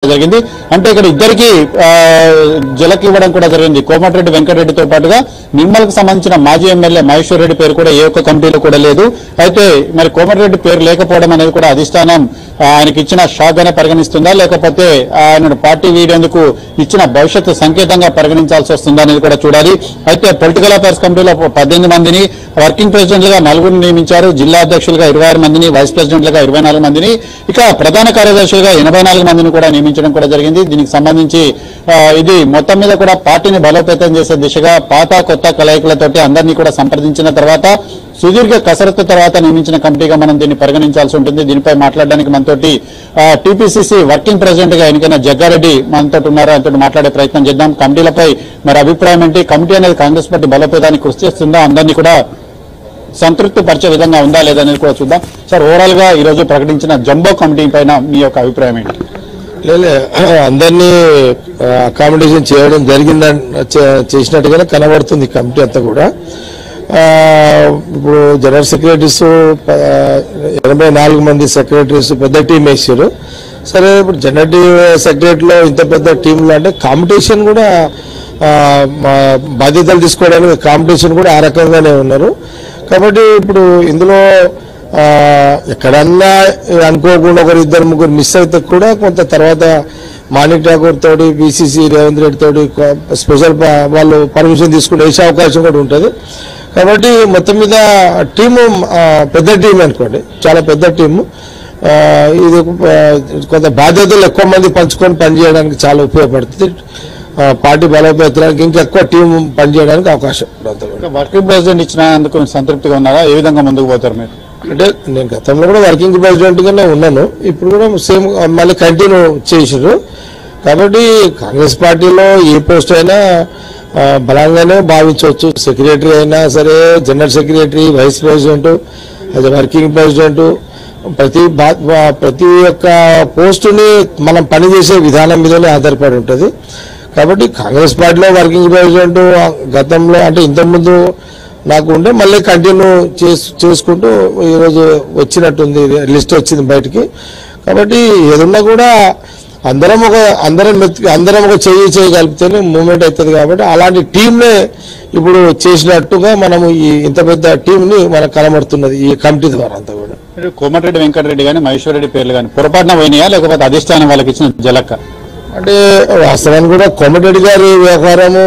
జరిగింది అంటే ఇక్కడ ఇద్దరికి జలకి ఇవ్వడం కూడా జరిగింది కోమటిరెడ్డి వెంకటరెడ్డితో పాటుగా నిమ్మలకు సంబంధించిన మాజీ ఎమ్మెల్యే మహేశ్వర్ రెడ్డి పేరు కూడా ఏ ఒక్క కమిటీలో కూడా లేదు అయితే మరి కోమటిరెడ్డి పేరు లేకపోవడం అనేది కూడా అధిష్టానం ఆ, ఆయనకి ఇచ్చిన షాక్ గానే పరిగణిస్తుందా లేకపోతే ఆయన పార్టీ వీడేందుకు ఇచ్చిన భవిష్యత్తు సంకేతంగా పరిగణించాల్సి వస్తుందా అనేది కూడా చూడాలి అయితే పొలిటికల్ అఫైర్స్ కమిటీలో పద్దెనిమిది మందిని వర్కింగ్ ప్రెసిడెంట్లుగా నలుగురిని నియమించారు జిల్లా అధ్యక్షులుగా ఇరవై ఆరు మందిని వైస్ ప్రెసిడెంట్లుగా ఇరవై నాలుగు మందిని ఇక ప్రధాన కార్యదర్శులుగా ఎనభై నాలుగు మందిని కూడా నియమించడం కూడా జరిగింది దీనికి సంబంధించి ఆ, ఇది మొత్తం మీద కూడా పార్టీని బలోపేతం చేసే దిశగా పాత కొత్త కలయికలతోటి అందరినీ కూడా సంప్రదించిన తర్వాత సుదీర్ఘ కసరత్తు తర్వాత నియమించిన కమిటీగా మనం దీన్ని పరిగణించాల్సి ఉంటుంది దీనిపై మాట్లాడడానికి మనతోటి టీపీసీసీ వర్కింగ్ ప్రెసిడెంట్ గా ఎన్నికైన జగ్గారెడ్డి మనతో ఉన్నారు ఆయనతో మాట్లాడే ప్రయత్నం చేద్దాం కమిటీలపై మరి అభిప్రాయం ఏంటి కమిటీ అనేది కాంగ్రెస్ పార్టీ బలోపేతానికి కృషి చేస్తుందా అందరినీ కూడా సంతృప్తి పరిచే విధంగా ఉందా లేదా అనేది కూడా చూద్దాం సార్ ఓవరాల్ గా ఈ రోజు ప్రకటించిన జంబో కమిటీ పైన మీ యొక్క అభిప్రాయం ఏంటి లేలే అందరినీ అకామిడేషన్ చేయడం జరిగిందని చే- చేసినట్టుగానే కనబడుతుంది ఈ కమిటీ అంతా కూడా ఆ, ఇప్పుడు జనరల్ సెక్రటరీస్ ప- ఎనభై నాలుగు మంది సెక్రటరీస్ పెద్ద టీం వేసారు సరే ఇప్పుడు జనరల్ సెక్రటరీలో ఇంత పెద్ద టీంలో అంటే కాంపిటీషన్ కూడా ఆ, మా బాధ్యతలు తీసుకోవడానికి కాంపిటీషన్ కూడా ఆ రకంగానే ఉన్నారు కాబట్టి ఇప్పుడు ఇందులో ఆ, ఎక్కడన్నా అనుకోకుండా ఒకరు ఇద్దరు ముగ్గురు మిస్ అయితే కూడా కొంత తర్వాత మాణిక్ ఠాకూర్ తోటి బీసీసీ రేవంత్ రెడ్డి తోటి కొ- స్పెషల్ ప- వాళ్ళు పర్మిషన్ తీసుకుని వేసే అవకాశం కూడా ఉంటుంది కాబట్టి మొత్తం మీద టీము ఆ, పెద్ద టీం అనుకోండి చాలా పెద్ద టీము ఆ, ఇది ఆ, కొంత బాధ్యతలు ఎక్కువ మంది పంచుకొని పనిచేయడానికి చాలా ఉపయోగపడుతుంది ఆ, పార్టీ బలోపేతానికి ఇంకా ఎక్కువ టీం పనిచేయడానికి అవకాశం ఉంటుంది వర్కింగ్ ప్రెసిడెంట్ ఇచ్చినందుకు సంతృప్తిగా ఉన్నారా ఏ విధంగా ముందుకు పోతారు మీరు అంటే నేను గతంలో కూడా వర్కింగ్ ప్రెసిడెంట్ గానే ఉన్నాను ఇప్పుడు కూడా సేమ్ మళ్ళీ కంటిన్యూ చేసారు కాబట్టి కాంగ్రెస్ పార్టీలో ఏ పోస్ట్ అయినా ఆ, బలంగానే భావించవచ్చు సెక్రటరీ అయినా సరే జనరల్ సెక్రటరీ వైస్ ప్రెసిడెంట్ అది వర్కింగ్ ప్రెసిడెంట్ ప్రతి బా- బా- ప్రతి ఒక్క పోస్టుని మనం పనిచేసే విధానం మీదనే ఆధారపడి ఉంటుంది కాబట్టి కాంగ్రెస్ పార్టీలో వర్కింగ్ ప్రెసిడెంట్ గతంలో అంటే ఇంతకుముందు నాకు ఉంటే మళ్ళీ కంటిన్యూ చేసు చేసుకుంటూ ఈరోజు వచ్చినట్టుంది లిస్ట్ వచ్చింది బయటికి కాబట్టి ఏదున్నా కూడా అందరం ఒక అందరం మెత్తి అందరం ఒక చేయి చేయి కలిపితేనే మూమెంట్ అవుతుంది కాబట్టి అలాంటి టీంనే ఇప్పుడు చేసినట్టుగా మనము ఈ ఇంత పెద్ద టీంని మనకు కనబడుతున్నది ఈ కమిటీ ద్వారా అంతా కూడా మీరు కోమటిరెడ్డి వెంకటరెడ్డి కానీ మహేశ్వర్ రెడ్డి పేర్లు కానీ పొరపాటున పోయినాయా లేకపోతే అధిష్టానం వాళ్ళకి ఇచ్చిన జలక్క అంటే వాస్తవానికి కూడా కోమటిరెడ్డి గారి వ్యవహారము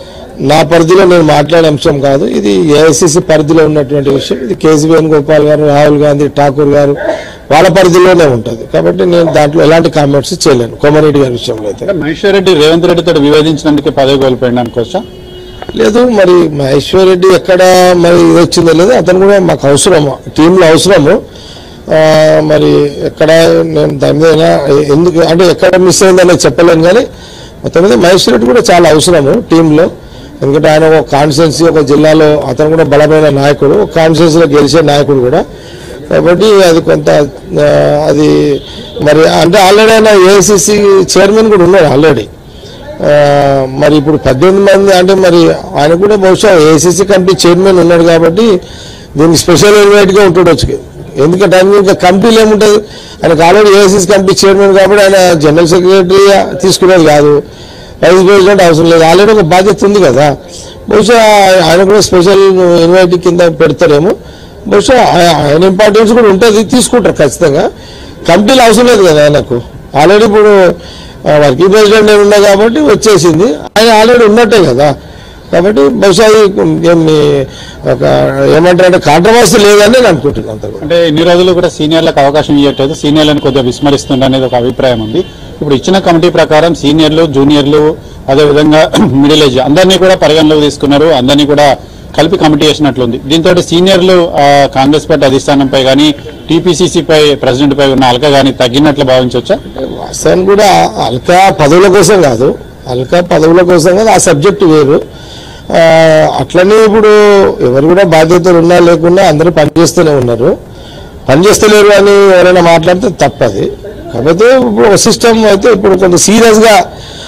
నా పరిధిలో నేను మాట్లాడే అంశం కాదు ఇది ఏఐసిసి పరిధిలో ఉన్నటువంటి విషయం ఇది కేసీ వేణుగోపాల్ గారు రాహుల్ గాంధీ ఠాకూర్ గారు వాళ్ళ పరిధిలోనే ఉంటుంది కాబట్టి నేను దాంట్లో ఎలాంటి కామెంట్స్ చేయలేను కోమరెడ్డి గారి విషయంలో అయితే మహేశ్వర్ రెడ్డి రేవంత్ రెడ్డితో వివేదించినందుకే పదవి కోల్పోయింది అనుకోవచ్చా లేదు మరి మహేశ్వర్ రెడ్డి ఎక్కడ మరి ఇది వచ్చిందో లేదు అతను కూడా మాకు అవసరము టీంలో అవసరము ఆ, మరి ఎక్కడ నేను దాని మీద ఎందుకు అంటే ఎక్కడ మిస్ అయిందనేది చెప్పలేను కానీ మొత్తం మీద మహేశ్వర్ రెడ్డి కూడా చాలా అవసరము టీంలో ఎందుకంటే ఆయన ఒక కాన్స్టిట్యున్సీ ఒక జిల్లాలో అతను కూడా బలమైన నాయకుడు ఒక కాన్స్టిట్యున్సీలో గెలిచే నాయకుడు కూడా కాబట్టి అది కొంత ఆ, అది మరి అంటే ఆల్రెడీ ఆయన ఏఐసిసి చైర్మన్ కూడా ఉన్నాడు ఆల్రెడీ ఆ, మరి ఇప్పుడు పద్దెనిమిది మంది అంటే మరి ఆయన కూడా బహుశా ఏసీసీ కమిటీ చైర్మన్ ఉన్నాడు కాబట్టి దీనికి స్పెషల్ ఇన్వైట్గా ఉంటాడు ఎందుకంటే ఆయన ఇంకా కమిటీలు ఏముంటుంది ఆయనకు ఆల్రెడీ ఏసీసీ కమిటీ చైర్మన్ కాబట్టి ఆయన జనరల్ సెక్రటరీ తీసుకునేది కాదు వైస్ ప్రెసిడెంట్ అవసరం లేదు ఆల్రెడీ ఒక బాధ్యత ఉంది కదా బహుశా ఆయన కూడా స్పెషల్ ఇన్వైట్ కింద పెడతారేమో బహుశా ఆయ- ఆయన ఇంపార్టెన్స్ కూడా ఉంటుంది తీసుకుంటారు ఖచ్చితంగా కమిటీలు అవసరం లేదు కదా ఆయనకు ఆల్రెడీ ఇప్పుడు ఆ, వర్కింగ్ ప్రెసిడెంట్ నేను ఉన్నా కాబట్టి వచ్చేసింది ఆయన ఆల్రెడీ ఉన్నట్టే కదా కాబట్టి బహుశా ఇది ఏమి ఒక ఏమంటారంటే కాంట్రవర్సీ లేదని నేను అనుకుంటున్నాను అంత కూడా. అంటే ఇన్ని రోజులు కూడా సీనియర్లకు అవకాశం ఇవ్వట్లేదు సీనియర్లను కొద్దిగా విస్మరిస్తుంది అనేది ఒక అభిప్రాయం ఉంది ఇప్పుడు ఇచ్చిన కమిటీ ప్రకారం సీనియర్లు జూనియర్లు అదేవిధంగా మిడిల్ ఏజ్ అందరినీ కూడా పరిగణలోకి తీసుకున్నారు అందరినీ కూడా కలిపి కమిటీ చేసినట్లుంది దీంతో సీనియర్లు ఆ, కాంగ్రెస్ పార్టీ అధిష్టానంపై కానీ టీపీసీసీపై ప్రెసిడెంట్ పై ఉన్న అలక కానీ తగ్గినట్లు భావించవచ్చా వాస్తవానికి కూడా అల్కా పదవుల కోసం కాదు అల్కా పదవుల కోసం కాదు ఆ సబ్జెక్టు వేరు ఆ, అట్లనే ఇప్పుడు ఎవరు కూడా బాధ్యతలు ఉన్నా లేకున్నా అందరూ పనిచేస్తూనే ఉన్నారు పనిచేస్తలేరు అని ఎవరైనా మాట్లాడితే తప్పది కాకపోతే ఇప్పుడు ఒక సిస్టమ్ అయితే ఇప్పుడు కొంచెం సీరియస్గా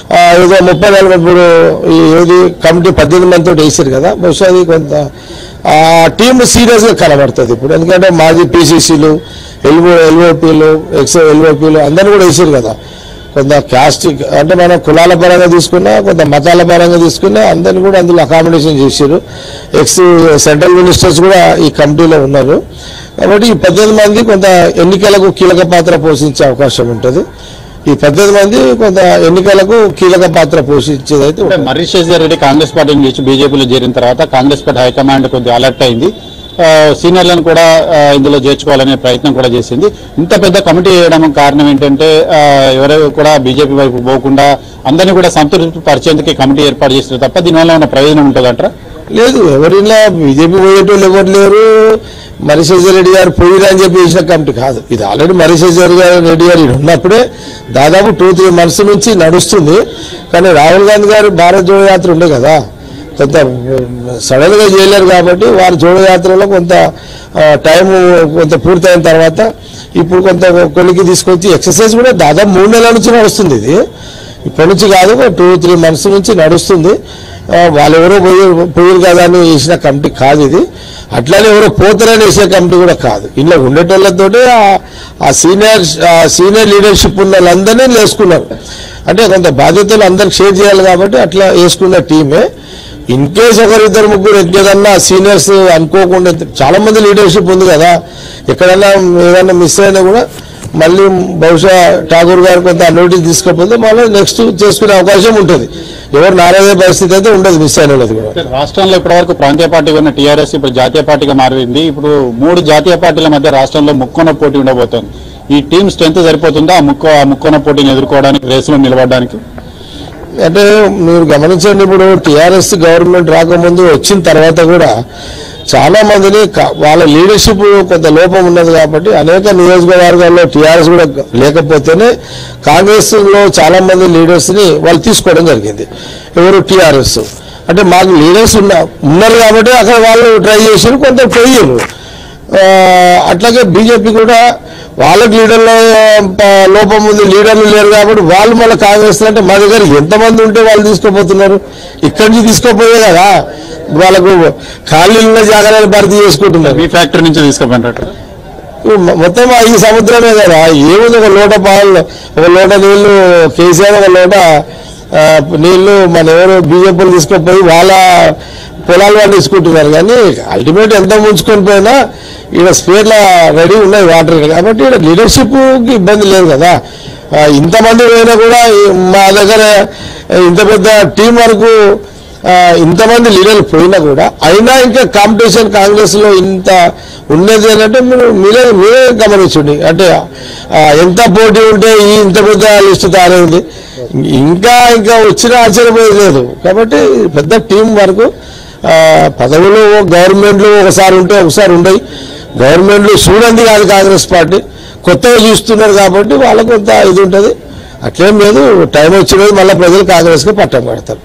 ఏదో ముప్పై నలభై ఇప్పుడు ఈ ఏది కమిటీ పద్దెనిమిది మందితో వేసారు కదా బహుశా అది కొంత ఆ టీం సీరియస్గా కనబడుతుంది ఇప్పుడు ఎందుకంటే మాజీ పీసీసీలు ఎల్ఓ ఎల్ఓపీలు ఎక్స్ ఎల్ఓపీలు అందరూ కూడా వేసారు కదా కొంత క్యాస్ట్ అంటే మనం కులాల పరంగా తీసుకున్నా కొంత మతాల పరంగా తీసుకున్నా అందరిని కూడా అందులో అకామిడేషన్ చేశారు ఎక్స్ సెంట్రల్ మినిస్టర్స్ కూడా ఈ కమిటీలో ఉన్నారు కాబట్టి ఈ పద్దెనిమిది మంది కొంత ఎన్నికలకు కీలక పాత్ర పోషించే అవకాశం ఉంటుంది ఈ పద్దెనిమిది మంది కొంత ఎన్నికలకు కీలక పాత్ర పోషించేది అయితే అంటే మర్రి శేషర్ రెడ్డి కాంగ్రెస్ పార్టీ నుంచి బీజేపీలో చేరిన తర్వాత కాంగ్రెస్ పార్టీ హైకమాండ్ కొద్దిగా అలర్ట్ అయింది ఆ, సీనియర్లను కూడా ఆ, ఇందులో చేర్చుకోవాలనే ప్రయత్నం కూడా చేసింది ఇంత పెద్ద కమిటీ వేయడం కారణం ఏంటంటే ఆ, ఎవరు కూడా బీజేపీ వైపు పోకుండా అందరినీ కూడా సంతృప్తి పరిచేందుకు ఈ కమిటీ ఏర్పాటు చేసిన తప్ప దీనివల్ల ఉన్న ప్రయోజనం ఉంటుందంటారా లేదు ఎవరిలా బీజేపీ పోయేటోళ్ళు ఎవరు లేరు మరిశేజర్ రెడ్డి గారు పోయిరా అని చెప్పి వేసిన కమిటీ కాదు ఇది ఆల్రెడీ మరిశేజర్ గారు రెడ్డి గారు ఈయన ఉన్నప్పుడే దాదాపు టూ త్రీ మంత్స్ నుంచి నడుస్తుంది కానీ రాహుల్ గాంధీ గారు భారత్ జోడో యాత్ర ఉండే కదా కొంత సడన్ గా చేయలేరు కాబట్టి వారి జోడో యాత్రలో కొంత టైం కొంత పూర్తయిన తర్వాత ఇప్పుడు కొంత కొలికి తీసుకొచ్చి ఎక్సర్సైజ్ కూడా దాదాపు మూడు నెలల నుంచి నడుస్తుంది ఇది ఇప్పటి నుంచి కాదు టూ త్రీ మంత్స్ నుంచి నడుస్తుంది ఆ, వాళ్ళు ఎవరో పోయి పోయారు కదా అని వేసిన కమిటీ కాదు ఇది అట్లానే ఎవరో పోతారని వేసే కమిటీ కూడా కాదు ఇంట్లో ఉండేటోళ్ళతోటి ఆ- ఆ సీనియర్ ఆ సీనియర్ లీడర్షిప్ ఉన్న వాళ్ళందరినీ వేసుకున్నారు అంటే కొంత బాధ్యతలు అందరికి షేర్ చేయాలి కాబట్టి అట్లా వేసుకున్న టీమే ఇన్ కేస్ ఒకరిద్దరు ముగ్గురు ఏదన్నా సీనియర్స్ అనుకోకుండా చాలా మంది లీడర్షిప్ ఉంది కదా ఎక్కడన్నా ఏదన్నా మిస్ అయినా కూడా మళ్ళీ బహుశా ఠాగూర్ గారు కొంత నోటీస్ తీసుకపోతే మళ్ళీ నెక్స్ట్ చేసుకునే అవకాశం ఉంటుంది ఎవరు నారాయణ పరిస్థితి అయితే ఉండదు మిస్ అయిన వాళ్ళది కూడా రాష్ట్రంలో ఇప్పటివరకు ప్రాంతీయ పార్టీగా ఉన్న టీఆర్ఎస్ ఇప్పుడు జాతీయ పార్టీగా మారింది ఇప్పుడు మూడు జాతీయ పార్టీల మధ్య రాష్ట్రంలో ముక్కోన పోటీ ఉండబోతోంది ఈ టీం స్ట్రెంత్ సరిపోతుందా ఆ ముక్కో ఆ ముక్కోన పోటీని ఎదుర్కోవడానికి రేసులో నిలబడడానికి అంటే మీరు గమనించండి ఇప్పుడు టిఆర్ఎస్ గవర్నమెంట్ రాకముందు వచ్చిన తర్వాత కూడా చాలా మందిని క- వాళ్ళ లీడర్షిప్ కొంత లోపం ఉన్నది కాబట్టి అనేక నియోజకవర్గాల్లో టీఆర్ఎస్ కూడా లేకపోతేనే కాంగ్రెస్ లో చాలా మంది లీడర్స్ ని వాళ్ళు తీసుకోవడం జరిగింది ఎవరు టీఆర్ఎస్ అంటే మాకు లీడర్స్ ఉన్న ఉన్నారు కాబట్టి అక్కడ వాళ్ళు ట్రై చేసారు కొంత పోయారు ఆ, అట్లాగే బీజేపీ కూడా వాళ్ళకి లీడర్ల ఆ, లోపం ఉంది లీడర్లు లేరు కాబట్టి వాళ్ళు మళ్ళీ కాంగ్రెస్ అంటే మా దగ్గర ఎంతమంది ఉంటే వాళ్ళు తీసుకోపోతున్నారు ఇక్కడి నుంచి తీసుకోపోయే కదా వాళ్ళకు ఖాళీలు ఉన్న జాగ్రత్తలు భర్తీ చేసుకుంటున్నారు మీ ఫ్యాక్టరీ నుంచి తీసుకుపోయినట్టు మొ- మొత్తం ఈ సముద్రమే కదా ఏముంది ఒక లోట పాలు ఒక లోట నీళ్లు కేసీఆర్ ఒక లోట ఆ, నీళ్లు మన ఎవరు బీజేపీలు తీసుకుపోయి వాళ్ళ పొలాలు వాళ్ళు తీసుకుంటున్నారు కానీ అల్టిమేట్ ఎంత ముంచుకొని పోయినా ఈడ స్పేర్ల రెడీ ఉన్నాయి వాటర్ కాబట్టి ఈడ లీడర్షిప్కి ఇబ్బంది లేదు కదా ఆ, ఇంతమంది పోయినా కూడా ఈ మా దగ్గర ఇంత పెద్ద టీం వరకు ఆ, ఇంతమంది లీడర్లు పోయినా కూడా అయినా ఇంకా కాంపిటీషన్ కాంగ్రెస్ లో ఇంత ఉన్నది అని అంటే మీరు మీరే మీరే గమనించండి అంటే ఆ, ఎంత పోటీ ఉంటే ఈ ఇంత పెద్ద లిస్టు తయారైంది ఇంకా ఇంకా వచ్చిన ఆశ్చర్యపోయేది లేదు కాబట్టి పెద్ద టీం వరకు ఆ, పదవులు గవర్నమెంట్లు ఒకసారి ఉంటే ఒకసారి ఉండయి గవర్నమెంట్లు చూడండి కాదు కాంగ్రెస్ పార్టీ కొత్తగా చూస్తున్నారు కాబట్టి వాళ్ళకు కొంత ఇది ఉంటుంది అట్లేం లేదు టైం వచ్చినది మళ్ళీ ప్రజలు కాంగ్రెస్కి పట్టం కడతారు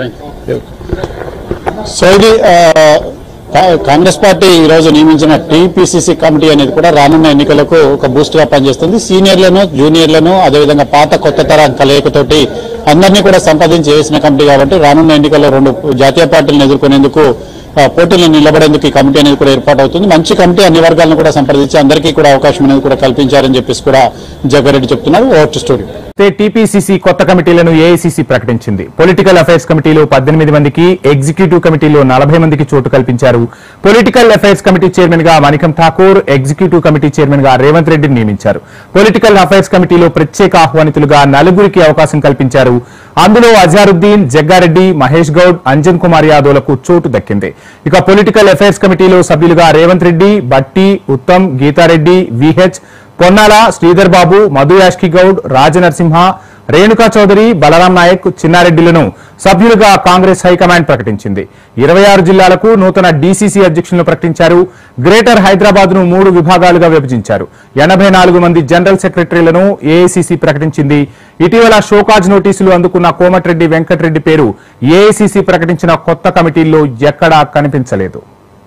సో ఇది ఆ, కా- కాంగ్రెస్ పార్టీ ఈ రోజు నియమించిన టీపీసీసీ కమిటీ అనేది కూడా రానున్న ఎన్నికలకు ఒక బూస్ట్ గా పనిచేస్తుంది సీనియర్లను జూనియర్లను అదేవిధంగా పాత కొత్త తరం కలయికతోటి అందరినీ కూడా సంపాదించి వేసిన కమిటీ కాబట్టి రానున్న ఎన్నికల్లో రెండు జాతీయ పార్టీలను ఎదుర్కొనేందుకు ఆ, పోటీలో నిలబడేందుకు ఈ కమిటీ అనేది కూడా ఏర్పాటు అవుతుంది మంచి కమిటీ అన్ని వర్గాలను కూడా సంప్రదించి అందరికీ కూడా అవకాశం అనేది కూడా కల్పించారని చెప్పేసి కూడా జగ్గారెడ్డి చెప్తున్నారు ఓట్ స్టూడియో అయితే టీపీసీసీ కొత్త కమిటీలను ఏఐసీసీ ప్రకటించింది పొలిటికల్ అఫైర్స్ కమిటీలో పద్దెనిమిది మందికి ఎగ్జిక్యూటివ్ కమిటీలో నలభై మందికి చోటు కల్పించారు పొలిటికల్ అఫైర్స్ కమిటీ చైర్మన్ గా Manickam Tagore executive committee chairman గా రేవంత్ రెడ్డిని నియమించారు పొలిటికల్ అఫైర్స్ కమిటీలో ప్రత్యేక ఆహ్వానితులుగా నలుగురికి అవకాశం కల్పించారు అందులో అజారుద్దీన్ జగ్గారెడ్డి మహేష్ గౌడ్ అంజన్ కుమార్ యాదవ్లకు చోటు దక్కింది ఇక పొలిటికల్ అఫైర్స్ కమిటీలో సభ్యులుగా రేవంత్ రెడ్డి బట్టి ఉత్తమ్ గీతారెడ్డి విహెచ్ పొన్నాల శ్రీధర్ బాబు మధు యాష్కి గౌడ్ రాజనరసింహ రేణుకా చౌదరి బలరాం నాయక్ చిన్నారెడ్డిలను సభ్యులుగా కాంగ్రెస్ హైకమాండ్ ప్రకటించింది ఇరవై ఆరు జిల్లాలకు నూతన డీసీసీ అధ్యక్షులను ప్రకటించారు గ్రేటర్ హైదరాబాద్ ను మూడు విభాగాలుగా విభజించారు ఎనభై నాలుగు మంది జనరల్ సెక్రటరీలను ఏఐసీసీ ప్రకటించింది ఇటీవల షోకాజ్ నోటీసులు అందుకున్న కోమటిరెడ్డి వెంకటరెడ్డి పేరు ఏఐసీసీ ప్రకటించిన కొత్త కమిటీల్లో ఎక్కడా కనిపించలేదు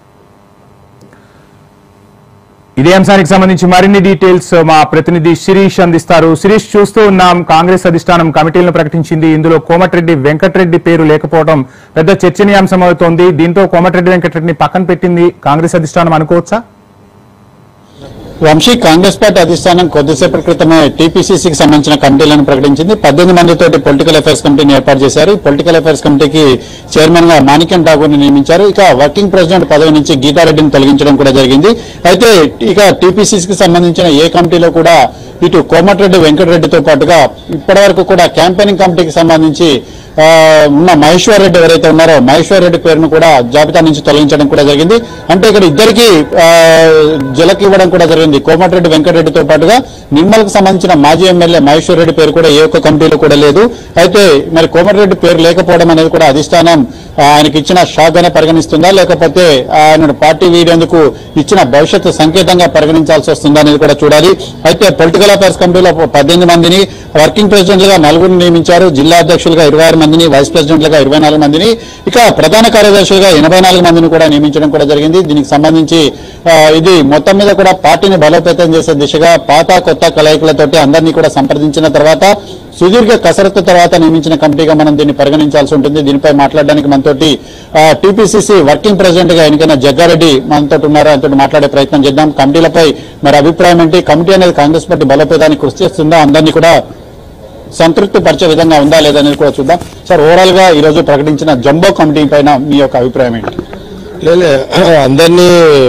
ఇదే అంశానికి సంబంధించి మరిన్ని డీటెయిల్స్ మా ప్రతినిధి శిరీష్ అందిస్తారు శిరీష్ చూస్తూ ఉన్నాం కాంగ్రెస్ అధిష్టానం కమిటీలను ప్రకటించింది ఇందులో కోమటిరెడ్డి వెంకటరెడ్డి పేరు లేకపోవడం పెద్ద చర్చనీయాంశం అవుతోంది దీంతో కోమటిరెడ్డి వెంకటరెడ్డిని పక్కన పెట్టింది కాంగ్రెస్ అధిష్టానం అనుకోవచ్చా వంశీ కాంగ్రెస్ పార్టీ అధిష్టానం కొద్దిసేపటి క్రితమే టీపీసీసీకి సంబంధించిన కమిటీలను ప్రకటించింది పద్దెనిమిది మందితోటి పొలిటికల్ అఫైర్స్ కమిటీని ఏర్పాటు చేశారు ఈ పొలిటికల్ అఫైర్స్ కమిటీకి చైర్మన్ గా మాణిక్యం ఠాగూర్ ని నియమించారు ఇక వర్కింగ్ ప్రెసిడెంట్ పదవి నుంచి గీతారెడ్డిని తొలగించడం కూడా జరిగింది అయితే ఇక టీపీసీసీకి సంబంధించిన ఏ కమిటీలో కూడా ఇటు కోమటిరెడ్డి వెంకటరెడ్డితో పాటుగా ఇప్పటివరకు కూడా క్యాంపెయినింగ్ కమిటీకి సంబంధించి ఆ, ఉన్న మహేశ్వర్ రెడ్డి ఎవరైతే ఉన్నారో మహేశ్వర్ రెడ్డి పేరును కూడా జాబితా నుంచి తొలగించడం కూడా జరిగింది అంటే ఇక్కడ ఇద్దరికి జలకి ఇవ్వడం కూడా జరిగింది కోమటిరెడ్డి వెంకటరెడ్డితో పాటుగా నిమ్మలకు సంబంధించిన మాజీ ఎమ్మెల్యే మహేశ్వర్ రెడ్డి పేరు కూడా ఏ ఒక్క కమిటీలో కూడా లేదు అయితే మరి కోమటిరెడ్డి పేరు లేకపోవడం అనేది కూడా అధిష్టానం ఆ, ఆయనకి ఇచ్చిన షాక్ గానే పరిగణిస్తుందా లేకపోతే ఆయన పార్టీ వీడేందుకు ఇచ్చిన భవిష్యత్తు సంకేతంగా పరిగణించాల్సి వస్తుందా అనేది కూడా చూడాలి అయితే పొలిటికల్ అఫైర్స్ కమిటీలో పద్దెనిమిది మందిని వర్కింగ్ ప్రెసిడెంట్లుగా నలుగురిని నియమించారు జిల్లా అధ్యక్షులుగా ఇరవై ఆరు మందిని వైస్ ప్రెసిడెంట్లుగా ఇరవై నాలుగు మందిని ఇక ప్రధాన కార్యదర్శులుగా ఎనభై నాలుగు మందిని కూడా నియమించడం కూడా జరిగింది దీనికి సంబంధించి ఆ, ఇది మొత్తం మీద కూడా పార్టీని బలోపేతం చేసే దిశగా పాత కొత్త కలయికలతోటి అందరినీ కూడా సంప్రదించిన తర్వాత సుదీర్ఘ కసరత్తు తర్వాత నియమించిన కమిటీగా మనం దీన్ని పరిగణించాల్సి ఉంటుంది దీనిపై మాట్లాడడానికి మనతోటి టీపీసీసీ వర్కింగ్ ప్రెసిడెంట్ గా ఎన్నికైన జగ్గారెడ్డి మనతో ఉన్నారు ఆయనతో మాట్లాడే ప్రయత్నం చేద్దాం కమిటీలపై మరి అభిప్రాయం ఏంటి కమిటీ అనేది కాంగ్రెస్ పార్టీ బలోపేతానికి కృషి చేస్తుందా అందరినీ కూడా సంతృప్తి పరిచే విధంగా ఉందా లేదా అనేది కూడా చూద్దాం సార్ ఓవరాల్ గా ఈ రోజు ప్రకటించిన జంబో కమిటీ పైన మీ యొక్క అభిప్రాయం ఏంటి లేలే అందరినీ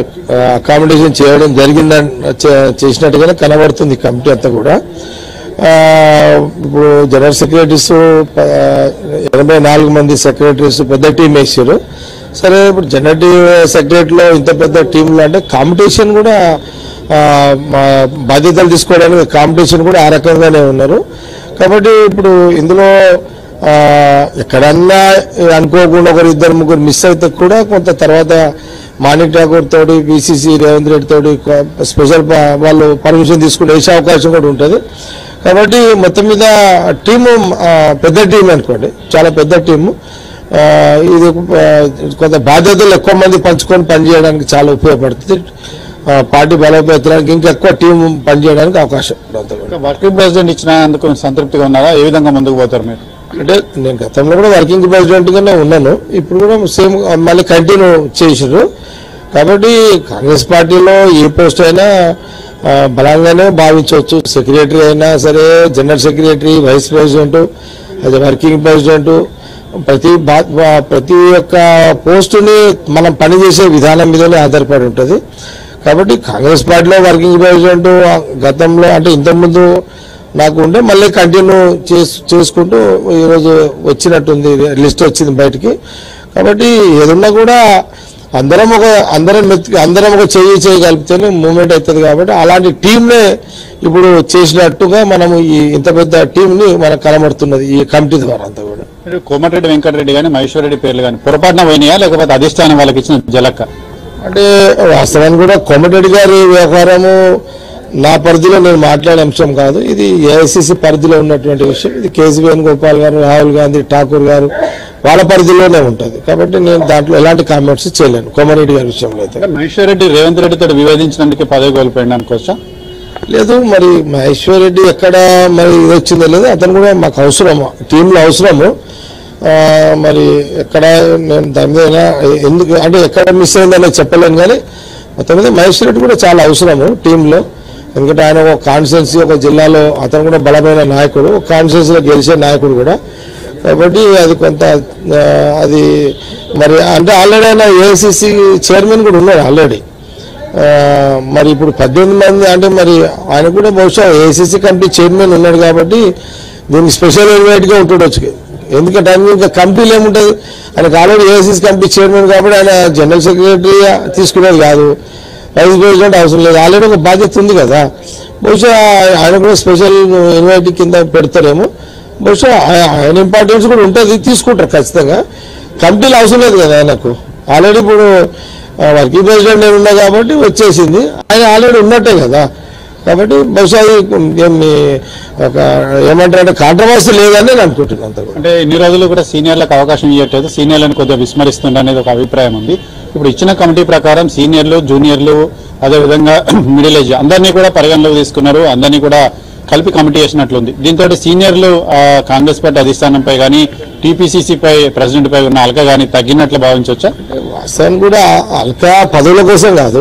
అకామిడేషన్ చేయడం జరిగిందని చే- చేసినట్టుగానే కనబడుతుంది ఈ కమిటీ అంతా కూడా ఆ, ఇప్పుడు జనరల్ సెక్రటరీస్ ప- ఎనభై నాలుగు మంది సెక్రటరీస్ పెద్ద టీం వేసారు సరే ఇప్పుడు జనరల్ సెక్రటరీలో ఇంత పెద్ద టీంలో అంటే కాంపిటీషన్ కూడా ఆ, మా బాధ్యతలు తీసుకోవడానికి కాంపిటీషన్ కూడా ఆ రకంగానే ఉన్నారు కాబట్టి ఇప్పుడు ఇందులో ఆ, ఎక్కడన్నా అనుకోకుండా ఒకరు ఇద్దరు ముగ్గురు మిస్ అయితే కూడా కొంత తర్వాత మాణిక్ ఠాకూర్ తోటి బీసీసీ రేవంత్ రెడ్డి తోటి కొ- స్పెషల్ ప- వాళ్ళు పర్మిషన్ తీసుకుని వేసే అవకాశం కూడా ఉంటుంది కాబట్టి మొత్తం మీద టీము ఆ, పెద్ద టీం అనుకోండి చాలా పెద్ద టీము ఆ, ఇది ఆ, కొంత బాధ్యతలు ఎక్కువ మంది పంచుకొని పనిచేయడానికి చాలా ఉపయోగపడుతుంది ఆ, పార్టీ బలోపేతానికి ఇంకా ఎక్కువ టీం పనిచేయడానికి అవకాశం ఉంటుంది అంతా కూడా. వర్కింగ్ ప్రెసిడెంట్ ఇచ్చినందుకు సంతృప్తిగా ఉన్నారా ఏ విధంగా ముందుకు పోతారు మీరు అంటే నేను గతంలో కూడా వర్కింగ్ ప్రెసిడెంట్ గానే ఉన్నాను ఇప్పుడు కూడా సేమ్ మళ్ళీ కంటిన్యూ చేసారు కాబట్టి కాంగ్రెస్ పార్టీలో ఏ పోస్ట్ అయినా ఆ, బలంగానే భావించవచ్చు సెక్రటరీ అయినా సరే జనరల్ సెక్రటరీ వైస్ ప్రెసిడెంట్ అది వర్కింగ్ ప్రెసిడెంట్ ప్రతి బా- బా- ప్రతి ఒక్క పోస్టుని మనం పనిచేసే విధానం మీదనే ఆధారపడి ఉంటుంది కాబట్టి కాంగ్రెస్ పార్టీలో వర్కింగ్ ప్రెసిడెంట్ గతంలో అంటే ఇంతకుముందు నాకు ఉండే మళ్ళీ కంటిన్యూ చేసు చేసుకుంటూ ఈరోజు వచ్చినట్టుంది లిస్ట్ వచ్చింది బయటికి కాబట్టి ఏదున్నా కూడా అందరం ఒక అందరం మెత్తి అందరం ఒక చేయి చేయి కలిపితేనే మూమెంట్ అవుతుంది కాబట్టి అలాంటి టీంనే ఇప్పుడు చేసినట్టుగా మనము ఈ ఇంత పెద్ద టీంని మనకు కనబడుతున్నది ఈ కమిటీ ద్వారా అంతా కూడా మీరు కోమటిరెడ్డి వెంకటరెడ్డి కానీ మహేశ్వర్ రెడ్డి పేర్లు కానీ పొరపాటున పోయినాయా లేకపోతే అధిష్టానం వాళ్ళకి ఇచ్చిన జలక్క అంటే వాస్తవానికి కూడా కోమటిరెడ్డి గారి వ్యవహారము నా పరిధిలో నేను మాట్లాడే అంశం కాదు ఇది ఏఐసిసి పరిధిలో ఉన్నటువంటి విషయం ఇది కేసీ వేణుగోపాల్ గారు రాహుల్ గాంధీ ఠాకూర్ గారు వాళ్ళ పరిధిలోనే ఉంటుంది కాబట్టి నేను దాంట్లో ఎలాంటి కామెంట్స్ చేయలేను కోమరెడ్డి గారి విషయంలో అయితే మహేశ్వర్ రెడ్డి రేవంత్ రెడ్డితో వివేదించినందుకు పదవి కోల్పోయింది అనుకోవచ్చా లేదు మరి మహేశ్వర్ రెడ్డి ఎక్కడ మరి ఇది వచ్చిందో లేదు అతను కూడా మాకు అవసరము టీంలో అవసరము ఆ, మరి ఎక్కడ నేను దాని మీద అయినా ఎందుకు అంటే ఎక్కడ మిస్ అయిందనే చెప్పలేను కానీ మొత్తం మీద మహేశ్వర్ రెడ్డి కూడా చాలా అవసరము టీంలో ఎందుకంటే ఆయన ఒక కాన్స్టిట్యున్సీ ఒక జిల్లాలో అతను కూడా బలమైన నాయకుడు ఒక కాన్స్టిట్యున్సీలో గెలిచే నాయకుడు కూడా కాబట్టి అది కొంత ఆ, అది మరి అంటే ఆల్రెడీ ఆయన ఏఐసిసి చైర్మన్ కూడా ఉన్నాడు ఆల్రెడీ ఆ, మరి ఇప్పుడు పద్దెనిమిది మంది అంటే మరి ఆయన కూడా బహుశా ఏసీసీ కమిటీ చైర్మన్ ఉన్నాడు కాబట్టి దీనికి స్పెషల్ ఇన్వైట్ గా ఉంటుండొచ్చు ఎందుకంటే ఆయన ఇంకా కమిటీలు ఏముంటుంది ఆయనకు ఆల్రెడీ ఏసీసీ కమిటీ చైర్మన్ కాబట్టి ఆయన జనరల్ సెక్రటరీ తీసుకునేది కాదు వైస్ ప్రెసిడెంట్ అవసరం లేదు ఆల్రెడీ ఒక బాధ్యత ఉంది కదా బహుశా ఆయన కూడా స్పెషల్ ఇన్వైట్ కింద పెడతారేమో బహుశా ఆయ- ఆయన ఇంపార్టెన్స్ కూడా ఉంటుంది తీసుకుంటారు ఖచ్చితంగా కమిటీలు అవసరం లేదు కదా ఆయనకు ఆల్రెడీ ఇప్పుడు ఆ, వర్కింగ్ ప్రెసిడెంట్ నేను ఉన్నా కాబట్టి వచ్చేసింది ఆయన ఆల్రెడీ ఉన్నట్టే కదా కాబట్టి బహుశా ఇది ఏమి ఒక ఏమంటారంటే కాంట్రవర్సీ లేదని నేను అనుకుంటున్నాను అంత కూడా అంటే ఇన్ని రోజులు కూడా సీనియర్లకు అవకాశం ఇవ్వట్లేదు సీనియర్లను కొద్దిగా విస్మరిస్తుంది అనేది ఒక అభిప్రాయం ఉంది ఇప్పుడు ఇచ్చిన కమిటీ ప్రకారం సీనియర్లు జూనియర్లు అదేవిధంగా మిడిల్ ఏజ్ అందరినీ కూడా పరిగణలోకి తీసుకున్నారు అందరినీ కూడా కలిపి కమిటీ చేసినట్లుంది దీంతో సీనియర్లు ఆ, కాంగ్రెస్ పార్టీ అధిష్టానంపై కానీ టీపీసీసీ పై ప్రెసిడెంట్ పై ఉన్న అలక కానీ తగ్గినట్లు భావించవచ్చా వాస్తవానికి కూడా అల్కా పదవుల కోసం కాదు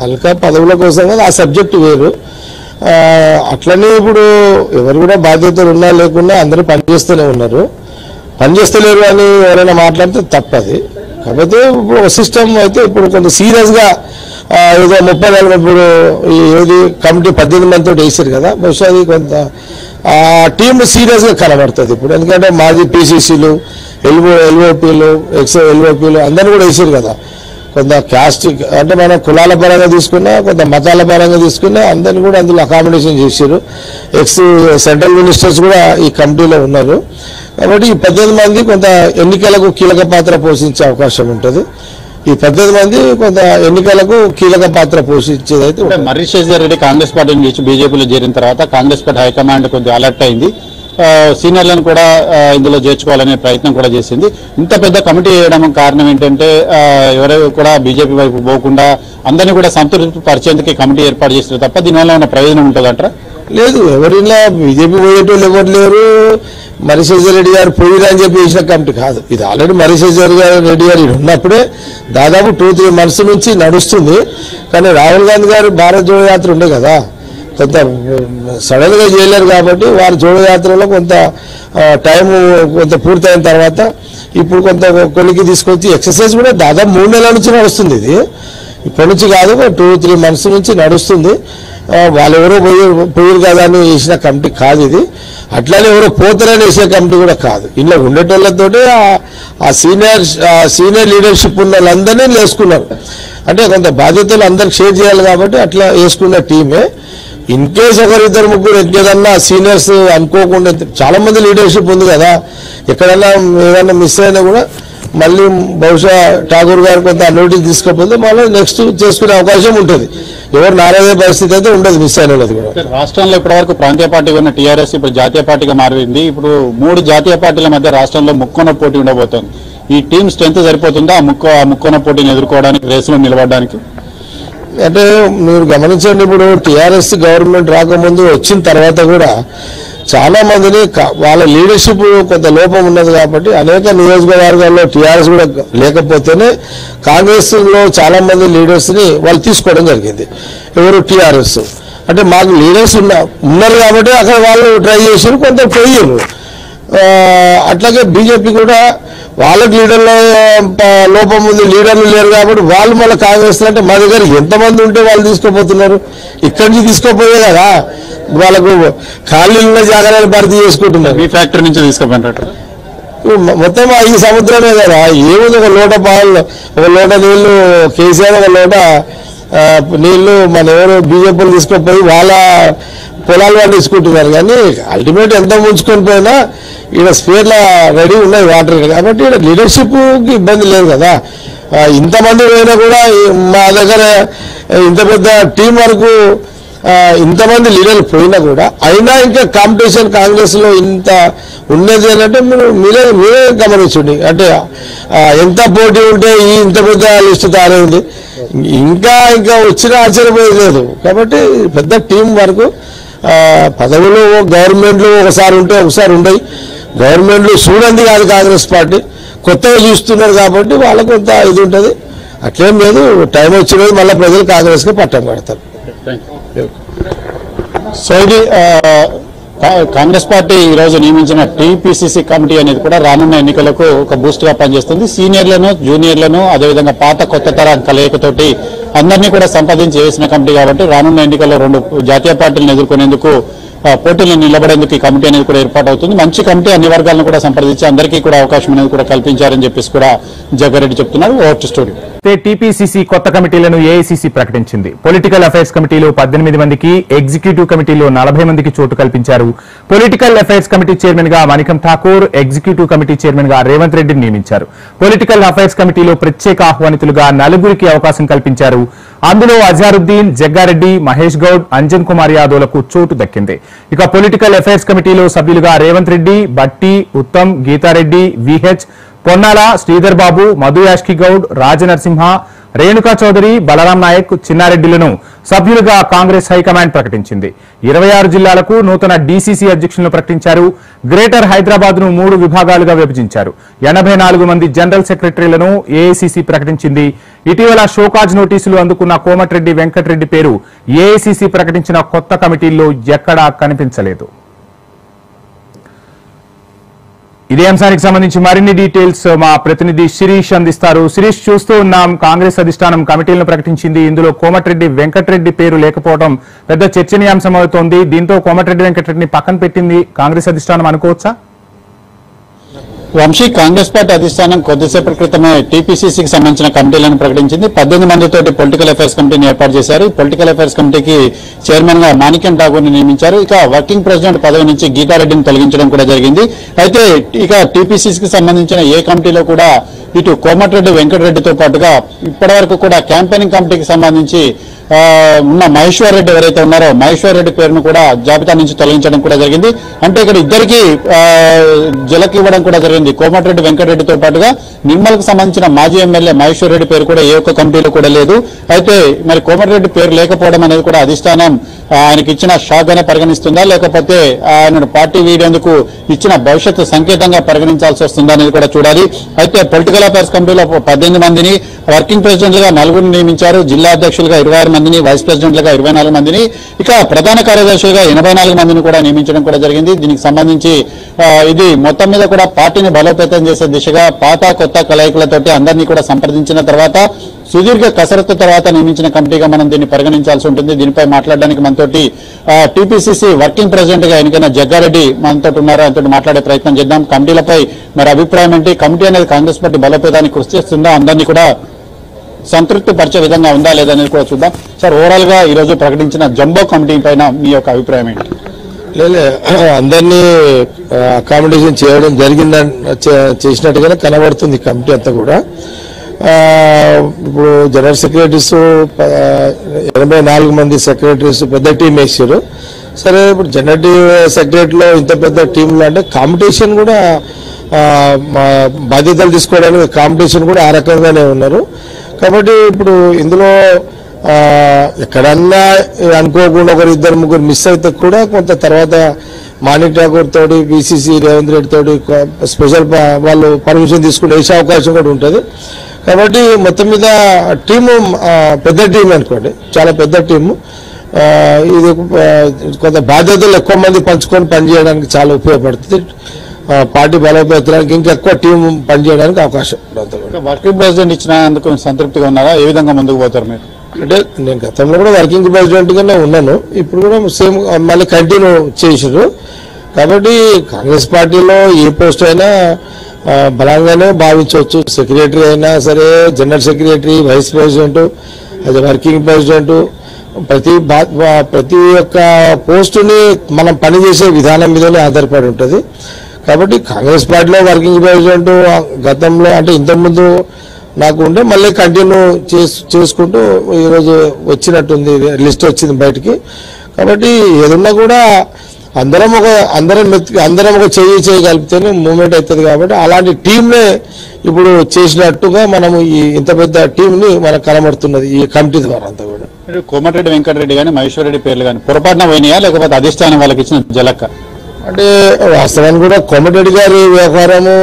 హల్కా పదవుల కోసం కదా ఆ సబ్జెక్ట్ వేరు ఆ, అట్లనే ఇప్పుడు ఎవరు కూడా బాధ్యతలు ఉన్నా లేకున్నా అందరూ పనిచేస్తూనే ఉన్నారు పనిచేస్తలేరు అని ఎవరైనా మాట్లాడితే తప్పది కాకపోతే ఇప్పుడు ఒక సిస్టమ్ అయితే ఇప్పుడు కొంత సీరియస్గా ఏదో ముప్పై నాలుగు ఇప్పుడు ఈ ఏది కమిటీ పద్దెనిమిది మందితో వేసారు కదా బహుశా అది కొంత ఆ టీం సీరియస్గా కనబడుతుంది ఇప్పుడు ఎందుకంటే మాజీ పీసీసీలు ఎల్ఓ ఎల్ఓపీలు ఎక్స్ ఎల్ఓపీలు అందరిని కూడా వేసారు కదా కొంత క్యాస్ట్ అంటే మనం కులాల పరంగా తీసుకున్నా కొంత మతాల పరంగా తీసుకున్నా అందరిని కూడా అందులో అకామిడేషన్ చేశారు ఎక్స్ సెంట్రల్ మినిస్టర్స్ కూడా ఈ కమిటీలో ఉన్నారు కాబట్టి ఈ పద్దెనిమిది మంది కొంత ఎన్నికలకు కీలక పాత్ర పోషించే అవకాశం ఉంటుంది ఈ పద్దెనిమిది మంది కొంత ఎన్నికలకు కీలక పాత్ర పోషించేది అయితే అంటే మర్రి శేషర్ రెడ్డి కాంగ్రెస్ పార్టీ నుంచి బీజేపీలో చేరిన తర్వాత కాంగ్రెస్ పార్టీ హైకమాండ్ కొద్దిగా అలర్ట్ అయింది ఆ, సీనియర్లను కూడా ఆ, ఇందులో చేర్చుకోవాలనే ప్రయత్నం కూడా చేసింది ఇంత పెద్ద కమిటీ వేయడం కారణం ఏంటంటే ఆ, ఎవరు కూడా బీజేపీ వైపు పోకుండా అందరినీ కూడా సంతృప్తి పరిచేందుకు ఈ కమిటీ ఏర్పాటు చేస్తారు తప్ప దీనివల్ల ఏమైనా ప్రయోజనం ఉంటుందంటారా లేదు ఎవరిలా బీజేపీ పోయేటోళ్ళు ఎవరు లేరు మరిశేజర్ రెడ్డి గారు పోయిరా అని చెప్పి వేసిన కమిటీ కాదు ఇది ఆల్రెడీ మరిశేజర్ గారు రెడ్డి గారు ఈడ ఉన్నప్పుడే దాదాపు టూ త్రీ మంత్స్ నుంచి నడుస్తుంది కానీ రాహుల్ గాంధీ గారు భారత్ జోడో యాత్ర ఉండే కదా కొంత సడన్ గా చేయలేరు కాబట్టి వారి జోడో యాత్రలో కొంత ఆ, టైం కొంత పూర్తయిన తర్వాత ఇప్పుడు కొంత కొలికి తీసుకొచ్చి ఎక్సర్సైజ్ కూడా దాదాపు మూడు నెలల నుంచి నడుస్తుంది ఇది ఇప్పటి నుంచి కాదు టూ త్రీ మంత్స్ నుంచి నడుస్తుంది ఆ, వాళ్ళు ఎవరో పోయి పోయారు కదా అని వేసిన కమిటీ కాదు ఇది అట్లానే ఎవరో పోతారని వేసే కమిటీ కూడా కాదు ఇలా ఉండేటోళ్ళతోటి ఆ- ఆ సీనియర్ ఆ సీనియర్ లీడర్షిప్ ఉన్న వాళ్ళందరినీ వేసుకున్నారు అంటే కొంత బాధ్యతలు అందరికి షేర్ చేయాలి కాబట్టి అట్లా వేసుకున్న టీమే ఇన్ కేస్ ఒకరిద్దరు ముగ్గురు ఇంకేదన్నా సీనియర్స్ అనుకోకుండా చాలా మంది లీడర్షిప్ ఉంది కదా ఎక్కడన్నా ఏదన్నా మిస్ అయినా కూడా మళ్ళీ బహుశా ఠాగూర్ గారు కొంత నోటీస్ తీసుకోకపోతే మళ్ళీ నెక్స్ట్ చేసుకునే అవకాశం ఉంటుంది ఎవరు నారాయణ పరిస్థితి అయితే ఉండదు మిస్ అయిన వాళ్ళది కూడా రాష్ట్రంలో ఇప్పటివరకు ప్రాంతీయ పార్టీగా ఉన్న టీఆర్ఎస్ ఇప్పుడు జాతీయ పార్టీగా మారింది ఇప్పుడు మూడు జాతీయ పార్టీల మధ్య రాష్ట్రంలో ముక్కోన పోటీ ఉండబోతోంది ఈ టీం స్ట్రెంత్ సరిపోతుందా ఆ ముక్కో ఆ ముక్కోన పోటీని ఎదుర్కోవడానికి రేసులో నిలబడడానికి అంటే మీరు గమనించండి ఇప్పుడు టీఆర్ఎస్ గవర్నమెంట్ రాకముందు వచ్చిన తర్వాత కూడా చాలా మందిని క- వాళ్ళ లీడర్షిప్ కొంత లోపం ఉన్నది కాబట్టి అనేక నియోజకవర్గాల్లో టీఆర్ఎస్ కూడా లేకపోతేనే కాంగ్రెస్ లో చాలా మంది లీడర్స్ ని వాళ్ళు తీసుకోవడం జరిగింది ఎవరు టీఆర్ఎస్ అంటే మాకు లీడర్స్ ఉన్న ఉన్నారు కాబట్టి అక్కడ వాళ్ళు ట్రై చేసారు కొంత పోయారు ఆ, అట్లాగే బీజేపీ కూడా వాళ్ళకి లీడర్ల ఆ, లోపం ఉంది లీడర్లు లేరు కాబట్టి వాళ్ళు మళ్ళీ కాంగ్రెస్ అంటే మా దగ్గర ఎంతమంది ఉంటే వాళ్ళు తీసుకోపోతున్నారు ఇక్కడి నుంచి తీసుకోపోయే కదా వాళ్ళకు ఖాళీలు ఉన్న జాగ్రత్తలు భర్తీ చేసుకుంటున్నారు మీ ఫ్యాక్టరీ నుంచి తీసుకుపోయినట్టు ఇప్పుడు మొ- మొత్తం ఆ ఈ సముద్రమే కదా ఏముంది ఒక లోట పాలు ఒక లోట నీళ్లు కేసీఆర్ ఒక లోట ఆ, నీళ్లు మన ఎవరు బీజేపీలు తీసుకొని వాళ్ళ పొలాలు వాళ్ళు తీసుకుంటున్నారు కానీ అల్టిమేట్ ఎంత ముంచుకొని పోయినా ఈడ స్పేర్ల రెడీ ఉన్నాయి వాటర్ కాబట్టి ఈడ లీడర్షిప్కి ఇబ్బంది లేదు కదా ఆ, ఇంతమంది పోయినా కూడా ఈ మా దగ్గర ఇంత పెద్ద టీం వరకు ఆ, ఇంతమంది లీడర్లు పోయినా కూడా అయినా ఇంకా కాంపిటీషన్ కాంగ్రెస్ లో ఇంత ఉన్నది అని అంటే మీరు మీరే మీరే గమనించండి అంటే ఆ, ఎంత పోటీ ఉంటే ఈ ఇంత పెద్ద లిస్ట్ తయారైంది ఇంకా ఇంకా వచ్చిన ఆశ్చర్యపోయేది లేదు కాబట్టి పెద్ద టీం వరకు ఆ, పదవులు గవర్నమెంట్లు ఒకసారి ఉంటే ఒకసారి ఉండయి గవర్నమెంట్లు చూడండి కాదు కాంగ్రెస్ పార్టీ కొత్తగా చూస్తున్నారు కాబట్టి వాళ్ళకు కొంత ఇది ఉంటుంది అట్లేం లేదు టైం వచ్చినది మళ్ళీ ప్రజలు కాంగ్రెస్కి పట్టం కడతారు సో ఇది ఆ, కా- కాంగ్రెస్ పార్టీ ఈ రోజు నియమించిన టీపీసీసీ కమిటీ అనేది కూడా రానున్న ఎన్నికలకు ఒక బూస్ట్ గా పనిచేస్తుంది సీనియర్లను జూనియర్లను అదేవిధంగా పాత కొత్త తరం కలయికతోటి అందరినీ కూడా సంపాదించి వేసిన కమిటీ కాబట్టి రానున్న ఎన్నికల్లో రెండు జాతీయ పార్టీలను ఎదుర్కొనేందుకు ఆ, పోటీలో నిలబడేందుకు ఈ కమిటీ అనేది కూడా ఏర్పాటు అవుతుంది మంచి కమిటీ అన్ని వర్గాలను కూడా సంప్రదించి అందరికీ కూడా అవకాశం అనేది కూడా కల్పించారని చెప్పేసి కూడా జగ్గారెడ్డి చెప్తున్నారు ఓవర్ టు స్టూడియో టీపీసీసీ కొత్త కమిటీలను ఏఐసీసీ ప్రకటించింది పొలిటికల్ అఫైర్స్ కమిటీలో పద్దెనిమిది మందికి ఎగ్జిక్యూటివ్ కమిటీలో నలభై మందికి చోటు కల్పించారు పొలిటికల్ అఫైర్స్ కమిటీ చైర్మన్ గా Manickam Tagore executive committee chairman గా రేవంత్ రెడ్డిని నియమించారు పొలిటికల్ అఫైర్స్ కమిటీలో ప్రత్యేక ఆహ్వానితులుగా నలుగురికి అవకాశం కల్పించారు అందులో అజారుద్దీన్ జగ్గారెడ్డి మహేష్ గౌడ్ అంజన్ కుమార్ యాదవ్లకు చోటు దక్కింది ఇక పొలిటికల్ అఫైర్స్ కమిటీలో సభ్యులుగా రేవంత్ రెడ్డి బట్టి ఉత్తమ్ గీతారెడ్డి విహెచ్ పొన్నాల శ్రీధర్ బాబు మధు యాష్కి గౌడ్ రాజనరసింహ రేణుకా చౌదరి బలరాం నాయక్ చిన్నారెడ్డిలను సభ్యులుగా కాంగ్రెస్ హైకమాండ్ ప్రకటించింది ఇరవై ఆరు జిల్లాలకు నూతన డీసీసీ అధ్యక్షులను ప్రకటించారు గ్రేటర్ హైదరాబాద్ ను మూడు విభాగాలుగా విభజించారు ఎనభై నాలుగు మంది జనరల్ సెక్రటరీలను ఏఐసీసీ ప్రకటించింది ఇటీవల షోకాజ్ నోటీసులు అందుకున్న కోమటిరెడ్డి వెంకటరెడ్డి పేరు ఏఐసీసీ ప్రకటించిన కొత్త కమిటీల్లో ఎక్కడా కనిపించలేదు ఇదే అంశానికి సంబంధించి మరిన్ని డీటెయిల్స్ మా ప్రతినిధి శిరీష్ అందిస్తారు శిరీష్ చూస్తూ ఉన్నాం కాంగ్రెస్ అధిష్టానం కమిటీలను ప్రకటించింది ఇందులో కోమటిరెడ్డి వెంకటరెడ్డి పేరు లేకపోవడం పెద్ద చర్చనీయాంశం అవుతోంది దీంతో కోమటిరెడ్డి వెంకటరెడ్డిని పక్కన పెట్టింది కాంగ్రెస్ అధిష్టానం అనుకోవచ్చా వంశీ కాంగ్రెస్ పార్టీ అధిష్టానం కొద్దిసేపటి క్రితమే టీపీసీసీకి సంబంధించిన కమిటీలను ప్రకటించింది పద్దెనిమిది మందితోటి పొలిటికల్ అఫైర్స్ కమిటీని ఏర్పాటు చేశారు ఈ పొలిటికల్ అఫైర్స్ కమిటీకి చైర్మన్ గా మాణిక్యం ఠాగూర్ ని నియమించారు ఇక వర్కింగ్ ప్రెసిడెంట్ పదవి నుంచి గీతారెడ్డిని తొలగించడం కూడా జరిగింది అయితే ఇక టీపీసీసీకి సంబంధించిన ఏ కమిటీలో కూడా ఇటు కోమటిరెడ్డి వెంకటరెడ్డితో పాటుగా ఇప్పటివరకు కూడా క్యాంపెయినింగ్ కమిటీకి సంబంధించి ఆ, ఉన్న మహేశ్వర్ రెడ్డి ఎవరైతే ఉన్నారో మహేశ్వర్ రెడ్డి పేరును కూడా జాబితా నుంచి తొలగించడం కూడా జరిగింది అంటే ఇక్కడ ఇద్దరికి జలకి ఇవ్వడం కూడా జరిగింది కోమటిరెడ్డి వెంకటరెడ్డితో పాటుగా నిమ్మలకు సంబంధించిన మాజీ ఎమ్మెల్యే మహేశ్వర్ రెడ్డి పేరు కూడా ఏ ఒక్క కమిటీలో కూడా లేదు అయితే మరి కోమటిరెడ్డి పేరు లేకపోవడం అనేది కూడా అధిష్టానం ఆ, ఆయనకి ఇచ్చిన షాక్ గానే పరిగణిస్తుందా లేకపోతే ఆయన పార్టీ వీడేందుకు ఇచ్చిన భవిష్యత్తు సంకేతంగా పరిగణించాల్సి వస్తుందా అనేది కూడా చూడాలి అయితే పొలిటికల్ అఫైర్స్ కమిటీలో పద్దెనిమిది మందిని వర్కింగ్ ప్రెసిడెంట్లుగా నలుగురిని నియమించారు జిల్లా అధ్యక్షులుగా ఇరవై ఆరు మందిని వైస్ ప్రెసిడెంట్లుగా ఇరవై నాలుగు మందిని ఇక ప్రధాన కార్యదర్శులుగా ఎనభై నాలుగు మందిని కూడా నియమించడం కూడా జరిగింది దీనికి సంబంధించి ఆ, ఇది మొత్తం మీద కూడా పార్టీని బలోపేతం చేసే దిశగా పాత కొత్త కలయికలతోటి అందరినీ కూడా సంప్రదించిన తర్వాత సుదీర్ఘ కసరత్తు తర్వాత నియమించిన కమిటీగా మనం దీన్ని పరిగణించాల్సి ఉంటుంది దీనిపై మాట్లాడడానికి మనతోటి టీపీసీసీ వర్కింగ్ ప్రెసిడెంట్ గా ఎన్నికైన జగ్గారెడ్డి మనతో ఉన్నారు ఆయనతో మాట్లాడే ప్రయత్నం చేద్దాం కమిటీలపై మరి అభిప్రాయం ఏంటి కమిటీ అనేది కాంగ్రెస్ పార్టీ బలోపేతానికి కృషి చేస్తుందా అందరినీ కూడా సంతృప్తి పరిచే విధంగా ఉందా లేదా అనేది కూడా చూద్దాం సార్ ఓవరాల్ గా ఈ రోజు ప్రకటించిన జంబో కమిటీ పైన మీ యొక్క అభిప్రాయం ఏంటి లేలే అందరినీ అకామిడేషన్ చేయడం జరిగిందని చే- చేసినట్టుగానే కనబడుతుంది ఈ కమిటీ అంతా కూడా ఆ, ఇప్పుడు జనరల్ సెక్రటరీస్ ప- ఎనభై నాలుగు మంది సెక్రటరీస్ పెద్ద టీం వేసారు సరే ఇప్పుడు జనరల్ సెక్రటరీలో ఇంత పెద్ద టీంలో అంటే కాంపిటీషన్ కూడా ఆ, మా బాధ్యతలు తీసుకోవడానికి కాంపిటీషన్ కూడా ఆ రకంగానే ఉన్నారు కాబట్టి ఇప్పుడు ఇందులో ఆ, ఎక్కడన్నా అనుకోకుండా ఒకరు ఇద్దరు ముగ్గురు మిస్ అయితే కూడా కొంత తర్వాత మాణిక్ ఠాకూర్ తోటి బీసీసీ రేవంత్ రెడ్డి తోటి కొ- స్పెషల్ ప- వాళ్ళు పర్మిషన్ తీసుకుని వేసే అవకాశం కూడా ఉంటుంది కాబట్టి మొత్తం మీద టీము ఆ, పెద్ద టీం అనుకోండి చాలా పెద్ద టీము ఆ, ఇది ఆ, కొంత బాధ్యతలు ఎక్కువ మంది పంచుకొని పనిచేయడానికి చాలా ఉపయోగపడుతుంది ఆ, పార్టీ బలోపేతానికి ఇంకా ఎక్కువ టీం పనిచేయడానికి అవకాశం ఉంటుంది వర్కింగ్ ప్రెసిడెంట్ ఇచ్చినందుకు సంతృప్తిగా ఉన్నారా ఏ విధంగా ముందుకు పోతారు మీరు అంటే నేను గతంలో కూడా వర్కింగ్ ప్రెసిడెంట్ గానే ఉన్నాను ఇప్పుడు కూడా సేమ్ మళ్ళీ కంటిన్యూ చేసారు కాబట్టి కాంగ్రెస్ పార్టీలో ఏ పోస్ట్ అయినా ఆ, బలంగానే భావించవచ్చు సెక్రటరీ అయినా సరే జనరల్ సెక్రటరీ వైస్ ప్రెసిడెంట్ అది వర్కింగ్ ప్రెసిడెంట్ ప్రతి బా- బా- ప్రతి ఒక్క పోస్టుని మనం పనిచేసే విధానం మీదనే ఆధారపడి ఉంటుంది కాబట్టి కాంగ్రెస్ పార్టీలో వర్కింగ్ ప్రెసిడెంట్ గతంలో అంటే ఇంతకుముందు నాకు ఉండే మళ్ళీ కంటిన్యూ చేసు చేసుకుంటూ ఈరోజు వచ్చినట్టుంది లిస్ట్ వచ్చింది బయటికి కాబట్టి ఏదున్నా కూడా అందరం ఒక అందరం మెత్తి అందరం ఒక చేయి చేయి కలిపితేనే మూమెంట్ అవుతుంది కాబట్టి అలాంటి టీంనే ఇప్పుడు చేసినట్టుగా మనము ఈ ఇంత పెద్ద టీంని మనకు కనబడుతున్నది ఈ కమిటీ ద్వారా అంతా కూడా మీరు కోమటిరెడ్డి వెంకటరెడ్డి కానీ మహేశ్వర్ రెడ్డి పేర్లు కానీ పొరపాటున పోయినాయా లేకపోతే అధిష్టానం వాళ్ళకి ఇచ్చిన జలక్క అంటే వాస్తవానికి కూడా కోమటిరెడ్డి గారి వ్యవహారము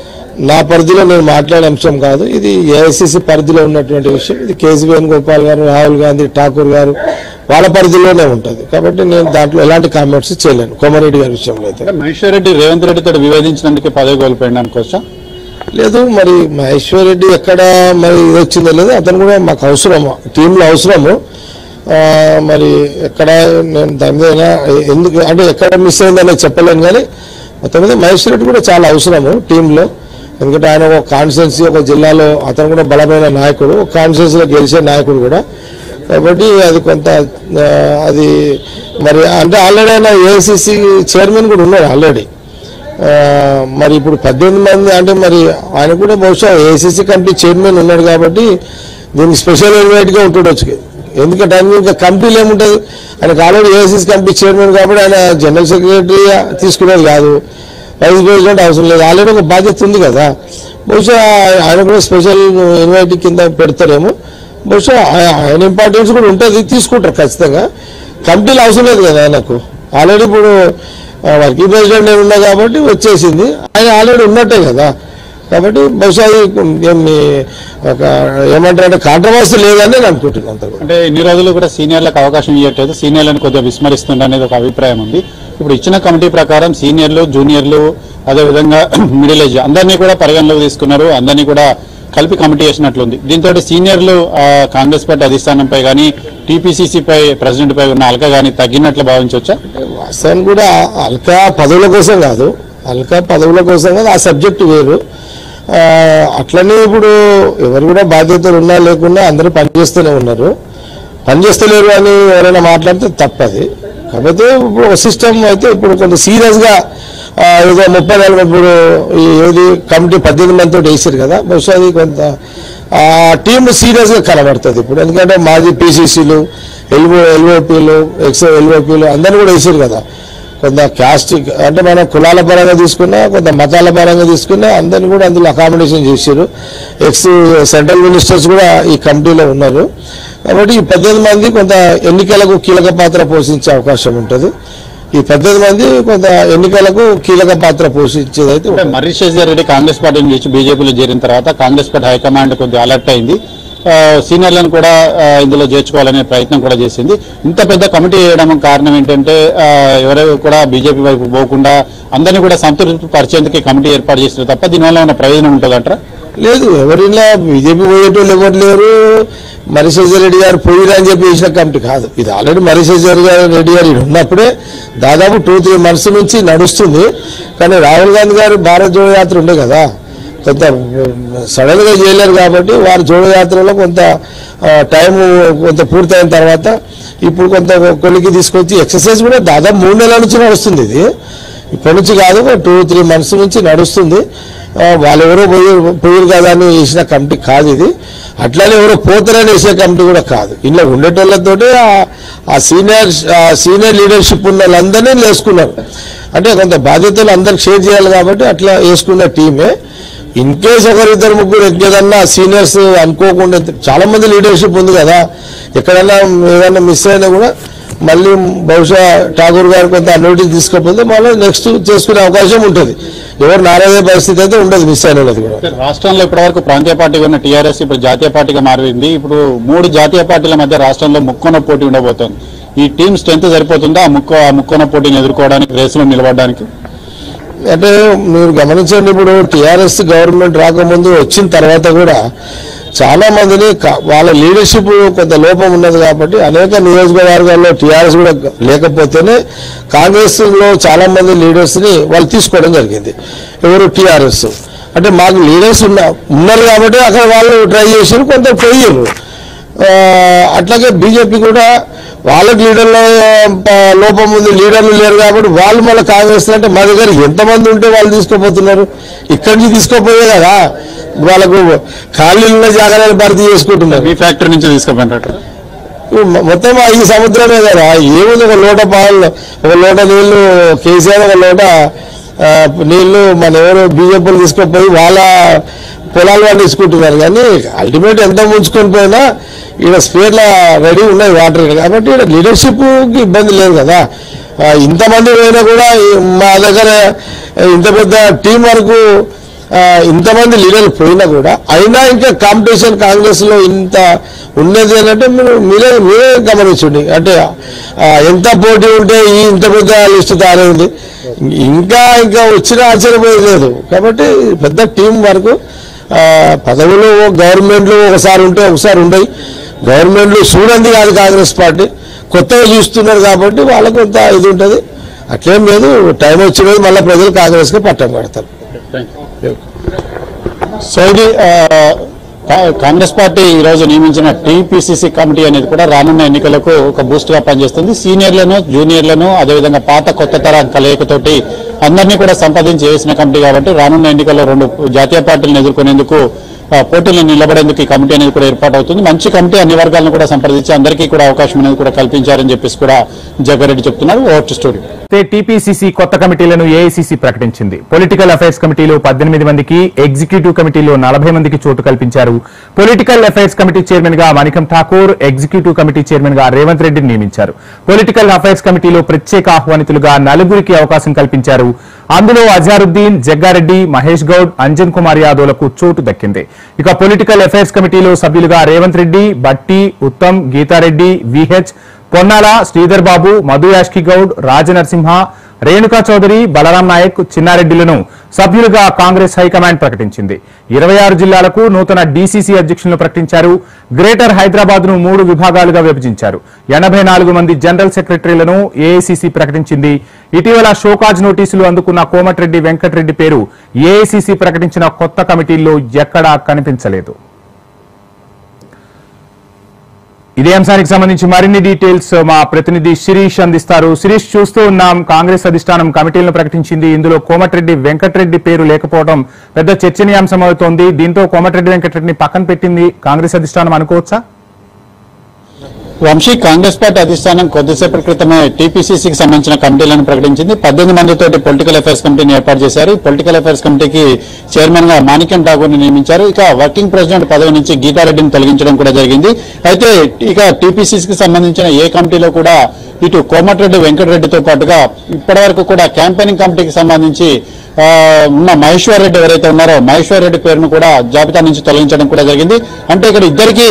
నా పరిధిలో నేను మాట్లాడే అంశం కాదు ఇది ఏఐసిసి పరిధిలో ఉన్నటువంటి విషయం ఇది కేసీ వేణుగోపాల్ గారు రాహుల్ గాంధీ ఠాకూర్ గారు వాళ్ళ పరిధిలోనే ఉంటుంది కాబట్టి నేను దాంట్లో ఎలాంటి కామెంట్స్ చేయలేను కోమరెడ్డి గారి విషయంలో అయితే మహేశ్వర్ రెడ్డి రేవంత్ రెడ్డితో వివేదించినందుకే పదవి కోల్పోయింది అనుకోవచ్చా లేదు మరి మహేశ్వర్ రెడ్డి ఎక్కడ మరి ఇది వచ్చిందో లేదు అతను కూడా మాకు అవసరము టీంలో అవసరము ఆ, మరి ఎక్కడ నేను దాని మీద ఎందుకు అంటే ఎక్కడ మిస్ అయిందనేది చెప్పలేను కానీ మొత్తం మీద మహేశ్వర్ రెడ్డి కూడా చాలా అవసరము టీంలో ఎందుకంటే ఆయన ఒక కాన్స్టిట్యున్సీ ఒక జిల్లాలో అతను కూడా బలమైన నాయకుడు ఒక కాన్స్టిట్యున్సీలో గెలిచే నాయకుడు కూడా కాబట్టి అది కొంత ఆ, అది మరి అంటే ఆల్రెడీ ఆయన ఏఐసిసి చైర్మన్ కూడా ఉన్నాడు ఆల్రెడీ ఆ, మరి ఇప్పుడు పద్దెనిమిది మంది అంటే మరి ఆయన కూడా బహుశా ఏసీసీ కమిటీ చైర్మన్ ఉన్నాడు కాబట్టి దీనికి స్పెషల్ ఇన్వైట్ గా ఉంటుండొచ్చు ఎందుకంటే ఆయన ఇంకా కమిటీలు ఏముంటుంది ఆయనకు ఆల్రెడీ ఏసీసీ కమిటీ చైర్మన్ కాబట్టి ఆయన జనరల్ సెక్రటరీ తీసుకునేది కాదు వైస్ ప్రెసిడెంట్ అవసరం లేదు ఆల్రెడీ ఒక బాధ్యత ఉంది కదా బహుశా ఆయన కూడా స్పెషల్ ఇన్వైట్ కింద పెడతారేమో బహుశా ఆ- ఆయన ఇంపార్టెన్స్ కూడా ఉంటుంది తీసుకుంటారు ఖచ్చితంగా కమిటీలు అవసరం లేదు కదా ఆయనకు ఆల్రెడీ ఇప్పుడు ఆ, వర్కింగ్ ప్రెసిడెంట్ నేను ఉన్నా కాబట్టి వచ్చేసింది ఆయన ఆల్రెడీ ఉన్నట్టే కదా కాబట్టి బహుశా అది ఏమి ఒక ఏమంటారంటే కాంట్రవర్సీ లేదని నేను అనుకుంటున్నాను అంత కూడా. అంటే ఇన్ని రోజులు కూడా సీనియర్లకు అవకాశం ఇవ్వట్లేదు సీనియర్లను కొద్దిగా విస్మరిస్తుంది అనేది ఒక అభిప్రాయం ఉంది ఇప్పుడు ఇచ్చిన కమిటీ ప్రకారం సీనియర్లు జూనియర్లు అదేవిధంగా మిడిల్ ఏజ్ అందరినీ కూడా పరిగణలోకి తీసుకున్నారు అందరినీ కూడా కలిపి కమిటీ చేసినట్లుంది దీంతో సీనియర్లు ఆ, కాంగ్రెస్ పార్టీ అధిష్టానంపై కానీ టీపీసీసీపై ప్రెసిడెంట్ పై ఉన్న అలక కానీ తగ్గినట్లు భావించవచ్చా వాస్తవం కూడా అల్కా పదవుల కోసం కాదు అల్కా పదవుల కోసం కాదు ఆ సబ్జెక్టు వేరు ఆ, అట్లనే ఇప్పుడు ఎవరు కూడా బాధ్యతలు ఉన్నా లేకున్నా అందరూ పనిచేస్తూనే ఉన్నారు పనిచేస్తలేరు అని ఎవరైనా మాట్లాడితే తప్పది కాకపోతే ఇప్పుడు ఒక సిస్టమ్ అయితే ఇప్పుడు కొంచెం సీరియస్గా ఏదో ముప్పై నలభై ఇప్పుడు ఈ ఏది కమిటీ పద్దెనిమిది మందితో వేసారు కదా బహుశా అది కొంత ఆ టీం సీరియస్గా కనబడుతుంది ఇప్పుడు ఎందుకంటే మాజీ పీసీసీలు ఎల్ఓ ఎల్ఓపీలు ఎక్స్ ఎల్ఓపీలు అందరూ కూడా వేసారు కదా కొంత క్యాస్ట్ అంటే మనం కులాల పరంగా తీసుకున్నా కొంత మతాల పరంగా తీసుకున్నా అందరిని కూడా అందులో అకామిడేషన్ చేశారు ఎక్స్ సెంట్రల్ మినిస్టర్స్ కూడా ఈ కమిటీలో ఉన్నారు కాబట్టి ఈ పద్దెనిమిది మంది కొంత ఎన్నికలకు కీలక పాత్ర పోషించే అవకాశం ఉంటుంది ఈ పద్దెనిమిది మంది కొంత ఎన్నికలకు కీలక పాత్ర పోషించేది అయితే అంటే మర్రి శేషర్ రెడ్డి కాంగ్రెస్ పార్టీ నుంచి బీజేపీలో చేరిన తర్వాత కాంగ్రెస్ పార్టీ హైకమాండ్ కొద్దిగా అలర్ట్ అయింది ఆ, సీనియర్లను కూడా ఆ, ఇందులో చేర్చుకోవాలనే ప్రయత్నం కూడా చేసింది ఇంత పెద్ద కమిటీ వేయడం కారణం ఏంటంటే ఆ, ఎవరు కూడా బీజేపీ వైపు పోకుండా అందరినీ కూడా సంతృప్తి పరిచేందుకు ఈ కమిటీ ఏర్పాటు చేసిన తప్ప దీనివల్ల ఉన్న ప్రయోజనం ఉంటుందంటారా లేదు ఎవరిలా బీజేపీ పోయేటోళ్ళు ఎవరు లేరు మరిశేజర్ రెడ్డి గారు పోయిరా అని చెప్పి వేసిన కమిటీ కాదు ఇది ఆల్రెడీ మరిశేజర్ గారు రెడ్డి గారు ఈడ ఉన్నప్పుడే దాదాపు టూ త్రీ మంత్స్ నుంచి నడుస్తుంది కానీ రాహుల్ గాంధీ గారు భారత్ జోడో యాత్ర ఉండే కదా కొంత సడన్ గా చేయలేరు కాబట్టి వారి జోడో యాత్రలో కొంత టైం కొంత పూర్తయిన తర్వాత ఇప్పుడు కొంత కొలికి తీసుకొచ్చి ఎక్సర్సైజ్ కూడా దాదాపు మూడు నెలల నుంచి నడుస్తుంది ఇది ఇప్పటి నుంచి కాదు టూ త్రీ మంత్స్ నుంచి నడుస్తుంది ఆ, వాళ్ళు ఎవరో పోయి పోయారు కదా అని వేసిన కమిటీ కాదు ఇది అట్లానే ఎవరో పోతారని వేసే కమిటీ కూడా కాదు ఇంట్లో ఉండేటోళ్ళతోటి ఆ- ఆ సీనియర్ ఆ సీనియర్ లీడర్షిప్ ఉన్న వాళ్ళందరినీ వేసుకున్నారు అంటే కొంత బాధ్యతలు అందరికి షేర్ చేయాలి కాబట్టి అట్లా వేసుకున్న టీమే ఇన్ కేస్ ఒకరిద్దరు ముగ్గురు ఏదన్నా సీనియర్స్ అనుకోకుండా చాలా మంది లీడర్షిప్ ఉంది కదా ఎక్కడన్నా ఏదన్నా మిస్ అయినా కూడా మళ్ళీ బహుశా ఠాగూర్ గారు కొంత నోటీస్ తీసుకపోతే మళ్ళీ నెక్స్ట్ చేసుకునే అవకాశం ఉంటుంది ఎవరు నారాయణ పరిస్థితి అయితే ఉండదు మిస్ అయిన వాళ్ళది కూడా రాష్ట్రంలో ఇప్పటివరకు ప్రాంతీయ పార్టీగా ఉన్న టీఆర్ఎస్ ఇప్పుడు జాతీయ పార్టీగా మారింది ఇప్పుడు మూడు జాతీయ పార్టీల మధ్య రాష్ట్రంలో ముక్కోన పోటీ ఉండబోతోంది ఈ టీం స్ట్రెంత్ సరిపోతుందా ఆ ముక్కో ఆ ముక్కోన పోటీని ఎదుర్కోవడానికి రేసులో నిలబడడానికి అంటే మీరు గమనించండి ఇప్పుడు టిఆర్ఎస్ గవర్నమెంట్ రాకముందు వచ్చిన తర్వాత కూడా చాలా మందిని క- వాళ్ళ లీడర్షిప్ కొంత లోపం ఉన్నది కాబట్టి అనేక నియోజకవర్గాల్లో టిఆర్ఎస్ కూడా లేకపోతేనే కాంగ్రెస్ లో చాలా మంది లీడర్స్ ని వాళ్ళు తీసుకోవడం జరిగింది ఎవరు టిఆర్ఎస్ అంటే మాకు లీడర్స్ ఉన్న ఉన్నారు కాబట్టి అక్కడ వాళ్ళు ట్రై చేసారు కొంత పోయారు ఆ, అట్లాగే బీజేపీ కూడా వాళ్ళకి లీడర్ల ఆ, లోపం ఉంది లీడర్లు లేరు కాబట్టి వాళ్ళు మళ్ళీ కాంగ్రెస్ అంటే మా దగ్గర ఎంతమంది ఉంటే వాళ్ళు తీసుకోపోతున్నారు ఇక్కడి నుంచి తీసుకోపోయే కదా వాళ్ళకు ఖాళీలు ఉన్న జాగ్రత్తలు భర్తీ చేసుకుంటున్నారు మీ ఫ్యాక్టరీ నుంచి తీసుకుపోయినట్టు ఇప్పుడు మొ- మొత్తం ఈ సముద్రమే కదా ఏముంది ఒక లోట పాలు ఒక లోట నీళ్లు కేసీఆర్ ఒక లోట ఆ, నీళ్లు మన ఎవరు బీజేపీలు తీసుకుపోయి వాళ్ళ పొలాలు వాళ్ళు తీసుకుంటున్నారు కానీ అల్టిమేట్ ఎంత ముంచుకొని పోయినా ఈడ స్పేర్ల రెడీ ఉన్నాయి వాటర్ కాబట్టి ఈడ లీడర్షిప్కి ఇబ్బంది లేదు కదా ఆ, ఇంతమంది పోయినా కూడా ఈ మా దగ్గర ఇంత పెద్ద టీం వరకు ఆ, ఇంతమంది లీడర్లు పోయినా కూడా అయినా ఇంకా కాంపిటీషన్ కాంగ్రెస్ లో ఇంత ఉన్నది అని అంటే మీరు మీరే మీరే గమనించండి అంటే ఆ, ఎంత పోటీ ఉంటే ఈ ఇంత పెద్ద లిస్ట్ తయారైంది ఇంకా ఇంకా వచ్చిన ఆశ్చర్యపోయేది లేదు కాబట్టి పెద్ద టీం వరకు ఆ, పదవులు గవర్నమెంట్లు ఒకసారి ఉంటే ఒకసారి ఉండయి గవర్నమెంట్లు చూడండి కాదు కాంగ్రెస్ పార్టీ కొత్తగా చూస్తున్నారు కాబట్టి వాళ్ళకు కొంత ఇది ఉంటుంది అట్లేం లేదు టైం వచ్చినది మళ్ళీ ప్రజలు కాంగ్రెస్కి పట్టం కడతారు సో ఇది ఆ, కా- కాంగ్రెస్ పార్టీ ఈ రోజు నియమించిన టీపీసీసీ కమిటీ అనేది కూడా రానున్న ఎన్నికలకు ఒక బూస్ట్ గా పనిచేస్తుంది సీనియర్లను జూనియర్లను అదేవిధంగా పాత కొత్త తరం కలయికతోటి అందరినీ కూడా సంపాదించి వేసిన కమిటీ కాబట్టి రానున్న ఎన్నికల్లో రెండు జాతీయ పార్టీలను ఎదుర్కొనేందుకు ఆ, పోటీలో నిలబడేందుకు ఈ కమిటీ అనేది కూడా ఏర్పాటు అవుతుంది మంచి కమిటీ అన్ని వర్గాలను కూడా సంప్రదించి అందరికీ కూడా అవకాశం అనేది కూడా కల్పించారని చెప్పేసి కూడా జగ్గారెడ్డి చెప్తున్నారు ఓవర్ టు స్టోరీ టీపీసీసీ కొత్త కమిటీలను ఏఐసీసీ ప్రకటించింది పొలిటికల్ అఫైర్స్ కమిటీలో పద్దెనిమిది మందికి ఎగ్జిక్యూటివ్ కమిటీలో నలభై మందికి చోటు కల్పించారు పొలిటికల్ అఫైర్స్ కమిటీ చైర్మన్ గా Manickam Tagore executive committee chairman గా రేవంత్ రెడ్డిని నియమించారు పొలిటికల్ అఫైర్స్ కమిటీలో ప్రత్యేక ఆహ్వానితులుగా నలుగురికి అవకాశం కల్పించారు అందులో అజారుద్దీన్ జగ్గారెడ్డి మహేష్ గౌడ్ అంజన్ కుమార్ యాదవ్లకు చోటు దక్కింది ఇక పొలిటికల్ అఫైర్స్ కమిటీలో సభ్యులుగా రేవంత్ రెడ్డి బట్టి ఉత్తమ్ గీతారెడ్డి విహెచ్ పొన్నాల శ్రీధర్ బాబు మధు యాష్కి గౌడ్ రాజనరసింహ రేణుకా చౌదరి బలరాం నాయక్ చిన్నారెడ్డిలను సభ్యులుగా కాంగ్రెస్ హైకమాండ్ ప్రకటించింది ఇరవై ఆరు జిల్లాలకు నూతన డీసీసీ అధ్యక్షులను ప్రకటించారు గ్రేటర్ హైదరాబాద్ ను మూడు విభాగాలుగా విభజించారు ఎనభై నాలుగు మంది జనరల్ సెక్రటరీలను ఏఐసీసీ ప్రకటించింది ఇటీవల షోకాజ్ నోటీసులు అందుకున్న కోమటిరెడ్డి వెంకటరెడ్డి పేరు ఏఐసీసీ ప్రకటించిన కొత్త కమిటీల్లో ఎక్కడా కనిపించలేదు ఇదే అంశానికి సంబంధించి మరిన్ని డీటెయిల్స్ మా ప్రతినిధి శిరీష్ అందిస్తారు శిరీష్ చూస్తూ ఉన్నాం కాంగ్రెస్ అధిష్టానం కమిటీలను ప్రకటించింది ఇందులో కోమటిరెడ్డి వెంకటరెడ్డి పేరు లేకపోవడం పెద్ద చర్చనీయాంశం అవుతోంది దీంతో కోమటిరెడ్డి వెంకటరెడ్డిని పక్కన పెట్టింది కాంగ్రెస్ అధిష్టానం అనుకోవచ్చా వంశీ కాంగ్రెస్ పార్టీ అధిష్టానం కొద్దిసేపటి క్రితమే టీపీసీసీకి సంబంధించిన కమిటీలను ప్రకటించింది పద్దెనిమిది మందితోటి పొలిటికల్ అఫైర్స్ కమిటీని ఏర్పాటు చేశారు ఈ పొలిటికల్ అఫైర్స్ కమిటీకి చైర్మన్ గా మాణిక్యం ఠాగూర్ని నియమించారు ఇక వర్కింగ్ ప్రెసిడెంట్ పదవి నుంచి గీతారెడ్డిని తొలగించడం కూడా జరిగింది అయితే ఇక టీపీసీసీకి సంబంధించిన ఏ కమిటీలో కూడా ఇటు కోమటిరెడ్డి వెంకటరెడ్డితో పాటుగా ఇప్పటివరకు కూడా క్యాంపెయినింగ్ కమిటీకి సంబంధించి ఆ, ఉన్న మహేశ్వర్ రెడ్డి ఎవరైతే ఉన్నారో మహేశ్వర్ రెడ్డి పేరును కూడా జాబితా నుంచి తొలగించడం కూడా జరిగింది అంటే ఇక్కడ ఇద్దరికి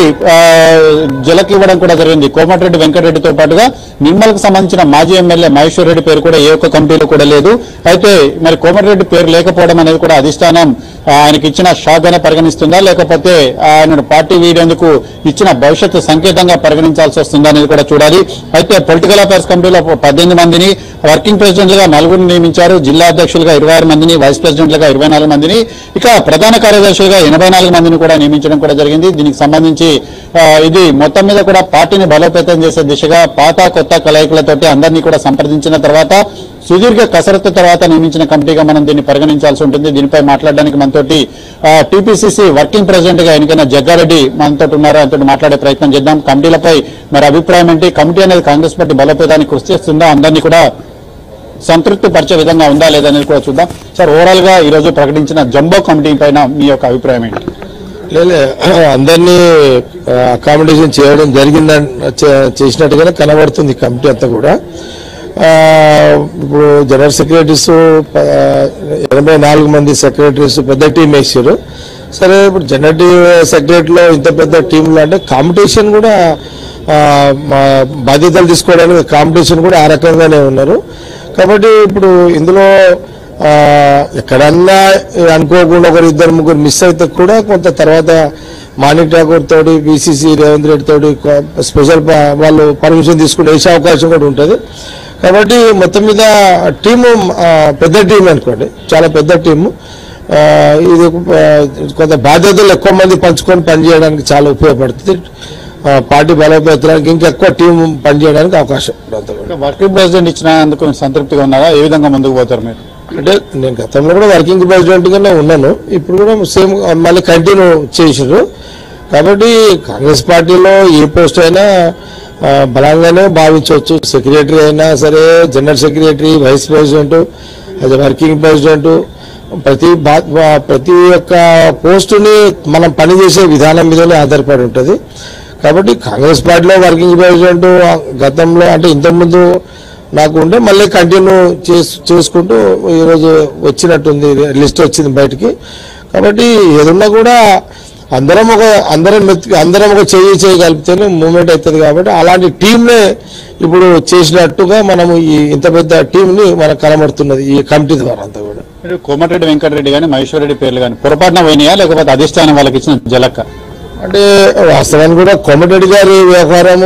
జలకి ఇవ్వడం కూడా జరిగింది కోమటిరెడ్డి వెంకటరెడ్డితో పాటుగా నిమ్మలకు సంబంధించిన మాజీ ఎమ్మెల్యే మహేశ్వర్ రెడ్డి పేరు కూడా ఏ ఒక్క కమిటీలో కూడా లేదు అయితే మరి కోమటిరెడ్డి పేరు లేకపోవడం అనేది కూడా అధిష్టానం ఆ, ఆయనకి ఇచ్చిన షాక్ గానే పరిగణిస్తుందా లేకపోతే ఆయన పార్టీ వీడేందుకు ఇచ్చిన భవిష్యత్తు సంకేతంగా పరిగణించాల్సి వస్తుందా అనేది కూడా చూడాలి అయితే పొలిటికల్ అఫైర్స్ కమిటీలో పద్దెనిమిది మందిని వర్కింగ్ ప్రెసిడెంట్లుగా నలుగురిని నియమించారు జిల్లా అధ్యక్షులుగా ఇరవై ఆరు మందిని వైస్ ప్రెసిడెంట్లుగా ఇరవై నాలుగు మందిని ఇక ప్రధాన కార్యదర్శులుగా ఎనభై నాలుగు మందిని కూడా నియమించడం కూడా జరిగింది దీనికి సంబంధించి ఆ, ఇది మొత్తం మీద కూడా పార్టీని బలోపేతం చేసే దిశగా పాత కొత్త కలయికలతోటి అందరినీ కూడా సంప్రదించిన తర్వాత సుదీర్ఘ కసరత్తు తర్వాత నియమించిన కమిటీగా మనం దీన్ని పరిగణించాల్సి ఉంటుంది దీనిపై మాట్లాడడానికి మనతోటి టీపీసీసీ వర్కింగ్ ప్రెసిడెంట్ గా ఎన్నికైన జగ్గారెడ్డి మనతో ఉన్నారు ఆయనతో మాట్లాడే ప్రయత్నం చేద్దాం కమిటీలపై మరి అభిప్రాయం ఏంటి కమిటీ అనేది కాంగ్రెస్ పార్టీ బలోపేతానికి కృషి చేస్తుందా అందరినీ కూడా సంతృప్తి పరిచే విధంగా ఉందా లేదనేది కూడా చూద్దాం సార్ ఓవరాల్ గా ఈ రోజు ప్రకటించిన జంబో కమిటీ పైన మీ యొక్క అభిప్రాయం ఏంటి లేలే అందరినీ అకామిడేషన్ చేయడం జరిగిందని చే- చేసినట్టుగానే కనబడుతుంది ఈ కమిటీ అంతా కూడా ఆ, ఇప్పుడు జనరల్ సెక్రటరీస్ ప- ఎనభై నాలుగు మంది సెక్రటరీస్ పెద్ద టీం వేసారు సరే ఇప్పుడు జనరల్ సెక్రటరీలో ఇంత పెద్ద టీంలో అంటే కాంపిటీషన్ కూడా ఆ, మా బాధ్యతలు తీసుకోవడానికి కాంపిటీషన్ కూడా ఆ రకంగానే ఉన్నారు కాబట్టి ఇప్పుడు ఇందులో ఆ, ఎక్కడన్నా అనుకోకుండా ఒకరు ఇద్దరు ముగ్గురు మిస్ అయితే కూడా కొంత తర్వాత మాణిక్ ఠాకూర్ తోటి బీసీసీ రేవంత్ రెడ్డి తోటి కొ- స్పెషల్ ప- వాళ్ళు పర్మిషన్ తీసుకుని వేసే అవకాశం కూడా ఉంటుంది కాబట్టి మొత్తం మీద టీము ఆ, పెద్ద టీం అనుకోండి చాలా పెద్ద టీము ఆ, ఇది ఆ, కొంత బాధ్యతలు ఎక్కువ మంది పంచుకొని పనిచేయడానికి చాలా ఉపయోగపడుతుంది ఆ, పార్టీ బలోపేతానికి ఇంకా ఎక్కువ టీం పనిచేయడానికి అవకాశం ఉంటుంది వర్కింగ్ ప్రెసిడెంట్ ఇచ్చినందుకు సంతృప్తిగా ఉన్నారా ఏ విధంగా ముందుకు పోతారు మీరు అంటే నేను గతంలో కూడా వర్కింగ్ ప్రెసిడెంట్ గానే ఉన్నాను ఇప్పుడు కూడా సేమ్ మళ్ళీ కంటిన్యూ చేసారు కాబట్టి కాంగ్రెస్ పార్టీలో ఏ పోస్ట్ అయినా ఆ, బలంగానే భావించవచ్చు సెక్రటరీ అయినా సరే జనరల్ సెక్రటరీ వైస్ ప్రెసిడెంట్ అది వర్కింగ్ ప్రెసిడెంట్ ప్రతి బా- బా- ప్రతి ఒక్క పోస్టుని మనం పనిచేసే విధానం మీదనే ఆధారపడి ఉంటుంది కాబట్టి కాంగ్రెస్ పార్టీలో వర్కింగ్ ప్రెసిడెంట్ గతంలో అంటే ఇంతకుముందు నాకు ఉండే మళ్ళీ కంటిన్యూ చేసు చేసుకుంటూ ఈరోజు వచ్చినట్టుంది లిస్ట్ వచ్చింది బయటికి కాబట్టి ఏదున్నా కూడా అందరం ఒక అందరం మెత్తి అందరం ఒక చెయ్యి చేయగలిపితేనే మూమెంట్ అవుతుంది కాబట్టి అలాంటి టీంనే ఇప్పుడు చేసినట్టుగా మనము ఈ ఇంత పెద్ద టీంని మనకు కనబడుతున్నది ఈ కమిటీ ద్వారా అంతా కూడా మీరు కోమటిరెడ్డి వెంకటరెడ్డి కానీ మహేశ్వర్ రెడ్డి పేర్లు కానీ పొరపాటున పోయినాయా లేకపోతే అధిష్టానం వాళ్ళకి ఇచ్చిన జలక్క అంటే వాస్తవానికి కూడా కోమటిరెడ్డి గారి వ్యవహారము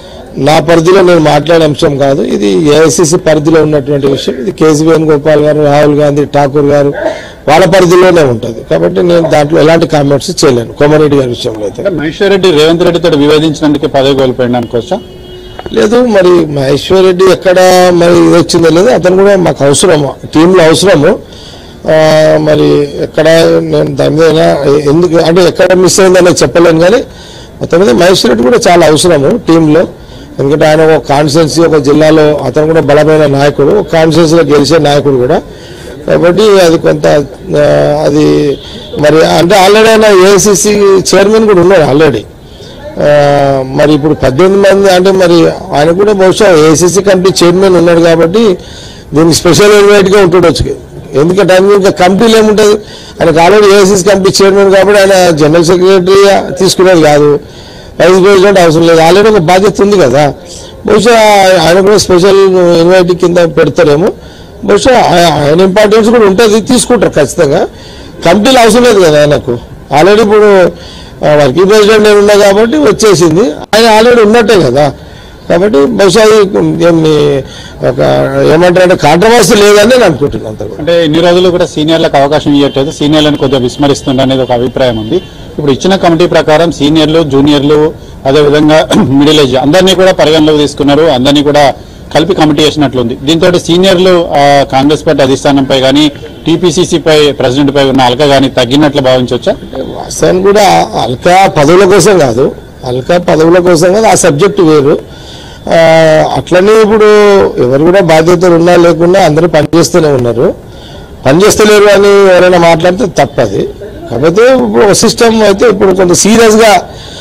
నా పరిధిలో నేను మాట్లాడే అంశం కాదు ఇది ఏఐసిసి పరిధిలో ఉన్నటువంటి విషయం ఇది కేసీ వేణుగోపాల్ గారు రాహుల్ గాంధీ ఠాకూర్ గారు వాళ్ళ పరిధిలోనే ఉంటుంది కాబట్టి నేను దాంట్లో ఎలాంటి కామెంట్స్ చేయలేను కోమరెడ్డి గారి విషయంలో అయితే మహేశ్వర్ రెడ్డి రేవంత్ రెడ్డితో వివేదించినందుకే పదవి కోల్పోయింది అనుకోవచ్చా లేదు మరి మహేశ్వర్ రెడ్డి ఎక్కడ మరి ఇది వచ్చిందో లేదు అతను కూడా మాకు అవసరము టీంలో అవసరము ఆ, మరి ఎక్కడ నేను దాని మీద అయినా ఎందుకు అంటే ఎక్కడ మిస్ అయిందని చెప్పలేను కానీ మొత్తం మీద మహేశ్వర్ రెడ్డి కూడా చాలా అవసరము టీంలో ఎందుకంటే ఆయన ఒక కాన్స్టిట్యున్సీ ఒక జిల్లాలో అతను కూడా బలమైన నాయకుడు ఒక కాన్స్టిట్యున్సీలో గెలిచే నాయకుడు కూడా కాబట్టి అది కొంత ఆ, అది మరి అంటే ఆల్రెడీ ఆయన ఏఐసిసి చైర్మన్ కూడా ఉన్నాడు ఆల్రెడీ ఆ, మరి ఇప్పుడు పద్దెనిమిది మంది అంటే మరి ఆయన కూడా బహుశా ఏసీసీ కమిటీ చైర్మన్ ఉన్నాడు కాబట్టి దీనికి స్పెషల్ ఇన్వైట్గా ఉంటుండొచ్చు ఎందుకంటే ఆయన ఇంకా కమిటీలు ఏముంటుంది ఆయనకు ఆల్రెడీ ఏసీసీ కమిటీ చైర్మన్ కాబట్టి ఆయన జనరల్ సెక్రటరీ తీసుకునేది కాదు వైస్ ప్రెసిడెంట్ అవసరం లేదు ఆల్రెడీ ఒక బాధ్యత ఉంది కదా బహుశా ఆయన కూడా స్పెషల్ ఇన్వైట్ కింద పెడతారేమో బహుశా ఆయ- ఆయన ఇంపార్టెన్స్ కూడా ఉంటుంది తీసుకుంటారు ఖచ్చితంగా కమిటీలు అవసరం లేదు కదా ఆయనకు ఆల్రెడీ ఇప్పుడు ఆ, వర్కింగ్ ప్రెసిడెంట్ నేను ఉన్నా కాబట్టి వచ్చేసింది ఆయన ఆల్రెడీ ఉన్నట్టే కదా కాబట్టి బహుశా ఇది ఏమి ఒక ఏమంటారంటే కాంట్రవర్సీ లేదని నేను అనుకుంటున్నాను అంత కూడా అంటే ఇన్ని రోజులు కూడా సీనియర్లకు అవకాశం ఇవ్వట్లేదు సీనియర్లను కొద్దిగా విస్మరిస్తుండ అనేది ఒక అభిప్రాయం ఉంది ఇప్పుడు ఇచ్చిన కమిటీ ప్రకారం సీనియర్లు జూనియర్లు అదేవిధంగా మిడిల్ ఏజ్ అందరినీ కూడా పరిగణలోకి తీసుకున్నారు అందరినీ కూడా కలిపి కమిటీ చేసినట్లుంది దీంతో సీనియర్లు ఆ, కాంగ్రెస్ పార్టీ అధిష్టానంపై కానీ టీపీసీసీ పై ప్రెసిడెంట్ పై ఉన్న అలక కానీ తగ్గినట్లు భావించవచ్చా వాస్తవానికి కూడా అల్కా పదవుల కోసం కాదు అల్కా పదవుల కోసం కాదు ఆ సబ్జెక్టు వేరు ఆ, అట్లనే ఇప్పుడు ఎవరు కూడా బాధ్యతలు ఉన్నా లేకున్నా అందరూ పనిచేస్తూనే ఉన్నారు పనిచేస్తలేరు అని ఎవరైనా మాట్లాడితే తప్పది కాకపోతే ఇప్పుడు సిస్టమ్ అయితే ఇప్పుడు కొంత సీరియస్గా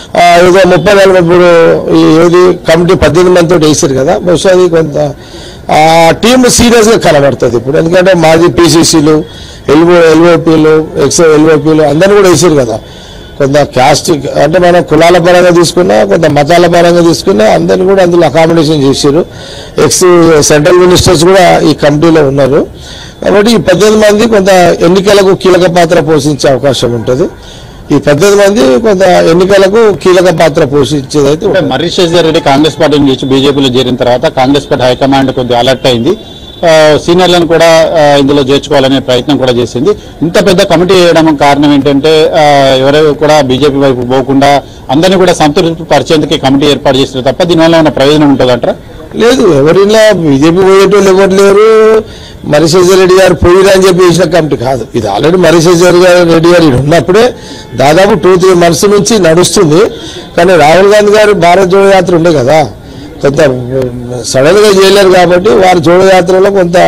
ఏదో ముప్పై నలభై ఇప్పుడు ఈ ఏది కమిటీ పద్దెనిమిది మంది తోటి వేసారు కదా బహుశా అది కొంత ఆ టీం సీరియస్గా కనబడుతుంది ఇప్పుడు ఎందుకంటే మాజీ పీసీసీలు ఎల్ఓ ఎల్ఓపీలు ఎక్స్ ఎల్ఓపీలు అందరినీ కూడా వేసారు కదా కొంత క్యాస్ట్ అంటే మనం కులాల పరంగా తీసుకున్నా కొంత మతాల పరంగా తీసుకున్నా అందరిని కూడా అందులో అకామిడేషన్ చేశారు ఎక్స్ సెంట్రల్ మినిస్టర్స్ కూడా ఈ కమిటీలో ఉన్నారు కాబట్టి ఈ పద్దెనిమిది మంది కొంత ఎన్నికలకు కీలక పాత్ర పోషించే అవకాశం ఉంటుంది ఈ పద్దెనిమిది మంది కొంత ఎన్నికలకు కీలక పాత్ర పోషించేది అయితే అంటే మర్రి శేషర్ రెడ్డి కాంగ్రెస్ పార్టీ నుంచి బీజేపీలో చేరిన తర్వాత కాంగ్రెస్ పార్టీ హైకమాండ్ కొద్దిగా అలర్ట్ అయింది ఆ, సీనియర్లను కూడా ఆ, ఇందులో చేర్చుకోవాలనే ప్రయత్నం కూడా చేసింది ఇంత పెద్ద కమిటీ వేయడం కారణం ఏంటంటే ఆ, ఎవరు కూడా బీజేపీ వైపు పోకుండా అందరినీ కూడా సంతృప్తి పరిచేందుకు ఈ కమిటీ ఏర్పాటు చేసిన తప్ప దీనివల్ల ఉన్న ప్రయోజనం ఉంటుందంటారా లేదు ఎవరిలా బీజేపీ పోయేటోళ్ళు ఎవరు లేరు మరిశేజర్ రెడ్డి గారు పోయిరా అని చెప్పి వేసిన కమిటీ కాదు ఇది ఆల్రెడీ మరిశేజర్ గారు రెడ్డి గారు ఈడ ఉన్నప్పుడే దాదాపు టూ త్రీ మంత్స్ నుంచి నడుస్తుంది కానీ రాహుల్ గాంధీ గారు భారత్ జోడో యాత్ర ఉండే కదా కొంత సడన్ గా చేయలేరు కాబట్టి వారి జోడో యాత్రలో కొంత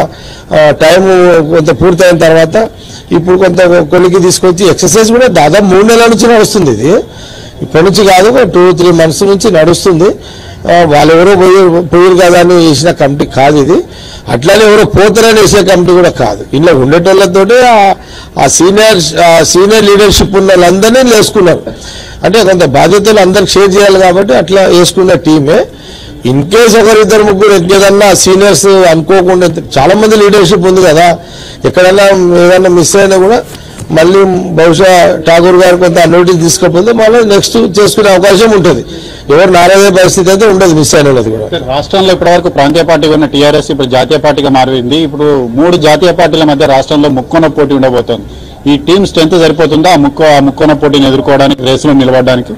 టైం కొంత పూర్తయిన తర్వాత ఇప్పుడు కొంత కొలికి తీసుకొచ్చి ఎక్సర్సైజ్ కూడా దాదాపు మూడు నెలల నుంచి నడుస్తుంది ఇది ఇప్పటి నుంచి కాదు ఒక టూ త్రీ మంత్స్ నుంచి నడుస్తుంది ఆ, వాళ్ళు ఎవరో పోయి పోయారు కదా అని వేసిన కమిటీ కాదు ఇది అట్లానే ఎవరో పోతారని వేసే కమిటీ కూడా కాదు ఇంట్లో ఉండేటోళ్ళతోటి ఆ- ఆ సీనియర్ ఆ సీనియర్ లీడర్షిప్ ఉన్న వాళ్ళందరినీ వేసుకున్నారు అంటే కొంత బాధ్యతలు అందరికి షేర్ చేయాలి కాబట్టి అట్లా వేసుకున్న టీమే ఇన్ కేస్ ఒకరిద్దరు ముగ్గురు ఏదన్నా సీనియర్స్ అనుకోకుండా చాలా మంది లీడర్షిప్ ఉంది కదా ఎక్కడన్నా ఏదన్నా మిస్ అయినా కూడా మళ్ళీ బహుశా ఠాగూర్ గారు కొంత నోటీస్ తీసుకపోతే మళ్ళీ నెక్స్ట్ చేసుకునే అవకాశం ఉంటుంది ఎవరు నారాయణ పరిస్థితి అయితే ఉండదు మిస్ అయిన వాళ్ళది కూడా రాష్ట్రంలో ఇప్పటివరకు ప్రాంతీయ పార్టీగా ఉన్న టీఆర్ఎస్ ఇప్పుడు జాతీయ పార్టీగా మారింది ఇప్పుడు మూడు జాతీయ పార్టీల మధ్య రాష్ట్రంలో ముక్కోన పోటీ ఉండబోతోంది ఈ టీం స్ట్రెంత్ సరిపోతుందా ఆ ముక్కో ఆ ముక్కోన పోటీని ఎదుర్కోవడానికి రేసులో నిలబడడానికి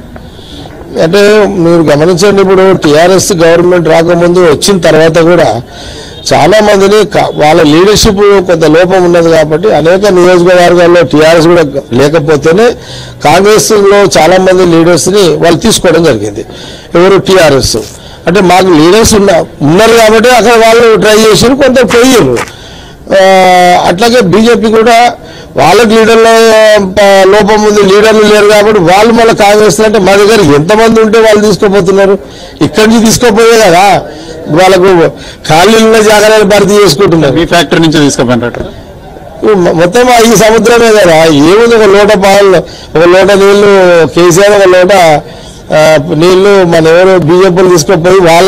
అంటే మీరు గమనించండి ఇప్పుడు టిఆర్ఎస్ గవర్నమెంట్ రాకముందు వచ్చిన తర్వాత కూడా చాలా మందిని క- వాళ్ళ లీడర్షిప్ కొంత లోపం ఉన్నది కాబట్టి అనేక నియోజకవర్గాల్లో టీఆర్ఎస్ కూడా లేకపోతేనే కాంగ్రెస్ లో చాలా మంది లీడర్స్ ని వాళ్ళు తీసుకోవడం జరిగింది ఎవరు టీఆర్ఎస్ అంటే మాకు లీడర్స్ ఉన్న ఉన్నారు కాబట్టి అక్కడ వాళ్ళు ట్రై చేసారు కొంత పోయారు ఆ, అట్లాగే బీజేపీ కూడా వాళ్ళకి లీడర్ల ఆ, లోపం ఉంది లీడర్లు లేరు కాబట్టి వాళ్ళు మళ్ళీ కాంగ్రెస్ అంటే మా దగ్గర ఎంతమంది ఉంటే వాళ్ళు తీసుకోపోతున్నారు ఇక్కడి నుంచి తీసుకోపోయే కదా వాళ్ళకు ఖాళీలు ఉన్న జాగ్రత్తలు భర్తీ చేసుకుంటున్నారు మీ ఫ్యాక్టరీ నుంచి తీసుకుపోయినట్టు ఇప్పుడు మొ- మొత్తం ఆ ఈ సముద్రమే కదా ఏముంది ఒక లోట పాలు ఒక లోట నీళ్లు కేసీఆర్ ఒక లోట ఆ, నీళ్లు మన ఎవరు బీజేపీలు తీసుకుపోయి వాళ్ళ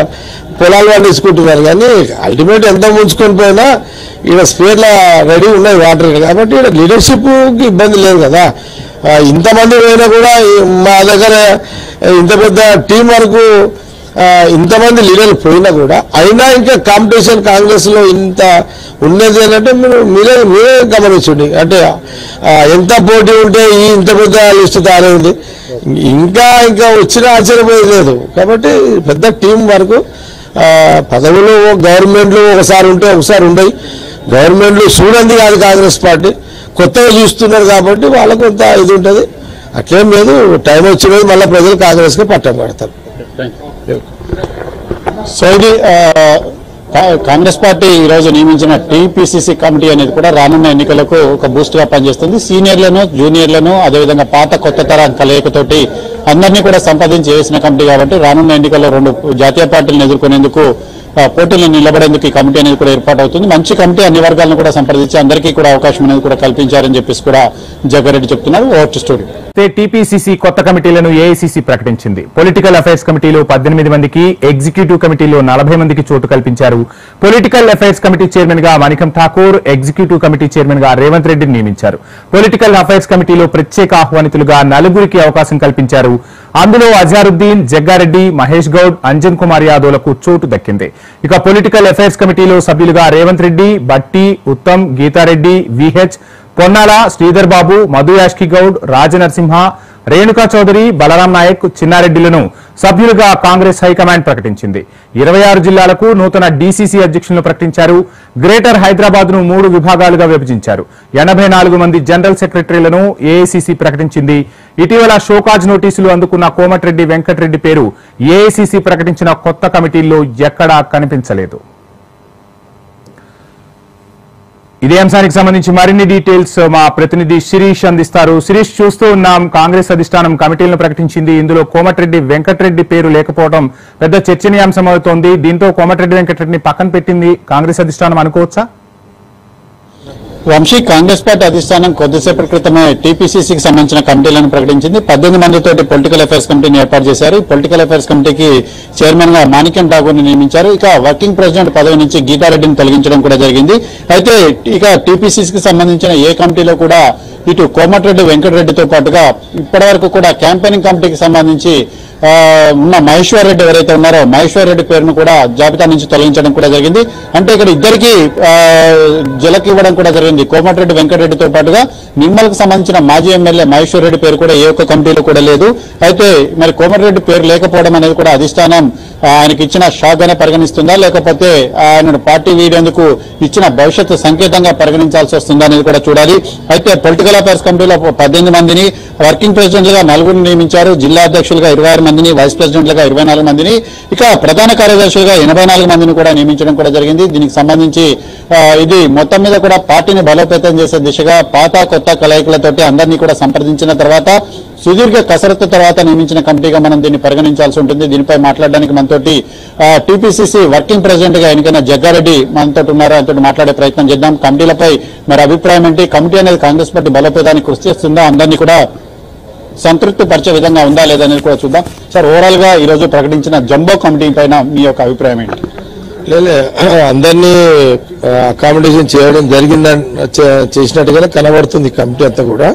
పొలాలు వాళ్ళు తీసుకుంటున్నారు కానీ అల్టిమేట్ ఎంత ముంచుకొని పోయినా ఈడ స్పేర్ల రెడీ ఉన్నాయి వాటర్ కాబట్టి ఈడ లీడర్షిప్కి ఇబ్బంది లేదు కదా ఆ, ఇంతమంది పోయినా కూడా ఈ మా దగ్గర ఇంత పెద్ద టీం వరకు ఆ, ఇంతమంది లీడర్లు పోయినా కూడా అయినా ఇంకా కాంపిటీషన్ కాంగ్రెస్ లో ఇంత ఉన్నది అని అంటే మీరు మీరే మీరే గమనించండి అంటే ఆ, ఎంత పోటీ ఉంటే ఈ ఇంత పెద్ద లిస్టు తయారైంది ఇంకా ఇంకా వచ్చిన ఆశ్చర్యపోయేది లేదు కాబట్టి పెద్ద టీం వరకు ఆ, పదవులు గవర్నమెంట్లు ఒకసారి ఉంటే ఒకసారి ఉండయి గవర్నమెంట్లు చూడండి కాదు కాంగ్రెస్ పార్టీ కొత్తగా చూస్తున్నారు కాబట్టి వాళ్ళకు కొంత ఇది ఉంటుంది అట్లేం లేదు టైం వచ్చినది మళ్ళీ ప్రజలు కాంగ్రెస్కి పట్టం కడతారు సో ఇది ఆ, కా- కాంగ్రెస్ పార్టీ ఈ రోజు నియమించిన టీపీసీసీ కమిటీ అనేది కూడా రానున్న ఎన్నికలకు ఒక బూస్ట్ గా పనిచేస్తుంది సీనియర్లను జూనియర్లను అదేవిధంగా పాత కొత్త తరం కలయికతోటి అందరినీ కూడా సంపాదించి వేసిన కమిటీ కాబట్టి రానున్న ఎన్నికల్లో రెండు జాతీయ పార్టీలను ఎదుర్కొనేందుకు ఆ, పోటీలో నిలబడేందుకు ఈ కమిటీ అనేది కూడా ఏర్పాటు అవుతుంది మంచి కమిటీ అన్ని వర్గాలను కూడా సంప్రదించి అందరికీ కూడా అవకాశం అనేది కూడా కల్పించారని చెప్పేసి కూడా జగ్గారెడ్డి చెప్తున్నారు ఓవర్ టు స్టూడియో టీపీసీసీ కొత్త కమిటీలను ఏఐసీసీ ప్రకటించింది పొలిటికల్ అఫైర్స్ కమిటీలో పద్దెనిమిది మందికి ఎగ్జిక్యూటివ్ కమిటీలో నలభై మందికి చోటు కల్పించారు పొలిటికల్ అఫైర్స్ కమిటీ చైర్మన్ గా Manickam Tagore executive committee chairman గా రేవంత్ రెడ్డిని నియమించారు పొలిటికల్ అఫైర్స్ కమిటీలో ప్రత్యేక ఆహ్వానితులుగా నలుగురికి అవకాశం కల్పించారు అందులో అజారుద్దీన్ జగ్గారెడ్డి మహేష్ గౌడ్ అంజన్ కుమార్ యాదవ్లకు చోటు దక్కింది ఇక పొలిటికల్ అఫైర్స్ కమిటీలో సభ్యులుగా రేవంత్ రెడ్డి బట్టి ఉత్తమ్ గీతారెడ్డి విహెచ్ పొన్నాల శ్రీధర్ బాబు మధు యాష్కి గౌడ్ రాజనరసింహ రేణుకా చౌదరి బలరాం నాయక్ చిన్నారెడ్డిలను సభ్యులుగా కాంగ్రెస్ హైకమాండ్ ప్రకటించింది ఇరవై ఆరు జిల్లాలకు నూతన డీసీసీ అధ్యక్షులను ప్రకటించారు గ్రేటర్ హైదరాబాద్ ను మూడు విభాగాలుగా విభజించారు ఎనభై నాలుగు మంది జనరల్ సెక్రటరీలను ఏఐసీసీ ప్రకటించింది ఇటీవల షోకాజ్ నోటీసులు అందుకున్న కోమటిరెడ్డి వెంకటరెడ్డి పేరు ఏఐసీసీ ప్రకటించిన కొత్త కమిటీల్లో ఎక్కడా కనిపించలేదు ఇదే అంశానికి సంబంధించి మరిన్ని డీటెయిల్స్ మా ప్రతినిధి శిరీష్ అందిస్తారు శిరీష్ చూస్తూ ఉన్నాం కాంగ్రెస్ అధిష్టానం కమిటీలను ప్రకటించింది ఇందులో కోమటిరెడ్డి వెంకటరెడ్డి పేరు లేకపోవడం పెద్ద చర్చనీయాంశం అవుతోంది దీంతో కోమటిరెడ్డి వెంకటరెడ్డిని పక్కన పెట్టింది కాంగ్రెస్ అధిష్టానం అనుకోవచ్చా వంశీ కాంగ్రెస్ పార్టీ అధిష్టానం కొద్దిసేపటి క్రితమే టీపీసీసీకి సంబంధించిన కమిటీలను ప్రకటించింది పద్దెనిమిది మందితోటి పొలిటికల్ అఫైర్స్ కమిటీని ఏర్పాటు చేశారు ఈ పొలిటికల్ అఫైర్స్ కమిటీకి చైర్మన్ గా మాణిక్యం ఠాగూర్ ని నియమించారు ఇక వర్కింగ్ ప్రెసిడెంట్ పదవి నుంచి గీతారెడ్డిని తొలగించడం కూడా జరిగింది అయితే ఇక టీపీసీసీకి సంబంధించిన ఏ కమిటీలో కూడా ఇటు కోమటిరెడ్డి వెంకటరెడ్డితో పాటుగా ఇప్పటివరకు కూడా క్యాంపెయినింగ్ కమిటీకి సంబంధించి ఆ, ఉన్న మహేశ్వర్ రెడ్డి ఎవరైతే ఉన్నారో మహేశ్వర్ రెడ్డి పేరును కూడా జాబితా నుంచి తొలగించడం కూడా జరిగింది అంటే ఇక్కడ ఇద్దరికి జలకి ఇవ్వడం కూడా జరిగింది కోమటిరెడ్డి వెంకటరెడ్డితో పాటుగా నిమ్మలకు సంబంధించిన మాజీ ఎమ్మెల్యే మహేశ్వర్ రెడ్డి పేరు కూడా ఏ ఒక్క కమిటీలో కూడా లేదు అయితే మరి కోమటిరెడ్డి పేరు లేకపోవడం అనేది కూడా అధిష్టానం ఆ, ఆయనకి ఇచ్చిన షాక్ గానే పరిగణిస్తుందా లేకపోతే ఆయన పార్టీ వీడేందుకు ఇచ్చిన భవిష్యత్తు సంకేతంగా పరిగణించాల్సి వస్తుందా అనేది కూడా చూడాలి అయితే పొలిటికల్ అఫైర్స్ కమిటీలో పద్దెనిమిది మందిని వర్కింగ్ ప్రెసిడెంట్లుగా నలుగురిని నియమించారు జిల్లా అధ్యక్షులుగా ఇరవై ఆరు మందిని వైస్ ప్రెసిడెంట్లుగా ఇరవై నాలుగు మందిని ఇక ప్రధాన కార్యదర్శులుగా ఎనభై నాలుగు మందిని కూడా నియమించడం కూడా జరిగింది దీనికి సంబంధించి ఆ, ఇది మొత్తం మీద కూడా పార్టీని బలోపేతం చేసే దిశగా పాత కొత్త కలయికలతోటి అందరినీ కూడా సంప్రదించిన తర్వాత సుదీర్ఘ కసరత్తు తర్వాత నియమించిన కమిటీగా మనం దీన్ని పరిగణించాల్సి ఉంటుంది దీనిపై మాట్లాడడానికి మనతోటి టీపీసీసీ వర్కింగ్ ప్రెసిడెంట్ గా ఎన్నికైన జగ్గారెడ్డి మనతో ఉన్నారు ఆయనతో మాట్లాడే ప్రయత్నం చేద్దాం కమిటీలపై మరి అభిప్రాయం ఏంటి కమిటీ అనేది కాంగ్రెస్ పార్టీ బలోపేతానికి కృషి చేస్తుందా అందరినీ కూడా సంతృప్తి పరిచే విధంగా ఉందా లేదా అనేది కూడా చూద్దాం సార్ ఓవరాల్ గా ఈ రోజు ప్రకటించిన జంబో కమిటీ పైన మీ యొక్క అభిప్రాయం ఏంటి లేలే అందరినీ అకామిడేషన్ చేయడం జరిగిందని చే- చేసినట్టుగానే కనబడుతుంది ఈ కమిటీ అంతా కూడా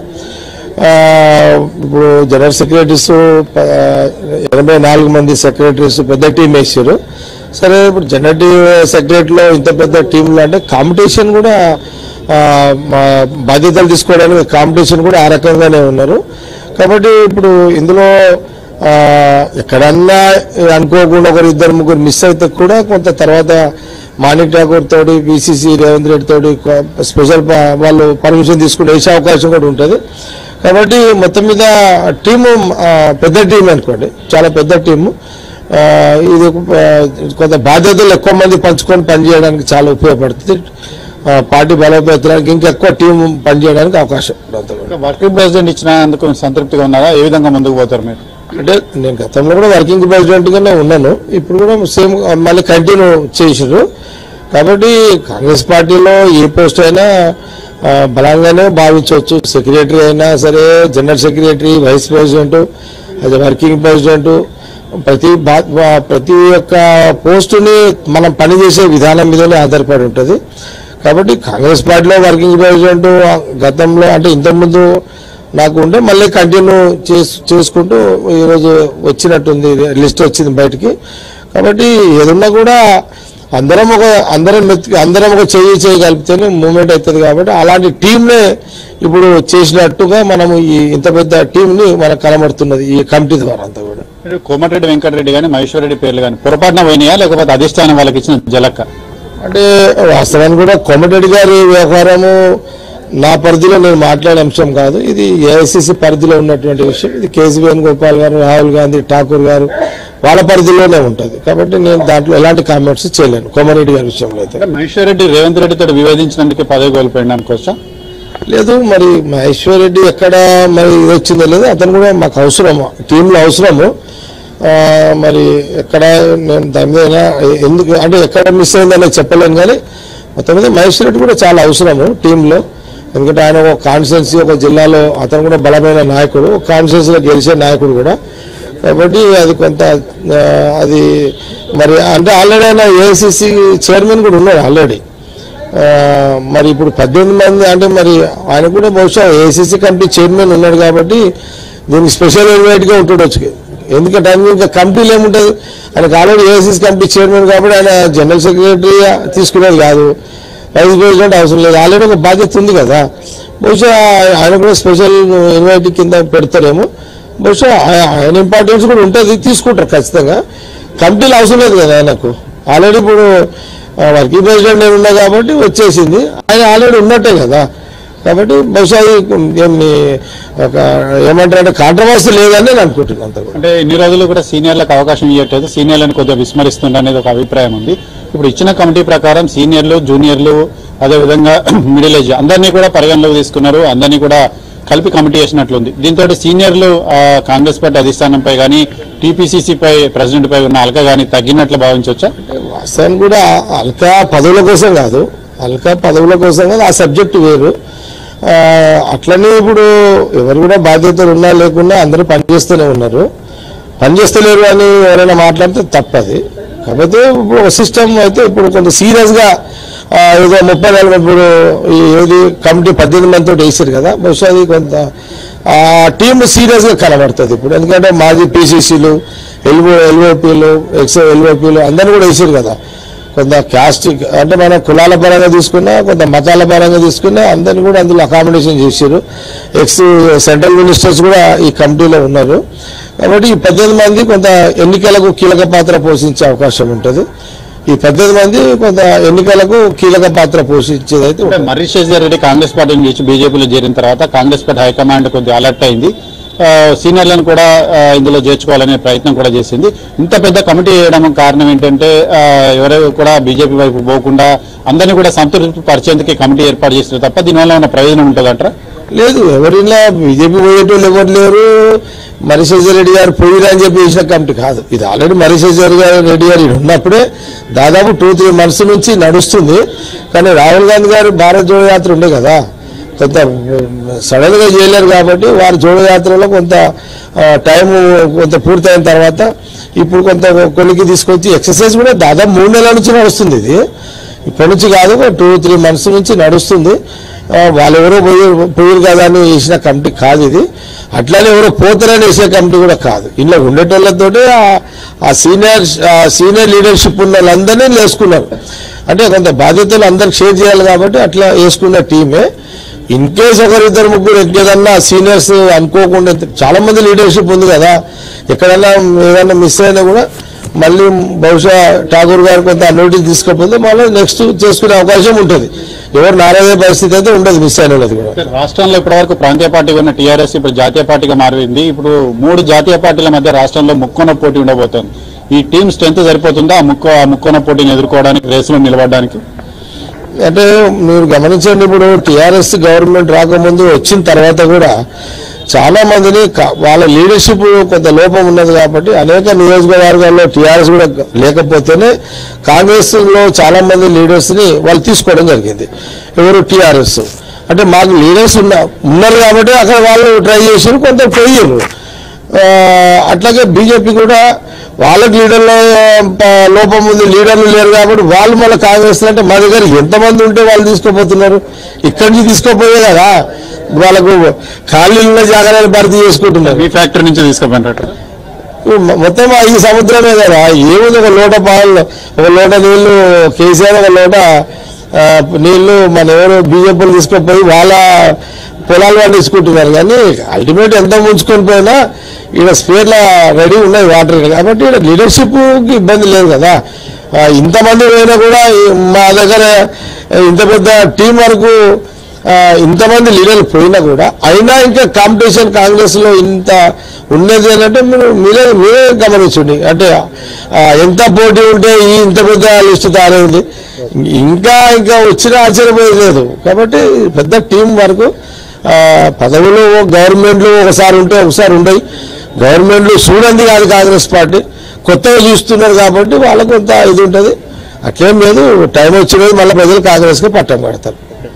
ఆ, ఇప్పుడు జనరల్ సెక్రటరీస్ ప- ఎనభై నాలుగు మంది సెక్రటరీస్ పెద్ద టీం వేసారు సరే ఇప్పుడు జనరల్ సెక్రటరీలో ఇంత పెద్ద టీంలో అంటే కాంపిటీషన్ కూడా ఆ, మా బాధ్యతలు తీసుకోవడానికి కాంపిటీషన్ కూడా ఆ రకంగానే ఉన్నారు కాబట్టి ఇప్పుడు ఇందులో ఆ, ఎక్కడన్నా అనుకోకుండా ఒకరు ఇద్దరు ముగ్గురు మిస్ అయితే కూడా కొంత తర్వాత మాణిక్ ఠాకూర్ తోటి బీసీసీ రేవంత్ రెడ్డి తోటి కొ- స్పెషల్ ప- వాళ్ళు పర్మిషన్ తీసుకుని వేసే అవకాశం కూడా ఉంటుంది కాబట్టి మొత్తం మీద టీము ఆ, పెద్ద టీం అనుకోండి చాలా పెద్ద టీము ఆ, ఇది ఒక, ఆ, కొంత బాధ్యతలు ఎక్కువ మంది పంచుకొని పనిచేయడానికి చాలా ఉపయోగపడుతుంది ఆ, పార్టీ బలోపేతానికి ఇంకా ఎక్కువ టీం పనిచేయడానికి అవకాశం ఉంటుంది వర్కింగ్ ప్రెసిడెంట్ ఇచ్చినందుకు సంతృప్తిగా ఉన్నారా ఏ విధంగా ముందుకు పోతారు మీరు అంటే నేను గతంలో కూడా వర్కింగ్ ప్రెసిడెంట్ గానే ఉన్నాను ఇప్పుడు కూడా సేమ్ మళ్ళీ కంటిన్యూ చేసారు కాబట్టి కాంగ్రెస్ పార్టీలో ఏ పోస్ట్ అయినా ఆ, బలంగానే భావించవచ్చు సెక్రటరీ అయినా సరే జనరల్ సెక్రటరీ వైస్ ప్రెసిడెంట్ అది వర్కింగ్ ప్రెసిడెంట్ ప్రతి బా- బా- ప్రతి ఒక్క పోస్టుని మనం పనిచేసే విధానం మీదనే ఆధారపడి ఉంటుంది కాబట్టి కాంగ్రెస్ పార్టీలో వర్కింగ్ ప్రెసిడెంట్ గతంలో అంటే ఇంతకుముందు నాకు ఉంటే మళ్ళీ కంటిన్యూ చేసు చేసుకుంటూ ఈరోజు వచ్చినట్టుంది లిస్ట్ వచ్చింది బయటికి కాబట్టి ఏదున్నా కూడా అందరం ఒక అందరం మెత్తి అందరం ఒక చేయి చేయి కలిపితేనే మూమెంట్ అవుతుంది కాబట్టి అలాంటి టీంనే ఇప్పుడు చేసినట్టుగా మనము ఈ ఇంత పెద్ద టీంని మనకు కనబడుతున్నది ఈ కమిటీ ద్వారా అంతా కూడా మీరు కోమటిరెడ్డి వెంకటరెడ్డి కానీ మహేశ్వర్ రెడ్డి పేర్లు కానీ పొరపాటున పోయినాయా లేకపోతే అధిష్టానం వాళ్ళకి ఇచ్చిన జలక్క అంటే వాస్తవానికి కూడా కోమటిరెడ్డి గారి వ్యవహారము నా పరిధిలో నేను మాట్లాడే అంశం కాదు ఇది ఏఐసిసి పరిధిలో ఉన్నటువంటి విషయం ఇది కేసీ వేణుగోపాల్ గారు రాహుల్ గాంధీ ఠాకూర్ గారు వాళ్ళ పరిధిలోనే ఉంటుంది కాబట్టి నేను దాంట్లో ఎలాంటి కామెంట్స్ చేయలేను కోమరెడ్డి గారి విషయంలో అయితే మహేశ్వర్ రెడ్డి రేవంత్ రెడ్డితో వివేదించినందుకే పదవి కోల్పోయింది అనుకోవచ్చా లేదు మరి మహేశ్వర్ రెడ్డి ఎక్కడ మరి ఇది వచ్చిందో లేదు అతను కూడా మాకు అవసరము టీంలో అవసరము ఆ, మరి ఎక్కడ నేను దాని మీద ఎందుకు అంటే ఎక్కడ మిస్ అయిందనేది చెప్పలేను కానీ మొత్తం మీద మహేశ్వర్ రెడ్డి కూడా చాలా అవసరము టీంలో ఎందుకంటే ఆయన ఒక కాన్స్టిట్యున్సీ ఒక జిల్లాలో అతను కూడా బలమైన నాయకుడు ఒక కాన్స్టిట్యున్సీలో గెలిచే నాయకుడు కూడా కాబట్టి అది కొంత ఆ, అది మరి అంటే ఆల్రెడీ ఆయన ఏఐసిసి చైర్మన్ కూడా ఉన్నాడు ఆల్రెడీ ఆ, మరి ఇప్పుడు పద్దెనిమిది మంది అంటే మరి ఆయన కూడా బహుశా ఏసీసీ కమిటీ చైర్మన్ ఉన్నాడు కాబట్టి దీనికి స్పెషల్ ఇన్వైట్గా ఉంటుండొచ్చు ఎందుకంటే ఆయన ఇంకా కమిటీలు ఏముంటుంది ఆయనకు ఆల్రెడీ ఏసీసీ కమిటీ చైర్మన్ కాబట్టి ఆయన జనరల్ సెక్రటరీ తీసుకునేది కాదు వైస్ ప్రెసిడెంట్ అవసరం లేదు ఆల్రెడీ ఒక బాధ్యత ఉంది కదా బహుశా ఆయన కూడా స్పెషల్ ఇన్వైట్ కింద పెడతారేమో బహుశా ఆయ- ఆయన ఇంపార్టెన్స్ కూడా ఉంటుంది తీసుకుంటారు ఖచ్చితంగా కమిటీలు అవసరం లేదు కదా ఆయనకు ఆల్రెడీ ఇప్పుడు ఆ, వర్కింగ్ ప్రెసిడెంట్ నేను ఉన్నా కాబట్టి వచ్చేసింది ఆయన ఆల్రెడీ ఉన్నట్టే కదా కాబట్టి బహుశా ఇది ఏమి ఒక ఏమంటారంటే కాంట్రవర్సీ లేదని నేను అనుకుంటున్నాను అంత కూడా అంటే ఇన్ని రోజులు కూడా సీనియర్లకు అవకాశం ఇవ్వట్లేదు సీనియర్లను కొద్దిగా విస్మరిస్తుంది అనేది ఒక అభిప్రాయం ఉంది ఇప్పుడు ఇచ్చిన కమిటీ ప్రకారం సీనియర్లు జూనియర్లు అదేవిధంగా మిడిల్ ఏజ్ అందరినీ కూడా పరిగణలోకి తీసుకున్నారు అందరినీ కూడా కలిపి కమిటీ చేసినట్లుంది దీంతో సీనియర్లు ఆ, కాంగ్రెస్ పార్టీ అధిష్టానంపై కానీ టీపీసీసీపై ప్రెసిడెంట్ పై ఉన్న అలక కానీ తగ్గినట్లు భావించవచ్చా వాస్తవాన్ని కూడా అల్కా పదవుల కోసం కాదు అల్కా పదవుల కోసం కాదు ఆ సబ్జెక్ట్ వేరు ఆ, అట్లనే ఇప్పుడు ఎవరు కూడా బాధ్యతలు ఉన్నా లేకున్నా అందరూ పనిచేస్తూనే ఉన్నారు పనిచేస్తలేరు అని ఎవరైనా మాట్లాడితే తప్పది కాకపోతే ఇప్పుడు ఒక సిస్టమ్ అయితే ఇప్పుడు కొంత సీరియస్గా ఏదో ముప్పై నలభై ఇప్పుడు ఈ ఏది కమిటీ పద్దెనిమిది మందితో వేసారు కదా బహుశా అది కొంత ఆ టీమ్ సీరియస్గా కనబడుతుంది ఇప్పుడు ఎందుకంటే మాజీ పీసీసీలు ఎల్ఓ ఎల్ఓపీలు ఎక్స్ ఎల్ఓపీలు అందరూ కూడా వేసారు కదా కొంత క్యాస్ట్ అంటే మన కులాల పరంగా తీసుకున్నా కొంత మతాల పరంగా తీసుకున్నా అందరిని కూడా అందులో అకామిడేషన్ చేశారు ఎక్స్ సెంట్రల్ మినిస్టర్స్ కూడా ఈ కమిటీలో ఉన్నారు కాబట్టి ఈ పద్దెనిమిది మంది కొంత ఎన్నికలకు కీలక పాత్ర పోషించే అవకాశం ఉంటుంది ఈ పద్దెనిమిది మంది కొంత ఎన్నికలకు కీలక పాత్ర పోషించేది అయితే అంటే మర్రి శేషర్ రెడ్డి కాంగ్రెస్ పార్టీని నుంచి బీజేపీలో చేరిన తర్వాత కాంగ్రెస్ పార్టీ హైకమాండ్ కొద్దిగా అలర్ట్ అయింది ఆ, సీనియర్లను కూడా ఆ, ఇందులో చేర్చుకోవాలనే ప్రయత్నం కూడా చేసింది ఇంత పెద్ద కమిటీ వేయడం కారణం ఏంటంటే ఆ, ఎవరు కూడా బీజేపీ వైపు పోకుండా అందరినీ కూడా సంతృప్తి పరిచేందుకు ఈ కమిటీ ఏర్పాటు చేసిన తప్ప దీనివల్ల ఏమైనా ప్రయోజనం ఉంటుందంటారా లేదు ఎవరిలా బీజేపీ పోయేటోళ్ళు ఎవరు లేరు మరిశేజర్ రెడ్డి గారు పోయిరా అని చెప్పి వేసిన కమిటీ కాదు ఇది ఆల్రెడీ మరిశేజర్ గారు రెడ్డి గారు ఈడ ఉన్నప్పుడే దాదాపు టూ త్రీ మంత్స్ నుంచి నడుస్తుంది కానీ రాహుల్ గాంధీ గారు భారత్ జోడో యాత్ర ఉండే కదా కొంత సడన్ గా చేయలేరు కాబట్టి వారి జోడో యాత్రలో కొంత టైం కొంత పూర్తయిన తర్వాత ఇప్పుడు కొంత కొలికి తీసుకొచ్చి ఎక్సర్సైజ్ కూడా దాదాపు మూడు నెలల నుంచి నడుస్తుంది ఇది ఇప్పటి నుంచి కాదు టూ త్రీ మంత్స్ నుంచి నడుస్తుంది ఆ, వాళ్ళు ఎవరో పోయి పోయారు కదా అని వేసిన కమిటీ కాదు ఇది అట్లానే ఎవరో పోతారని వేసే కమిటీ కూడా కాదు ఇంట్లో ఉండేటోళ్ళతోటి ఆ- ఆ సీనియర్ ఆ సీనియర్ లీడర్షిప్ ఉన్న వాళ్ళందరినీ వేసుకున్నారు అంటే కొంత బాధ్యతలు అందరికి షేర్ చేయాలి కాబట్టి అట్లా వేసుకున్న టీమే ఇన్ కేస్ ఒకరిద్దరు ముగ్గురు ఎక్కడన్నా సీనియర్స్ అనుకోకుండా చాలా మంది లీడర్షిప్ ఉంది కదా ఎక్కడన్నా ఏదన్నా మిస్ అయినా కూడా మళ్ళీ బహుశా ఠాగూర్ గారు కొంత నోటీస్ తీసుకపోతే మళ్ళీ నెక్స్ట్ చేసుకునే అవకాశం ఉంటుంది ఎవరు నారాయణ పరిస్థితి అయితే ఉండదు మిస్ అయిన వాళ్ళది కూడా రాష్ట్రంలో ఇప్పటివరకు ప్రాంతీయ పార్టీగా ఉన్న టీఆర్ఎస్ ఇప్పుడు జాతీయ పార్టీగా మారింది ఇప్పుడు మూడు జాతీయ పార్టీల మధ్య రాష్ట్రంలో ముక్కోన పోటీ ఉండబోతోంది ఈ టీం స్ట్రెంత్ సరిపోతుందా ఆ ముక్కో ఆ ముక్కోన పోటీని ఎదుర్కోవడానికి రేసులో నిలబడడానికి అంటే మీరు గమనించండి ఇప్పుడు టీఆర్ఎస్ గవర్నమెంట్ రాకముందు వచ్చిన తర్వాత కూడా చాలా మందిని క- వాళ్ళ లీడర్షిప్ కొంత లోపం ఉన్నది కాబట్టి అనేక నియోజకవర్గాల్లో టీఆర్ఎస్ కూడా లేకపోతేనే కాంగ్రెస్ లో చాలా మంది లీడర్స్ ని వాళ్ళు తీసుకోవడం జరిగింది ఎవరు టీఆర్ఎస్ అంటే మాకు లీడర్స్ ఉన్న ఉన్నారు కాబట్టి అక్కడ వాళ్ళు ట్రై చేసారు కొంత పోయారు ఆ, అట్లాగే బీజేపీ కూడా వాళ్ళకి లీడర్ల ప- లోపం ఉంది లీడర్లు లేరు కాబట్టి వాళ్ళు మళ్ళీ కాంగ్రెస్ అంటే మా దగ్గర ఎంతమంది ఉంటే వాళ్ళు తీసుకోపోతున్నారు ఇక్కడి నుంచి తీసుకోపోయే కదా వాళ్ళకు ఖాళీలు ఉన్న జాగాలను భర్తీ చేసుకుంటున్నారు మీ ఫ్యాక్టరీ నుంచి తీసుకుపోయినట్టు ఇప్పుడు మొ- మొత్తం ఈ సముద్రమే కదా ఏముంది ఒక లోట పాలు ఒక లోట నీళ్లు కేసీఆర్ ఒక లోట ఆ, నీళ్లు మన ఎవరు బీజేపీలు తీసుకుపోయి వాళ్ళ పొలాలు వాళ్ళు తీసుకుంటున్నారు కానీ అల్టిమేట్ ఎంత ముంచుకొని పోయినా ఇక్కడ స్పేర్ల రెడీ ఉన్నాయి వాటర్ కాబట్టి ఇక్కడ లీడర్షిప్కి ఇబ్బంది లేదు కదా ఆ, ఇంతమంది పోయినా కూడా ఈ మా దగ్గర ఇంత పెద్ద టీం వరకు ఆ, ఇంతమంది లీడర్లు పోయినా కూడా అయినా ఇంకా కాంపిటీషన్ కాంగ్రెస్ లో ఇంత ఉన్నది అని అంటే మీరు మీరే మీరే గమనించండి అంటే ఆ, ఎంత పోటీ ఉంటే ఈ ఇంత పెద్ద లిస్ట్ తయారైంది ఇంకా ఇంకా వచ్చిన ఆశ్చర్యపోయేది లేదు కాబట్టి పెద్ద టీం వరకు ఆ, పదవులు గవర్నమెంట్లు ఒకసారి ఉంటే ఒకసారి ఉండయి గవర్నమెంట్లు చూడండి కాదు కాంగ్రెస్ పార్టీ కొత్తగా చూస్తున్నారు కాబట్టి వాళ్ళకు కొంత ఇది ఉంటుంది అట్లేం లేదు టైం వచ్చినది మళ్ళీ ప్రజలు కాంగ్రెస్కి పట్టం కడతారు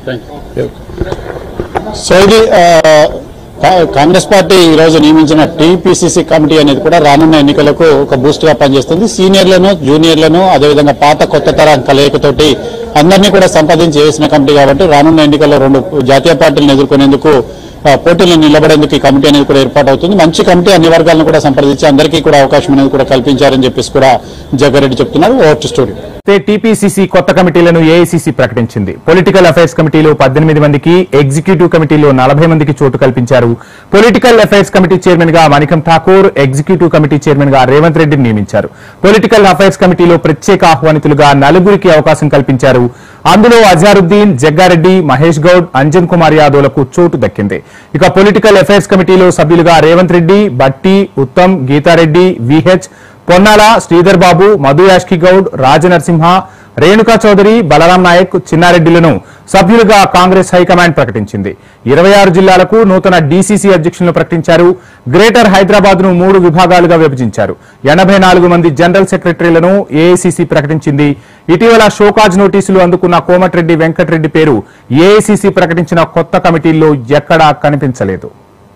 సో ఇది ఆ, కా- కాంగ్రెస్ పార్టీ ఈ రోజు నియమించిన టీపీసీసీ కమిటీ అనేది కూడా రానున్న ఎన్నికలకు ఒక బూస్ట్ గా పనిచేస్తుంది సీనియర్లను జూనియర్లను అదేవిధంగా పాత కొత్త తరం కలయికతోటి అందరినీ కూడా సంపాదించి వేసిన కమిటీ కాబట్టి రానున్న ఎన్నికల్లో రెండు జాతీయ పార్టీలను ఎదుర్కొనేందుకు ఆ, పోటీలో నిలబడేందుకు ఈ కమిటీ అనేది కూడా ఏర్పాటు అవుతుంది మంచి కమిటీ అన్ని వర్గాలను కూడా సంప్రదించి అందరికీ కూడా అవకాశం అనేది కూడా కల్పించారని చెప్పేసి కూడా జగ్గారెడ్డి చెప్తున్నారు ఓవర్ స్టూడియో టీపీసీసీ కొత్త కమిటీలను ఏఐసీసీ ప్రకటించింది పొలిటికల్ అఫైర్స్ కమిటీలో పద్దెనిమిది మందికి ఎగ్జిక్యూటివ్ కమిటీలో నలభై మందికి చోటు కల్పించారు పొలిటికల్ అఫైర్స్ కమిటీ చైర్మన్ గా Manickam Tagore executive committee chairman గా రేవంత్ రెడ్డిని నియమించారు పొలిటికల్ అఫైర్స్ కమిటీలో ప్రత్యేక ఆహ్వానితులుగా నలుగురికి అవకాశం కల్పించారు అందులో అజారుద్దీన్ జగ్గారెడ్డి మహేష్ గౌడ్ అంజన్ కుమార్ యాదవ్లకు చోటు దక్కింది ఇక పొలిటికల్ అఫైర్స్ కమిటీలో సభ్యులుగా రేవంత్ రెడ్డి బట్టి ఉత్తమ్ గీతారెడ్డి విహెచ్ పొన్నాల శ్రీధర్ బాబు మధు యాష్కి గౌడ్ రాజనరసింహ రేణుకా చౌదరి బలరాం నాయక్ చిన్నారెడ్డిలను సభ్యులుగా కాంగ్రెస్ హైకమాండ్ ప్రకటించింది ఇరవై ఆరు జిల్లాలకు నూతన డీసీసీ అధ్యక్షులను ప్రకటించారు గ్రేటర్ హైదరాబాద్ ను మూడు విభాగాలుగా విభజించారు ఎనభై నాలుగు మంది జనరల్ సెక్రటరీలను ఏఐసీసీ ప్రకటించింది ఇటీవల షోకాజ్ నోటీసులు అందుకున్న కోమటిరెడ్డి వెంకటరెడ్డి పేరు ఏఐసీసీ ప్రకటించిన కొత్త కమిటీల్లో ఎక్కడా కనిపించలేదు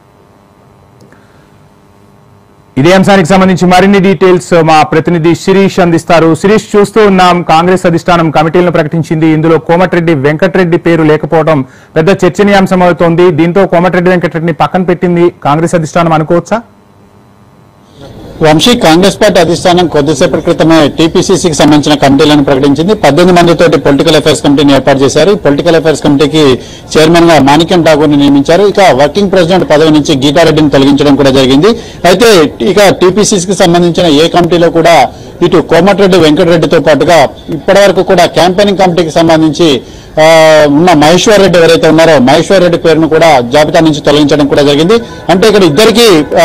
ఇదే అంశానికి సంబంధించి మరిన్ని డీటెయిల్స్ మా ప్రతినిధి శిరీష్ అందిస్తారు శిరీష్ చూస్తూ ఉన్నాం కాంగ్రెస్ అధిష్టానం కమిటీలను ప్రకటించింది ఇందులో కోమటిరెడ్డి వెంకటరెడ్డి పేరు లేకపోవడం పెద్ద చర్చనీయాంశం అవుతోంది దీంతో కోమటిరెడ్డి వెంకటరెడ్డిని పక్కన పెట్టింది కాంగ్రెస్ అధిష్టానం అనుకోవచ్చా వంశీ కాంగ్రెస్ పార్టీ అధిష్టానం కొద్దిసేపటి క్రితమే టీపీసీసీకి సంబంధించిన కమిటీలను ప్రకటించింది పద్దెనిమిది మందితోటి పొలిటికల్ అఫైర్స్ కమిటీని ఏర్పాటు చేశారు ఈ పొలిటికల్ అఫైర్స్ కమిటీకి చైర్మన్ గా మాణిక్యం ఠాగూర్ ని నియమించారు ఇక వర్కింగ్ ప్రెసిడెంట్ పదవి నుంచి గీతారెడ్డిని తొలగించడం కూడా జరిగింది అయితే ఇక టీపీసీసీకి సంబంధించిన ఏ కమిటీలో కూడా ఇటు కోమటిరెడ్డి వెంకటరెడ్డితో పాటుగా ఇప్పటివరకు కూడా క్యాంపెయినింగ్ కమిటీకి సంబంధించి ఆ, ఉన్న మహేశ్వర్ రెడ్డి ఎవరైతే ఉన్నారో మహేశ్వర్ రెడ్డి పేరును కూడా జాబితా నుంచి తొలగించడం కూడా జరిగింది అంటే ఇక్కడ ఇద్దరికి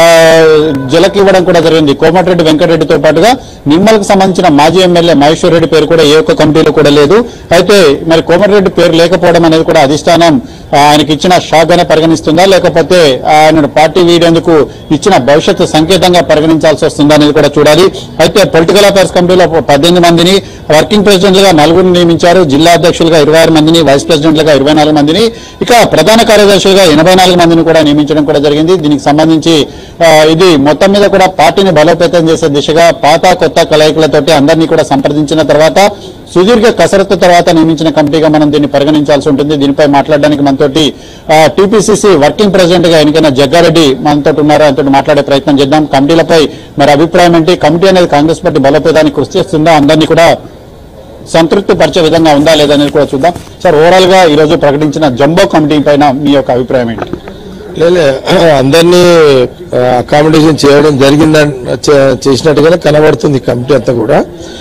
జలకి ఇవ్వడం కూడా జరిగింది కోమటిరెడ్డి వెంకటరెడ్డితో పాటుగా నిమ్మలకు సంబంధించిన మాజీ ఎమ్మెల్యే మహేశ్వర్ రెడ్డి పేరు కూడా ఏ ఒక్క కమిటీలో కూడా లేదు అయితే మరి కోమటిరెడ్డి పేరు లేకపోవడం అనేది కూడా అధిష్టానం ఆ, ఆయనకి ఇచ్చిన షాక్ గానే పరిగణిస్తుందా లేకపోతే ఆయన పార్టీ వీడేందుకు ఇచ్చిన భవిష్యత్తు సంకేతంగా పరిగణించాల్సి వస్తుందా అనేది కూడా చూడాలి అయితే పొలిటికల్ అఫైర్స్ కమిటీలో పద్దెనిమిది మందిని వర్కింగ్ ప్రెసిడెంట్లుగా నలుగురిని నియమించారు జిల్లా అధ్యక్షులుగా ఇరవై ఆరు మందిని వైస్ ప్రెసిడెంట్లుగా ఇరవై నాలుగు మందిని ఇక ప్రధాన కార్యదర్శులుగా ఎనభై నాలుగు మందిని కూడా నియమించడం కూడా జరిగింది దీనికి సంబంధించి ఆ, ఇది మొత్తం మీద కూడా పార్టీని బలోపేతం చేసే దిశగా పాత కొత్త కలయికలతోటి అందరినీ కూడా సంప్రదించిన తర్వాత సుదీర్ఘ కసరత్తు తర్వాత నియమించిన కమిటీగా మనం దీన్ని పరిగణించాల్సి ఉంటుంది దీనిపై మాట్లాడడానికి మనతోటి టీపీసీసీ వర్కింగ్ ప్రెసిడెంట్ గా ఎన్నికైన జగ్గారెడ్డి మనతో ఉన్నారు ఆయనతో మాట్లాడే ప్రయత్నం చేద్దాం కమిటీలపై మరి అభిప్రాయం ఏంటి కమిటీ అనేది కాంగ్రెస్ పార్టీ బలోపేతానికి కృషి చేస్తుందా అందరినీ కూడా సంతృప్తి పరిచే విధంగా ఉందా లేదా అనేది కూడా చూద్దాం సార్ ఓవరాల్ గా ఈ రోజు ప్రకటించిన జంబో కమిటీ పైన మీ యొక్క అభిప్రాయం ఏంటి లేలే అందరినీ అకామిడేషన్ చేయడం జరిగిందని చే- చేసినట్టుగానే కనబడుతుంది ఈ కమిటీ అంతా కూడా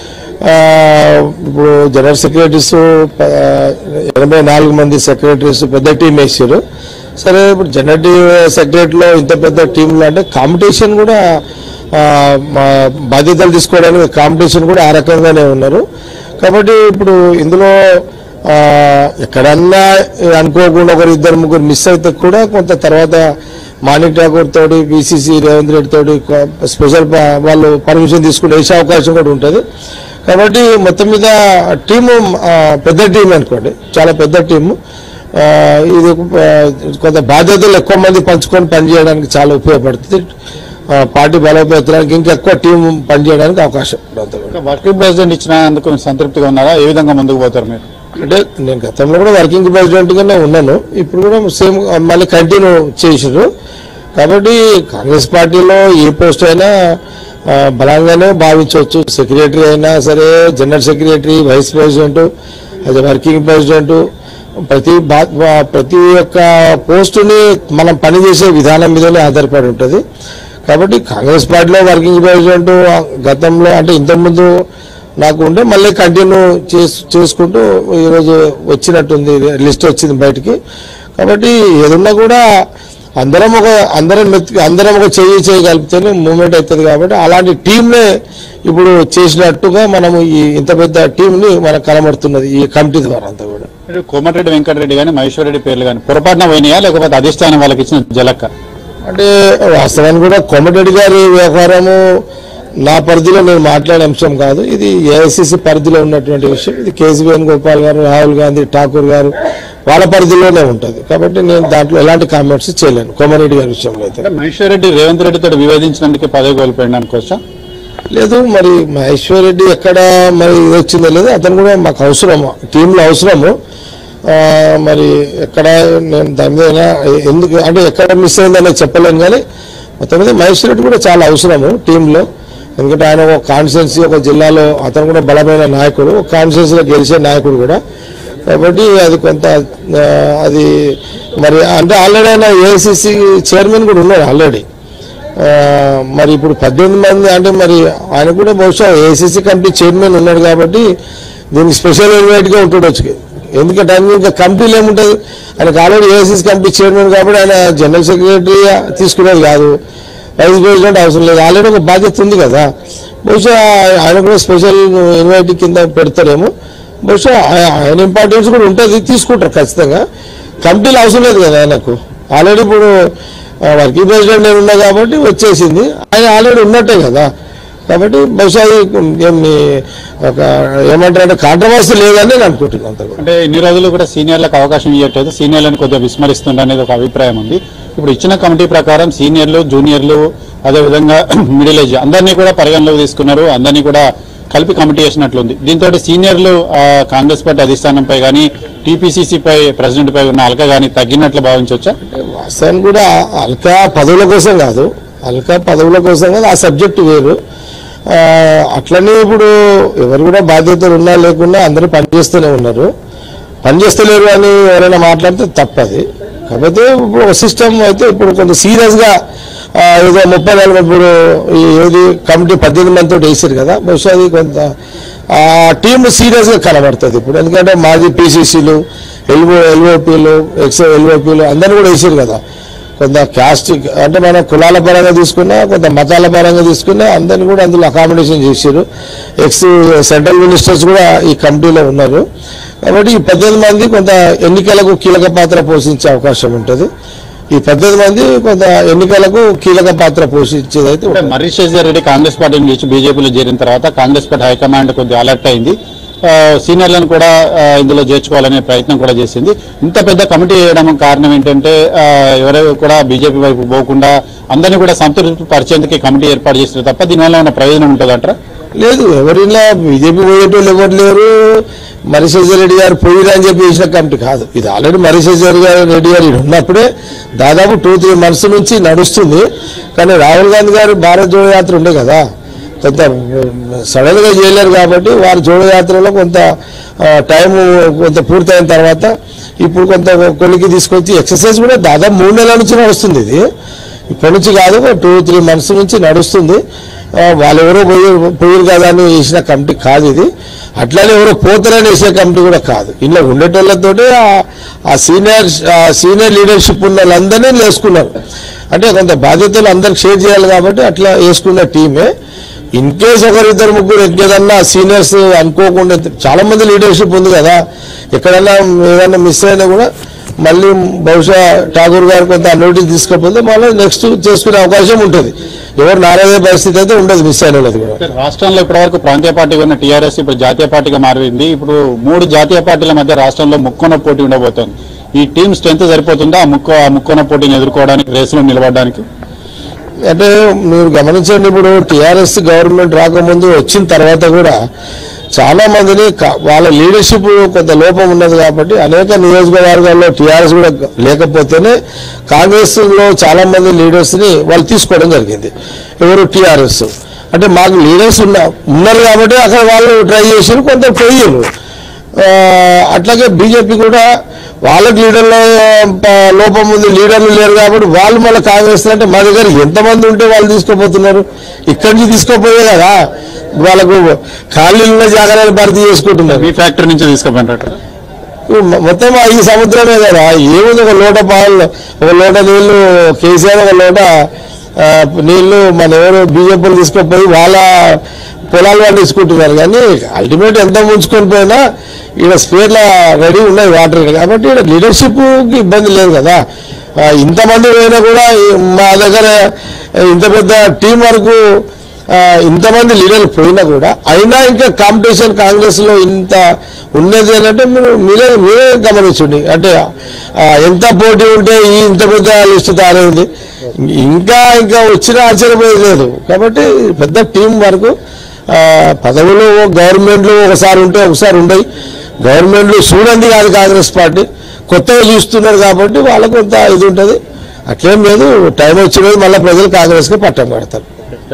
ఆ, ఇప్పుడు జనరల్ సెక్రటరీస్ ప- ఎనభై నాలుగు మంది సెక్రటరీస్ పెద్ద టీం వేసారు సరే ఇప్పుడు జనరల్ సెక్రటరీలో ఇంత పెద్ద టీంలో అంటే కాంపిటీషన్ కూడా ఆ, మా బాధ్యతలు తీసుకోవడానికి కాంపిటీషన్ కూడా ఆ రకంగానే ఉన్నారు కాబట్టి ఇప్పుడు ఇందులో ఆ, ఎక్కడన్నా అనుకోకుండా ఒకరు ఇద్దరు ముగ్గురు మిస్ అయితే కూడా కొంత తర్వాత మాణిక్ ఠాకూర్ తోటి బీసీసీ రేవంత్ రెడ్డి తోటి కొ- స్పెషల్ ప- వాళ్ళు పర్మిషన్ తీసుకుని వేసే అవకాశం కూడా ఉంటుంది కాబట్టి మొత్తం మీద టీము ఆ, పెద్ద టీం అనుకోండి చాలా పెద్ద టీము ఆ, ఇది ఆ, కొంత బాధ్యతలు ఎక్కువ మంది పంచుకొని పనిచేయడానికి చాలా ఉపయోగపడుతుంది ఆ, పార్టీ బలోపేతానికి ఇంకా ఎక్కువ టీం పనిచేయడానికి అవకాశం ఉంటుంది వర్కింగ్ ప్రెసిడెంట్ ఇచ్చినందుకు సంతృప్తిగా ఉన్నారా ఏ విధంగా ముందుకు పోతారు మీరు అంటే నేను గతంలో కూడా వర్కింగ్ ప్రెసిడెంట్ గానే ఉన్నాను ఇప్పుడు కూడా సేమ్ మళ్ళీ కంటిన్యూ చేసారు కాబట్టి కాంగ్రెస్ పార్టీలో ఏ పోస్ట్ అయినా ఆ, బలంగానే భావించవచ్చు సెక్రటరీ అయినా సరే జనరల్ సెక్రటరీ వైస్ ప్రెసిడెంట్ అది వర్కింగ్ ప్రెసిడెంట్ ప్రతి బా- బా- ప్రతి ఒక్క పోస్టుని మనం పనిచేసే విధానం మీదనే ఆధారపడి ఉంటుంది కాబట్టి కాంగ్రెస్ పార్టీలో వర్కింగ్ ప్రెసిడెంట్ గతంలో అంటే ఇంతకుముందు నాకు ఉంటే మళ్ళీ కంటిన్యూ చేసు చేసుకుంటూ ఈరోజు వచ్చినట్టుంది లిస్ట్ వచ్చింది బయటికి కాబట్టి ఏదున్నా కూడా అందరం ఒక అందరం మెత్తి అందరం ఒక చెయ్యి చేయి కలిపితేనే మూమెంట్ అవుతుంది కాబట్టి అలాంటి టీంనే ఇప్పుడు చేసినట్టుగా మనము ఈ ఇంత పెద్ద టీంని మనకు కనబడుతున్నది ఈ కమిటీ ద్వారా అంతా కూడా ఇప్పుడు కోమటిరెడ్డి వెంకటరెడ్డి కానీ మహేశ్వర్ రెడ్డి పేర్లు కానీ పొరపాటున పోయినాయా లేకపోతే అధిష్టానం వాళ్ళకి ఇచ్చిన జలక్క అంటే వాస్తవానికి కూడా కోమటిరెడ్డి గారి వ్యవహారము నా పరిధిలో నేను మాట్లాడే అంశం కాదు ఇది ఏఐసిసి పరిధిలో ఉన్నటువంటి విషయం ఇది కేసీ వేణుగోపాల్ గారు రాహుల్ గాంధీ ఠాకూర్ గారు వాళ్ళ పరిధిలోనే ఉంటుంది కాబట్టి నేను దాంట్లో ఎలాంటి కామెంట్స్ చేయలేను కోమరెడ్డి గారి విషయంలో అయితే అంటే మహేశ్వర్ రెడ్డి రేవంత్ రెడ్డితో వివేదించినందుకే పదవి కోల్పోయింది అనుకోవచ్చా లేదు మరి మహేశ్వర్ రెడ్డి ఎక్కడ మరి ఇది వచ్చిందో లేదు అతను కూడా మాకు అవసరము టీంలో అవసరము ఆ, మరి ఎక్కడ నేను దాని మీద ఎందుకు అంటే ఎక్కడ మిస్ అయిందనేది చెప్పలేను కానీ మొత్తం మీద మహేశ్వర్ రెడ్డి కూడా చాలా అవసరము టీంలో ఎందుకంటే ఆయన ఒక కాన్స్టిట్యున్సీ ఒక జిల్లాలో అతను కూడా బలమైన నాయకుడు ఒక కాన్స్టిట్యున్సీలో గెలిచే నాయకుడు కూడా కాబట్టి అది కొంత ఆ, అది మరి అంటే ఆల్రెడీ ఆయన ఏఐసిసి చైర్మన్ కూడా ఉన్నాడు ఆల్రెడీ ఆ, మరి ఇప్పుడు పద్దెనిమిది మంది అంటే మరి ఆయన కూడా బహుశా ఏసీసీ కమిటీ చైర్మన్ ఉన్నాడు కాబట్టి దీనికి స్పెషల్ ఇన్వైట్గా ఉంటాడు ఎందుకంటే ఆయన ఇంకా కమిటీలు ఏముంటుంది ఆయనకు ఆల్రెడీ ఏసీసీ కమిటీ చైర్మన్ కాబట్టి ఆయన జనరల్ సెక్రటరీ తీసుకునేది కాదు వైస్ ప్రెసిడెంట్ అవసరం లేదు ఆల్రెడీ ఒక బాధ్యత ఉంది కదా బహుశా ఆయన కూడా స్పెషల్ ఇన్వైట్ కింద పెడతారేమో బహుశా ఆయ- ఆయన ఇంపార్టెన్స్ కూడా ఉంటుంది తీసుకుంటారు ఖచ్చితంగా కమిటీలు అవసరం లేదు కదా ఆయనకు ఆల్రెడీ ఇప్పుడు ఆ, వర్కింగ్ ప్రెసిడెంట్ నేను ఉన్నా కాబట్టి వచ్చేసింది ఆయన ఆల్రెడీ ఉన్నట్టే కదా కాబట్టి బహుశా అది ఏమి ఒక ఏమంటారంటే కాంట్రవర్సీ లేదని నేను అనుకుంటున్నాను అంత కూడా అంటే ఇన్ని రోజులు కూడా సీనియర్లకు అవకాశం ఇవ్వట్లేదు సీనియర్లను కొద్దిగా విస్మరిస్తుండ అనేది ఒక అభిప్రాయం ఉంది ఇప్పుడు ఇచ్చిన కమిటీ ప్రకారం సీనియర్లు జూనియర్లు అదేవిధంగా మిడిల్ ఏజ్ అందరినీ కూడా పరిగణలోకి తీసుకున్నారు అందరినీ కూడా కలిపి కమిటీ చేసినట్లుంది దీంతో సీనియర్లు ఆ, కాంగ్రెస్ పార్టీ అధిష్టానంపై కానీ టీపీసీసీపై ప్రెసిడెంట్ పై ఉన్న అలక కానీ తగ్గినట్లు భావించవచ్చా వాస్తవానికి కూడా అల్కా పదవుల కోసం కాదు అల్కా పదవుల కోసం కాదు ఆ సబ్జెక్టు వేరు ఆ, అట్లనే ఇప్పుడు ఎవరు కూడా బాధ్యతలు ఉన్నా లేకున్నా అందరూ పనిచేస్తూనే ఉన్నారు పనిచేస్తలేరు అని ఎవరైనా మాట్లాడితే తప్పది కాకపోతే ఇప్పుడు ఒక సిస్టమ్ అయితే ఇప్పుడు కొంచెం సీరియస్గా ఏదో ముప్పై నలభై ఇప్పుడు ఈ ఏది కమిటీ పద్దెనిమిది మందితో వేసారు కదా బహుశా అది కొంత ఆ టీం సీరియస్గా కనబడుతుంది ఇప్పుడు ఎందుకంటే మాజీ పీసీసీలు ఎల్ఓ ఎల్ఓపీలు ఎక్స్ ఎల్ఓపీలు అందరూ కూడా వేసారు కదా కొంత క్యాస్ట్ అంటే మన కులాల పరంగా తీసుకున్నా కొంత మతాల పరంగా తీసుకున్నా అందరిని కూడా అందులో అకామిడేషన్ చేశారు ఎక్స్ సెంట్రల్ మినిస్టర్స్ కూడా ఈ కమిటీలో ఉన్నారు కాబట్టి ఈ పద్దెనిమిది మంది కొంత ఎన్నికలకు కీలక పాత్ర పోషించే అవకాశం ఉంటుంది ఈ పద్దెనిమిది మంది కొంత ఎన్నికలకు కీలక పాత్ర పోషించేది అయితే అంటే మర్రి శేషర్ రెడ్డి కాంగ్రెస్ పార్టీని గెలిచి బీజేపీలో చేరిన తర్వాత కాంగ్రెస్ పార్టీ హైకమాండ్ కొద్దిగా అలర్ట్ అయింది ఆ, సీనియర్లను కూడా ఆ, ఇందులో చేర్చుకోవాలనే ప్రయత్నం కూడా చేసింది ఇంత పెద్ద కమిటీ వేయడం కారణం ఏంటంటే ఆ, ఎవరు కూడా బీజేపీ వైపు పోకుండా అందరినీ కూడా సంతృప్తి పరిచేందుకు ఈ కమిటీ ఏర్పాటు చేసిన తప్ప దీనివల్ల ఏమైనా ప్రయోజనం ఉంటుందంటారా లేదు ఎవరిలా బీజేపీ పోయేటోళ్ళు ఎవరు లేరు మరిశేజర్ రెడ్డి గారు పోయిరా అని చెప్పి వేసిన కమిటీ కాదు ఇది ఆల్రెడీ మరిశేజర్ గారు రెడ్డి గారు ఈడ ఉన్నప్పుడే దాదాపు టూ త్రీ మంత్స్ నుంచి నడుస్తుంది కానీ రాహుల్ గాంధీ గారు భారత్ జోడో యాత్ర ఉండే కదా కొంత సడన్ గా చేయలేరు కాబట్టి వారి జోడో యాత్రలో కొంత టైం కొంత పూర్తయిన తర్వాత ఇప్పుడు కొంత కొలికి తీసుకొచ్చి ఎక్సర్సైజ్ కూడా దాదాపు మూడు నెలల నుంచి నడుస్తుంది ఇది ఇప్పటి నుంచి కాదు టూ త్రీ మంత్స్ నుంచి నడుస్తుంది ఆ, వాళ్ళెవరో పోయి పోయారు కదా అని వేసిన కమిటీ కాదు ఇది అట్లానే ఎవరో పోతారని వేసే కమిటీ కూడా కాదు ఇంట్లో ఉండేటోళ్ళతోటి ఆ- ఆ సీనియర్ ఆ సీనియర్ లీడర్షిప్ ఉన్న వాళ్ళందరినీ వేసుకున్నారు అంటే కొంత బాధ్యతలు అందరికి షేర్ చేయాలి కాబట్టి అట్లా వేసుకున్న టీమే ఇన్ కేస్ ఒకరిద్దరు ముగ్గురు ఏదన్నా సీనియర్స్ అనుకోకుండా చాలా మంది లీడర్షిప్ ఉంది కదా ఎక్కడన్నా ఏదన్నా మిస్ అయినా కూడా మళ్ళీ బహుశా ఠాగూర్ గారు కొంత నోటీస్ తీసుకపోతే మళ్ళీ నెక్స్ట్ చేసుకునే అవకాశం ఉంటుంది ఎవరు నారాయణ పరిస్థితి అయితే ఉండదు మిస్ అయిన వాళ్ళది కూడా రాష్ట్రంలో ఇప్పటివరకు ప్రాంతీయ పార్టీగా ఉన్న టీఆర్ఎస్ ఇప్పుడు జాతీయ పార్టీగా మారింది ఇప్పుడు మూడు జాతీయ పార్టీల మధ్య రాష్ట్రంలో ముక్కోన పోటీ ఉండబోతోంది ఈ టీం స్ట్రెంత్ సరిపోతుందా ఆ ముక్కో ఆ ముక్కోన పోటీని ఎదుర్కోవడానికి రేసులో నిలబడడానికి అంటే మీరు గమనించండి ఇప్పుడు టిఆర్ఎస్ గవర్నమెంట్ రాకముందు వచ్చిన తర్వాత కూడా చాలా మందిని క- వాళ్ళ లీడర్షిప్ కొంత లోపం ఉన్నది కాబట్టి అనేక నియోజకవర్గాల్లో టిఆర్ఎస్ కూడా లేకపోతేనే కాంగ్రెస్ లో చాలా మంది లీడర్స్ ని వాళ్ళు తీసుకోవడం జరిగింది ఎవరు టిఆర్ఎస్ అంటే మాకు లీడర్స్ ఉన్నా ఉన్నారు కాబట్టి అక్కడ వాళ్ళు ట్రై చేసారు కొంత పోయారు ఆ, అట్లాగే బీజేపీ కూడా వాళ్ళకి లీడర్ల ఆ, లోపం ఉంది లీడర్లు లేరు కాబట్టి వాళ్ళు మళ్ళీ కాంగ్రెస్ అంటే మా దగ్గర ఎంతమంది ఉంటే వాళ్ళు తీసుకోపోతున్నారు ఇక్కడి నుంచి తీసుకోపోయే కదా వాళ్ళకు ఖాళీలు ఉన్న జాగ్రత్తలు భర్తీ చేసుకుంటున్నారు మీ ఫ్యాక్టరీ నుంచి తీసుకుపోయినట్టు మొ- మొత్తం ఈ సముద్రమే కదా ఏముంది ఒక లోట పాలు ఒక లోట నీళ్లు కేసీఆర్ ఒక లోట ఆ, నీళ్లు మన ఎవరు బీజేపీలు తీసుకుపోయి వాళ్ళ పొలాలు వాళ్ళు తీసుకుంటున్నారు కానీ అల్టిమేట్ ఎంత ముంచుకొని పోయినా ఇక్కడ స్పేర్ల రెడీ ఉన్నాయి వాటర్ కాబట్టి ఇక్కడ లీడర్షిప్కి ఇబ్బంది లేదు కదా ఆ, ఇంతమంది పోయినా కూడా ఈ మా దగ్గర ఇంత పెద్ద టీం వరకు ఆ, ఇంతమంది లీడర్లు పోయినా కూడా అయినా ఇంకా కాంపిటీషన్ కాంగ్రెస్ లో ఇంత ఉన్నది అని అంటే మీరు మీరే మీరే గమనించండి అంటే ఆ, ఎంత పోటీ ఉంటే ఈ ఇంత పెద్ద లిస్ట్ తయారైంది ఇంకా ఇంకా వచ్చిన ఆశ్చర్యపోయేది లేదు కాబట్టి పెద్ద టీం వరకు ఆ, పదవులు గవర్నమెంట్లు ఒకసారి ఉంటే ఒకసారి ఉండయి గవర్నమెంట్లు చూడండి కాదు కాంగ్రెస్ పార్టీ కొత్తగా చూస్తున్నారు కాబట్టి వాళ్ళకు కొంత ఇది ఉంటుంది అట్లేం లేదు టైం వచ్చినది మళ్ళీ ప్రజలు కాంగ్రెస్కి పట్టం కడతారు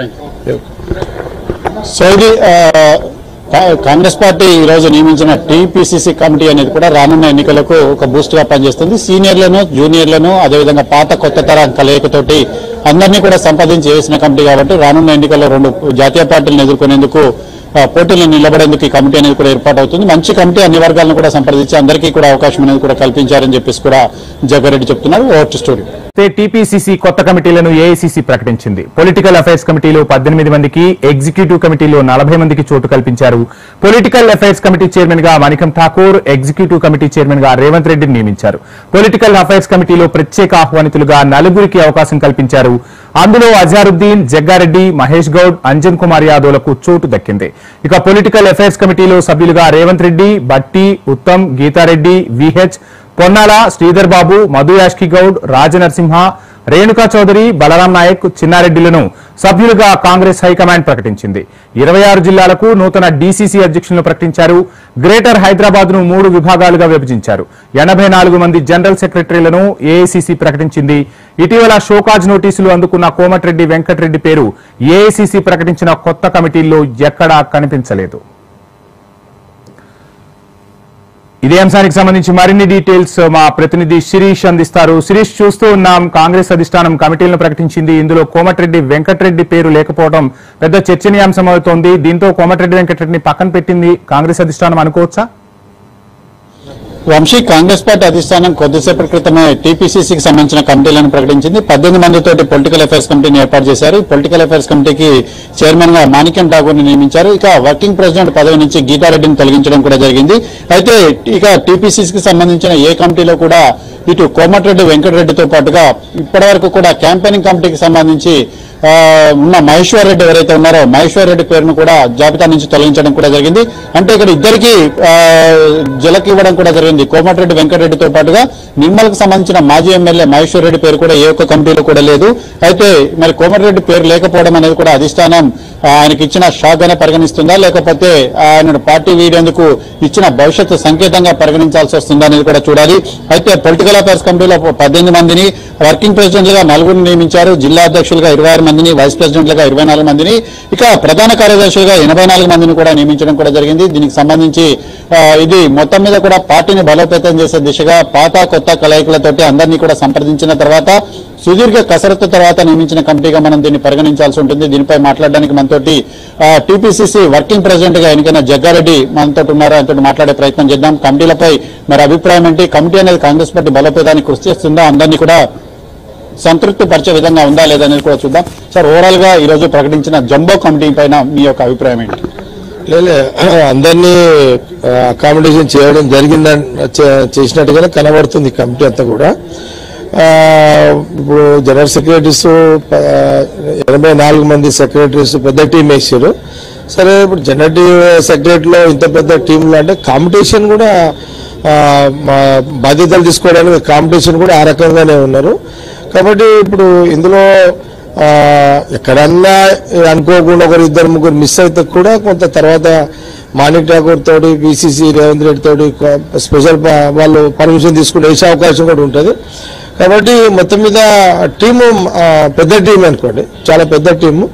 సో ఇది ఆ, కా- కాంగ్రెస్ పార్టీ ఈ రోజు నియమించిన టీపీసీసీ కమిటీ అనేది కూడా రానున్న ఎన్నికలకు ఒక బూస్ట్ గా పనిచేస్తుంది సీనియర్లను జూనియర్లను అదేవిధంగా పాత కొత్త తరం కలయికతోటి అందరినీ కూడా సంపాదించి వేసిన కమిటీ కాబట్టి రానున్న ఎన్నికల్లో రెండు జాతీయ పార్టీలను ఎదుర్కొనేందుకు ఆ, పోటీలో నిలబడేందుకు ఈ కమిటీ అనేది కూడా ఏర్పాటు అవుతుంది మంచి కమిటీ అన్ని వర్గాలను కూడా సంప్రదించి అందరికీ కూడా అవకాశం అనేది కూడా కల్పించారని చెప్పేసి కూడా జగ్గారెడ్డి చెప్తున్నారు ఓవర్ టు స్టోరీ టీపీసీసీ కొత్త కమిటీలను ఏఐసీసీ ప్రకటించింది పొలిటికల్ అఫైర్స్ కమిటీలో పద్దెనిమిది మందికి ఎగ్జిక్యూటివ్ కమిటీలో నలభై మందికి చోటు కల్పించారు పొలిటికల్ అఫైర్స్ కమిటీ చైర్మన్ గా Manickam Tagore executive committee chairman గా రేవంత్ రెడ్డిని నియమించారు పొలిటికల్ అఫైర్స్ కమిటీలో ప్రత్యేక ఆహ్వానితులుగా నలుగురికి అవకాశం కల్పించారు అందులో అజారుద్దీన్ జగ్గారెడ్డి మహేష్ గౌడ్ అంజన్ కుమార్ యాదవ్లకు చోటు దక్కింది ఇక పొలిటికల్ అఫైర్స్ కమిటీలో సభ్యులుగా రేవంత్ రెడ్డి బట్టి ఉత్తమ్ గీతారెడ్డి విహెచ్ పొన్నాల శ్రీధర్ బాబు మధు యాష్కి గౌడ్ రాజనరసింహ రేణుకా చౌదరి బలరాం నాయక్ చిన్నారెడ్డిలను సభ్యులుగా కాంగ్రెస్ హైకమాండ్ ప్రకటించింది ఇరవై ఆరు జిల్లాలకు నూతన డీసీసీ అధ్యక్షులను ప్రకటించారు గ్రేటర్ హైదరాబాద్ ను మూడు విభాగాలుగా విభజించారు ఎనభై నాలుగు మంది జనరల్ సెక్రటరీలను ఏఐసీసీ ప్రకటించింది ఇటీవల షోకాజ్ నోటీసులు అందుకున్న కోమటిరెడ్డి వెంకటరెడ్డి పేరు ఏఐసీసీ ప్రకటించిన కొత్త కమిటీల్లో ఎక్కడా కనిపించలేదు ఇదే అంశానికి సంబంధించి మరిన్ని డీటెయిల్స్ మా ప్రతినిధి శిరీష్ అందిస్తారు శిరీష్ చూస్తూ ఉన్నాం కాంగ్రెస్ అధిష్టానం కమిటీలను ప్రకటించింది ఇందులో కోమటిరెడ్డి వెంకటరెడ్డి పేరు లేకపోవడం పెద్ద చర్చనీయాంశం అవుతోంది దీంతో కోమటిరెడ్డి వెంకటరెడ్డిని పక్కన పెట్టింది కాంగ్రెస్ అధిష్టానం అనుకోవచ్చా వంశీ కాంగ్రెస్ పార్టీ అధిష్టానం కొద్దిసేపటి క్రితమే టీపీసీసీకి సంబంధించిన కమిటీలను ప్రకటించింది పద్దెనిమిది మందితోటి పొలిటికల్ అఫైర్స్ కమిటీని ఏర్పాటు చేశారు ఈ పొలిటికల్ అఫైర్స్ కమిటీకి చైర్మన్ గా మాణిక్యం ఠాగూర్ ని నియమించారు ఇక వర్కింగ్ ప్రెసిడెంట్ పదవి నుంచి గీతారెడ్డిని తొలగించడం కూడా జరిగింది అయితే ఇక టీపీసీసీకి సంబంధించిన ఏ కమిటీలో కూడా ఇటు కోమటిరెడ్డి వెంకటరెడ్డితో పాటుగా ఇప్పటివరకు కూడా క్యాంపెయినింగ్ కమిటీకి సంబంధించి ఆ, ఉన్న మహేశ్వర్ రెడ్డి ఎవరైతే ఉన్నారో మహేశ్వర్ రెడ్డి పేరును కూడా జాబితా నుంచి తొలగించడం కూడా జరిగింది అంటే ఇక్కడ ఇద్దరికి జలకి ఇవ్వడం కూడా జరిగింది కోమటిరెడ్డి వెంకటరెడ్డితో పాటుగా నిర్మల్కి సంబంధించిన మాజీ ఎమ్మెల్యే మహేశ్వర్ రెడ్డి పేరు కూడా ఏ ఒక్క కమిటీలో కూడా లేదు అయితే మరి కోమటిరెడ్డి పేరు లేకపోవడం అనేది కూడా అధిష్టానం ఆ, ఆయనకి ఇచ్చిన షాక్ గానే పరిగణిస్తుందా లేకపోతే ఆయన పార్టీ వీడేందుకు ఇచ్చిన భవిష్యత్తు సంకేతంగా పరిగణించాల్సి వస్తుందా అనేది కూడా చూడాలి అయితే పొలిటికల్ అఫైర్స్ కమిటీలో పద్దెనిమిది మందిని వర్కింగ్ ప్రెసిడెంట్లుగా నలుగురిని నియమించారు జిల్లా అధ్యక్షులుగా ఇరవై ఆరు మందిని వైస్ ప్రెసిడెంట్లుగా ఇరవై నాలుగు మందిని ఇక ప్రధాన కార్యదర్శులుగా ఎనభై నాలుగు మందిని కూడా నియమించడం కూడా జరిగింది దీనికి సంబంధించి ఆ, ఇది మొత్తం మీద కూడా పార్టీని బలోపేతం చేసే దిశగా పాత కొత్త కలయికలతోటి అందరినీ కూడా సంప్రదించిన తర్వాత సుదీర్ఘ కసరత్తు తర్వాత నియమించిన కమిటీగా మనం దీన్ని పరిగణించాల్సి ఉంటుంది దీనిపై మాట్లాడడానికి మనతోటి టీపీసీసీ వర్కింగ్ ప్రెసిడెంట్ గా ఎన్నికైన జగ్గారెడ్డి మనతో ఉన్నారు ఆయనతో మాట్లాడే ప్రయత్నం చేద్దాం కమిటీలపై మరి అభిప్రాయం ఏంటి కమిటీ అనేది కాంగ్రెస్ పార్టీ బలోపేతానికి కృషి చేస్తుందా అందరినీ కూడా సంతృప్తి పరిచే విధంగా ఉందా లేదా అనేది కూడా చూద్దాం సార్ ఓవరాల్ గా ఈ రోజు ప్రకటించిన జంబో కమిటీ పైన మీ యొక్క అభిప్రాయం ఏంటి లేలే అందరినీ అకామిడేషన్ చేయడం జరిగిందని చే- చేసినట్టుగానే కనబడుతుంది ఈ కమిటీ అంతా కూడా ఆ, ఇప్పుడు జనరల్ సెక్రటరీస్ ప- ఎనభై నాలుగు మంది సెక్రటరీస్ పెద్ద టీం వేసారు సరే ఇప్పుడు జనరల్ సెక్రటరీలో ఇంత పెద్ద టీంలో అంటే కాంపిటీషన్ కూడా ఆ, మా బాధ్యతలు తీసుకోవడానికి కాంపిటీషన్ కూడా ఆ రకంగానే ఉన్నారు కాబట్టి ఇప్పుడు ఇందులో ఆ, ఎక్కడన్నా అనుకోకుండా ఒకరు ఇద్దరు ముగ్గురు మిస్ అయితే కూడా కొంత తర్వాత మాణిక్ ఠాకూర్ తోటి బీసీసీ రేవంత్ రెడ్డి తోటి కొ- స్పెషల్ ప- వాళ్ళు పర్మిషన్ తీసుకుని వేసే అవకాశం కూడా ఉంటుంది కాబట్టి మొత్తం మీద టీము ఆ, పెద్ద టీం అనుకోండి చాలా పెద్ద టీము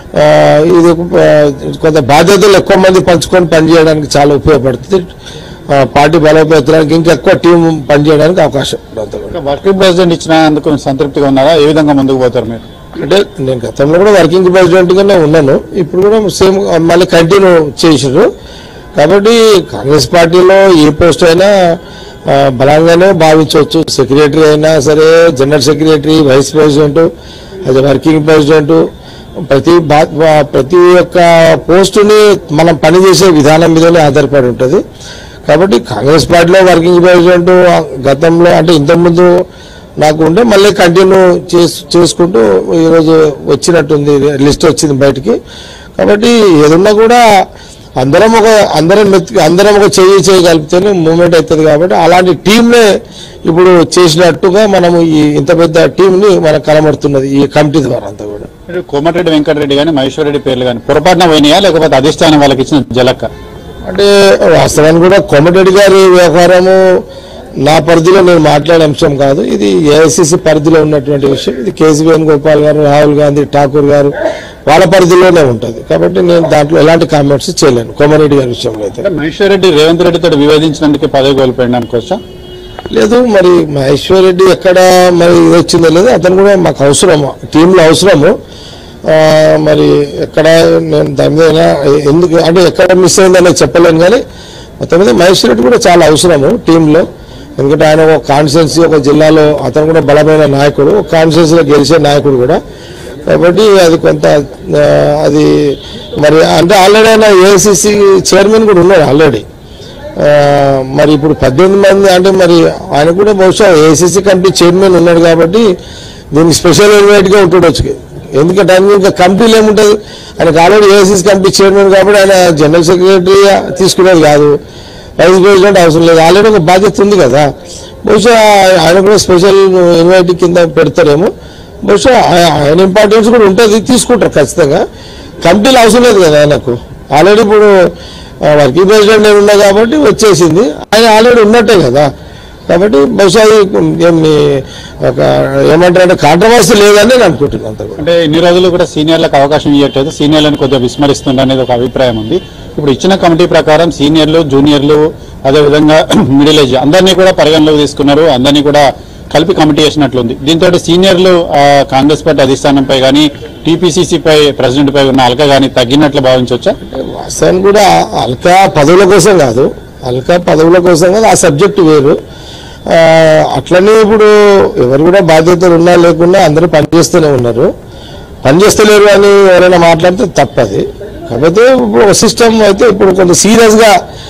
ఆ, ఇది ఒక, ఆ, కొంత బాధ్యతలు ఎక్కువ మంది పంచుకొని పనిచేయడానికి చాలా ఉపయోగపడుతుంది ఆ, పార్టీ బలోపేతానికి ఇంకా ఎక్కువ టీం పనిచేయడానికి అవకాశం ఉంది అంతా కూడా. వర్కింగ్ ప్రెసిడెంట్ ఇచ్చినందుకు సంతృప్తిగా ఉన్నారా ఏ విధంగా ముందుకు పోతారు మీరు అంటే నేను గతంలో కూడా వర్కింగ్ ప్రెసిడెంట్ గానే ఉన్నాను ఇప్పుడు కూడా సేమ్ మళ్ళీ కంటిన్యూ చేసారు కాబట్టి కాంగ్రెస్ పార్టీలో ఏ పోస్ట్ అయినా ఆ, బలంగానే భావించవచ్చు సెక్రటరీ అయినా సరే జనరల్ సెక్రటరీ వైస్ ప్రెసిడెంట్ అది వర్కింగ్ ప్రెసిడెంట్ ప్రతి బా- బా- ప్రతి ఒక్క పోస్టుని మనం పనిచేసే విధానం మీదనే ఆధారపడి ఉంటుంది కాబట్టి కాంగ్రెస్ పార్టీలో వర్కింగ్ ప్రెసిడెంట్ గతంలో అంటే ఇంతకుముందు నాకు ఉండే మళ్ళీ కంటిన్యూ చేసు చేసుకుంటూ ఈరోజు వచ్చినట్టుంది లిస్ట్ వచ్చింది బయటికి కాబట్టి ఏదున్నా కూడా అందరం ఒక అందరం మెత్తి అందరం ఒక చేయి చేయగలిపితేనే మూమెంట్ అవుతుంది కాబట్టి అలాంటి టీంనే ఇప్పుడు చేసినట్టుగా మనము ఈ ఇంత పెద్ద టీంని మనకు కనబడుతున్నది ఈ కమిటీ ద్వారా అంతా కూడా మీరు కోమటిరెడ్డి వెంకటరెడ్డి కానీ మహేశ్వర్ రెడ్డి పేర్లు కానీ పొరపాటున పోయినాయా లేకపోతే అధిష్టానం వాళ్ళకి ఇచ్చిన జలక్క అంటే వాస్తవానికి కూడా కోమటిరెడ్డి గారి వ్యవహారము నా పరిధిలో నేను మాట్లాడే అంశం కాదు ఇది ఏఐసిసి పరిధిలో ఉన్నటువంటి విషయం ఇది కేసీ వేణుగోపాల్ గారు రాహుల్ గాంధీ ఠాకూర్ గారు వాళ్ళ పరిధిలోనే ఉంటుంది కాబట్టి నేను దాంట్లో ఎలాంటి కామెంట్స్ చేయలేను కోమరెడ్డి గారి విషయంలో అయితే అంటే మహేశ్వర్ రెడ్డి రేవంత్ రెడ్డితో వివేదించినందుకు పదవి కోల్పోయింది అనుకోవచ్చా లేదు మరి మహేశ్వర్ రెడ్డి ఎక్కడ మరి ఇది వచ్చిందో లేదు అతను కూడా మాకు అవసరము టీంలో అవసరము ఆ, మరి ఎక్కడ నేను దాని మీద అయినా ఎందుకు అంటే ఎక్కడ మిస్ అయిందనే చెప్పలేను కానీ మొత్తం మీద మహేశ్వర్ రెడ్డి కూడా చాలా అవసరము టీంలో ఎందుకంటే ఆయన ఒక కాన్స్టిట్యున్సీ ఒక జిల్లాలో అతను కూడా బలమైన నాయకుడు ఒక కాన్స్టిట్యున్సీలో గెలిచే నాయకుడు కూడా కాబట్టి అది కొంత ఆ, అది మరి అంటే ఆల్రెడీ ఆయన ఏఐసిసి చైర్మన్ కూడా ఉన్నాడు ఆల్రెడీ ఆ, మరి ఇప్పుడు పద్దెనిమిది మంది అంటే మరి ఆయన కూడా బహుశా ఏసీసీ కమిటీ చైర్మన్ ఉన్నాడు కాబట్టి దీనికి స్పెషల్ ఇన్వైట్ గా ఉంటుండొచ్చు ఎందుకంటే ఆయన ఇంకా కమిటీలు ఏముంటుంది ఆయనకు ఆల్రెడీ ఏసీసీ కమిటీ చైర్మన్ కాబట్టి ఆయన జనరల్ సెక్రటరీ తీసుకునేది కాదు వైస్ ప్రెసిడెంట్ అవసరం లేదు ఆల్రెడీ ఒక బాధ్యత ఉంది కదా బహుశా ఆయన కూడా స్పెషల్ ఇన్వైట్ కింద పెడతారేమో బహుశా ఆయ- ఆయన ఇంపార్టెన్స్ కూడా ఉంటుంది తీసుకుంటారు ఖచ్చితంగా కమిటీలు అవసరం లేదు కదా ఆయనకు ఆల్రెడీ ఇప్పుడు ఆ, వర్కింగ్ ప్రెసిడెంట్ నేను ఉన్నా కాబట్టి వచ్చేసింది ఆయన ఆల్రెడీ ఉన్నట్టే కదా కాబట్టి బహుశా ఇది ఏమి ఒక ఏమంటారంటే కాంట్రవర్సీ లేదని నేను అనుకుంటున్నాను అంత కూడా అంటే ఇన్ని రోజులు కూడా సీనియర్లకు అవకాశం ఇవ్వట్లేదు సీనియర్లను కొద్దిగా విస్మరిస్తుంది అనేది ఒక అభిప్రాయం ఉంది ఇప్పుడు ఇచ్చిన కమిటీ ప్రకారం సీనియర్లు జూనియర్లు అదేవిధంగా మిడిల్ ఏజ్ అందరినీ కూడా పరిగణలోకి తీసుకున్నారు అందరినీ కూడా కలిపి కమిటీ చేసినట్లుంది దీంతో సీనియర్లు ఆ, కాంగ్రెస్ పార్టీ అధిష్టానంపై కానీ టీపీసీసీ పై ప్రెసిడెంట్ పై ఉన్న అలక కానీ తగ్గినట్లు భావించవచ్చా వాస్తవానికి కూడా అల్కా పదవుల కోసం కాదు అల్కా పదవుల కోసం కాదు ఆ సబ్జెక్టు వేరు ఆ, అట్లనే ఇప్పుడు ఎవరు కూడా బాధ్యతలు ఉన్నా లేకున్నా అందరూ పనిచేస్తూనే ఉన్నారు పనిచేస్తలేరు అని ఎవరైనా మాట్లాడితే తప్పది కాకపోతే ఇప్పుడు ఒక సిస్టమ్ అయితే ఇప్పుడు కొంత సీరియస్గా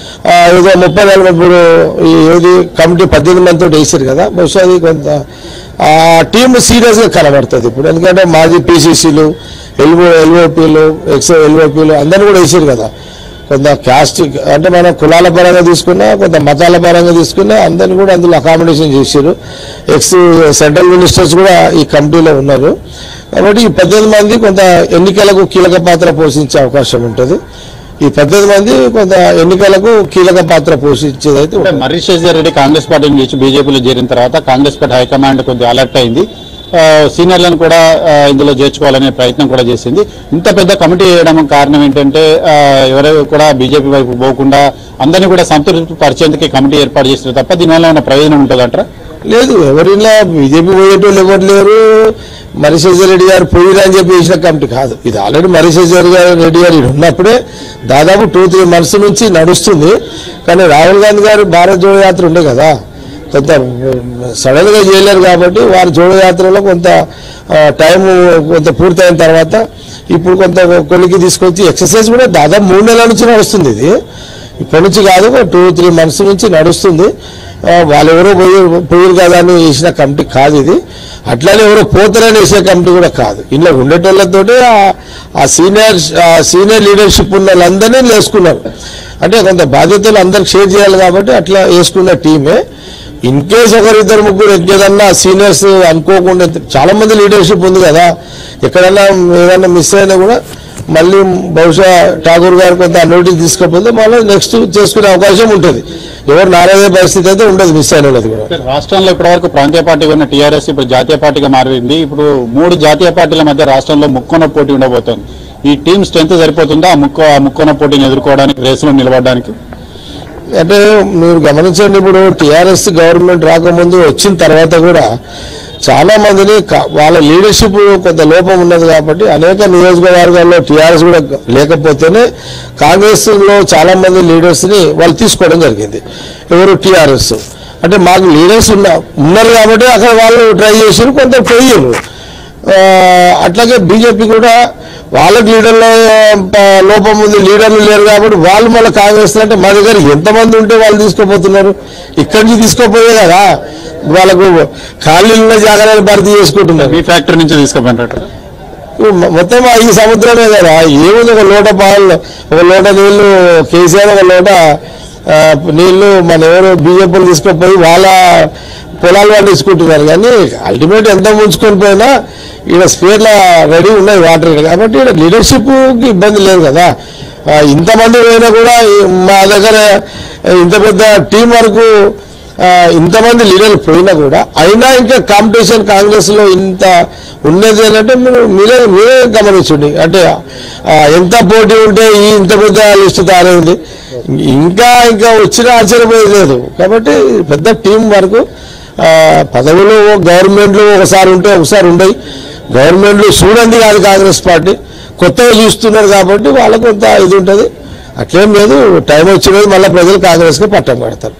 ఏదో ముప్పై నలభై ఇప్పుడు ఈ ఏది కమిటీ పద్దెనిమిది మందితో వేసారు కదా బహుశా అది కొంత ఆ టీం సీరియస్గా కనబడుతుంది ఇప్పుడు ఎందుకంటే మాజీ పీసీసీలు ఎల్ఓ ఎల్ఓపీలు ఎక్స్ ఎల్ఓపీలు అందరూ కూడా వేసారు కదా కొంత క్యాస్ట్ అంటే మనం కులాల పరంగా తీసుకున్నా కొంత మతాల పరంగా తీసుకున్నా అందరిని కూడా అందులో అకామిడేషన్ చేశారు ఎక్స్ సెంట్రల్ మినిస్టర్స్ కూడా ఈ కమిటీలో ఉన్నారు కాబట్టి ఈ పద్దెనిమిది మంది కొంత ఎన్నికలకు కీలక పాత్ర పోషించే అవకాశం ఉంటుంది ఈ పద్దెనిమిది మంది కొంత ఎన్నికలకు కీలక పాత్ర పోషించేది అయితే అంటే మర్రి శేషర్ రెడ్డి కాంగ్రెస్ పార్టీ నుంచి బీజేపీలో చేరిన తర్వాత కాంగ్రెస్ పార్టీ హైకమాండ్ కొద్దిగా అలర్ట్ అయింది ఆ, సీనియర్లను కూడా ఆ, ఇందులో చేర్చుకోవాలనే ప్రయత్నం కూడా చేసింది ఇంత పెద్ద కమిటీ వేయడం కారణం ఏంటంటే ఆ, ఎవరు కూడా బీజేపీ వైపు పోకుండా అందరినీ కూడా సంతృప్తి పరిచేందుకు ఈ కమిటీ ఏర్పాటు చేసిన తప్ప దీనివల్ల ఏమైనా ప్రయోజనం ఉంటుందంటారా లేదు ఎవరిలా బీజేపీ పోయేటోళ్ళు ఎవరు లేరు మరిశేజర్ రెడ్డి గారు పోయిరా అని చెప్పి వేసిన కమిటీ కాదు ఇది ఆల్రెడీ మరిశేజర్ గారు రెడ్డి గారు ఈడ ఉన్నప్పుడే దాదాపు టూ త్రీ మంత్స్ నుంచి నడుస్తుంది కానీ రాహుల్ గాంధీ గారు భారత్ జోడో యాత్ర ఉండే కదా కొంత సడన్ గా చేయలేరు కాబట్టి వారి జోడో యాత్రలో కొంత ఆ, టైం కొంత పూర్తయిన తర్వాత ఇప్పుడు కొంత కొలికి తీసుకొచ్చి ఎక్సర్సైజ్ కూడా దాదాపు మూడు నెలల నుంచి నడుస్తుంది ఇది ఇప్పటి నుంచి కాదు టూ త్రీ మంత్స్ నుంచి నడుస్తుంది ఆ, వాళ్ళు ఎవరో పోయి పోయారు కదా అని వేసిన కమిటీ కాదు ఇది అట్లానే ఎవరో పోతారని వేసే కమిటీ కూడా కాదు ఇంట్లో ఉండేటోళ్ళతోటి ఆ- ఆ సీనియర్ ఆ సీనియర్ లీడర్షిప్ ఉన్న వాళ్ళందరినీ వేసుకున్నారు అంటే కొంత బాధ్యతలు అందరికి షేర్ చేయాలి కాబట్టి అట్లా వేసుకున్న టీమే ఇన్ కేస్ ఒకరిద్దరు ముగ్గురు ఏదన్నా సీనియర్స్ అనుకోకుండా చాలా మంది లీడర్షిప్ ఉంది కదా ఎక్కడన్నా ఏదన్నా మిస్ అయినా కూడా మళ్ళీ బహుశా ఠాగూర్ గారు కొంత నోటీస్ తీసుకపోతే మళ్ళీ నెక్స్ట్ చేసుకునే అవకాశం ఉంటుంది ఎవరు నారాయణ పరిస్థితి అయితే ఉండదు మిస్ అయిన వాళ్ళది కూడా రాష్ట్రంలో ఇప్పటివరకు ప్రాంతీయ పార్టీగా ఉన్న టీఆర్ఎస్ ఇప్పుడు జాతీయ పార్టీగా మారింది ఇప్పుడు మూడు జాతీయ పార్టీల మధ్య రాష్ట్రంలో ముక్కొన పోటీ ఉండబోతోంది ఈ టీం స్ట్రెంత్ సరిపోతుందా ఆ ముక్కో ఆ ముక్కోన పోటీని ఎదుర్కోవడానికి రేసులో నిలబడడానికి అంటే మీరు గమనించండి ఇప్పుడు టిఆర్ఎస్ గవర్నమెంట్ రాకముందు వచ్చిన తర్వాత కూడా చాలా మందిని క- వాళ్ళ లీడర్షిప్ కొంత లోపం ఉన్నది కాబట్టి అనేక నియోజకవర్గాల్లో టిఆర్ఎస్ కూడా లేకపోతేనే కాంగ్రెస్ లో చాలా మంది లీడర్స్ ని వాళ్ళు తీసుకోవడం జరిగింది ఎవరు టిఆర్ఎస్ అంటే మాకు లీడర్స్ ఉన్న ఉన్నారు కాబట్టి అక్కడ వాళ్ళు ట్రై చేసారు కొంత పోయారు ఆ, అట్లాగే బీజేపీ కూడా వాళ్ళకి లీడర్ల ఆ, లోపం ఉంది లీడర్లు లేరు కాబట్టి వాళ్ళు మళ్ళీ కాంగ్రెస్ అంటే మా దగ్గర ఎంతమంది ఉంటే వాళ్ళు తీసుకోపోతున్నారు ఇక్కడి నుంచి తీసుకోపోయే కదా వాళ్ళకు ఖాళీలు ఉన్న జాగ్రత్తలు భర్తీ చేసుకుంటున్నారు మీ ఫ్యాక్టరీ నుంచి తీసుకుపోయినట్టు ఇప్పుడు మొ- మొత్తం ఈ సముద్రమే కదా ఏముంది ఒక లోట పాలు ఒక లోట నీళ్లు కేసీఆర్ ఒక లోట ఆ, నీళ్లు మన ఎవరు బీజేపీలు తీసుకుపోయి వాళ్ళ పొలాలు వాళ్ళు తీసుకుంటున్నారు కానీ అల్టిమేట్ ఎంత ముంచుకొని పోయినా ఈడ స్పేర్ల రెడీ ఉన్నాయి వాటర్ ఈడ. కాబట్టి ఇక్కడ లీడర్షిప్కి ఇబ్బంది లేదు కదా ఆ, ఇంతమంది పోయినా కూడా ఈ- మా దగ్గర ఇంత పెద్ద టీం వరకు ఆ, ఇంతమంది లీడర్లు పోయినా కూడా అయినా ఇంకా కాంపిటీషన్ కాంగ్రెస్ లో ఇంత ఉన్నది అని అంటే మీరు మీరే మీరే గమనించండి అంటే ఆ, ఎంత పోటీ ఉంటే ఈ ఇంత పెద్ద లిస్టు తయారైంది ఇంకా ఇంకా వచ్చిన ఆశ్చర్యపోయేది లేదు కాబట్టి పెద్ద టీం వరకు ఆ, పదవులు గవర్నమెంట్లు ఒకసారి ఉంటే ఒకసారి ఉండయి గవర్నమెంట్లు చూడండి కాదు కాంగ్రెస్ పార్టీ కొత్తగా చూస్తున్నారు కాబట్టి వాళ్ళకు కొంత ఇది ఉంటుంది అట్లేం లేదు టైం వచ్చినది మళ్ళీ ప్రజలు కాంగ్రెస్కి పట్టం కడతారు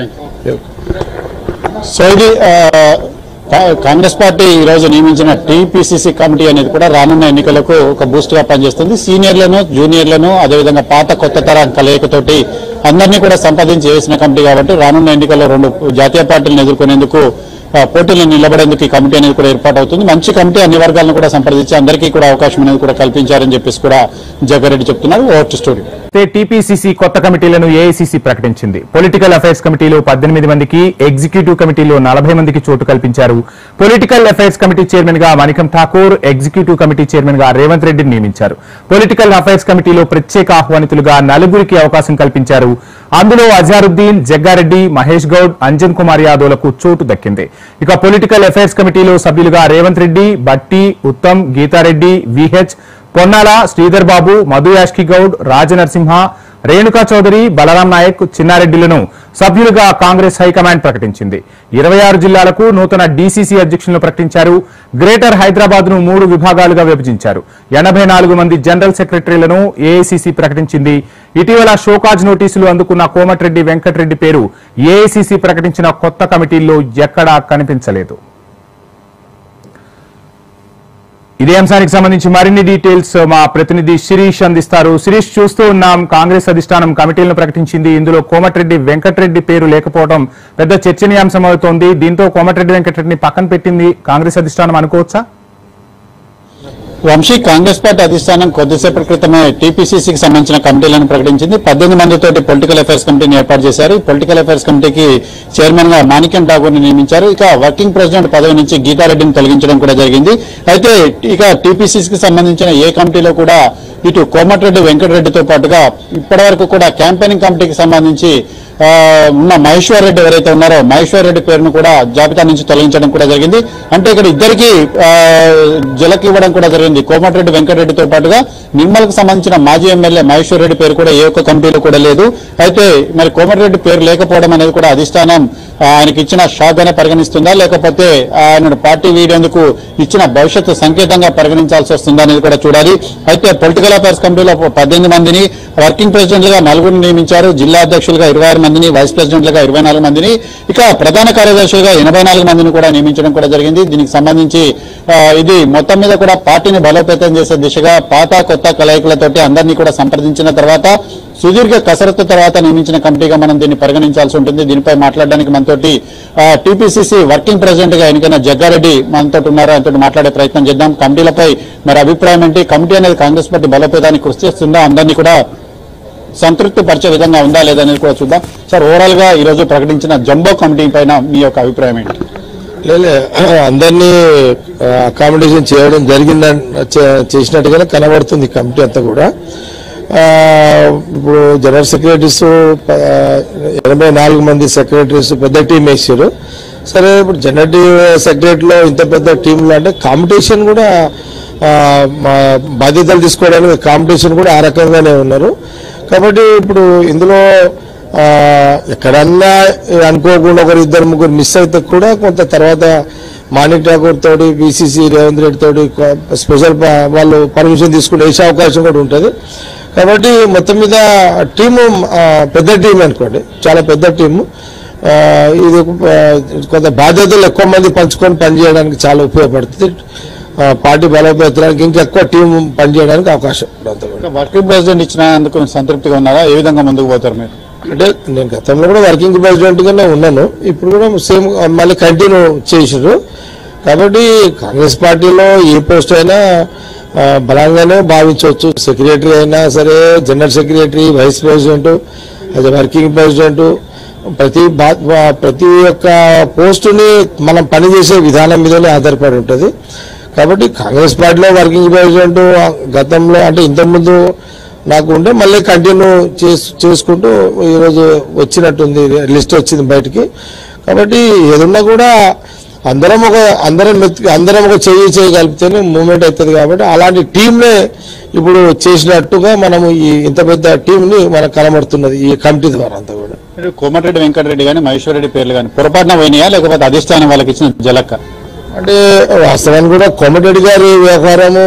సో ఇది ఆ, కా- కాంగ్రెస్ పార్టీ ఈ రోజు నియమించిన టీపీసీసీ కమిటీ అనేది కూడా రానున్న ఎన్నికలకు ఒక బూస్ట్ గా పనిచేస్తుంది సీనియర్లను జూనియర్లను అదేవిధంగా పాత కొత్త తరం కలయికతోటి అందరినీ కూడా సంపాదించి వేసిన కమిటీ కాబట్టి రానున్న ఎన్నికల్లో రెండు జాతీయ పార్టీలను ఎదుర్కొనేందుకు ఆ, పోటీలో నిలబడేందుకు ఈ కమిటీ అనేది కూడా ఏర్పాటు అవుతుంది మంచి కమిటీ అన్ని వర్గాలను కూడా సంప్రదించి అందరికీ కూడా అవకాశం అనేది కూడా కల్పించారని చెప్పేసి కూడా జగ్గారెడ్డి చెప్తున్నారు ఓవర్ టు స్టూడియో టీపీసీసీ కొత్త కమిటీలను ఏఐసీసీ ప్రకటించింది పొలిటికల్ అఫైర్స్ కమిటీలో పద్దెనిమిది మందికి ఎగ్జిక్యూటివ్ కమిటీలో నలభై మందికి చోటు కల్పించారు పొలిటికల్ అఫైర్స్ కమిటీ చైర్మన్ గా Manickam Tagore executive committee chairman గా రేవంత్ రెడ్డిని నియమించారు పొలిటికల్ అఫైర్స్ కమిటీలో ప్రత్యేక ఆహ్వానితులుగా నలుగురికి అవకాశం కల్పించారు అందులో అజారుద్దీన్ జగ్గారెడ్డి మహేష్ గౌడ్ అంజన్ కుమార్ యాదవ్లకు చోటు దక్కింది ఇక పొలిటికల్ అఫైర్స్ కమిటీలో సభ్యులుగా రేవంత్ రెడ్డి బట్టి ఉత్తమ్ గీతారెడ్డి విహెచ్ పొన్నాల శ్రీధర్ బాబు మధు యాష్కి గౌడ్ రాజనరసింహ రేణుకా చౌదరి బలరాం నాయక్ చిన్నారెడ్డిలను సభ్యులుగా కాంగ్రెస్ హైకమాండ్ ప్రకటించింది ఇరవై ఆరు జిల్లాలకు నూతన డీసీసీ అధ్యక్షులను ప్రకటించారు గ్రేటర్ హైదరాబాద్ ను మూడు విభాగాలుగా విభజించారు ఎనభై నాలుగు మంది జనరల్ సెక్రటరీలను ఏఐసీసీ ప్రకటించింది ఇటీవల షోకాజ్ నోటీసులు అందుకున్న కోమటిరెడ్డి వెంకటరెడ్డి పేరు ఏఐసీసీ ప్రకటించిన కొత్త కమిటీల్లో ఎక్కడా కనిపించలేదు ఇదే అంశానికి సంబంధించి మరిన్ని డీటెయిల్స్ మా ప్రతినిధి శిరీష్ అందిస్తారు శిరీష్ చూస్తూ ఉన్నాం కాంగ్రెస్ అధిష్టానం కమిటీలను ప్రకటించింది ఇందులో కోమటిరెడ్డి వెంకటరెడ్డి పేరు లేకపోవడం పెద్ద చర్చనీయాంశం అవుతోంది దీంతో కోమటిరెడ్డి వెంకటరెడ్డిని పక్కన పెట్టింది కాంగ్రెస్ అధిష్టానం అనుకోవచ్చా వంశీ కాంగ్రెస్ పార్టీ అధిష్టానం కొద్దిసేపటి క్రితమే టీపీసీసీకి సంబంధించిన కమిటీలను ప్రకటించింది పద్దెనిమిది మందితోటి పొలిటికల్ అఫైర్స్ కమిటీని ఏర్పాటు చేశారు ఈ పొలిటికల్ అఫైర్స్ కమిటీకి చైర్మన్ గా మాణిక్యం ఠాగూర్ ని నియమించారు ఇక వర్కింగ్ ప్రెసిడెంట్ పదవి నుంచి గీతారెడ్డిని తొలగించడం కూడా జరిగింది అయితే ఇక టీపీసీసీకి సంబంధించిన ఏ కమిటీలో కూడా ఇటు కోమటిరెడ్డి వెంకటరెడ్డితో పాటుగా ఇప్పటివరకు కూడా క్యాంపెయినింగ్ కమిటీకి సంబంధించి ఆ, ఉన్న మహేశ్వర్ రెడ్డి ఎవరైతే ఉన్నారో మహేశ్వర్ రెడ్డి పేరును కూడా జాబితా నుంచి తొలగించడం కూడా జరిగింది అంటే ఇక్కడ ఇద్దరికి జలకి ఇవ్వడం కూడా జరిగింది కోమటిరెడ్డి వెంకటరెడ్డితో పాటుగా నిమ్మలకు సంబంధించిన మాజీ ఎమ్మెల్యే మహేశ్వర్ రెడ్డి పేరు కూడా ఏ ఒక్క కమిటీలో కూడా లేదు అయితే మరి కోమటిరెడ్డి పేరు లేకపోవడం అనేది కూడా అధిష్టానం ఆ, ఆయనకి ఇచ్చిన షాక్ గానే పరిగణిస్తుందా లేకపోతే ఆయన పార్టీ వీడేందుకు ఇచ్చిన భవిష్యత్తు సంకేతంగా పరిగణించాల్సి వస్తుందా అనేది కూడా చూడాలి అయితే పొలిటికల్ అఫైర్స్ కమిటీలో పద్దెనిమిది మందిని వర్కింగ్ ప్రెసిడెంట్లుగా నలుగురిని నియమించారు జిల్లా అధ్యక్షులుగా ఇరవై ఆరు మందిని వైస్ ప్రెసిడెంట్లుగా ఇరవై నాలుగు మందిని ఇక ప్రధాన కార్యదర్శులుగా ఎనభై నాలుగు మందిని కూడా నియమించడం కూడా జరిగింది దీనికి సంబంధించి ఆ, ఇది మొత్తం మీద కూడా పార్టీని బలోపేతం చేసే దిశగా పాత కొత్త కలయికలతోటి అందరినీ కూడా సంప్రదించిన తర్వాత సుదీర్ఘ కసరత్తు తర్వాత నియమించిన కమిటీగా మనం దీన్ని పరిగణించాల్సి ఉంటుంది దీనిపై మాట్లాడడానికి మనతోటి టీపీసీసీ వర్కింగ్ ప్రెసిడెంట్ గా ఎన్నికైన జగ్గారెడ్డి మనతో ఉన్నారు ఆయనతో మాట్లాడే ప్రయత్నం చేద్దాం కమిటీలపై మరి అభిప్రాయం ఏంటి కమిటీ అనేది కాంగ్రెస్ పార్టీ బలోపేతానికి కృషి చేస్తుందా అందరినీ కూడా సంతృప్తి పరిచే విధంగా ఉందా లేదా అనేది కూడా చూద్దాం సార్ ఓవరాల్ గా ఈ రోజు ప్రకటించిన జంబో కమిటీ పైన మీ యొక్క అభిప్రాయం ఏంటి లేలే అందరినీ అకామిడేషన్ చేయడం జరిగిందని చే- చేసినట్టుగానే కనబడుతుంది ఈ కమిటీ అంతా కూడా ఆ, ఇప్పుడు జనరల్ సెక్రటరీస్ ప- ఎనభై నాలుగు మంది సెక్రటరీస్ పెద్ద టీం వేసారు సరే ఇప్పుడు జనరల్ సెక్రటరీలో ఇంత పెద్ద టీంలో అంటే కాంపిటీషన్ కూడా ఆ, మా బాధ్యతలు తీసుకోవడానికి కాంపిటీషన్ కూడా ఆ రకంగానే ఉన్నారు కాబట్టి ఇప్పుడు ఇందులో ఆ, ఎక్కడన్నా అనుకోకుండా ఒకరు ఇద్దరు ముగ్గురు మిస్ అయితే కూడా కొంత తర్వాత మాణిక్ ఠాకూర్ తోటి బీసీసీ రేవంత్ రెడ్డి తోటి కొ- స్పెషల్ ప- వాళ్ళు పర్మిషన్ తీసుకుని వేసే అవకాశం కూడా ఉంటుంది కాబట్టి మొత్తం మీద టీము ఆ, పెద్ద టీం అనుకోండి చాలా పెద్ద టీము ఆ, ఇది ఆ, కొంత బాధ్యతలు ఎక్కువ మంది పంచుకొని పనిచేయడానికి చాలా ఉపయోగపడుతుంది ఆ, పార్టీ బలోపేతానికి ఇంకా ఎక్కువ టీం పనిచేయడానికి అవకాశం ఉంటుంది వర్కింగ్ ప్రెసిడెంట్ ఇచ్చినందుకు సంతృప్తిగా ఉన్నారా ఏ విధంగా ముందుకు పోతారు మీరు అంటే నేను గతంలో కూడా వర్కింగ్ ప్రెసిడెంట్ గానే ఉన్నాను ఇప్పుడు కూడా సేమ్ మళ్ళీ కంటిన్యూ చేసారు కాబట్టి కాంగ్రెస్ పార్టీలో ఏ పోస్ట్ అయినా ఆ, బలంగానే భావించవచ్చు సెక్రటరీ అయినా సరే జనరల్ సెక్రటరీ వైస్ ప్రెసిడెంట్ అది వర్కింగ్ ప్రెసిడెంట్ ప్రతి బా- బా- ప్రతి ఒక్క పోస్టుని మనం పనిచేసే విధానం మీదనే ఆధారపడి ఉంటుంది కాబట్టి కాంగ్రెస్ పార్టీలో వర్కింగ్ ప్రెసిడెంట్ గతంలో అంటే ఇంతకుముందు నాకు ఉంటే మళ్ళీ కంటిన్యూ చేసు చేసుకుంటూ ఈరోజు వచ్చినట్టుంది లిస్ట్ వచ్చింది బయటికి కాబట్టి ఏదున్నా కూడా అందరం ఒక అందరం మెత్తి అందరం ఒక చెయ్యి చేయగలిగితేనే మూమెంట్ అవుతుంది కాబట్టి అలాంటి టీంనే ఇప్పుడు చేసినట్టుగా మనము ఈ ఇంత పెద్ద టీంని మనకు కనబడుతున్నది ఈ కమిటీ ద్వారా అంతా కూడా మీరు కోమటిరెడ్డి వెంకటరెడ్డి కానీ మహేశ్వర్ రెడ్డి పేర్లు కానీ పొరపాటున పోయినాయా లేకపోతే అధిష్టానం వాళ్ళకి ఇచ్చిన జలక్క అంటే వాస్తవానికి కూడా కోమటిరెడ్డి గారి వ్యవహారము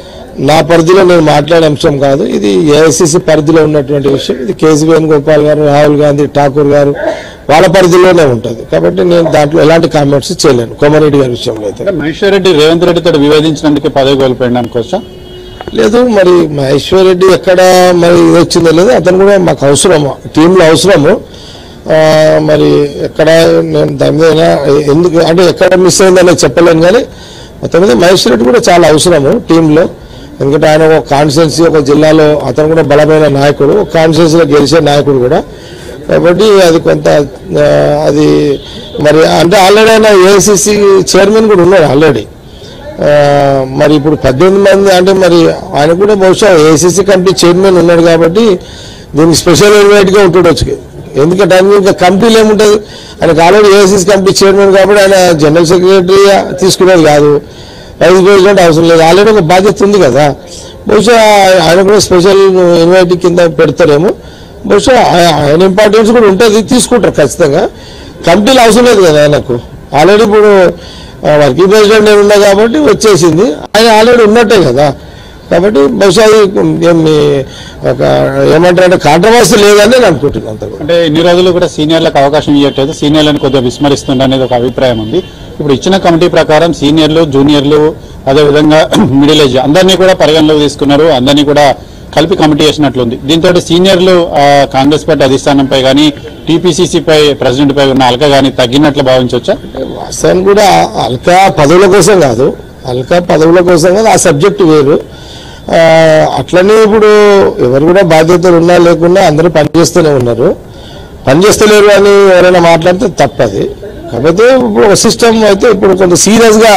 నా పరిధిలో నేను మాట్లాడే అంశం కాదు ఇది ఏఐసిసి పరిధిలో ఉన్నటువంటి విషయం ఇది కేసీ వేణుగోపాల్ గారు రాహుల్ గాంధీ ఠాకూర్ గారు వాళ్ళ పరిధిలోనే ఉంటుంది కాబట్టి నేను దాంట్లో ఎలాంటి కామెంట్స్ చేయలేను కోమరెడ్డి గారి విషయంలో అయితే అంటే మహేశ్వర్ రెడ్డి రేవంత్ రెడ్డితో వివేదించినందుకే పదవి కోల్పోయింది అనుకోవచ్చా లేదు మరి మహేశ్వర్ రెడ్డి ఎక్కడ మరి ఇది వచ్చిందో లేదు అతను కూడా మాకు అవసరము టీంలో అవసరము ఆ, మరి ఎక్కడ నేను దాని మీద ఎందుకు అంటే ఎక్కడ మిస్ అయిందనేది చెప్పలేను కానీ మొత్తం మీద మహేశ్వర్ రెడ్డి కూడా చాలా అవసరము టీంలో ఎందుకంటే ఆయన ఒక కాన్స్టిట్యున్సీ ఒక జిల్లాలో అతను కూడా బలమైన నాయకుడు ఒక కాన్స్టిట్యున్సీలో గెలిచే నాయకుడు కూడా కాబట్టి అది కొంత ఆ, అది మరి అంటే ఆల్రెడీ ఆయన ఏఐసిసి చైర్మన్ కూడా ఉన్నాడు ఆల్రెడీ ఆ, మరి ఇప్పుడు పద్దెనిమిది మంది అంటే మరి ఆయన కూడా బహుశా ఏసీసీ కమిటీ చైర్మన్ ఉన్నాడు కాబట్టి దీనికి స్పెషల్ ఇన్వైట్గా ఉంటుండొచ్చు ఎందుకంటే ఆయన ఇంకా కమిటీలు ఏముంటుంది ఆయనకు ఆల్రెడీ ఏసీసీ కమిటీ చైర్మన్ కాబట్టి ఆయన జనరల్ సెక్రటరీ తీసుకునేది కాదు వైస్ ప్రెసిడెంట్ అవసరం లేదు ఆల్రెడీ ఒక బాధ్యత ఉంది కదా బహుశా ఆయన కూడా స్పెషల్ ఇన్వైట్ కింద పెడతారేమో బహుశా ఆయ- ఆయన ఇంపార్టెన్స్ కూడా ఉంటుంది తీసుకుంటారు ఖచ్చితంగా కమిటీలు అవసరం లేదు కదా ఆయనకు ఆల్రెడీ ఇప్పుడు ఆ, వర్కింగ్ ప్రెసిడెంట్ నేను ఉన్నా కాబట్టి వచ్చేసింది ఆయన ఆల్రెడీ ఉన్నట్టే కదా కాబట్టి బహుశా అది ఏమి ఒక ఏమంటారంటే కాంట్రవర్సీ లేదని నేను అనుకుంటున్నాను అంత కూడా అంటే ఇన్ని రోజులు కూడా సీనియర్లకు అవకాశం ఇవ్వట్లేదు సీనియర్లను కొద్దిగా విస్మరిస్తుంది అనేది ఒక అభిప్రాయం ఉంది ఇప్పుడు ఇచ్చిన కమిటీ ప్రకారం సీనియర్లు జూనియర్లు అదేవిధంగా మిడిల్ ఏజ్ అందరినీ కూడా పరిగణలోకి తీసుకున్నారు అందరినీ కూడా కలిపి కమిటీ చేసినట్లుంది దీంతో సీనియర్లు ఆ, కాంగ్రెస్ పార్టీ అధిష్టానంపై కానీ టీపీసీసీపై ప్రెసిడెంట్ పై ఉన్న అలక కానీ తగ్గినట్లు భావించవచ్చా వాస్తవానికి కూడా అల్కా పదవుల కోసం కాదు అల్కా పదవుల కోసం కాదు ఆ సబ్జెక్ట్ వేరు ఆ, అట్లనే ఇప్పుడు ఎవరు కూడా బాధ్యతలు ఉన్నా లేకున్నా అందరూ పనిచేస్తూనే ఉన్నారు పనిచేస్తలేరు అని ఎవరైనా మాట్లాడితే తప్పది కాకపోతే ఇప్పుడు ఒక సిస్టమ్ అయితే ఇప్పుడు కొంచెం సీరియస్గా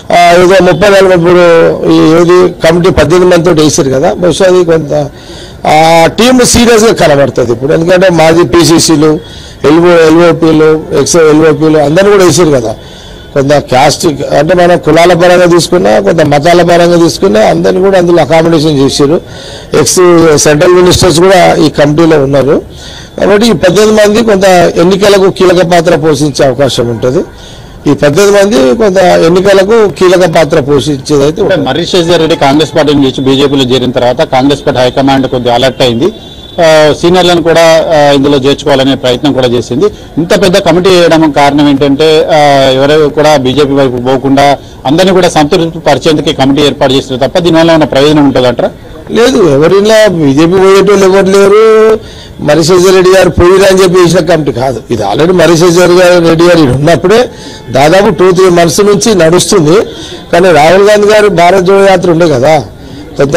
ఏదో ముప్పై నలభై ఇప్పుడు ఈ ఏది కమిటీ పద్దెనిమిది మందితో వేసారు కదా బహుశా అది కొంత ఆ టీం సీరియస్గా కనబడుతుంది ఇప్పుడు ఎందుకంటే మాజీ పీసీసీలు ఎల్ఓ ఎల్ఓపీలు ఎక్స్ ఎల్ఓపీలు అందరూ కూడా వేసారు కదా కొంత క్యాస్ట్ అంటే మనం కులాల పరంగా తీసుకున్నా కొంత మతాల పరంగా తీసుకున్నా అందరిని కూడా అందులో అకామిడేషన్ చేశారు ఎక్స్ సెంట్రల్ మినిస్టర్స్ కూడా ఈ కమిటీలో ఉన్నారు కాబట్టి ఈ పద్దెనిమిది మంది కొంత ఎన్నికలకు కీలక పాత్ర పోషించే అవకాశం ఉంటుంది ఈ పద్దెనిమిది మంది కొంత ఎన్నికలకు కీలక పాత్ర పోషించేది అయితే అంటే మర్రి శేషర్ రెడ్డి కాంగ్రెస్ పార్టీ నుంచి బీజేపీలో చేరిన తర్వాత కాంగ్రెస్ పార్టీ హైకమాండ్ కొద్దిగా అలర్ట్ అయింది ఆ, సీనియర్లను కూడా ఆ, ఇందులో చేర్చుకోవాలనే ప్రయత్నం కూడా చేసింది ఇంత పెద్ద కమిటీ వేయడం కారణం ఏంటంటే ఆ, ఎవరు కూడా బీజేపీ వైపు పోకుండా అందరినీ కూడా సంతృప్తి పరిచేందుకు ఈ కమిటీ ఏర్పాటు చేసిన తప్ప దీనివల్ల ఏమైనా ప్రయోజనం ఉంటుందంటారా లేదు ఎవరిలా బీజేపీ పోయేటోళ్ళు ఎవరు లేరు మరిశేజర్ రెడ్డి గారు పోయిరా అని చెప్పి వేసిన కమిటీ కాదు ఇది ఆల్రెడీ మరిశేజర్ గారు రెడ్డి గారు ఈయన ఉన్నప్పుడే దాదాపు టూ త్రీ మంత్స్ నుంచి నడుస్తుంది కానీ రాహుల్ గాంధీ గారు భారత్ జోడో యాత్ర ఉండే కదా కొంత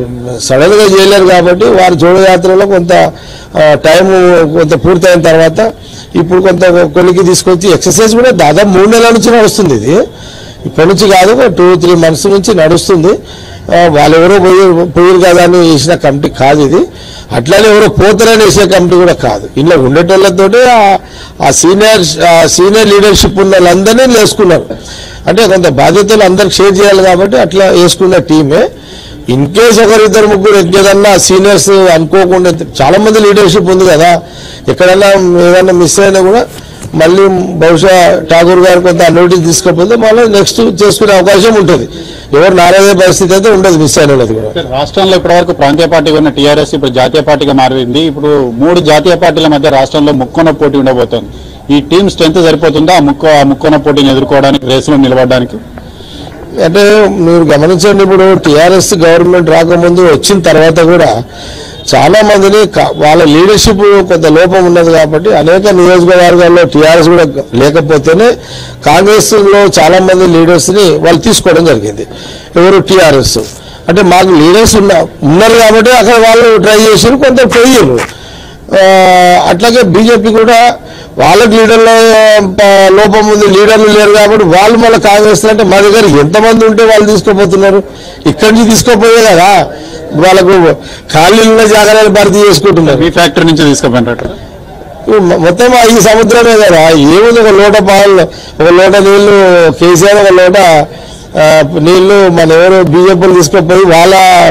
సడన్ గా చేయలేరు కాబట్టి వారి జోడో యాత్రలో కొంత టైం కొంత పూర్తయిన తర్వాత ఇప్పుడు కొంత కొలికి తీసుకొచ్చి ఎక్సర్సైజ్ కూడా దాదాపు మూడు నెలల నుంచి నడుస్తుంది ఇది ఇప్పటి నుంచి కాదు టూ త్రీ మంత్స్ నుంచి నడుస్తుంది ఆ, వాళ్ళెవరో పోయి పోయారు కదా అని వేసిన కమిటీ కాదు ఇది అట్లానే ఎవరో పోతారని వేసే కమిటీ కూడా కాదు ఇంట్లో ఉండేటోళ్ళతోటి ఆ- ఆ సీనియర్ ఆ సీనియర్ లీడర్షిప్ ఉన్న వాళ్ళందరినీ వేసుకున్నారు అంటే కొంత బాధ్యతలు అందరికి షేర్ చేయాలి కాబట్టి అట్లా వేసుకున్న టీమే ఇన్ కేస్ ఒకరిద్దరు ముగ్గురు ఏదన్నా సీనియర్స్ అనుకోకుండా చాలా మంది లీడర్షిప్ ఉంది కదా ఎక్కడన్నా ఏదన్నా మిస్ అయినా కూడా మళ్ళీ బహుశా ఠాగూర్ గారు కొంత నోటీస్ తీసుకపోతే మళ్ళీ నెక్స్ట్ చేసుకునే అవకాశం ఉంటుంది ఎవరు నారాయణ పరిస్థితి అయితే ఉండదు మిస్ అయిన వాళ్ళది కూడా రాష్ట్రంలో ఇప్పటివరకు ప్రాంతీయ పార్టీగా ఉన్న టీఆర్ఎస్ ఇప్పుడు జాతీయ పార్టీగా మారింది ఇప్పుడు మూడు జాతీయ పార్టీల మధ్య రాష్ట్రంలో ముక్కోన పోటీ ఉండబోతోంది ఈ టీం స్ట్రెంత్ సరిపోతుందా ఆ ముక్కో ఆ ముక్కోన పోటీని ఎదుర్కోవడానికి రేసులో నిలబడడానికి అంటే మీరు గమనించండి ఇప్పుడు టీఆర్ఎస్ గవర్నమెంట్ రాకముందు వచ్చిన తర్వాత కూడా చాలా మందిని క- వాళ్ళ లీడర్షిప్ కొంత లోపం ఉన్నది కాబట్టి అనేక నియోజకవర్గాల్లో టీఆర్ఎస్ కూడా లేకపోతేనే కాంగ్రెస్ లో చాలా మంది లీడర్స్ ని వాళ్ళు తీసుకోవడం జరిగింది ఎవరు టీఆర్ఎస్ అంటే మాకు లీడర్స్ ఉన్న ఉన్నారు కాబట్టి అక్కడ వాళ్ళు ట్రై చేసారు కొంత పోయారు ఆ, అట్లాగే బీజేపీ కూడా వాళ్ళకి లీడర్ల ఆ, లోపం ఉంది లీడర్లు లేరు కాబట్టి వాళ్ళు మళ్ళీ కాంగ్రెస్ అంటే మా దగ్గర ఎంతమంది ఉంటే వాళ్ళు తీసుకోపోతున్నారు ఇక్కడి నుంచి తీసుకోపోయే కదా వాళ్ళకు ఖాళీలు ఉన్న జాగ్రత్తలు భర్తీ చేసుకుంటున్నారు మీ ఫ్యాక్టరీ నుంచి తీసుకుపోయినట్టు ఇప్పుడు మొ- మొత్తం ఆ ఈ సముద్రమే కదా ఏముంది ఒక లోట పాలు ఒక లోట నీళ్లు కేసీఆర్ ఒక లోట ఆ, నీళ్లు మన ఎవరు బీజేపీలు తీసుకుపోయి వాళ్ళ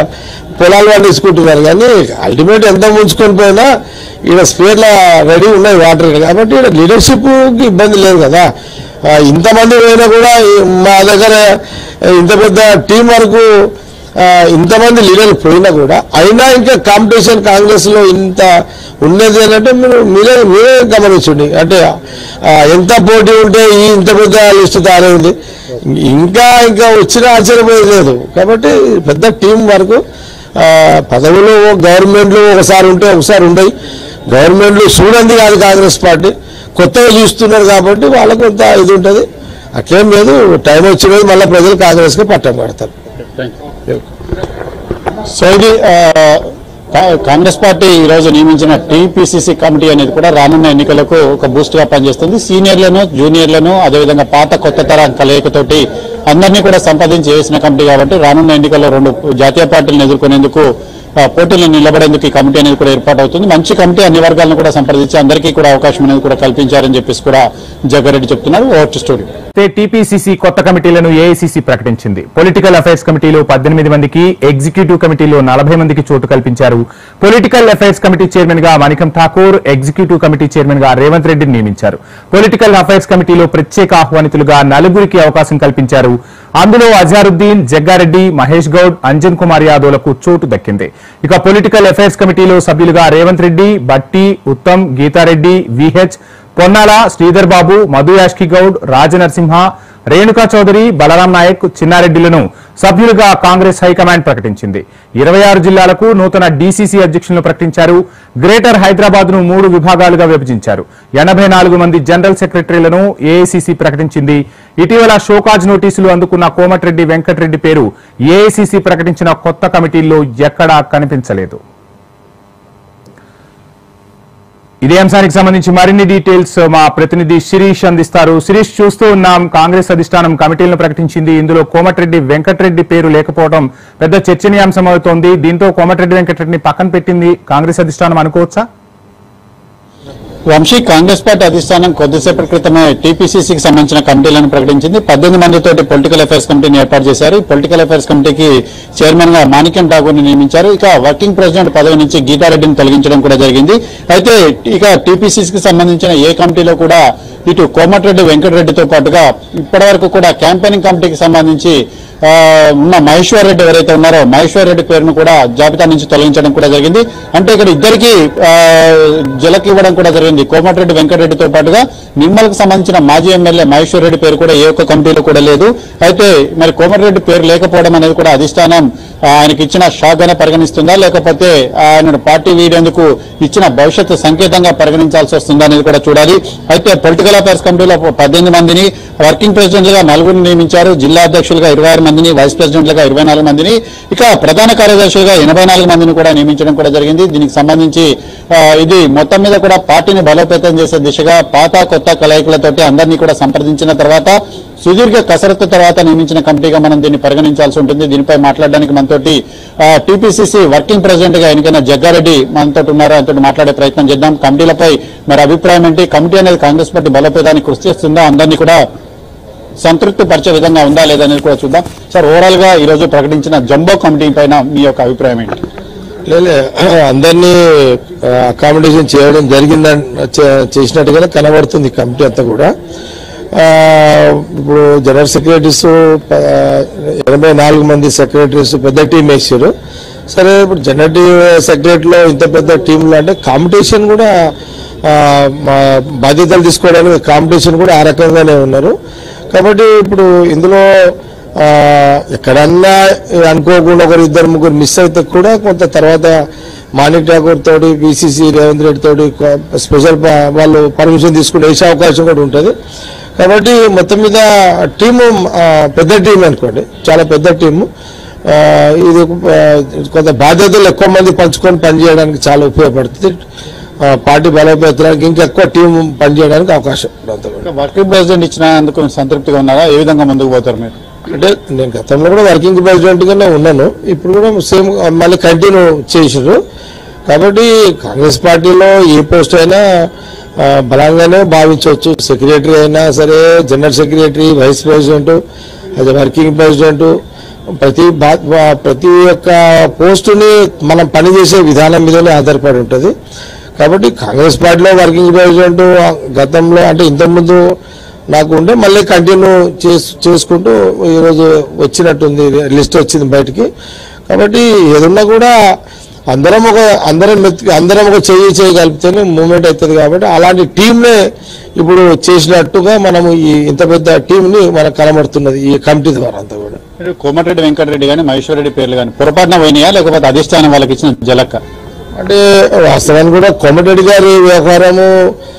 పొలాలు వాళ్ళు తీసుకుంటున్నారు కానీ అల్టిమేట్ ఎంత ముంచుకొని పోయినా ఈడ స్పేర్ల రెడీ ఉన్నాయి వాటర్ కాబట్టి ఈడ లీడర్షిప్కి ఇబ్బంది లేదు కదా ఆ, ఇంతమంది పోయినా కూడా ఈ- మా దగ్గర ఇంత పెద్ద టీం వరకు ఆ, ఇంతమంది లీడర్లు పోయినా కూడా అయినా ఇంకా కాంపిటీషన్ కాంగ్రెస్ లో ఇంత ఉన్నది అని అంటే మీరు మీరే మీరే గమనించండి అంటే ఆ, ఎంత పోటీ ఉంటే ఈ ఇంత పెద్ద లిస్టు తయారైంది ఇంకా ఇంకా వచ్చిన ఆశ్చర్యపోయేది లేదు కాబట్టి పెద్ద టీం వరకు ఆ, పదవులు గవర్నమెంట్లు ఒకసారి ఉంటే ఒకసారి ఉండయి గవర్నమెంట్లు చూడండి కాదు కాంగ్రెస్ పార్టీ కొత్తగా చూస్తున్నారు కాబట్టి వాళ్ళకు కొంత ఇది ఉంటుంది అట్లేం లేదు టైం వచ్చినది మళ్ళీ ప్రజలు కాంగ్రెస్కి పట్టం కడతారు సో ఇది ఆ, కా- కాంగ్రెస్ పార్టీ ఈ రోజు నియమించిన టీపీసీసీ కమిటీ అనేది కూడా రానున్న ఎన్నికలకు ఒక బూస్ట్ గా పనిచేస్తుంది సీనియర్లను జూనియర్లను అదేవిధంగా పాత కొత్త తరం కలయికతోటి అందరినీ కూడా సంపాదించి వేసిన కమిటీ కాబట్టి రానున్న ఎన్నికల్లో రెండు జాతీయ పార్టీలను ఎదుర్కొనేందుకు ఆ, పోటీలో నిలబడేందుకు ఈ కమిటీ అనేది కూడా ఏర్పాటు అవుతుంది మంచి కమిటీ అన్ని వర్గాలను కూడా సంప్రదించి అందరికీ కూడా అవకాశం అనేది కూడా కల్పించారని చెప్పేసి కూడా జగ్గారెడ్డి చెప్తున్నారు ఓవర్ టు స్టూడియో టీపీసీసీ కొత్త కమిటీలను ఏఐసీసీ ప్రకటించింది పొలిటికల్ అఫైర్స్ కమిటీలో పద్దెనిమిది మందికి ఎగ్జిక్యూటివ్ కమిటీలో నలభై మందికి చోటు కల్పించారు పొలిటికల్ అఫైర్స్ కమిటీ చైర్మన్ గా Manickam Tagore executive committee chairman గా రేవంత్ రెడ్డిని నియమించారు పొలిటికల్ అఫైర్స్ కమిటీలో ప్రత్యేక ఆహ్వానితులుగా నలుగురికి అవకాశం కల్పించారు అందులో అజారుద్దీన్ జగ్గారెడ్డి మహేష్ గౌడ్ అంజన్ కుమార్ యాదవ్లకు చోటు దక్కింది ఇక పొలిటికల్ అఫైర్స్ కమిటీలో సభ్యులుగా రేవంత్ రెడ్డి బట్టి ఉత్తమ్ గీతారెడ్డి విహెచ్ పొన్నాల శ్రీధర్ బాబు మధు యాష్కి గౌడ్ రాజనరసింహ రేణుకా చౌదరి బలరాం నాయక్ చిన్నారెడ్డిలను సభ్యులుగా కాంగ్రెస్ హైకమాండ్ ప్రకటించింది ఇరవై ఆరు జిల్లాలకు నూతన డీసీసీ అధ్యక్షులను ప్రకటించారు గ్రేటర్ హైదరాబాద్ ను మూడు విభాగాలుగా విభజించారు ఎనభై నాలుగు మంది జనరల్ సెక్రటరీలను ఏఐసీసీ ప్రకటించింది ఇటీవల షోకాజ్ నోటీసులు అందుకున్న కోమటిరెడ్డి వెంకటరెడ్డి పేరు ఏఐసీసీ ప్రకటించిన కొత్త కమిటీల్లో ఎక్కడా కనిపించలేదు ఇదే అంశానికి సంబంధించి మరిన్ని డీటెయిల్స్ మా ప్రతినిధి శిరీష్ అందిస్తారు శిరీష్ చూస్తూ ఉన్నాం కాంగ్రెస్ అధిష్టానం కమిటీలను ప్రకటించింది ఇందులో కోమటిరెడ్డి వెంకటరెడ్డి పేరు లేకపోవడం పెద్ద చర్చనీయాంశం అవుతోంది దీంతో కోమటిరెడ్డి వెంకటరెడ్డిని పక్కన పెట్టింది కాంగ్రెస్ అధిష్టానం అనుకోవచ్చా వంశీ కాంగ్రెస్ పార్టీ అధిష్టానం కొద్దిసేపటి క్రితమే టీపీసీసీకి సంబంధించిన కమిటీలను ప్రకటించింది పద్దెనిమిది మందితోటి పొలిటికల్ అఫైర్స్ కమిటీని ఏర్పాటు చేశారు ఈ పొలిటికల్ అఫైర్స్ కమిటీకి చైర్మన్ గా మాణిక్యం ఠాగూర్ ని నియమించారు ఇక వర్కింగ్ ప్రెసిడెంట్ పదవి నుంచి గీతారెడ్డిని తొలగించడం కూడా జరిగింది అయితే ఇక టీపీసీసీకి సంబంధించిన ఏ కమిటీలో కూడా ఇటు కోమటిరెడ్డి వెంకటరెడ్డితో పాటుగా ఇప్పటివరకు కూడా క్యాంపెయినింగ్ కమిటీకి సంబంధించి ఆ, ఉన్న మహేశ్వర్ రెడ్డి ఎవరైతే ఉన్నారో మహేశ్వర్ రెడ్డి పేరును కూడా జాబితా నుంచి తొలగించడం కూడా జరిగింది అంటే ఇక్కడ ఇద్దరికి జలకి ఇవ్వడం కూడా జరిగింది కోమటిరెడ్డి వెంకటరెడ్డితో పాటుగా నిమ్మలకు సంబంధించిన మాజీ ఎమ్మెల్యే మహేశ్వర్ రెడ్డి పేరు కూడా ఏ ఒక్క కమిటీలో కూడా లేదు అయితే మరి కోమటిరెడ్డి పేరు లేకపోవడం అనేది కూడా అధిష్టానం ఆ, ఆయనకి ఇచ్చిన షాక్ గానే పరిగణిస్తుందా లేకపోతే ఆయన పార్టీ వీడేందుకు ఇచ్చిన భవిష్యత్తు సంకేతంగా పరిగణించాల్సి వస్తుందా అనేది కూడా చూడాలి అయితే పొలిటికల్ అఫైర్స్ కమిటీలో పద్దెనిమిది మందిని వర్కింగ్ ప్రెసిడెంట్లుగా నలుగురిని నియమించారు జిల్లా అధ్యక్షులుగా ఇరవై ఆరు మందిని వైస్ ప్రెసిడెంట్లుగా ఇరవై నాలుగు మందిని ఇక ప్రధాన కార్యదర్శులుగా ఎనభై నాలుగు మందిని కూడా నియమించడం కూడా జరిగింది దీనికి సంబంధించి ఆ, ఇది మొత్తం మీద కూడా పార్టీని బలోపేతం చేసే దిశగా పాత కొత్త కలయికలతోటి అందరినీ కూడా సంప్రదించిన తర్వాత సుదీర్ఘ కసరత్తు తర్వాత నియమించిన కమిటీగా మనం దీన్ని పరిగణించాల్సి ఉంటుంది దీనిపై మాట్లాడడానికి మనతోటి టీపీసీసీ వర్కింగ్ ప్రెసిడెంట్ గా ఎన్నికైన జగ్గారెడ్డి మనతో ఉన్నారు ఆయనతో మాట్లాడే ప్రయత్నం చేద్దాం కమిటీలపై మరి అభిప్రాయం ఏంటి కమిటీ అనేది కాంగ్రెస్ పార్టీ బలోపేతానికి కృషి చేస్తుందా అందరినీ కూడా సంతృప్తి పరిచే విధంగా ఉందా లేదా అనేది కూడా చూద్దాం సార్ ఓవరాల్ గా ఈ రోజు ప్రకటించిన జంబో కమిటీ పైన మీ యొక్క అభిప్రాయం ఏంటి లేలే అందరినీ అకామిడేషన్ చేయడం జరిగిందని చే- చేసినట్టుగానే కనబడుతుంది ఈ కమిటీ అంతా కూడా ఆ, ఇప్పుడు జనరల్ సెక్రటరీస్ ప- ఎనభై నాలుగు మంది సెక్రటరీస్ పెద్ద టీం వేసారు సరే ఇప్పుడు జనరల్ సెక్రటరీలో ఇంత పెద్ద టీంలో అంటే కాంపిటీషన్ కూడా ఆ, మా బాధ్యతలు తీసుకోవడానికి కాంపిటీషన్ కూడా ఆ రకంగానే ఉన్నారు కాబట్టి ఇప్పుడు ఇందులో ఆ, ఎక్కడన్నా అనుకోకుండా ఒకరు ఇద్దరు ముగ్గురు మిస్ అయితే కూడా కొంత తర్వాత మాణిక్ ఠాకూర్ తోటి బీసీసీ రేవంత్ రెడ్డి తోటి కొ- స్పెషల్ ప- వాళ్ళు పర్మిషన్ తీసుకుని వేసే అవకాశం కూడా ఉంటుంది కాబట్టి మొత్తం మీద టీము ఆ, పెద్ద టీం అనుకోండి చాలా పెద్ద టీము ఆ, ఇది ఆ, కొంత బాధ్యతలు ఎక్కువ మంది పంచుకొని పనిచేయడానికి చాలా ఉపయోగపడుతుంది ఆ, పార్టీ బలోపేతానికి ఇంకా ఎక్కువ టీం పనిచేయడానికి అవకాశం ఉంటుంది అంతా కూడా. వర్కింగ్ ప్రెసిడెంట్ ఇచ్చినందుకు సంతృప్తిగా ఉన్నారా ఏ విధంగా ముందుకు పోతారు మీరు అంటే నేను గతంలో కూడా వర్కింగ్ ప్రెసిడెంట్ గానే ఉన్నాను ఇప్పుడు కూడా సేమ్ మళ్ళీ కంటిన్యూ చేసారు కాబట్టి కాంగ్రెస్ పార్టీలో ఏ పోస్ట్ అయినా ఆ, బలంగానే భావించవచ్చు సెక్రటరీ అయినా సరే జనరల్ సెక్రటరీ వైస్ ప్రెసిడెంట్ అదే వర్కింగ్ ప్రెసిడెంట్ ప్రతి బా- బా- ప్రతి ఒక్క పోస్టుని మనం పనిచేసే విధానం మీదనే ఆధారపడి ఉంటుంది కాబట్టి కాంగ్రెస్ పార్టీలో వర్కింగ్ ప్రెసిడెంట్ గతంలో అంటే ఇంతకుముందు నాకు ఉండే మళ్ళీ కంటిన్యూ చేసు చేసుకుంటూ ఈరోజు వచ్చినట్టుంది లిస్ట్ వచ్చింది బయటికి కాబట్టి ఏదున్నా కూడా అందరం ఒక అందరం మెత్తి అందరం ఒక చెయ్యి చేయగలిపితేనే మూమెంట్ అవుతుంది కాబట్టి అలాంటి టీంనే ఇప్పుడు చేసినట్టుగా మనము ఈ ఇంత పెద్ద టీంని మనకు కనబడుతున్నది ఈ కమిటీ ద్వారా అంతా కూడా మీరు కోమటిరెడ్డి వెంకటరెడ్డి కానీ మహేశ్వరరెడ్డి పేర్లు కానీ పొరపాటున పోయినాయా లేకపోతే అధిష్టానం వాళ్ళకి ఇచ్చిన జలక్క అంటే వాస్తవానికి కూడా కోమటిరెడ్డి గారి వ్యవహారము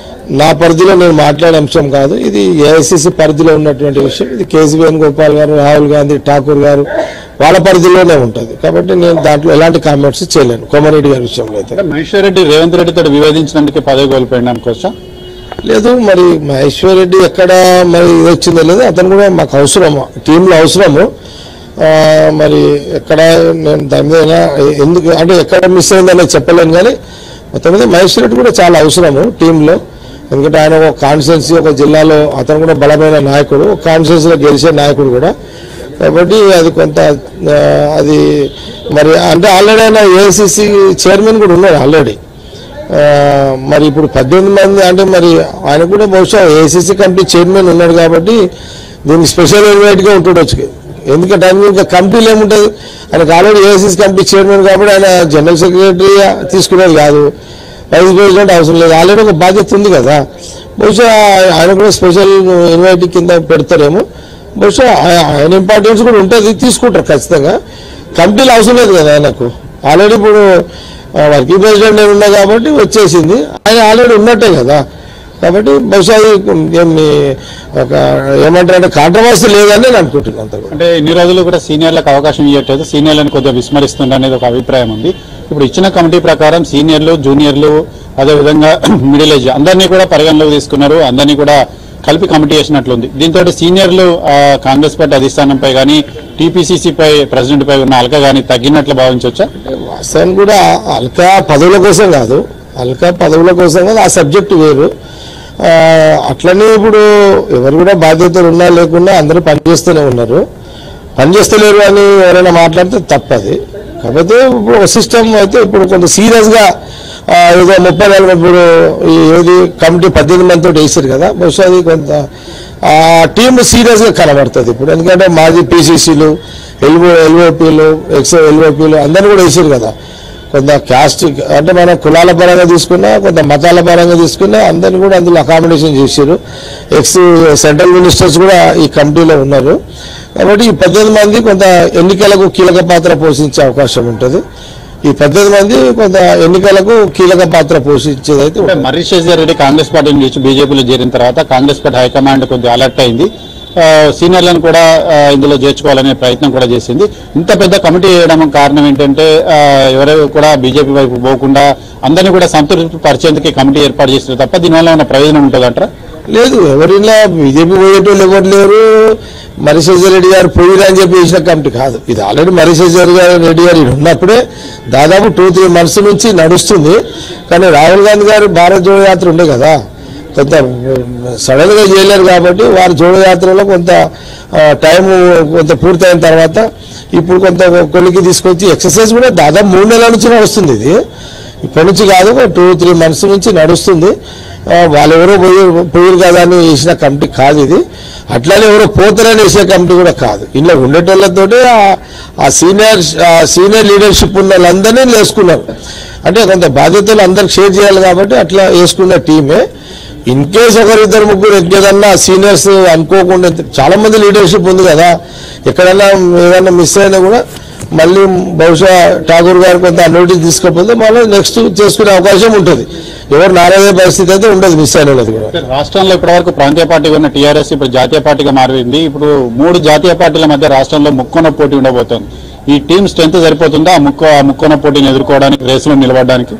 నా పరిధిలో నేను మాట్లాడే అంశం కాదు ఇది ఏఐసిసి పరిధిలో ఉన్నటువంటి విషయం ఇది కేసీ వేణుగోపాల్ గారు రాహుల్ గాంధీ ఠాకూర్ గారు వాళ్ళ పరిధిలోనే ఉంటుంది కాబట్టి నేను దాంట్లో ఎలాంటి కామెంట్స్ చేయలేను కోమరెడ్డి గారి విషయంలో అయితే అంటే మహేశ్వరరెడ్డి రేవంత్ రెడ్డితో వివేదించినందుకు పదవి కోల్పోయింది అనుకోవచ్చా లేదు మరి మహేశ్వర్ రెడ్డి ఎక్కడ మరి ఇది వచ్చిందో లేదు అతను కూడా మాకు అవసరము టీంలో అవసరము ఆ, మరి ఎక్కడ నేను దాని మీద అయినా ఎందుకు అంటే ఎక్కడ మిస్ అయిందనే చెప్పలేను కానీ మొత్తం మీద మహేశ్వర్ రెడ్డి కూడా చాలా అవసరము టీంలో ఎందుకంటే ఆయన ఒక కాన్స్టిట్యున్సీ ఒక జిల్లాలో అతను కూడా బలమైన నాయకుడు ఒక కాన్స్టిట్యున్సీలో గెలిచే నాయకుడు కూడా కాబట్టి అది కొంత ఆ, అది మరి అంటే ఆల్రెడీ ఆయన ఏఐసిసి చైర్మన్ కూడా ఉన్నాడు ఆల్రెడీ ఆ, మరి ఇప్పుడు పద్దెనిమిది మంది అంటే మరి ఆయన కూడా బహుశా ఏసీసీ కమిటీ చైర్మన్ ఉన్నాడు కాబట్టి దీనికి స్పెషల్ ఇన్వైట్ గా ఉంటుండొచ్చు ఎందుకంటే ఆయన ఇంకా కమిటీలు ఏముంటుంది ఆయనకు ఆల్రెడీ ఏసీసీ కమిటీ చైర్మన్ కాబట్టి ఆయన జనరల్ సెక్రటరీ తీసుకునేది కాదు వైస్ ప్రెసిడెంట్ అవసరం లేదు ఆల్రెడీ ఒక బాధ్యత ఉంది కదా బహుశా ఆయన కూడా స్పెషల్ ఇన్వైట్ కింద పెడతారేమో బహుశా ఆయ- ఆయన ఇంపార్టెన్స్ కూడా ఉంటుంది తీసుకుంటారు ఖచ్చితంగా కమిటీలు అవసరం లేదు కదా ఆయనకు ఆల్రెడీ ఇప్పుడు ఆ, వర్కింగ్ ప్రెసిడెంట్ నేను ఉన్నా కాబట్టి వచ్చేసింది ఆయన ఆల్రెడీ ఉన్నట్టే కదా కాబట్టి బహుశా ఇది ఏమి ఒక ఏమంటారంటే కాంట్రవర్సీ లేదని నేను అనుకుంటున్నాను అంత కూడా అంటే ఇన్ని రోజులు కూడా సీనియర్లకు అవకాశం ఇవ్వట్లేదు సీనియర్లను కొద్దిగా విస్మరిస్తుంది అనేది ఒక అభిప్రాయం ఉంది ఇప్పుడు ఇచ్చిన కమిటీ ప్రకారం సీనియర్లు జూనియర్లు అదేవిధంగా మిడిల్ ఏజ్ అందరినీ కూడా పరిగణలోకి తీసుకున్నారు అందరినీ కూడా కలిపి కమిటీ చేసినట్లుంది దీంతో సీనియర్లు ఆ, కాంగ్రెస్ పార్టీ అధిష్టానంపై కానీ టీపీసీసీ పై ప్రెసిడెంట్ పై ఉన్న అలక కానీ తగ్గినట్లు భావించవచ్చా వాస్తవానికి కూడా అల్కా పదవుల కోసం కాదు అల్కా పదవుల కోసం కాదు ఆ సబ్జెక్ట్ వేరు ఆ, అట్లనే ఇప్పుడు ఎవరు కూడా బాధ్యతలు ఉన్నా లేకున్నా అందరూ పనిచేస్తూనే ఉన్నారు పనిచేస్తలేరు అని ఎవరైనా మాట్లాడితే తప్పది కాకపోతే ఇప్పుడు ఒక సిస్టమ్ అయితే ఇప్పుడు కొంత సీరియస్గా ఏదో ముప్పై నలభై ఇప్పుడు ఈ ఏది కమిటీ పద్దెనిమిది మందితో వేసారు కదా బహుశా అది కొంత ఆ టీమ్ సీరియస్గా కనబడుతుంది ఇప్పుడు ఎందుకంటే మాజీ పీసీసీలు ఎల్ఓ ఎల్ఓపీలు ఎక్స్ ఎల్ఓపీలు అందరూ కూడా వేసారు కదా కొంత క్యాస్ట్ అంటే మనం కులాల పరంగా తీసుకున్నా కొంత మతాల పరంగా తీసుకున్నా అందరిని కూడా అందులో అకామిడేషన్ చేశారు ఎక్స్ సెంట్రల్ మినిస్టర్స్ కూడా ఈ కమిటీలో ఉన్నారు కాబట్టి ఈ పద్దెనిమిది మంది కొంత ఎన్నికలకు కీలక పాత్ర పోషించే అవకాశం ఉంటుంది ఈ పద్దెనిమిది మంది కొంత ఎన్నికలకు కీలక పాత్ర పోషించేది అయితే అంటే మర్రి శేషర్ రెడ్డి కాంగ్రెస్ పార్టీ నుంచి బీజేపీలో చేరిన తర్వాత కాంగ్రెస్ పార్టీ హైకమాండ్ కొద్దిగా అలర్ట్ అయింది ఆ, సీనియర్లను కూడా ఆ, ఇందులో చేర్చుకోవాలనే ప్రయత్నం కూడా చేసింది ఇంత పెద్ద కమిటీ వేయడం కారణం ఏంటంటే ఆ, ఎవరు కూడా బీజేపీ వైపు పోకుండా అందరినీ కూడా సంతృప్తి పరిచేందుకు ఈ కమిటీ ఏర్పాటు చేసిన తప్ప దీనివల్ల ఏమైనా ప్రయోజనం ఉంటుందంటారా లేదు ఎవరిలా బీజేపీ పోయేటోళ్ళు ఎవరు లేరు మరిశేజర్ రెడ్డి గారు పోయిరా అని చెప్పి వేసిన కమిటీ కాదు ఇది ఆల్రెడీ మరిశేజర్ గారు రెడ్డి గారు ఈడ ఉన్నప్పుడే దాదాపు టూ త్రీ మంత్స్ నుంచి నడుస్తుంది కానీ రాహుల్ గాంధీ గారు భారత్ జోడో యాత్ర ఉండే కదా కొంత సడన్ గా చేయలేరు కాబట్టి వారి జోడో యాత్రలో కొంత టైం కొంత పూర్తయిన తర్వాత ఇప్పుడు కొంత కొలికి తీసుకొచ్చి ఎక్సర్సైజ్ కూడా దాదాపు మూడు నెలల నుంచి నడుస్తుంది ఇది ఇప్పటి నుంచి కాదు టూ త్రీ మంత్స్ నుంచి నడుస్తుంది ఆ, వాళ్ళు ఎవరో పోయి పోయారు కదా అని వేసిన కమిటీ కాదు ఇది అట్లానే ఎవరో పోతారని వేసే కమిటీ కూడా కాదు ఇంట్లో ఉండేటోళ్ళతోటి ఆ- ఆ సీనియర్ ఆ సీనియర్ లీడర్షిప్ ఉన్న వాళ్ళందరినీ వేసుకున్నారు అంటే కొంత బాధ్యతలు అందరికి షేర్ చేయాలి కాబట్టి అట్లా వేసుకున్న టీమే ఇన్ కేస్ ఒకరిద్దరు ముగ్గురు ఏదన్నా సీనియర్స్ అనుకోకుండా చాలా మంది లీడర్షిప్ ఉంది కదా ఎక్కడన్నా ఏదన్నా మిస్ అయినా కూడా మళ్ళీ బహుశా ఠాగూర్ గారు కొంత నోటీస్ తీసుకపోతే మళ్ళీ నెక్స్ట్ చేసుకునే అవకాశం ఉంటుంది ఎవరు నారాయణ పరిస్థితి అయితే ఉండదు మిస్ అయిన వాళ్ళది కూడా అంటే రాష్ట్రంలో ఇప్పటివరకు ప్రాంతీయ పార్టీగా ఉన్న టీఆర్ఎస్ ఇప్పుడు జాతీయ పార్టీగా మారింది ఇప్పుడు మూడు జాతీయ పార్టీల మధ్య రాష్ట్రంలో ముక్కోన పోటీ ఉండబోతోంది ఈ టీం స్ట్రెంత్ సరిపోతుందా ఆ ముక్కో ఆ ముక్కోన పోటీని ఎదుర్కోవడానికి రేసులో నిలబడడానికి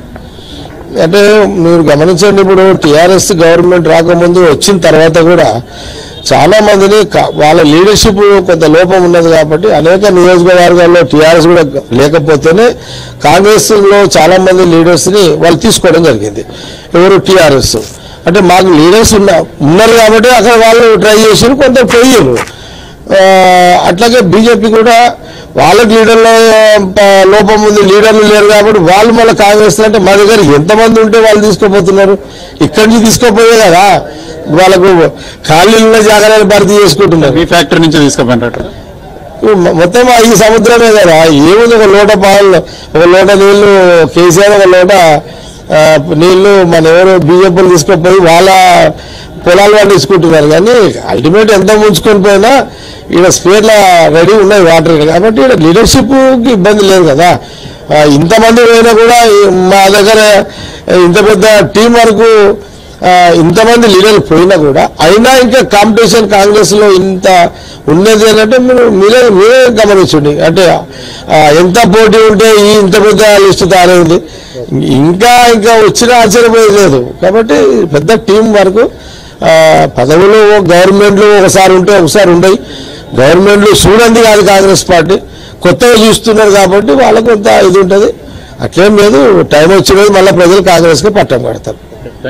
అంటే మీరు గమనించండి ఇప్పుడు టీఆర్ఎస్ గవర్నమెంట్ రాకముందు వచ్చిన తర్వాత కూడా చాలా మందిని క- వాళ్ళ లీడర్షిప్ కొంత లోపం ఉన్నది కాబట్టి అనేక నియోజకవర్గాల్లో టీఆర్ఎస్ కూడా లేకపోతేనే కాంగ్రెస్ లో చాలా మంది లీడర్స్ ని వాళ్ళు తీసుకోవడం జరిగింది ఎవరు టీఆర్ఎస్ అంటే మాకు లీడర్స్ ఉన్న ఉన్నారు కాబట్టి అక్కడ వాళ్ళు ట్రై చేసారు కొంత పోయారు ఆ, అట్లాగే బీజేపీ కూడా వాళ్ళకి లీడర్ల ఆ, లోపం ఉంది లీడర్లు లేరు కాబట్టి వాళ్ళు మళ్ళీ కాంగ్రెస్ అంటే మా దగ్గర ఎంతమంది ఉంటే వాళ్ళు తీసుకోపోతున్నారు ఇక్కడి నుంచి తీసుకోపోయే కదా వాళ్ళకు ఖాళీలు ఉన్న జాగ్రత్తలు భర్తీ చేసుకుంటున్నారు ఈ ఫ్యాక్టరీ నుంచి తీసుకుపోయినట్టు ఇప్పుడు మొ- మొత్తం ఆ ఈ సముద్రమే కదా ఏముంది ఒక లోట పాలు ఒక లోట నీళ్లు కేసీఆర్ ఒక లోట ఆ, నీళ్లు మన ఎవరు బీజేపీలు తీసుకుపోయి వాళ్ళ పొలాలు వాళ్ళు తీసుకుంటున్నారు కానీ అల్టిమేట్ ఎంత ముంచుకొని పోయినా ఈడ స్పేర్ల రెడీ ఉన్నాయి వాటర్ కాబట్టి ఈడ లీడర్షిప్కి ఇబ్బంది లేదు కదా ఆ, ఇంతమంది పోయినా కూడా ఈ మా దగ్గర ఇంత పెద్ద టీం వరకు ఆ, ఇంతమంది లీడర్లు పోయినా కూడా అయినా ఇంకా కాంపిటీషన్ కాంగ్రెస్ లో ఇంత ఉన్నది అని అంటే మీరు మీరే మీరే గమనించండి అంటే ఆ, ఎంత పోటీ ఉంటే ఈ ఇంత పెద్ద లిస్టు తయారైంది ఇంకా ఇంకా వచ్చిన ఆశ్చర్యపోయేది లేదు కాబట్టి పెద్ద టీం వరకు ఆ, పదవులు గవర్నమెంట్లు ఒకసారి ఉంటే ఒకసారి ఉండయి గవర్నమెంట్లు చూడండి కాదు కాంగ్రెస్ పార్టీ కొత్తగా చూస్తున్నారు కాబట్టి వాళ్ళకు కొంత ఇది ఉంటుంది అట్లేం లేదు టైం వచ్చినది మళ్ళీ ప్రజలు కాంగ్రెస్కి పట్టం కడతారు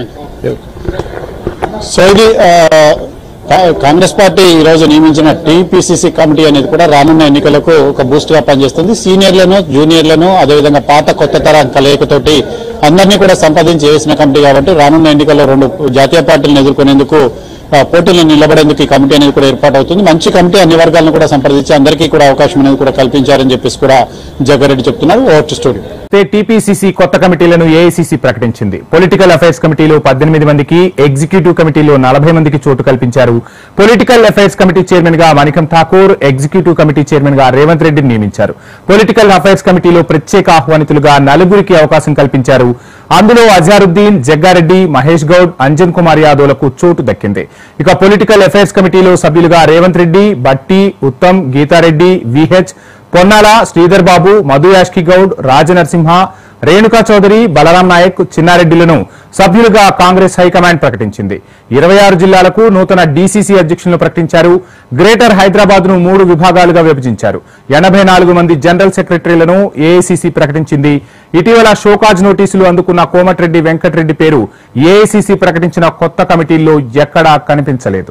సో ఇది ఆ, కా- కాంగ్రెస్ పార్టీ ఈ రోజు నియమించిన టీపీసీసీ కమిటీ అనేది కూడా రానున్న ఎన్నికలకు ఒక బూస్ట్ గా పనిచేస్తుంది సీనియర్లను జూనియర్లను అదేవిధంగా పాత కొత్త తరం కలయికతోటి అందరినీ కూడా సంపాదించి వేసిన కమిటీ కాబట్టి రానున్న ఎన్నికల్లో రెండు జాతీయ పార్టీలను ఎదుర్కొనేందుకు ఆ, పోటీలో నిలబడేందుకు ఈ కమిటీ అనేది కూడా ఏర్పాటు అవుతుంది మంచి కమిటీ అన్ని వర్గాలను కూడా సంప్రదించి అందరికీ కూడా అవకాశం అనేది కూడా కల్పించారని చెప్పేసి కూడా జగ్గారెడ్డి చెప్తున్నారు ఓవర్ టు స్టూడియో టీపీసీసీ కొత్త కమిటీలను ఏఐసీసీ ప్రకటించింది పొలిటికల్ అఫైర్స్ కమిటీలో పద్దెనిమిది మందికి ఎగ్జిక్యూటివ్ కమిటీలో నలభై మందికి చోటు కల్పించారు పొలిటికల్ అఫైర్స్ కమిటీ చైర్మన్ గా Manickam Tagore executive committee chairman గా రేవంత్ రెడ్డిని నియమించారు పొలిటికల్ అఫైర్స్ కమిటీలో ప్రత్యేక ఆహ్వానితులుగా నలుగురికి అవకాశం కల్పించారు అందులో అజారుద్దీన్ జగ్గారెడ్డి మహేష్ గౌడ్ అంజన్ కుమార్ యాదవ్లకు చోటు దక్కింది ఇక పొలిటికల్ అఫైర్స్ కమిటీలో సభ్యులుగా రేవంత్ రెడ్డి బట్టి ఉత్తమ్ గీతారెడ్డి విహెచ్ పొన్నాల శ్రీధర్ బాబు మధు యాష్కి గౌడ్ రాజనరసింహ రేణుకా చౌదరి బలరాం నాయక్ చిన్నారెడ్డిలను సభ్యులుగా కాంగ్రెస్ హైకమాండ్ ప్రకటించింది ఇరవై ఆరు జిల్లాలకు నూతన డీసీసీ అధ్యక్షులను ప్రకటించారు గ్రేటర్ హైదరాబాద్ ను మూడు విభాగాలుగా విభజించారు ఎనభై నాలుగు మంది జనరల్ సెక్రటరీలను ఏఐసీసీ ప్రకటించింది ఇటీవల షోకాజ్ నోటీసులు అందుకున్న కోమటిరెడ్డి వెంకటరెడ్డి పేరు ఏఐసీసీ ప్రకటించిన కొత్త కమిటీల్లో ఎక్కడా కనిపించలేదు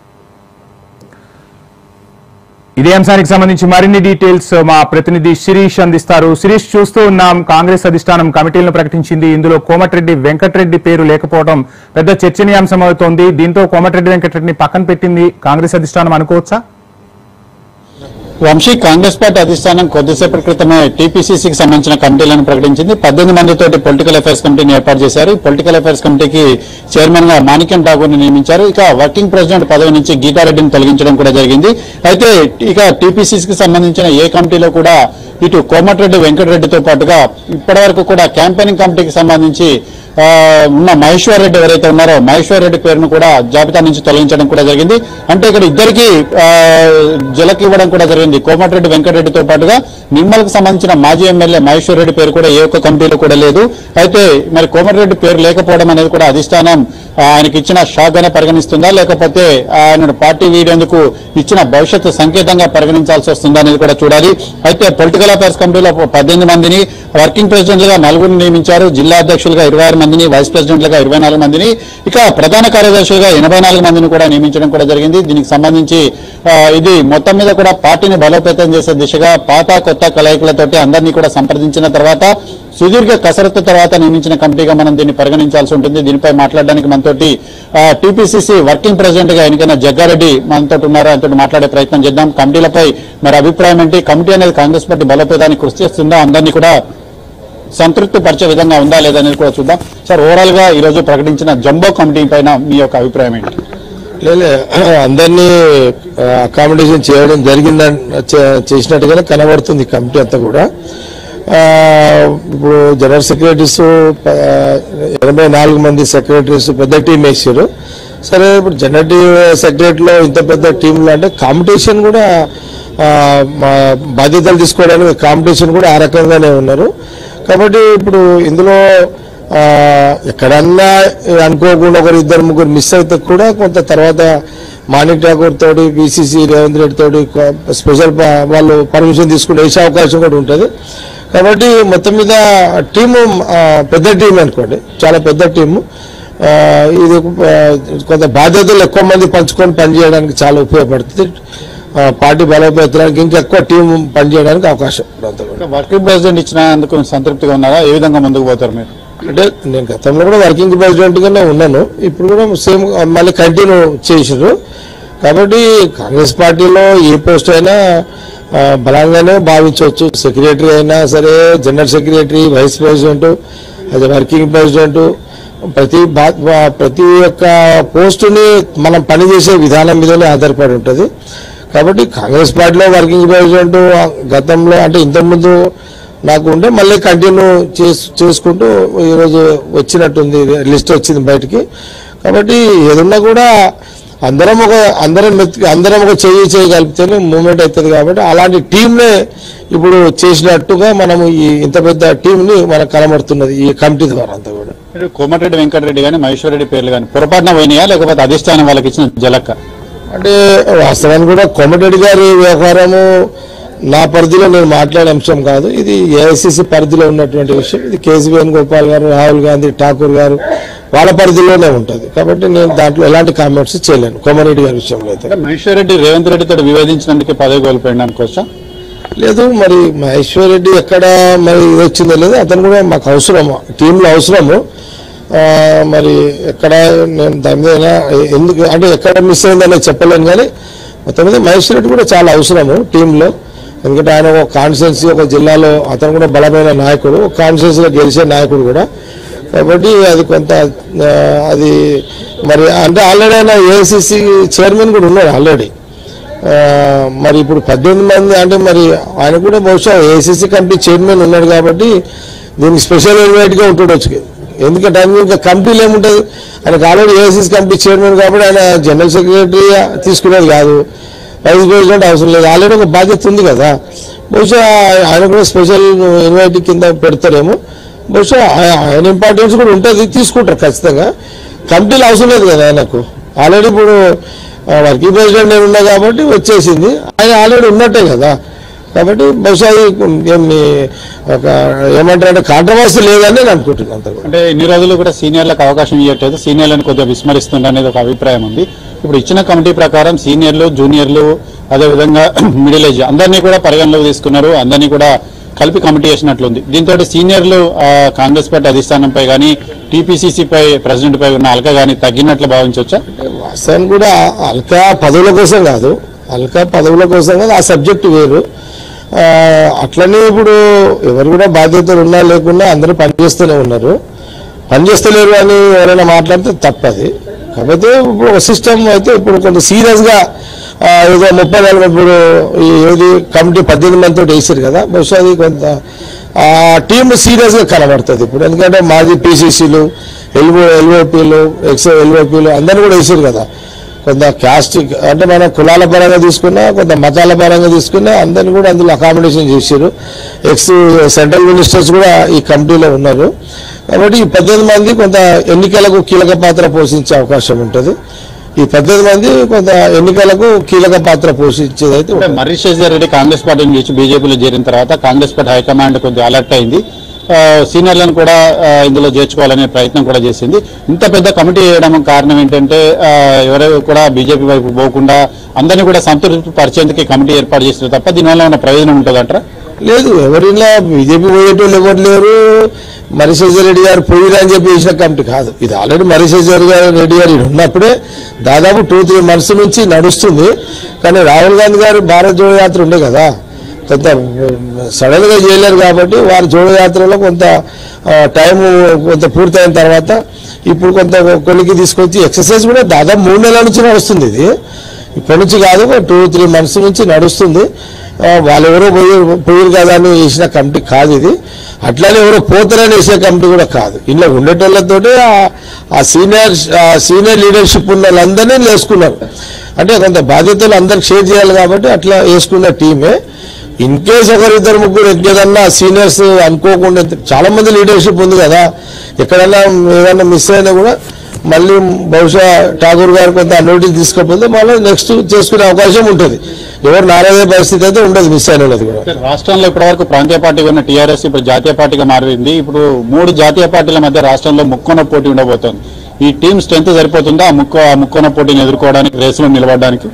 ఇదే అంశానికి సంబంధించి మరిన్ని డీటెయిల్స్ మా ప్రతినిధి శిరీష్ అందిస్తారు శిరీష్ చూస్తూ ఉన్నాం కాంగ్రెస్ అధిష్టానం కమిటీలను ప్రకటించింది ఇందులో కోమటిరెడ్డి వెంకటరెడ్డి పేరు లేకపోవడం పెద్ద చర్చనీయాంశం అవుతోంది దీంతో కోమటిరెడ్డి వెంకటరెడ్డిని పక్కన పెట్టింది కాంగ్రెస్ అధిష్టానం అనుకోవచ్చా వంశీ కాంగ్రెస్ పార్టీ అధిష్టానం కొద్దిసేపటి క్రితమే టీపీసీసీకి సంబంధించిన కమిటీలను ప్రకటించింది పద్దెనిమిది మందితోటి పొలిటికల్ అఫైర్స్ కమిటీని ఏర్పాటు చేశారు ఈ పొలిటికల్ అఫైర్స్ కమిటీకి చైర్మన్ గా మాణిక్యం ఠాగూర్ ని నియమించారు ఇక వర్కింగ్ ప్రెసిడెంట్ పదవి నుంచి గీతారెడ్డిని తొలగించడం కూడా జరిగింది అయితే ఇక టీపీసీసీకి సంబంధించిన ఏ కమిటీలో కూడా ఇటు కోమటిరెడ్డి వెంకటరెడ్డితో పాటుగా ఇప్పటివరకు కూడా క్యాంపెయినింగ్ కమిటీకి సంబంధించి ఆ, ఉన్న మహేశ్వర్ రెడ్డి ఎవరైతే ఉన్నారో మహేశ్వర్ రెడ్డి పేరును కూడా జాబితా నుంచి తొలగించడం కూడా జరిగింది అంటే ఇక్కడ ఇద్దరికి జలకి ఇవ్వడం కూడా జరిగింది కోమటిరెడ్డి వెంకటరెడ్డితో పాటుగా నిమ్మలకు సంబంధించిన మాజీ ఎమ్మెల్యే మహేశ్వర్ రెడ్డి పేరు కూడా ఏ ఒక్క కమిటీలో కూడా లేదు అయితే మరి కోమటిరెడ్డి పేరు లేకపోవడం అనేది కూడా అధిష్టానం ఆ, ఆయనకి ఇచ్చిన షాక్ గానే పరిగణిస్తుందా లేకపోతే ఆయన పార్టీ వీడేందుకు ఇచ్చిన భవిష్యత్తు సంకేతంగా పరిగణించాల్సి వస్తుందా అనేది కూడా చూడాలి అయితే పొలిటికల్ అఫైర్స్ కమిటీలో పద్దెనిమిది మందిని వర్కింగ్ ప్రెసిడెంట్లుగా నలుగురిని నియమించారు జిల్లా అధ్యక్షులుగా ఇరవై ఆరు మందిని వైస్ ప్రెసిడెంట్లుగా ఇరవై నాలుగు మందిని ఇక ప్రధాన కార్యదర్శులుగా ఎనభై నాలుగు మందిని కూడా నియమించడం కూడా జరిగింది దీనికి సంబంధించి ఆ, ఇది మొత్తం మీద కూడా పార్టీని బలోపేతం చేసే దిశగా పాత కొత్త కలయికలతోటి అందరినీ కూడా సంప్రదించిన తర్వాత సుదీర్ఘ కసరత్తు తర్వాత నియమించిన కమిటీగా మనం దీన్ని పరిగణించాల్సి ఉంటుంది దీనిపై మాట్లాడడానికి మనతోటి టీపీసీసీ వర్కింగ్ ప్రెసిడెంట్ గా ఎన్నికైన జగ్గారెడ్డి మనతో ఉన్నారు ఆయనతో మాట్లాడే ప్రయత్నం చేద్దాం కమిటీలపై మరి అభిప్రాయం ఏంటి కమిటీ అనేది కాంగ్రెస్ పార్టీ బలోపేతానికి కృషి చేస్తుందా అందరినీ కూడా సంతృప్తి పరిచే విధంగా ఉందా లేదా అనేది కూడా చూద్దాం సార్ ఓవరాల్ గా ఈ రోజు ప్రకటించిన జంబో కమిటీ పైన మీ యొక్క అభిప్రాయం ఏంటి లేలే అందరినీ అకామిడేషన్ చేయడం జరిగిందని చే- చేసినట్టుగానే కనబడుతుంది ఈ కమిటీ అంతా కూడా ఆ, ఇప్పుడు జనరల్ సెక్రటరీస్ ఎనభై నాలుగు మంది సెక్రటరీస్ పెద్ద టీం వేసారు సరే ఇప్పుడు జనరల్ సెక్రటరీలో ఇంత పెద్ద టీంలో అంటే కాంపిటీషన్ కూడా ఆ, మా బాధ్యతలు తీసుకోవడానికి కాంపిటీషన్ కూడా ఆ రకంగానే ఉన్నారు కాబట్టి ఇప్పుడు ఇందులో ఆ, ఎక్కడన్నా అనుకోకుండా ఒకరు ఇద్దరు ముగ్గురు మిస్ అయితే కూడా కొంత తర్వాత మాణిక్ ఠాకూర్ తోటి బీసీసీ రేవంత్ రెడ్డి తోటి కొ- స్పెషల్ ప- వాళ్ళు పర్మిషన్ తీసుకుని వేసే అవకాశం కూడా ఉంటుంది కాబట్టి మొత్తం మీద టీము ఆ, పెద్ద టీం అనుకోండి చాలా పెద్ద టీము ఆ, ఇది ఆ, కొంత బాధ్యతలు ఎక్కువ మంది పంచుకొని పనిచేయడానికి చాలా ఉపయోగపడుతుంది ఆ, పార్టీ బలోపేతానికి ఇంకా ఎక్కువ టీం పనిచేయడానికి అవకాశం ఉంటుంది వర్కింగ్ ప్రెసిడెంట్ ఇచ్చినందుకు సంతృప్తిగా ఉన్నారా ఏ విధంగా ముందుకు పోతారు మీరు అంటే నేను గతంలో కూడా వర్కింగ్ ప్రెసిడెంట్ గానే ఉన్నాను ఇప్పుడు కూడా సేమ్ మళ్ళీ కంటిన్యూ చేసారు కాబట్టి కాంగ్రెస్ పార్టీలో ఏ పోస్ట్ అయినా ఆ, బలంగానే భావించవచ్చు సెక్రటరీ అయినా సరే జనరల్ సెక్రటరీ వైస్ ప్రెసిడెంట్ అదే వర్కింగ్ ప్రెసిడెంట్ ప్రతి బా- బా- ప్రతి ఒక్క పోస్టుని మనం పనిచేసే విధానం మీదనే ఆధారపడి ఉంటుంది కాబట్టి కాంగ్రెస్ పార్టీలో వర్కింగ్ ప్రెసిడెంట్ గతంలో అంటే ఇంతకుముందు నాకు ఉంటే మళ్ళీ కంటిన్యూ చేస్ చేసుకుంటూ ఈరోజు వచ్చినట్టుంది లిస్ట్ వచ్చింది బయటికి కాబట్టి ఏదున్నా కూడా అందరం ఒక అందరం మెత్తి అందరం ఒక చేయి చేయి కలిపితేనే మూమెంట్ అవుతుంది కాబట్టి అలాంటి టీంనే ఇప్పుడు చేసినట్టుగా మనం ఈ ఇంత పెద్ద టీంని మనకు కనబడుతున్నది ఈ కమిటీ ద్వారా అంతా కూడా మీరు కోమటిరెడ్డి వెంకటరెడ్డి కానీ మహేశ్వర్ రెడ్డి పేర్లు కానీ పొరపాటున పోయినాయా లేకపోతే అధిష్టానం వాళ్ళకి ఇచ్చిన జలక్క అంటే వాస్తవానికి కూడా కోమటిరెడ్డి గారి వ్యవహారము నా పరిధిలో నేను మాట్లాడే అంశం కాదు ఇది ఏఐసిసి పరిధిలో ఉన్నటువంటి విషయం ఇది కేసీ వేణుగోపాల్ గారు రాహుల్ గాంధీ ఠాకూర్ గారు వాళ్ళ పరిధిలోనే ఉంటుంది కాబట్టి నేను దాంట్లో ఎలాంటి కామెంట్స్ చేయలేను కోమటిరెడ్డి గారి విషయంలో అయితే అంటే మహేశ్వర్ రెడ్డి రేవంత్ రెడ్డితో వివేదించినందుకే పదవి కోల్పోయింది అనుకోవచ్చా లేదు మరి మహేశ్వర్ రెడ్డి ఎక్కడ మరి ఇది వచ్చిందో లేదు అతను కూడా మాకు అవసరము టీంలో అవసరము ఆ, మరి ఎక్కడ నేను దాని మీద ఎందుకు అంటే ఎక్కడ మిస్ అయిందనేది చెప్పలేను కానీ మొత్తం మీద మహేశ్వర్ రెడ్డి కూడా చాలా అవసరము టీంలో ఎందుకంటే ఆయన ఒక కాన్స్టిట్యున్సీ ఒక జిల్లాలో అతను కూడా బలమైన నాయకుడు ఒక కాన్స్టిట్యున్సీలో గెలిచే నాయకుడు కూడా కాబట్టి అది కొంత ఆ, అది మరి అంటే ఆల్రెడీ ఆయన ఏఐసిసి చైర్మన్ కూడా ఉన్నాడు ఆల్రెడీ ఆ, మరి ఇప్పుడు పద్దెనిమిది మంది అంటే మరి ఆయన కూడా బహుశా ఏసీసీ కమిటీ చైర్మన్ ఉన్నాడు కాబట్టి దీనికి స్పెషల్ ఇన్వైట్గా ఉంటాడు ఎందుకంటే ఆయన ఇంకా కమిటీలు ఏముంటుంది ఆయనకు ఆల్రెడీ ఏసీసీ కమిటీ చైర్మన్ కాబట్టి ఆయన జనరల్ సెక్రటరీ తీసుకునేది కాదు వైస్ ప్రెసిడెంట్ అవసరం లేదు ఆల్రెడీ ఒక బాధ్యత ఉంది కదా బహుశా ఆయన కూడా స్పెషల్ ఇన్వైట్ కింద పెడతారేమో బహుశా ఆయ- ఆయన ఇంపార్టెన్స్ కూడా ఉంటుంది తీసుకుంటారు ఖచ్చితంగా కమిటీలు అవసరం లేదు కదా ఆయనకు ఆల్రెడీ ఇప్పుడు ఆ, వర్కింగ్ ప్రెసిడెంట్ నేను ఉన్నా కాబట్టి వచ్చేసింది ఆయన ఆల్రెడీ ఉన్నట్టే కదా కాబట్టి బహుశా ఇది ఏమి ఒక ఏమంటారంటే కాంట్రవర్సీ లేదని నేను అనుకుంటున్నాను అంత కూడా అంటే ఇన్ని రోజులు కూడా సీనియర్లకు అవకాశం ఇవ్వట్లేదు సీనియర్లను కొద్దిగా విస్మరిస్తుంది అనేది ఒక అభిప్రాయం ఉంది ఇప్పుడు ఇచ్చిన కమిటీ ప్రకారం సీనియర్లు జూనియర్లు అదేవిధంగా మిడిల్ ఏజ్ అందరినీ కూడా పరిగణలోకి తీసుకున్నారు అందరినీ కూడా కలిపి కమిటీ చేసినట్లుంది దీంతో సీనియర్లు ఆ, కాంగ్రెస్ పార్టీ అధిష్టానంపై కానీ టీపీసీసీపై ప్రెసిడెంట్ పై ఉన్న అల్క కానీ తగ్గినట్లు భావించవచ్చా వాస్తవానికి కూడా అల్కా పదవుల కోసం కాదు అల్కా పదవుల కోసం కాదు ఆ సబ్జెక్టు వేరు ఆ, అట్లనే ఇప్పుడు ఎవరు కూడా బాధ్యతలు ఉన్నా లేకున్నా అందరూ పనిచేస్తూనే ఉన్నారు పనిచేస్తలేరు అని ఎవరైనా మాట్లాడితే తప్పది కాకపోతే ఇప్పుడు ఒక సిస్టమ్ అయితే ఇప్పుడు కొంచెం సీరియస్గా ఆ, ఏదో ముప్పై నలభై ఇప్పుడు ఈ ఏది కమిటీ పద్దెనిమిది మందితో వేసారు కదా బహుశా అది కొంత ఆ టీం సీరియస్గా కనబడుతుంది ఇప్పుడు ఎందుకంటే మాజీ పీసీసీలు ఎల్ఓ ఎల్ఓపీలు ఎక్స్ ఎల్ఓపీలు అందరూ కూడా వేసారు కదా కొంత క్యాస్ట్ అంటే మనం కులాల పరంగా తీసుకున్నా కొంత మతాల పరంగా తీసుకున్నా అందరిని కూడా అందులో అకామిడేషన్ చేశారు ఎక్స్ సెంట్రల్ మినిస్టర్స్ కూడా ఈ కమిటీలో ఉన్నారు కాబట్టి ఈ పద్దెనిమిది మంది కొంత ఎన్నికలకు కీలక పాత్ర పోషించే అవకాశం ఉంటుంది ఈ పద్దెనిమిది మంది కొంత ఎన్నికలకు కీలక పాత్ర పోషించేది అయితే అంటే మర్రి శేషర్ రెడ్డి కాంగ్రెస్ పార్టీ నుంచి బీజేపీలో చేరిన తర్వాత కాంగ్రెస్ పార్టీ హైకమాండ్ కొద్దిగా అలర్ట్ అయింది ఆ, సీనియర్లను కూడా ఆ, ఇందులో చేర్చుకోవాలనే ప్రయత్నం కూడా చేసింది ఇంత పెద్ద కమిటీ వేయడం కారణం ఏంటంటే ఆ, ఎవరు కూడా బీజేపీ వైపు పోకుండా అందరినీ కూడా సంతృప్తి పరిచేందుకు ఈ కమిటీ ఏర్పాటు చేసిన తప్ప దీనివల్ల ఉన్న ప్రయోజనం ఉంటుందంటారా లేదు ఎవరిలా బీజేపీ పోయేటోళ్ళు ఎవరు లేరు మరిశేజర్ రెడ్డి గారు పోయిరా అని చెప్పి వేసిన కమిటీ కాదు ఇది ఆల్రెడీ మరిశేజర్ గారు రెడ్డి గారు ఈయన ఉన్నప్పుడే దాదాపు టూ త్రీ మంత్స్ నుంచి నడుస్తుంది కానీ రాహుల్ గాంధీ గారు భారత్ జోడో యాత్ర ఉండే కదా కొంత సడన్ గా చేయలేరు కాబట్టి వారి జోడో యాత్రలో కొంత టైం కొంత పూర్తయిన తర్వాత ఇప్పుడు కొంత కొలికి తీసుకొచ్చి ఎక్సర్సైజ్ కూడా దాదాపు మూడు నెలల నుంచి నడుస్తుంది ఇది ఇప్పటి నుంచి కాదు టూ త్రీ మంత్స్ నుంచి నడుస్తుంది ఆ, వాళ్ళు ఎవరో పోయి పోయారు కదా అని వేసిన కమిటీ కాదు ఇది అట్లానే ఎవరో పోతారని వేసే కమిటీ కూడా కాదు ఇలా ఉండేటోళ్ళతోటి ఆ- ఆ సీనియర్ ఆ సీనియర్ లీడర్షిప్ ఉన్న వాళ్ళందరినీ వేసుకున్నారు అంటే కొంత బాధ్యతలు అందరికి షేర్ చేయాలి కాబట్టి అట్లా వేసుకున్న టీమే ఇన్ కేస్ ఒకరిద్దరు ముగ్గురు ఏదన్నా సీనియర్స్ అనుకోకుండా చాలా మంది లీడర్షిప్ ఉంది కదా ఎక్కడన్నా ఏదన్నా మిస్ అయినా కూడా మళ్ళీ బహుశా ఠాగూర్ గారు కొంత నోటీస్ తీసుకపోతే మళ్ళీ నెక్స్ట్ చేసుకునే అవకాశం ఉంటుంది ఎవరు నారాయణ పరిస్థితి అయితే ఉండదు మిస్ అయిన వాళ్ళది కూడా రాష్ట్రంలో ఇప్పటివరకు ప్రాంతీయ పార్టీగా ఉన్న టీఆర్ఎస్ ఇప్పుడు జాతీయ పార్టీగా మారింది ఇప్పుడు మూడు జాతీయ పార్టీల మధ్య రాష్ట్రంలో ముక్కోన పోటీ ఉండబోతోంది ఈ టీం స్ట్రెంత్ సరిపోతుందా ఆ ముక్కో ఆ ముక్కోన పోటీని ఎదుర్కోవడానికి రేసులో నిలబడడానికి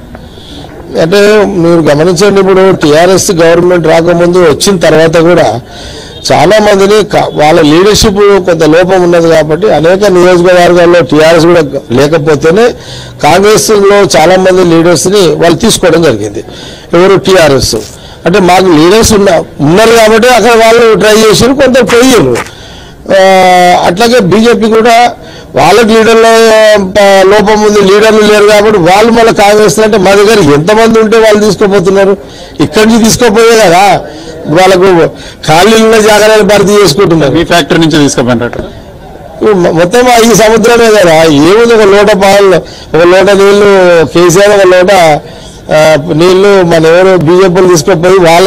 అంటే మీరు గమనించండి ఇప్పుడు టిఆర్ఎస్ గవర్నమెంట్ రాకముందు వచ్చిన తర్వాత కూడా చాలా మందిని క- వాళ్ళ లీడర్షిప్ కొంత లోపం ఉన్నది కాబట్టి అనేక నియోజకవర్గాల్లో టిఆర్ఎస్ కూడా లేకపోతేనే కాంగ్రెస్ లో చాలా మంది లీడర్స్ ని వాళ్ళు తీసుకోవడం జరిగింది ఎవరు టిఆర్ఎస్ అంటే మాకు లీడర్స్ ఉన్న ఉన్నారు కాబట్టి అక్కడ వాళ్ళు ట్రై చేసారు కొంత పోయారు ఆ, అట్లాగే బీజేపీ కూడా వాళ్ళకి లీడర్ల ఆ, లోపం ఉంది లీడర్లు లేరు కాబట్టి వాళ్ళు మళ్ళీ కాంగ్రెస్ అంటే మా దగ్గర ఎంతమంది ఉంటే వాళ్ళు తీసుకోపోతున్నారు ఇక్కడి నుంచి తీసుకోపోయే కదా వాళ్ళకు ఖాళీలు ఉన్న జాగ్రత్తలు భర్తీ చేసుకుంటున్నారు మీ ఫ్యాక్టరీ నుంచి తీసుకుపోయినట్టు ఇప్పుడు మొ- మొత్తం ఈ సముద్రమే కదా ఏముంది ఒక లోట పాలు ఒక లోట నీళ్లు కేసీఆర్ ఒక లోట ఆ, నీళ్లు మన ఎవరు బీజేపీలు తీసుకుపోయి వాళ్ళ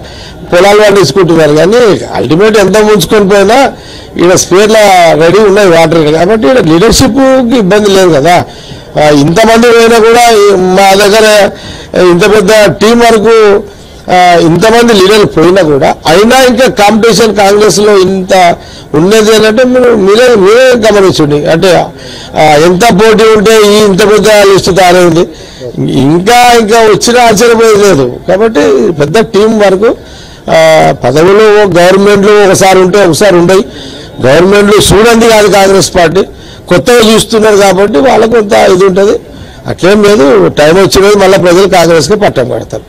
పొలాలు వాళ్ళు తీసుకుంటున్నారు కానీ అల్టిమేట్ ఎంత ముంచుకొని పోయినా ఈడ స్పేర్ల రెడీ ఉన్నాయి వాటర్ కాబట్టి ఈడ లీడర్షిప్కి ఇబ్బంది లేదు కదా ఆ, ఇంతమంది పోయినా కూడా ఈ మా దగ్గర ఇంత పెద్ద టీం వరకు ఆ, ఇంతమంది లీడర్లు పోయినా కూడా అయినా ఇంకా కాంపిటీషన్ కాంగ్రెస్ లో ఇంత ఉన్నది అని అంటే మీరు మీరే మీరే గమనించండి అంటే ఆ, ఎంత పోటీ ఉంటే ఈ ఇంత పెద్ద లిస్టు తయారైంది ఇంకా ఇంకా వచ్చిన ఆశ్చర్యపోయేది లేదు కాబట్టి పెద్ద టీం వరకు ఆ, పదవులు గవర్నమెంట్లు ఒకసారి ఉంటే ఒకసారి ఉండయి గవర్నమెంట్లు చూడండి కాదు కాంగ్రెస్ పార్టీ కొత్తగా చూస్తున్నారు కాబట్టి వాళ్ళకు కొంత ఇది ఉంటుంది అట్లేం లేదు టైం వచ్చినది మళ్ళీ ప్రజలు కాంగ్రెస్కి పట్టం కడతారు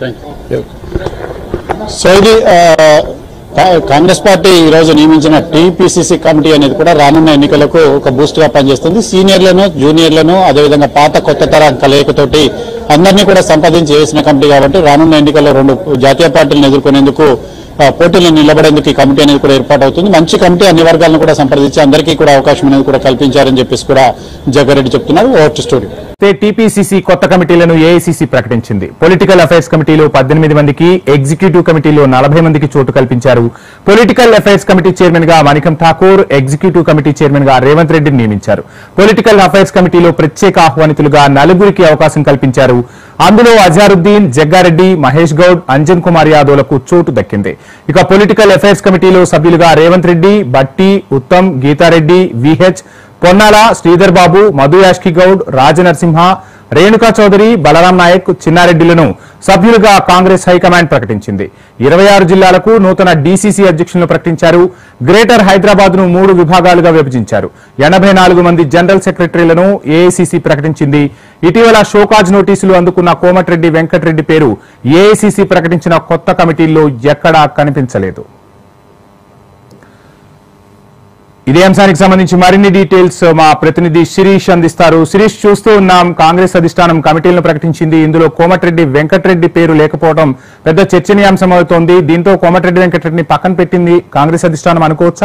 సో ఇది ఆ, కా- కాంగ్రెస్ పార్టీ ఈ రోజు నియమించిన టీపీసీసీ కమిటీ అనేది కూడా రానున్న ఎన్నికలకు ఒక బూస్ట్ గా పనిచేస్తుంది సీనియర్లను జూనియర్లను అదేవిధంగా పాత కొత్త తరం కలయికతోటి అందరినీ కూడా సంపాదించి వేసిన కమిటీ కాబట్టి రానున్న ఎన్నికల్లో రెండు జాతీయ పార్టీలను ఎదుర్కొనేందుకు ఆ, పోటీలో నిలబడేందుకు ఈ కమిటీ అనేది కూడా ఏర్పాటు అవుతుంది మంచి కమిటీ అన్ని వర్గాలను కూడా సంప్రదించి అందరికీ కూడా అవకాశం అనేది కూడా కల్పించారని చెప్పేసి కూడా జగ్గారెడ్డి చెప్తున్నారు ఓవర్ స్టూడియో టీపీసీసీ కొత్త కమిటీలను ఏఐసీసీ ప్రకటించింది పొలిటికల్ అఫైర్స్ కమిటీలో పద్దెనిమిది మందికి ఎగ్జిక్యూటివ్ కమిటీలో నలభై మందికి చోటు కల్పించారు పొలిటికల్ అఫైర్స్ కమిటీ చైర్మన్ గా Manickam Tagore executive committee chairman గా రేవంత్ రెడ్డిని నియమించారు పొలిటికల్ అఫైర్స్ కమిటీలో ప్రత్యేక ఆహ్వానితులుగా నలుగురికి అవకాశం కల్పించారు అందులో అజారుద్దీన్ జగ్గారెడ్డి మహేష్ గౌడ్ అంజన్ కుమార్ యాదవ్లకు చోటు దక్కింది ఇక పొలిటికల్ అఫైర్స్ కమిటీలో సభ్యులుగా రేవంత్ రెడ్డి బట్టి ఉత్తమ్ గీతారెడ్డి విహెచ్ పొన్నాల శ్రీధర్ బాబు మధు యాష్కి గౌడ్ రాజనరసింహ రేణుకా చౌదరి బలరాం నాయక్ చిన్నారెడ్డిలను సభ్యులుగా కాంగ్రెస్ హైకమాండ్ ప్రకటించింది ఇరవై ఆరు జిల్లాలకు నూతన డీసీసీ అధ్యక్షులను ప్రకటించారు గ్రేటర్ హైదరాబాద్ ను మూడు విభాగాలుగా విభజించారు ఎనభై నాలుగు మంది జనరల్ సెక్రటరీలను ఏఐసీసీ ప్రకటించింది ఇటీవల షోకాజ్ నోటీసులు అందుకున్న కోమటిరెడ్డి వెంకటరెడ్డి పేరు ఏఐసీసీ ప్రకటించిన కొత్త కమిటీల్లో ఎక్కడా కనిపించలేదు ఇదే అంశానికి సంబంధించి మరిన్ని డీటెయిల్స్ మా ప్రతినిధి శిరీష్ అందిస్తారు శిరీష్ చూస్తూ ఉన్నాం కాంగ్రెస్ అధిష్టానం కమిటీలను ప్రకటించింది ఇందులో కోమటిరెడ్డి వెంకటరెడ్డి పేరు లేకపోవడం పెద్ద చర్చనీయాంశం అవుతోంది దీంతో కోమటిరెడ్డి వెంకటరెడ్డిని పక్కన పెట్టింది కాంగ్రెస్ అధిష్టానం అనుకోవచ్చా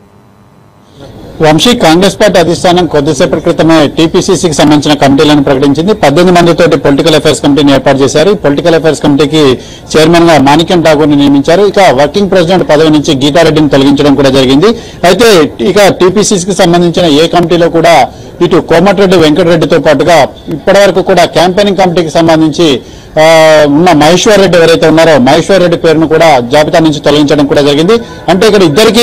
వంశీ కాంగ్రెస్ పార్టీ అధిష్టానం కొద్దిసేపటి క్రితమే టీపీసీసీకి సంబంధించిన కమిటీలను ప్రకటించింది పద్దెనిమిది మందితోటి పొలిటికల్ అఫైర్స్ కమిటీని ఏర్పాటు చేశారు ఈ పొలిటికల్ అఫైర్స్ కమిటీకి చైర్మన్ గా మాణిక్యం ఠాగూర్ ని నియమించారు ఇక వర్కింగ్ ప్రెసిడెంట్ పదవి నుంచి గీతారెడ్డిని తొలగించడం కూడా జరిగింది అయితే ఇక టీపీసీసీకి సంబంధించిన ఏ కమిటీలో కూడా ఇటు కోమటిరెడ్డి వెంకటరెడ్డితో పాటుగా ఇప్పటివరకు కూడా క్యాంపెయినింగ్ కమిటీకి సంబంధించి ఆ, ఉన్న మహేశ్వర్ రెడ్డి ఎవరైతే ఉన్నారో మహేశ్వర్ రెడ్డి పేరును కూడా జాబితా నుంచి తొలగించడం కూడా జరిగింది అంటే ఇక్కడ ఇద్దరికి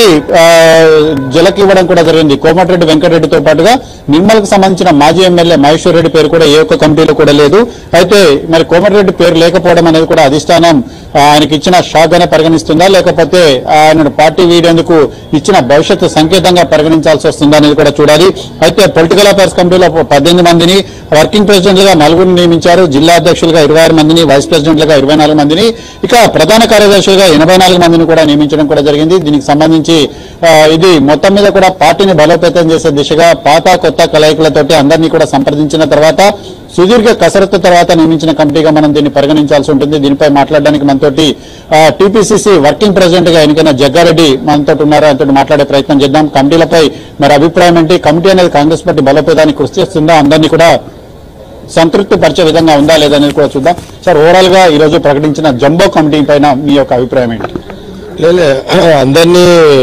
జలకి ఇవ్వడం కూడా జరిగింది కోమటిరెడ్డి వెంకటరెడ్డితో పాటుగా నిర్మల్కి సంబంధించిన మాజీ ఎమ్మెల్యే మహేశ్వర్ రెడ్డి పేరు కూడా ఏ ఒక్క కమిటీలో కూడా లేదు అయితే మరి కోమటిరెడ్డి పేరు లేకపోవడం అనేది కూడా అధిష్టానం ఆ, ఆయనకి ఇచ్చిన షాక్ గానే పరిగణిస్తుందా లేకపోతే ఆయన పార్టీ వీడేందుకు ఇచ్చిన భవిష్యత్తు సంకేతంగా పరిగణించాల్సి వస్తుందా అనేది కూడా చూడాలి అయితే పొలిటికల్ అఫైర్స్ కమిటీలో పద్దెనిమిది మందిని వర్కింగ్ ప్రెసిడెంట్లుగా నలుగురిని నియమించారు జిల్లా అధ్యక్షులుగా ఇరవై ఆరు మందిని వైస్ ప్రెసిడెంట్లుగా ఇరవై నాలుగు మందిని ఇక ప్రధాన కార్యదర్శులుగా ఎనభై నాలుగు మందిని కూడా నియమించడం కూడా జరిగింది దీనికి సంబంధించి ఆ, ఇది మొత్తం మీద కూడా పార్టీని బలోపేతం చేసే దిశగా పాత కొత్త కలయికలతోటి అందరినీ కూడా సంప్రదించిన తర్వాత సుదీర్ఘ కసరత్తు తర్వాత నియమించిన కమిటీగా మనం దీన్ని పరిగణించాల్సి ఉంటుంది దీనిపై మాట్లాడడానికి మనతోటి టీపీసీసీ వర్కింగ్ ప్రెసిడెంట్ గా ఎన్నికైన జగ్గారెడ్డి మనతో ఉన్నారు ఆయనతో మాట్లాడే ప్రయత్నం చేద్దాం కమిటీలపై మరి అభిప్రాయం ఏంటి కమిటీ అనేది కాంగ్రెస్ పార్టీ బలోపేతానికి కృషి చేస్తుందా అందరినీ కూడా సంతృప్తి పరిచే విధంగా ఉందా లేదా అనేది కూడా చూద్దాం సార్ ఓవరాల్ గా ఈ రోజు ప్రకటించిన జంబో కమిటీ పైన మీ యొక్క అభిప్రాయం ఏంటి లేలే అందరినీ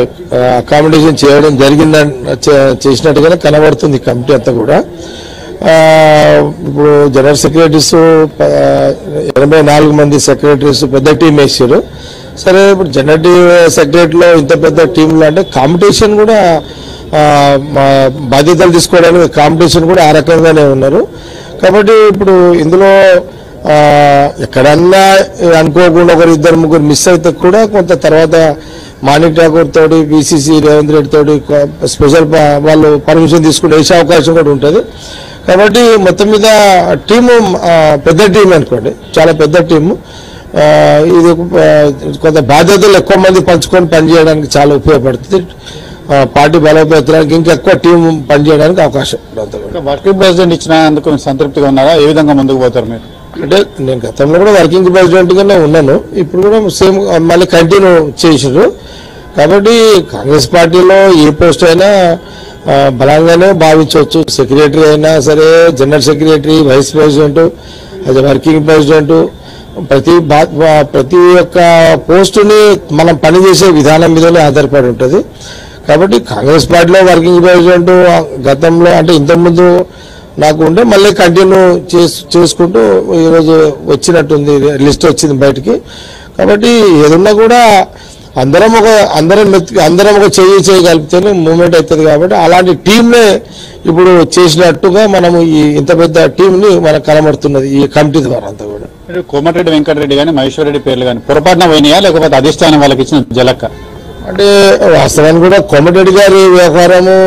అకామిడేషన్ చేయడం జరిగిందని చే- చేసినట్టుగానే కనబడుతుంది ఈ కమిటీ అంతా కూడా ఆ, ఇప్పుడు జనరల్ సెక్రటరీస్ ప- ఎనభై నాలుగు మంది సెక్రటరీస్ పెద్ద టీం వేసారు సరే ఇప్పుడు జనరల్ సెక్రటరీలో ఇంత పెద్ద టీంలో అంటే కాంపిటీషన్ కూడా ఆ, మా బాధ్యతలు తీసుకోవడానికి కాంపిటీషన్ కూడా ఆ రకంగానే ఉన్నారు కాబట్టి ఇప్పుడు ఇందులో ఆ, ఎక్కడన్నా అనుకోకుండా ఒకరు ఇద్దరు ముగ్గురు మిస్ అయితే కూడా కొంత తర్వాత మాణిక్ ఠాకూర్ తోటి బీసీసీ రేవంత్ రెడ్డి తోటి కొ- స్పెషల్ ప- వాళ్ళు పర్మిషన్ తీసుకుని వేసే అవకాశం కూడా ఉంటుంది కాబట్టి మొత్తం మీద టీము ఆ, పెద్ద టీం అనుకోండి చాలా పెద్ద టీము ఆ, ఇది ఒక, ఆ, కొంత బాధ్యతలు ఎక్కువ మంది పంచుకొని పనిచేయడానికి చాలా ఉపయోగపడుతుంది ఆ, పార్టీ బలోపేతానికి ఇంకా ఎక్కువ టీం పనిచేయడానికి అవకాశం ఉంటుంది వర్కింగ్ ప్రెసిడెంట్ ఇచ్చినందుకు సంతృప్తిగా ఉన్నారా ఏ విధంగా ముందుకు పోతారు మీరు అంటే నేను గతంలో కూడా వర్కింగ్ ప్రెసిడెంట్ గానే ఉన్నాను ఇప్పుడు కూడా సేమ్ మళ్ళీ కంటిన్యూ చేసారు కాబట్టి కాంగ్రెస్ పార్టీలో ఏ పోస్ట్ అయినా ఆ, బలంగానే భావించవచ్చు సెక్రటరీ అయినా సరే జనరల్ సెక్రటరీ వైస్ ప్రెసిడెంట్ అది వర్కింగ్ ప్రెసిడెంట్ ప్రతి బా- బా- ప్రతి ఒక్క పోస్టుని మనం పనిచేసే విధానం మీదనే ఆధారపడి ఉంటుంది కాబట్టి కాంగ్రెస్ పార్టీలో వర్కింగ్ ప్రెసిడెంట్ గతంలో అంటే ఇంతకుముందు నాకు ఉండే మళ్ళీ కంటిన్యూ చేసు చేసుకుంటూ ఈరోజు వచ్చినట్టుంది లిస్ట్ వచ్చింది బయటికి కాబట్టి ఏదున్నా కూడా అందరం ఒక అందరం మెత్తి అందరం ఒక చేయి చేయగలిగితేనే మూమెంట్ అవుతుంది కాబట్టి అలాంటి టీంనే ఇప్పుడు చేసినట్టుగా మనము ఈ ఇంత పెద్ద టీంని మనకు కనబడుతున్నది ఈ కమిటీ ద్వారా అంతా కూడా మీరు కోమటిరెడ్డి వెంకటరెడ్డి కానీ మహేశ్వర్ రెడ్డి పేర్లు కానీ పొరపాటున పోయినాయా లేకపోతే అధిష్టానం వాళ్ళకి ఇచ్చిన జలక్క అంటే వాస్తవానికి కూడా కోమటిరెడ్డి గారి వ్యవహారము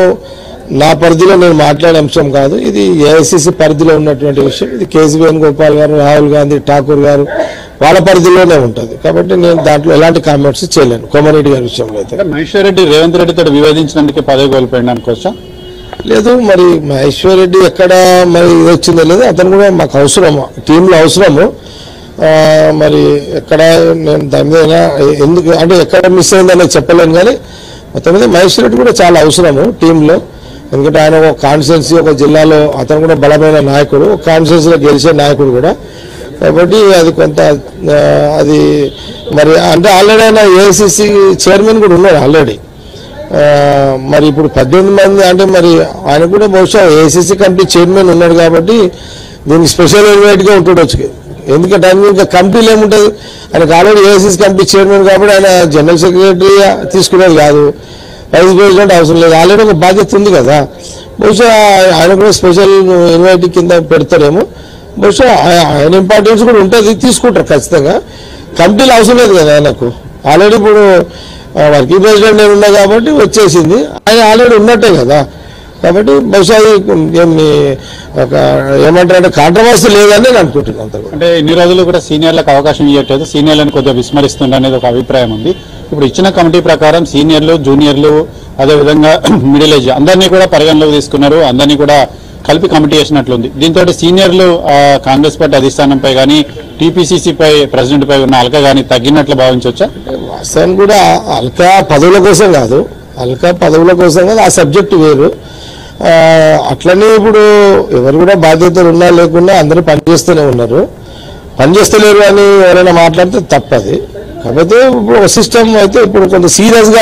నా పరిధిలో నేను మాట్లాడే అంశం కాదు ఇది ఏఐసిసి పరిధిలో ఉన్నటువంటి విషయం ఇది కేసీ వేణుగోపాల్ గారు రాహుల్ గాంధీ ఠాకూర్ గారు వాళ్ళ పరిధిలోనే ఉంటుంది కాబట్టి నేను దాంట్లో ఎలాంటి కామెంట్స్ చేయలేను కోమరెడ్డి గారి విషయంలో అయితే మహేశ్వర్ రెడ్డి రేవంత్ రెడ్డితో వివేదించినందుకు పదవి కోల్పోయింది అనుకోవచ్చా లేదు మరి మహేశ్వర్ రెడ్డి ఎక్కడ మరి ఇది వచ్చిందో లేదు అతను కూడా మాకు అవసరము టీంలో అవసరము ఆ, మరి ఎక్కడ నేను దాని మీద అయినా ఎందుకు అంటే ఎక్కడ మిస్ అయిందని చెప్పలేను కానీ మొత్తం మీద మహేశ్వర్ రెడ్డి కూడా చాలా అవసరము టీంలో ఎందుకంటే ఆయన ఒక కాన్స్టిట్యున్సీ ఒక జిల్లాలో అతను కూడా బలమైన నాయకుడు ఒక కాన్స్టిట్యున్సీలో గెలిచే నాయకుడు కూడా కాబట్టి అది కొంత ఆ, అది మరి అంటే ఆల్రెడీ ఆయన ఏఐసిసి చైర్మన్ కూడా ఉన్నాడు ఆల్రెడీ ఆ, మరి ఇప్పుడు పద్దెనిమిది మంది అంటే మరి ఆయన కూడా బహుశా ఏసీసీ కమిటీ చైర్మన్ ఉన్నాడు కాబట్టి దీనికి స్పెషల్ ఇన్వైట్ గా ఉంటుండొచ్చు ఎందుకంటే ఆయన ఇంకా కమిటీలు ఏముంటుంది ఆయనకు ఆల్రెడీ ఏసీసీ కమిటీ చైర్మన్ కాబట్టి ఆయన జనరల్ సెక్రటరీ తీసుకునేది కాదు వైస్ ప్రెసిడెంట్ అవసరం లేదు ఆల్రెడీ ఒక బాధ్యత ఉంది కదా బహుశా ఆయన కూడా స్పెషల్ ఇన్వైట్ కింద పెడతారేమో బహుశా ఆయ- ఆయన ఇంపార్టెన్స్ కూడా ఉంటుంది తీసుకుంటారు ఖచ్చితంగా కమిటీలు అవసరం లేదు కదా ఆయనకు ఆల్రెడీ ఇప్పుడు ఆ, వర్కింగ్ ప్రెసిడెంట్ నేను ఉన్నా కాబట్టి వచ్చేసింది ఆయన ఆల్రెడీ ఉన్నట్టే కదా కాబట్టి బహుశా ఇది ఏమి ఒక ఏమంటారంటే కాంట్రవర్సీ లేదని నేను అనుకుంటున్నాను అంత కూడా అంటే ఇన్ని రోజులు కూడా సీనియర్లకు అవకాశం ఇవ్వట్లేదు సీనియర్లను కొద్దిగా విస్మరిస్తుంది అనేది ఒక అభిప్రాయం ఉంది ఇప్పుడు ఇచ్చిన కమిటీ ప్రకారం సీనియర్లు జూనియర్లు అదేవిధంగా మిడిల్ ఏజ్ అందరినీ కూడా పరిగణలోకి తీసుకున్నారు అందరినీ కూడా కలిపి కమిటీ చేసినట్లుంది దీంతో సీనియర్లు ఆ, కాంగ్రెస్ పార్టీ అధిష్టానంపై కానీ టీపీసీసీ పై ప్రెసిడెంట్ పై ఉన్న అలక కానీ తగ్గినట్లు భావించవచ్చా వాస్తవానికి కూడా అల్కా పదవుల కోసం కాదు అల్కా పదవుల కోసం కాదు ఆ సబ్జెక్ట్ వేరు ఆ, అట్లనే ఇప్పుడు ఎవరు కూడా బాధ్యతలు ఉన్నా లేకున్నా అందరూ పనిచేస్తూనే ఉన్నారు పనిచేస్తలేరు అని ఎవరైనా మాట్లాడితే తప్పది కాకపోతే ఇప్పుడు ఒక సిస్టమ్ అయితే ఇప్పుడు కొంత సీరియస్గా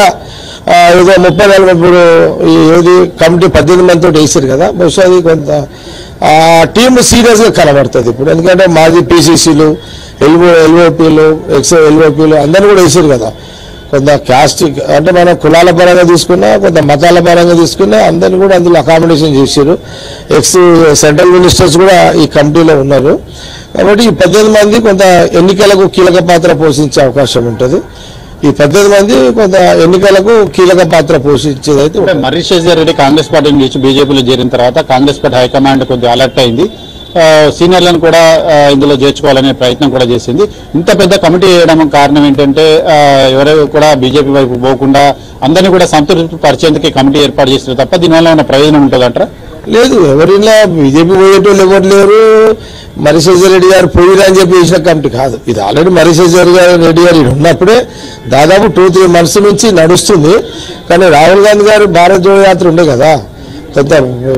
ఏదో ముప్పై నలభై ఇప్పుడు ఈ ఏది కమిటీ పద్దెనిమిది మందితో వేసారు కదా బహుశా అది కొంత ఆ టీమ్ సీరియస్గా కనబడుతుంది ఇప్పుడు ఎందుకంటే మాజీ పీసీసీలు ఎల్ఓ ఎల్ఓపీలు ఎక్స్ ఎల్ఓపీలు అందరూ కూడా వేసారు కదా కొంత క్యాస్ట్ అంటే మనం కులాల పరంగా తీసుకున్నా కొంత మతాల పరంగా తీసుకున్నా అందరిని కూడా అందులో అకామిడేషన్ చేశారు ఎక్స్ సెంట్రల్ మినిస్టర్స్ కూడా ఈ కమిటీలో ఉన్నారు కాబట్టి ఈ పద్దెనిమిది మంది కొంత ఎన్నికలకు కీలక పాత్ర పోషించే అవకాశం ఉంటుంది ఈ పద్దెనిమిది మంది కొంత ఎన్నికలకు కీలక పాత్ర పోషించేది అయితే అంటే మర్రి శేషర్ రెడ్డి కాంగ్రెస్ పార్టీ నుంచి బీజేపీలో చేరిన తర్వాత కాంగ్రెస్ పార్టీ హైకమాండ్ కొద్దిగా అలర్ట్ అయింది ఆ, సీనియర్లను కూడా ఆ, ఇందులో చేర్చుకోవాలనే ప్రయత్నం కూడా చేసింది ఇంత పెద్ద కమిటీ వేయడం కారణం ఏంటంటే ఆ, ఎవరు కూడా బీజేపీ వైపు పోకుండా అందరినీ కూడా సంతృప్తి పరిచేందుకు ఈ కమిటీ ఏర్పాటు చేసిన తప్ప దీనివల్ల ఏమైనా ప్రయోజనం ఉంటుందంటారా లేదు ఎవరిలా బీజేపీ పోయేటోళ్ళు ఎవరు లేరు మరిశేజర్ రెడ్డి గారు పోయిరా అని చెప్పి వేసిన కమిటీ కాదు ఇది ఆల్రెడీ మరిశేజర్ గారు రెడ్డి గారు ఈడ ఉన్నప్పుడే దాదాపు టూ త్రీ మంత్స్ నుంచి నడుస్తుంది కానీ రాహుల్ గాంధీ గారు భారత్ జోడో యాత్ర ఉండే కదా కొంత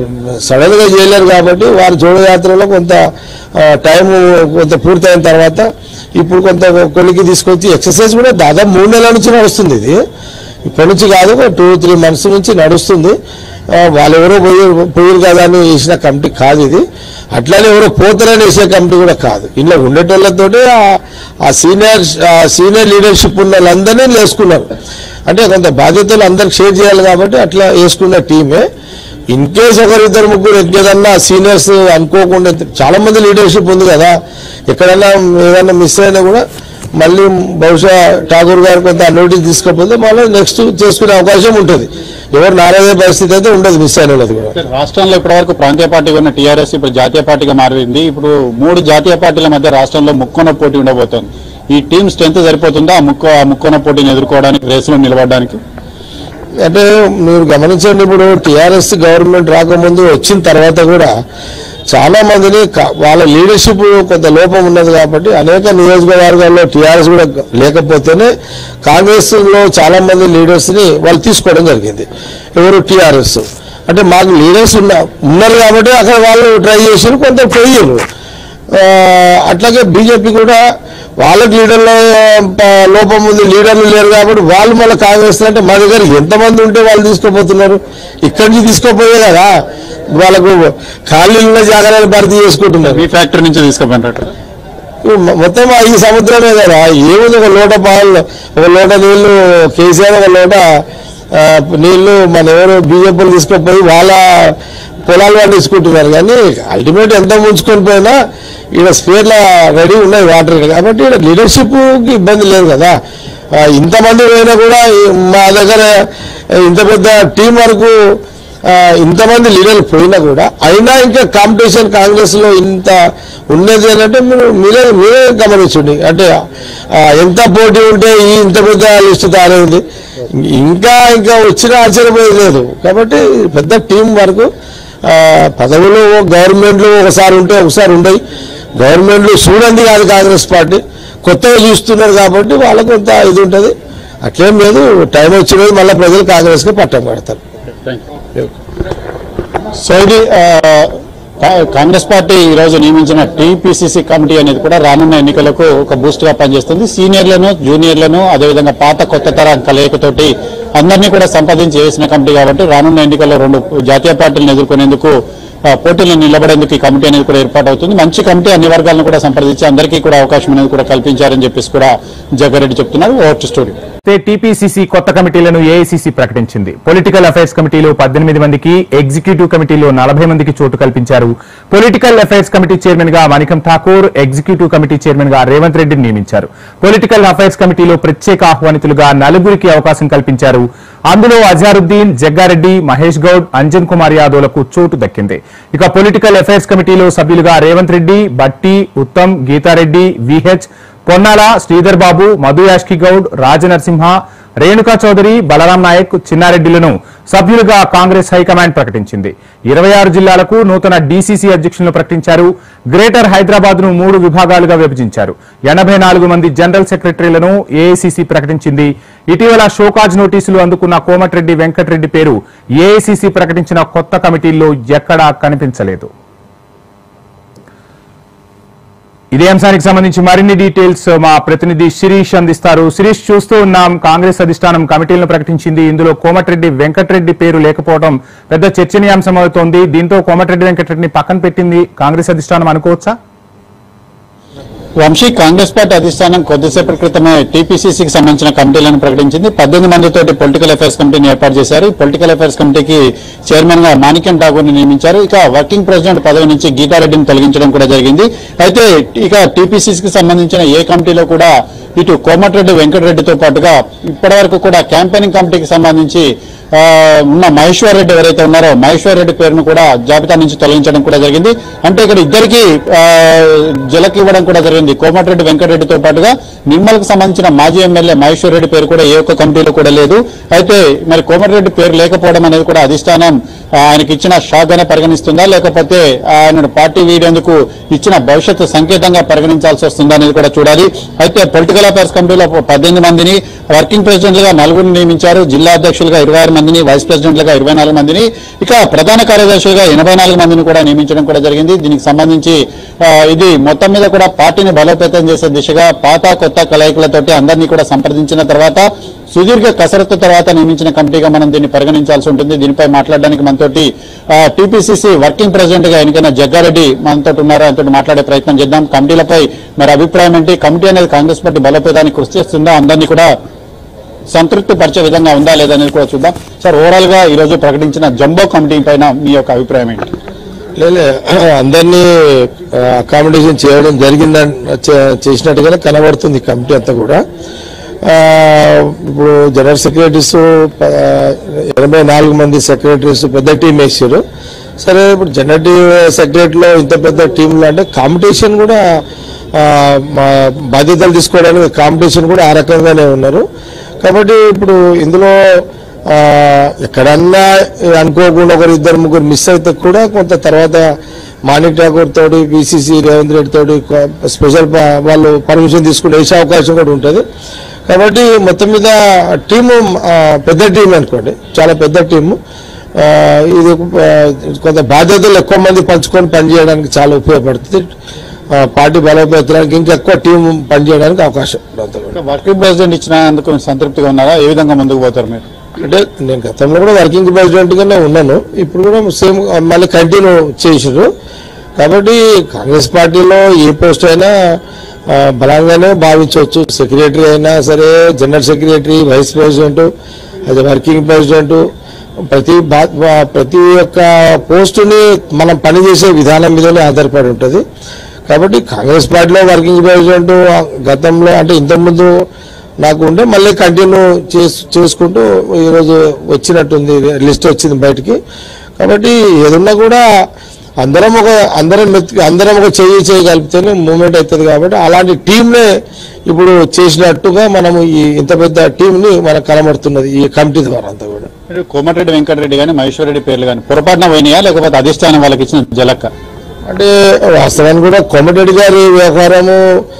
సడన్ గా చేయలేరు కాబట్టి వారి జోడో యాత్రలో కొంత ఆ, టైం కొంత పూర్తయిన తర్వాత ఇప్పుడు కొంత కొలికి తీసుకొచ్చి ఎక్సర్సైజ్ కూడా దాదాపు మూడు నెలల నుంచి నడుస్తుంది ఇది ఇప్పటి నుంచి కాదు టూ త్రీ మంత్స్ నుంచి నడుస్తుంది ఆ, వాళ్ళు ఎవరో పోయి పోయారు కదా అని వేసిన కమిటీ కాదు ఇది అట్లానే ఎవరో పోతారని వేసే కమిటీ కూడా కాదు ఇంట్లో ఉండేటోళ్ళతోటి ఆ- ఆ సీనియర్ ఆ సీనియర్ లీడర్షిప్ ఉన్న వాళ్ళందరినీ వేసుకున్నారు అంటే కొంత బాధ్యతలు అందరికి షేర్ చేయాలి కాబట్టి అట్లా వేసుకున్న టీమే ఇన్ కేస్ ఒకరిద్దరు ముగ్గురు ఏదన్నా సీనియర్స్ అనుకోకుండా చాలా మంది లీడర్షిప్ ఉంది కదా ఎక్కడన్నా ఏదన్నా మిస్ అయినా కూడా మళ్ళీ బహుశా ఠాగూర్ గారు కొంత నోటీస్ తీసుకోకపోతే మళ్ళీ నెక్స్ట్ చేసుకునే అవకాశం ఉంటుంది ఎవరు నారాయణ పరిస్థితి అయితే ఉండదు మిస్ అయిన వాళ్ళది కూడా రాష్ట్రంలో ఇప్పటివరకు ప్రాంతీయ పార్టీగా ఉన్న టీఆర్ఎస్ ఇప్పుడు జాతీయ పార్టీగా మారింది ఇప్పుడు మూడు జాతీయ పార్టీల మధ్య రాష్ట్రంలో ముక్కోన పోటీ ఉండబోతోంది ఈ టీం స్ట్రెంత్ సరిపోతుందా ఆ ముక్కో ఆ ముక్కోన పోటీని ఎదుర్కోవడానికి రేసులో నిలబడడానికి అంటే మీరు గమనించండి ఇప్పుడు టీఆర్ఎస్ గవర్నమెంట్ రాకముందు వచ్చిన తర్వాత కూడా చాలా మందిని క- వాళ్ళ లీడర్షిప్ కొంత లోపం ఉన్నది కాబట్టి అనేక నియోజకవర్గాల్లో టీఆర్ఎస్ కూడా లేకపోతేనే కాంగ్రెస్ లో చాలా మంది లీడర్స్ ని వాళ్ళు తీసుకోవడం జరిగింది ఎవరు టీఆర్ఎస్ అంటే మాకు లీడర్స్ ఉన్న ఉన్నారు కాబట్టి అక్కడ వాళ్ళు ట్రై చేసారు కొంత పోయారు ఆ, అట్లాగే బీజేపీ కూడా వాళ్ళకి లీడర్ల ఆ, లోపం ఉంది లీడర్లు లేరు కాబట్టి వాళ్ళు మళ్ళీ కాంగ్రెస్ అంటే మా దగ్గర ఎంతమంది ఉంటే వాళ్ళు తీసుకోపోతున్నారు ఇక్కడి నుంచి తీసుకోపోయే కదా వాళ్ళకు ఖాళీలు ఉన్న జాగ్రత్తలు భర్తీ చేసుకుంటున్నారు మీ ఫ్యాక్టరీ నుంచి తీసుకుపోయినట్టు ఇప్పుడు మొ- మొత్తం ఆ ఈ సముద్రమే కదా ఏముంది ఒక లోట పాలు ఒక లోట నీళ్లు కేసీఆర్ ఒక లోట ఆ, నీళ్లు మన ఎవరు బీజేపీలు తీసుకుపోయి వాళ్ళ పొలాలు వాళ్ళు తీసుకుంటున్నారు కానీ అల్టిమేట్ ఎంత ముంచుకొని పోయినా ఇక్కడ స్పేర్ల రెడీ ఉన్నాయి వాటర్ కాబట్టి ఇక్కడ లీడర్షిప్కి ఇబ్బంది లేదు కదా ఆ, ఇంతమంది పోయినా కూడా ఈ మా దగ్గర ఇంత పెద్ద టీం వరకు ఆ, ఇంతమంది లీడర్లు పోయినా కూడా అయినా ఇంకా కాంపిటీషన్ కాంగ్రెస్ లో ఇంత ఉన్నది అని అంటే మీరు మీరే మీరే గమనించండి అంటే ఆ, ఎంత పోటీ ఉంటే ఈ ఇంత పెద్ద లిస్ట్ తయారైంది ఇంకా ఇంకా వచ్చిన ఆశ్చర్యపోయేది లేదు కాబట్టి పెద్ద టీం వరకు ఆ, పదవులు గవర్నమెంట్లు ఒకసారి ఉంటే ఒకసారి ఉండయి గవర్నమెంట్లు చూడండి కాదు కాంగ్రెస్ పార్టీ కొత్తగా చూస్తున్నారు కాబట్టి వాళ్ళకు కొంత ఇది ఉంటుంది అట్లేం లేదు టైం వచ్చినది మళ్ళీ ప్రజలు కాంగ్రెస్కి పట్టం కడతారు సో ఇది ఆ, కా- కాంగ్రెస్ పార్టీ ఈ రోజు నియమించిన టీపీసీసీ కమిటీ అనేది కూడా రానున్న ఎన్నికలకు ఒక బూస్ట్ గా పనిచేస్తుంది సీనియర్లను జూనియర్లను అదేవిధంగా పాత కొత్త తరం కలయికతోటి అందరినీ కూడా సంపాదించి వేసిన కమిటీ కాబట్టి రానున్న ఎన్నికల్లో రెండు జాతీయ పార్టీలను ఎదుర్కొనేందుకు ఆ, పోటీలో నిలబడేందుకు ఈ కమిటీ అనేది కూడా ఏర్పాటు అవుతుంది మంచి కమిటీ అన్ని వర్గాలను కూడా సంప్రదించి అందరికీ కూడా అవకాశం అనేది కూడా కల్పించారని చెప్పేసి కూడా జగ్గారెడ్డి చెప్తున్నారు ఓవర్ టు స్టోరీ అయితే టీపీసీసీ కొత్త కమిటీలను ఏఐసీసీ ప్రకటించింది పొలిటికల్ అఫైర్స్ కమిటీలో పద్దెనిమిది మందికి ఎగ్జిక్యూటివ్ కమిటీలో నలభై మందికి చోటు కల్పించారు పొలిటికల్ అఫైర్స్ కమిటీ చైర్మన్ గా Manickam Tagore executive committee chairman గా రేవంత్ రెడ్డిని నియమించారు పొలిటికల్ అఫైర్స్ కమిటీలో ప్రత్యేక ఆహ్వానితులుగా నలుగురికి అవకాశం కల్పించారు అందులో అజారుద్దీన్ జగ్గారెడ్డి మహేష్ గౌడ్ అంజన్ కుమార్ యాదవ్లకు చోటు దక్కింది ఇక పొలిటికల్ అఫైర్స్ కమిటీలో సభ్యులుగా రేవంత్ రెడ్డి బట్టి ఉత్తమ్ గీతారెడ్డి విహెచ్ పొన్నాల శ్రీధర్ బాబు మధు యాష్కి గౌడ్ రాజనరసింహ రేణుకా చౌదరి బలరాం నాయక్ చిన్నారెడ్డిలను సభ్యులుగా కాంగ్రెస్ హైకమాండ్ ప్రకటించింది ఇరవై ఆరు జిల్లాలకు నూతన డీసీసీ అధ్యక్షులను ప్రకటించారు గ్రేటర్ హైదరాబాద్ ను మూడు విభాగాలుగా విభజించారు ఎనభై నాలుగు మంది జనరల్ సెక్రటరీలను ఏఐసీసీ ప్రకటించింది ఇటీవల షోకాజ్ నోటీసులు అందుకున్న కోమటిరెడ్డి వెంకటరెడ్డి పేరు ఏఐసీసీ ప్రకటించిన కొత్త కమిటీల్లో ఎక్కడా కనిపించలేదు ఇదే అంశానికి సంబంధించి మరిన్ని డీటెయిల్స్ మా ప్రతినిధి శిరీష్ అందిస్తారు శిరీష్ చూస్తూ ఉన్నాం కాంగ్రెస్ అధిష్టానం కమిటీలను ప్రకటించింది ఇందులో కోమటిరెడ్డి వెంకటరెడ్డి పేరు లేకపోవడం పెద్ద చర్చనీయాంశం అవుతోంది దీంతో కోమటిరెడ్డి వెంకటరెడ్డిని పక్కన పెట్టింది కాంగ్రెస్ అధిష్టానం అనుకోవచ్చా వంశీ కాంగ్రెస్ పార్టీ అధిష్టానం కొద్దిసేపటి క్రితమే టీపీసీసీకి సంబంధించిన కమిటీలను ప్రకటించింది పద్దెనిమిది మందితోటి పొలిటికల్ అఫైర్స్ కమిటీని ఏర్పాటు చేశారు ఈ పొలిటికల్ అఫైర్స్ కమిటీకి చైర్మన్ గా మాణిక్యం ఠాగూర్ ని నియమించారు ఇక వర్కింగ్ ప్రెసిడెంట్ పదవి నుంచి గీతారెడ్డిని తొలగించడం కూడా జరిగింది అయితే ఇక టీపీసీసీకి సంబంధించిన ఏ కమిటీలో కూడా ఇటు కోమటిరెడ్డి వెంకటరెడ్డితో పాటుగా ఇప్పటివరకు కూడా క్యాంపెయినింగ్ కమిటీకి సంబంధించి ఆ, ఉన్న మహేశ్వర్ రెడ్డి ఎవరైతే ఉన్నారో మహేశ్వర్ రెడ్డి పేరును కూడా జాబితా నుంచి తొలగించడం కూడా జరిగింది అంటే ఇక్కడ ఇద్దరికి జలకి ఇవ్వడం కూడా జరిగింది కోమటిరెడ్డి వెంకటరెడ్డితో పాటుగా నిమ్మలకు సంబంధించిన మాజీ ఎమ్మెల్యే మహేశ్వర్ రెడ్డి పేరు కూడా ఏ ఒక్క కమిటీలో కూడా లేదు అయితే మరి కోమటిరెడ్డి పేరు లేకపోవడం అనేది కూడా అధిష్టానం ఆ, ఆయనకి ఇచ్చిన షాక్ గానే పరిగణిస్తుందా లేకపోతే ఆయన పార్టీ వీడేందుకు ఇచ్చిన భవిష్యత్తు సంకేతంగా పరిగణించాల్సి వస్తుందా అనేది కూడా చూడాలి అయితే పొలిటికల్ అఫైర్స్ కమిటీలో పద్దెనిమిది మందిని వర్కింగ్ ప్రెసిడెంట్లుగా నలుగురిని నియమించారు జిల్లా అధ్యక్షులుగా ఇరవై ఆరు మందిని వైస్ ప్రెసిడెంట్లుగా ఇరవై నాలుగు మందిని ఇక ప్రధాన కార్యదర్శులుగా ఎనభై నాలుగు మందిని కూడా నియమించడం కూడా జరిగింది దీనికి సంబంధించి ఆ, ఇది మొత్తం మీద కూడా పార్టీని బలోపేతం చేసే దిశగా పాత కొత్త కలయికలతోటి అందరినీ కూడా సంప్రదించిన తర్వాత సుదీర్ఘ కసరత్తు తర్వాత నియమించిన కమిటీగా మనం దీన్ని పరిగణించాల్సి ఉంటుంది దీనిపై మాట్లాడడానికి మనతోటి టీపీసీసీ వర్కింగ్ ప్రెసిడెంట్ గా ఎన్నికైన జగ్గారెడ్డి మనతో ఉన్నారు ఆయనతో మాట్లాడే ప్రయత్నం చేద్దాం కమిటీలపై మరి అభిప్రాయం ఏంటి కమిటీ అనేది కాంగ్రెస్ పార్టీ బలోపేతానికి కృషి చేస్తుందా అందరినీ కూడా సంతృప్తి పరిచే విధంగా ఉందా లేదనేది కూడా చూద్దాం సార్ ఓవరాల్ గా ఈ రోజు ప్రకటించిన జంబో కమిటీ పైన మీ యొక్క అభిప్రాయం ఏంటి లేలే అందరినీ అకామిడేషన్ చేయడం జరిగిందని చే- చేసినట్టుగానే కనబడుతుంది ఈ కమిటీ అంతా కూడా ఆ, ఇప్పుడు జనరల్ సెక్రటరీస్ ప- ఎనభై నాలుగు మంది సెక్రటరీస్ పెద్ద టీం వేసారు సరే ఇప్పుడు జనరల్ సెక్రటరీలో ఇంత పెద్ద టీంలో అంటే కాంపిటీషన్ కూడా ఆ, మా బాధ్యతలు తీసుకోవడానికి కాంపిటీషన్ కూడా ఆ రకంగానే ఉన్నారు కాబట్టి ఇప్పుడు ఇందులో ఆ, ఎక్కడన్నా అనుకోకుండా ఒకరు ఇద్దరు ముగ్గురు మిస్ అయితే కూడా కొంత తర్వాత మాణిక్ ఠాకూర్ తోటి బీసీసీ రేవంత్ రెడ్డి తోటి కొ- స్పెషల్ ప- వాళ్ళు పర్మిషన్ తీసుకుని వేసే అవకాశం కూడా ఉంటుంది కాబట్టి మొత్తం మీద టీము ఆ, పెద్ద టీం అనుకోండి చాలా పెద్ద టీము ఆ, ఇది ఆ, కొంత బాధ్యతలు ఎక్కువ మంది పంచుకొని పనిచేయడానికి చాలా ఉపయోగపడుతుంది ఆ, పార్టీ బలోపేతానికి ఇంకా ఎక్కువ టీం పనిచేయడానికి అవకాశం ఉంటుంది అంతలో. వర్కింగ్ ప్రెసిడెంట్ ఇచ్చినందుకు సంతృప్తిగా ఉన్నారా ఏ విధంగా ముందుకు పోతారు మీరు అంటే నేను గతంలో కూడా వర్కింగ్ ప్రెసిడెంట్ గానే ఉన్నాను ఇప్పుడు కూడా సేమ్ మళ్ళీ కంటిన్యూ చేసారు కాబట్టి కాంగ్రెస్ పార్టీలో ఏ పోస్ట్ అయినా ఆ, బలంగానే భావించవచ్చు సెక్రటరీ అయినా సరే జనరల్ సెక్రటరీ వైస్ ప్రెసిడెంట్ అది వర్కింగ్ ప్రెసిడెంట్ ప్రతి బా- బా- ప్రతి ఒక్క పోస్టుని మనం పనిచేసే విధానం మీదనే ఆధారపడి ఉంటుంది కాబట్టి కాంగ్రెస్ పార్టీలో వర్కింగ్ ప్రెసిడెంట్ గతంలో అంటే ఇంతకుముందు నాకు ఉండే మళ్ళీ కంటిన్యూ చేసు చేసుకుంటూ ఈరోజు వచ్చినట్టుంది లిస్ట్ వచ్చింది బయటికి కాబట్టి ఏదున్నా కూడా అందరం ఒక అందరం మెత్తి అందరం ఒక చెయ్యి చేయగలిపితేనే మూమెంట్ అవుతుంది కాబట్టి అలాంటి టీంనే ఇప్పుడు చేసినట్టుగా మనము ఈ ఇంత పెద్ద టీంని మనకు కనబడుతున్నది ఈ కమిటీ ద్వారా అంతా కూడా మీరు కోమటిరెడ్డి వెంకటరెడ్డి కానీ మహేశ్వర్ రెడ్డి పేర్లు కానీ పొరపాటున పోయినాయా లేకపోతే అధిష్టానం వాళ్ళకి ఇచ్చిన జలక్క అంటే వాస్తవానికి కూడా కోమటిరెడ్డి గారి వ్యవహారము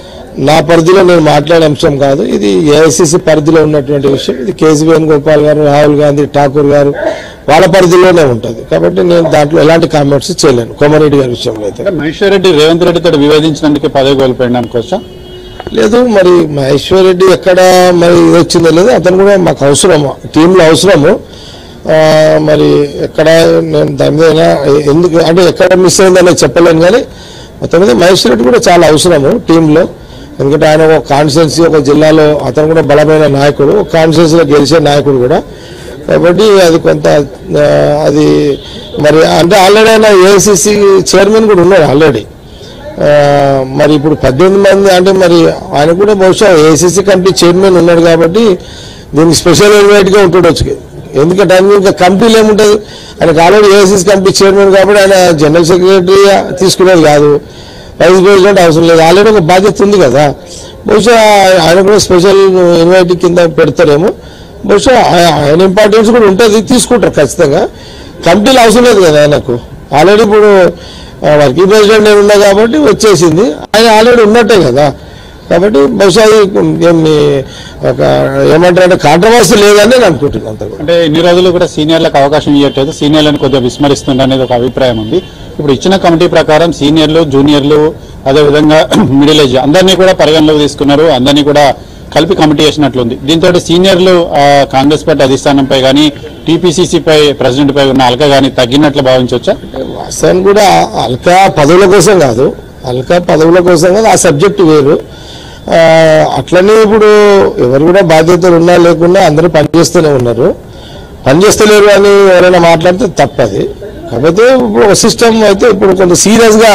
నా పరిధిలో నేను మాట్లాడే అంశం కాదు ఇది ఏఐసిసి పరిధిలో ఉన్నటువంటి విషయం ఇది కేసీ వేణుగోపాల్ గారు రాహుల్ గాంధీ ఠాకూర్ గారు వాళ్ళ పరిధిలోనే ఉంటుంది కాబట్టి నేను దాంట్లో ఎలాంటి కామెంట్స్ చేయలేను కోమరెడ్డి గారి విషయంలో అయితే మహేశ్వర్ రెడ్డి రేవంత్ రెడ్డితో వివేదించినందుకు పదవి కోల్పోయాడు అనుకోవచ్చా లేదు మరి మహేశ్వర్ రెడ్డి ఎక్కడ మరి ఇది వచ్చిందో లేదు అతను కూడా మాకు అవసరము టీంలో అవసరము ఆ, మరి ఎక్కడ నేను దాని మీద అయినా ఎందుకు అంటే ఎక్కడ మిస్ అయిందనే చెప్పలేను కానీ మొత్తం మీద మహేశ్వర్ రెడ్డి కూడా చాలా అవసరము టీంలో ఎందుకంటే ఆయన ఒక కాన్స్టిట్యున్సీ ఒక జిల్లాలో అతను కూడా బలమైన నాయకుడు ఒక కాన్స్టిట్యున్సీలో గెలిచే నాయకుడు కూడా కాబట్టి అది కొంత ఆ, అది మరి అంటే ఆల్రెడీ ఆయన ఏఐసిసి చైర్మన్ కూడా ఉన్నాడు ఆల్రెడీ ఆ, మరి ఇప్పుడు పద్దెనిమిది మంది అంటే మరి ఆయన కూడా బహుశా ఏసీసీ కమిటీ చైర్మన్ ఉన్నాడు కాబట్టి దీనికి స్పెషల్ ఇన్వైట్ గా ఉంటుండొచ్చు ఎందుకంటే ఆయన ఇంకా కమిటీలు ఏముంటుంది ఆయనకు ఆల్రెడీ ఏసీసీ కమిటీ చైర్మన్ కాబట్టి ఆయన జనరల్ సెక్రటరీ తీసుకునేది కాదు వైస్ ప్రెసిడెంట్ అవసరం లేదు ఆల్రెడీ ఒక బాధ్యత ఉంది కదా బహుశా ఆయన కూడా స్పెషల్ ఇన్వైట్ కింద పెడతారేమో బహుశా ఆ- ఆయన ఇంపార్టెన్స్ కూడా ఉంటుంది తీసుకుంటారు ఖచ్చితంగా కమిటీలు అవసరం లేదు కదా ఆయనకు ఆల్రెడీ ఇప్పుడు ఆ, వర్కింగ్ ప్రెసిడెంట్ నేను ఉన్నా కాబట్టి వచ్చేసింది ఆయన ఆల్రెడీ ఉన్నట్టే కదా కాబట్టి బహుశా ఇది ఏమి ఒక ఏమంటారంటే కాంట్రవర్సీ లేదని నేను అనుకుంటున్నాను అంత కూడా అంటే ఇన్ని రోజులు కూడా సీనియర్లకు అవకాశం ఇవ్వట్లేదు సీనియర్లను కొద్దిగా విస్మరిస్తుంది అనేది ఒక అభిప్రాయం ఉంది ఇప్పుడు ఇచ్చిన కమిటీ ప్రకారం సీనియర్లు జూనియర్లు అదేవిధంగా మిడిల్ ఏజ్ అందరినీ కూడా పరిగణలోకి తీసుకున్నారు అందరినీ కూడా కలిపి కమిటీ చేసినట్లుంది దీంతో సీనియర్లు ఆ, కాంగ్రెస్ పార్టీ అధిష్టానంపై కానీ టీపీసీసీ పై ప్రెసిడెంట్ పై ఉన్న అలక కానీ తగ్గినట్లు భావించవచ్చా వాస్తవానికి కూడా అల్కా పదవుల కోసం కాదు అల్కా పదవుల కోసం కాదు ఆ సబ్జెక్టు వేరు ఆ, అట్లనే ఇప్పుడు ఎవరు కూడా బాధ్యతలు ఉన్నా లేకున్నా అందరూ పనిచేస్తూనే ఉన్నారు పనిచేస్తలేరు అని ఎవరైనా మాట్లాడితే తప్పది కాకపోతే ఇప్పుడు సిస్టమ్ అయితే ఇప్పుడు కొంత సీరియస్గా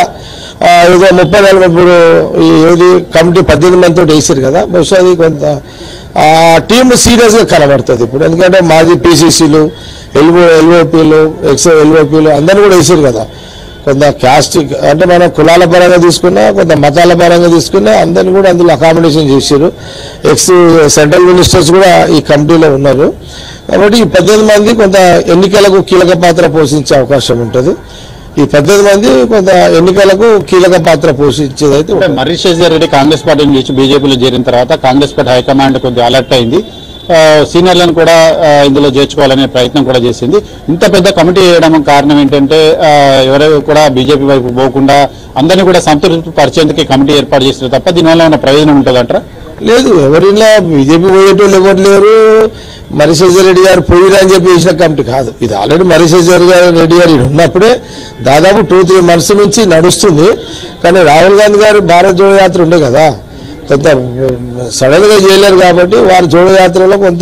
ఏదో ముప్పై నలభై ఇప్పుడు ఈ ఏది కమిటీ పద్దెనిమిది మందితో వేసారు కదా బహుశా అది కొంత ఆ టీం సీరియస్గా కనబడుతుంది ఇప్పుడు ఎందుకంటే మాజీ పీసీసీలు ఎల్ఓ ఎల్ఓపీలు ఎక్స్ ఎల్ఓపీలు అందరూ కూడా వేసారు కదా కొంత క్యాస్ట్ అంటే మనం కులాల పరంగా తీసుకున్నా కొంత మతాల పరంగా తీసుకున్నా అందరిని కూడా అందులో అకామిడేషన్ చేశారు ఎక్స్ సెంట్రల్ మినిస్టర్స్ కూడా ఈ కమిటీలో ఉన్నారు కాబట్టి ఈ పద్దెనిమిది మంది కొంత ఎన్నికలకు కీలక పాత్ర పోషించే అవకాశం ఉంటుంది ఈ పద్దెనిమిది మంది కొంత ఎన్నికలకు కీలక పాత్ర పోషించేది అయితే అంటే ఉంటుంది. మర్రి శేషర్ రెడ్డి కాంగ్రెస్ పార్టీ నుంచి బీజేపీలో చేరిన తర్వాత కాంగ్రెస్ పార్టీ హైకమాండ్ కొద్దిగా అలర్ట్ అయింది ఆ, సీనియర్లను కూడా ఆ, ఇందులో చేర్చుకోవాలనే ప్రయత్నం కూడా చేసింది ఇంత పెద్ద కమిటీ వేయడం కారణం ఏంటంటే ఆ, ఎవరు కూడా బీజేపీ వైపు పోకుండా అందరినీ కూడా సంతృప్తి పరిచేందుకు ఈ కమిటీ ఏర్పాటు చేసిన తప్ప దీనివల్ల ఉన్న ప్రయోజనం ఉంటుందంటారా లేదు ఎవరిలా బీజేపీ పోయేటోళ్ళు ఎవరు లేరు మరిశేజర్ రెడ్డి గారు పోయిరా అని చెప్పి వేసిన కమిటీ కాదు ఇది ఆల్రెడీ మరిశేజర్ గారు రెడ్డి గారు ఈడ ఉన్నప్పుడే దాదాపు టూ త్రీ మంత్స్ నుంచి నడుస్తుంది కానీ రాహుల్ గాంధీ గారు భారత్ జోడో యాత్ర ఉండే కదా కొంత సడన్ గా చేయలేరు కాబట్టి వారి జోడో యాత్రలో కొంత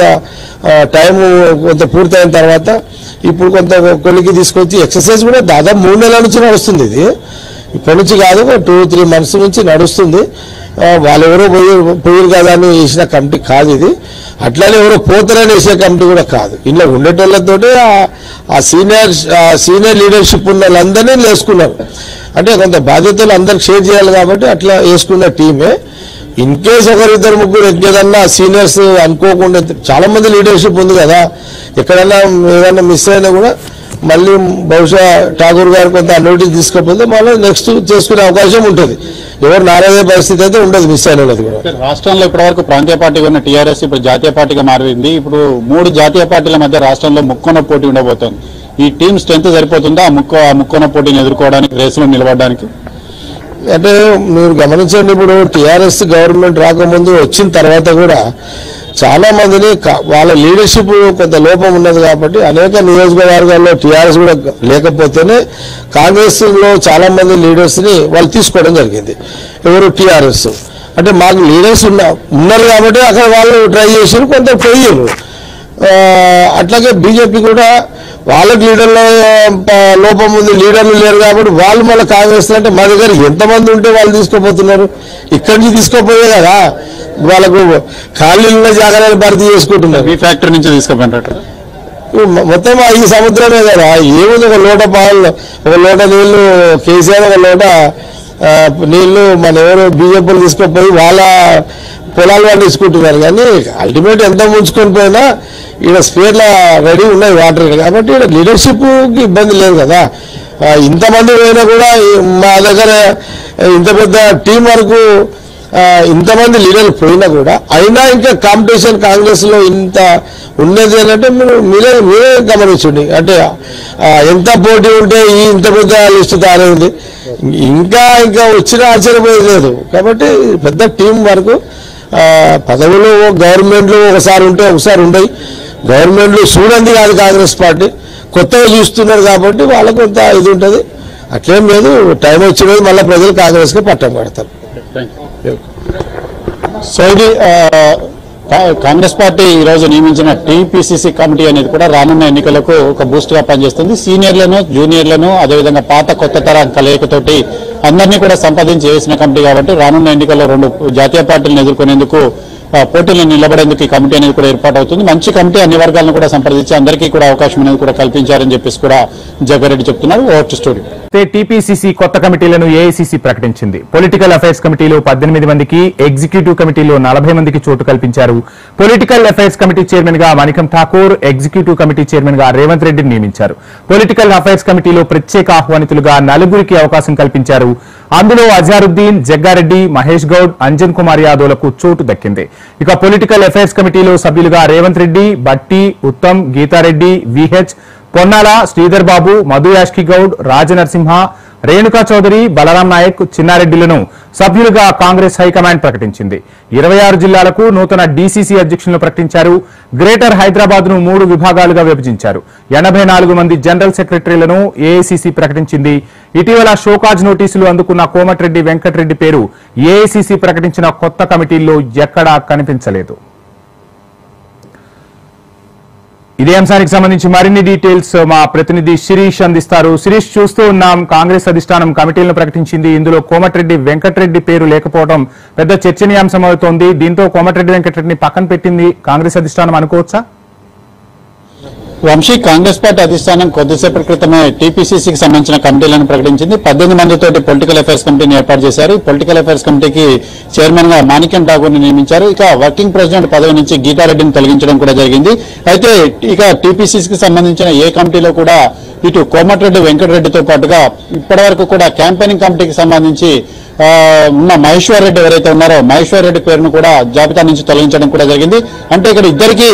టైం కొంత పూర్తయిన తర్వాత ఇప్పుడు కొంత కొలికి తీసుకొచ్చి ఎక్సర్సైజ్ కూడా దాదాపు మూడు నెలల నుంచి నడుస్తుంది ఇది ఇప్పటి నుంచి కాదు టూ త్రీ మంత్స్ నుంచి నడుస్తుంది ఆ, వాళ్ళు ఎవరో పోయి పోయారు కదా అని వేసిన కమిటీ కాదు ఇది అట్లానే ఎవరో పోతారని వేసే కమిటీ కూడా కాదు ఇంట్లో ఉండేటోళ్ళతోటి ఆ- ఆ సీనియర్ ఆ సీనియర్ లీడర్షిప్ ఉన్న వాళ్ళందరినీ వేసుకున్నారు అంటే కొంత బాధ్యతలు అందరికి షేర్ చేయాలి కాబట్టి అట్లా వేసుకున్న టీమే ఇన్ కేస్ ఒకరిద్దరు ముగ్గురు ఏదన్నా సీనియర్స్ అనుకోకుండా చాలా మంది లీడర్షిప్ ఉంది కదా ఎక్కడన్నా ఏదన్నా మిస్ అయినా కూడా మళ్ళీ బహుశా ఠాగూర్ గారు కొంత నోటీస్ తీసుకోకపోతే మళ్ళీ నెక్స్ట్ చేసుకునే అవకాశం ఉంటుంది ఎవరు నారాయణ పరిస్థితి అయితే ఉండదు మిస్ అయిన వాళ్ళది కూడా రాష్ట్రంలో ఇప్పటివరకు ప్రాంతీయ పార్టీగా ఉన్న టీఆర్ఎస్ ఇప్పుడు జాతీయ పార్టీగా మారింది ఇప్పుడు మూడు జాతీయ పార్టీల మధ్య రాష్ట్రంలో ముక్కోన పోటీ ఉండబోతోంది ఈ టీం స్ట్రెంత్ సరిపోతుందా ఆ ముక్కో ఆ ముక్కోన పోటీని ఎదుర్కోవడానికి రేసులో నిలబడడానికి అంటే మీరు గమనించండి ఇప్పుడు టిఆర్ఎస్ గవర్నమెంట్ రాకముందు వచ్చిన తర్వాత కూడా చాలా మందిని క- వాళ్ళ లీడర్షిప్ కొంత లోపం ఉన్నది కాబట్టి అనేక నియోజకవర్గాల్లో టిఆర్ఎస్ కూడా లేకపోతేనే కాంగ్రెస్ లో చాలా మంది లీడర్స్ ని వాళ్ళు తీసుకోవడం జరిగింది ఎవరు టిఆర్ఎస్ అంటే మాకు లీడర్స్ ఉన్న ఉన్నారు కాబట్టి అక్కడ వాళ్ళు ట్రై చేసారు కొంత పోయారు ఆ, అట్లాగే బీజేపీ కూడా వాళ్ళకి లీడర్ల ఆ, లోపం ఉంది లీడర్లు లేరు కాబట్టి వాళ్ళు మళ్ళీ కాంగ్రెస్ అంటే మా దగ్గర ఎంతమంది ఉంటే వాళ్ళు తీసుకోపోతున్నారు ఇక్కడి నుంచి తీసుకోపోయే కదా వాళ్ళకు ఖాళీలు ఉన్న జాగ్రత్తలు భర్తీ చేసుకుంటున్నారు మీ ఫ్యాక్టరీ నుంచి తీసుకుపోయినట్టు ఇప్పుడు మొ- మొత్తం ఆ ఈ సముద్రమే కదా ఏముంది ఒక లోట పాలు ఒక లోట నీళ్లు కేసీఆర్ ఒక లోట ఆ, నీళ్లు మన ఎవరు బీజేపీలు తీసుకుపోయి వాళ్ళ పొలాలు వాళ్ళు తీసుకుంటున్నారు కానీ అల్టిమేట్ ఎంత ముంచుకొని పోయినా ఈడ స్పేర్ల రెడీ ఉన్నాయి వాటర్ కాబట్టి ఈడ లీడర్షిప్కి ఇబ్బంది లేదు కదా ఆ, ఇంతమంది పోయినా కూడా ఈ- మా దగ్గర ఇంత పెద్ద టీం వరకు ఆ, ఇంతమంది లీడర్లు పోయినా కూడా అయినా ఇంకా కాంపిటీషన్ కాంగ్రెస్ లో ఇంత ఉన్నది అని అంటే మీరు మీరే మీరే గమనించండి అంటే ఆ, ఎంత పోటీ ఉంటే ఈ ఇంత పెద్ద లిస్టు తయారైంది ఇంకా ఇంకా వచ్చిన ఆశ్చర్యపోయేది లేదు కాబట్టి పెద్ద టీం వరకు ఆ, పదవులు గవర్నమెంట్లు ఒకసారి ఉంటే ఒకసారి ఉండయి గవర్నమెంట్లు చూడండి కాదు కాంగ్రెస్ పార్టీ కొత్తగా చూస్తున్నారు కాబట్టి వాళ్ళకు కొంత ఇది ఉంటుంది అట్లేం లేదు టైం వచ్చినది మళ్ళీ ప్రజలు కాంగ్రెస్కి పట్టం కడతారు సో ఇది ఆ, కా- కాంగ్రెస్ పార్టీ ఈ రోజు నియమించిన టీపీసీసీ కమిటీ అనేది కూడా రానున్న ఎన్నికలకు ఒక బూస్ట్ గా పనిచేస్తుంది సీనియర్లను జూనియర్లను అదేవిధంగా పాత కొత్త తరం కలయికతోటి అందరినీ కూడా సంపాదించి వేసిన కమిటీ కాబట్టి రానున్న ఎన్నికల్లో రెండు జాతీయ పార్టీలను ఎదుర్కొనేందుకు ఆ, పోటీలో నిలబడేందుకు ఈ కమిటీ అనేది కూడా ఏర్పాటు అవుతుంది మంచి కమిటీ అన్ని వర్గాలను కూడా సంప్రదించి అందరికీ కూడా అవకాశం అనేది కూడా కల్పించారని చెప్పేసి కూడా జగ్గారెడ్డి చెప్తున్నారు ఓవర్ టు స్టూడియో టీపీసీసీ కొత్త కమిటీలను ఏఐసీసీ ప్రకటించింది పొలిటికల్ అఫైర్స్ కమిటీలో పద్దెనిమిది మందికి ఎగ్జిక్యూటివ్ కమిటీలో నలభై మందికి చోటు కల్పించారు పొలిటికల్ అఫైర్స్ కమిటీ చైర్మన్ గా Manickam Tagore executive committee chairman గా రేవంత్ రెడ్డిని నియమించారు పొలిటికల్ అఫైర్స్ కమిటీలో ప్రత్యేక ఆహ్వానితులుగా నలుగురికి అవకాశం కల్పించారు అందులో అజారుద్దీన్ జగ్గారెడ్డి మహేష్ గౌడ్ అంజన్ కుమార్ యాదవ్లకు చోటు దక్కింది ఇక పొలిటికల్ అఫైర్స్ కమిటీలో సభ్యులుగా రేవంత్ రెడ్డి బట్టి ఉత్తమ్ గీతారెడ్డి విహెచ్ పొన్నాల శ్రీధర్ బాబు మధు యాష్కి గౌడ్ రాజనరసింహ రేణుకా చౌదరి బలరాం నాయక్ చిన్నారెడ్డిలను సభ్యులుగా కాంగ్రెస్ హైకమాండ్ ప్రకటించింది ఇరవై ఆరు జిల్లాలకు నూతన డీసీసీ అధ్యక్షులను ప్రకటించారు గ్రేటర్ హైదరాబాద్ ను మూడు విభాగాలుగా విభజించారు ఎనభై నాలుగు మంది జనరల్ సెక్రటరీలను ఏఐసీసీ ప్రకటించింది ఇటీవల షోకాజ్ నోటీసులు అందుకున్న కోమటిరెడ్డి వెంకటరెడ్డి పేరు ఏఐసీసీ ప్రకటించిన కొత్త కమిటీల్లో ఎక్కడా కనిపించలేదు ఇదే అంశానికి సంబంధించి మరిన్ని డీటెయిల్స్ మా ప్రతినిధి శిరీష్ అందిస్తారు శిరీష్ చూస్తూ ఉన్నాం కాంగ్రెస్ అధిష్టానం కమిటీలను ప్రకటించింది ఇందులో కోమటిరెడ్డి వెంకటరెడ్డి పేరు లేకపోవడం పెద్ద చర్చనీయాంశం అవుతోంది దీంతో కోమటిరెడ్డి వెంకటరెడ్డిని పక్కన పెట్టింది కాంగ్రెస్ అధిష్టానం అనుకోవచ్చా వంశీ కాంగ్రెస్ పార్టీ అధిష్టానం కొద్దిసేపటి క్రితమే టీపీసీసీకి సంబంధించిన కమిటీలను ప్రకటించింది పద్దెనిమిది మందితోటి పొలిటికల్ అఫైర్స్ కమిటీని ఏర్పాటు చేశారు ఈ పొలిటికల్ అఫైర్స్ కమిటీకి చైర్మన్ గా మాణిక్యం ఠాగూర్ ని నియమించారు ఇక వర్కింగ్ ప్రెసిడెంట్ పదవి నుంచి గీతారెడ్డిని తొలగించడం కూడా జరిగింది అయితే ఇక టీపీసీసీకి సంబంధించిన ఏ కమిటీలో కూడా ఇటు కోమటిరెడ్డి వెంకటరెడ్డితో పాటుగా ఇప్పటివరకు కూడా క్యాంపెయినింగ్ కమిటీకి సంబంధించి ఆ, ఉన్న మహేశ్వర్ రెడ్డి ఎవరైతే ఉన్నారో మహేశ్వర్ రెడ్డి పేరును కూడా జాబితా నుంచి తొలగించడం కూడా జరిగింది అంటే ఇక్కడ ఇద్దరికి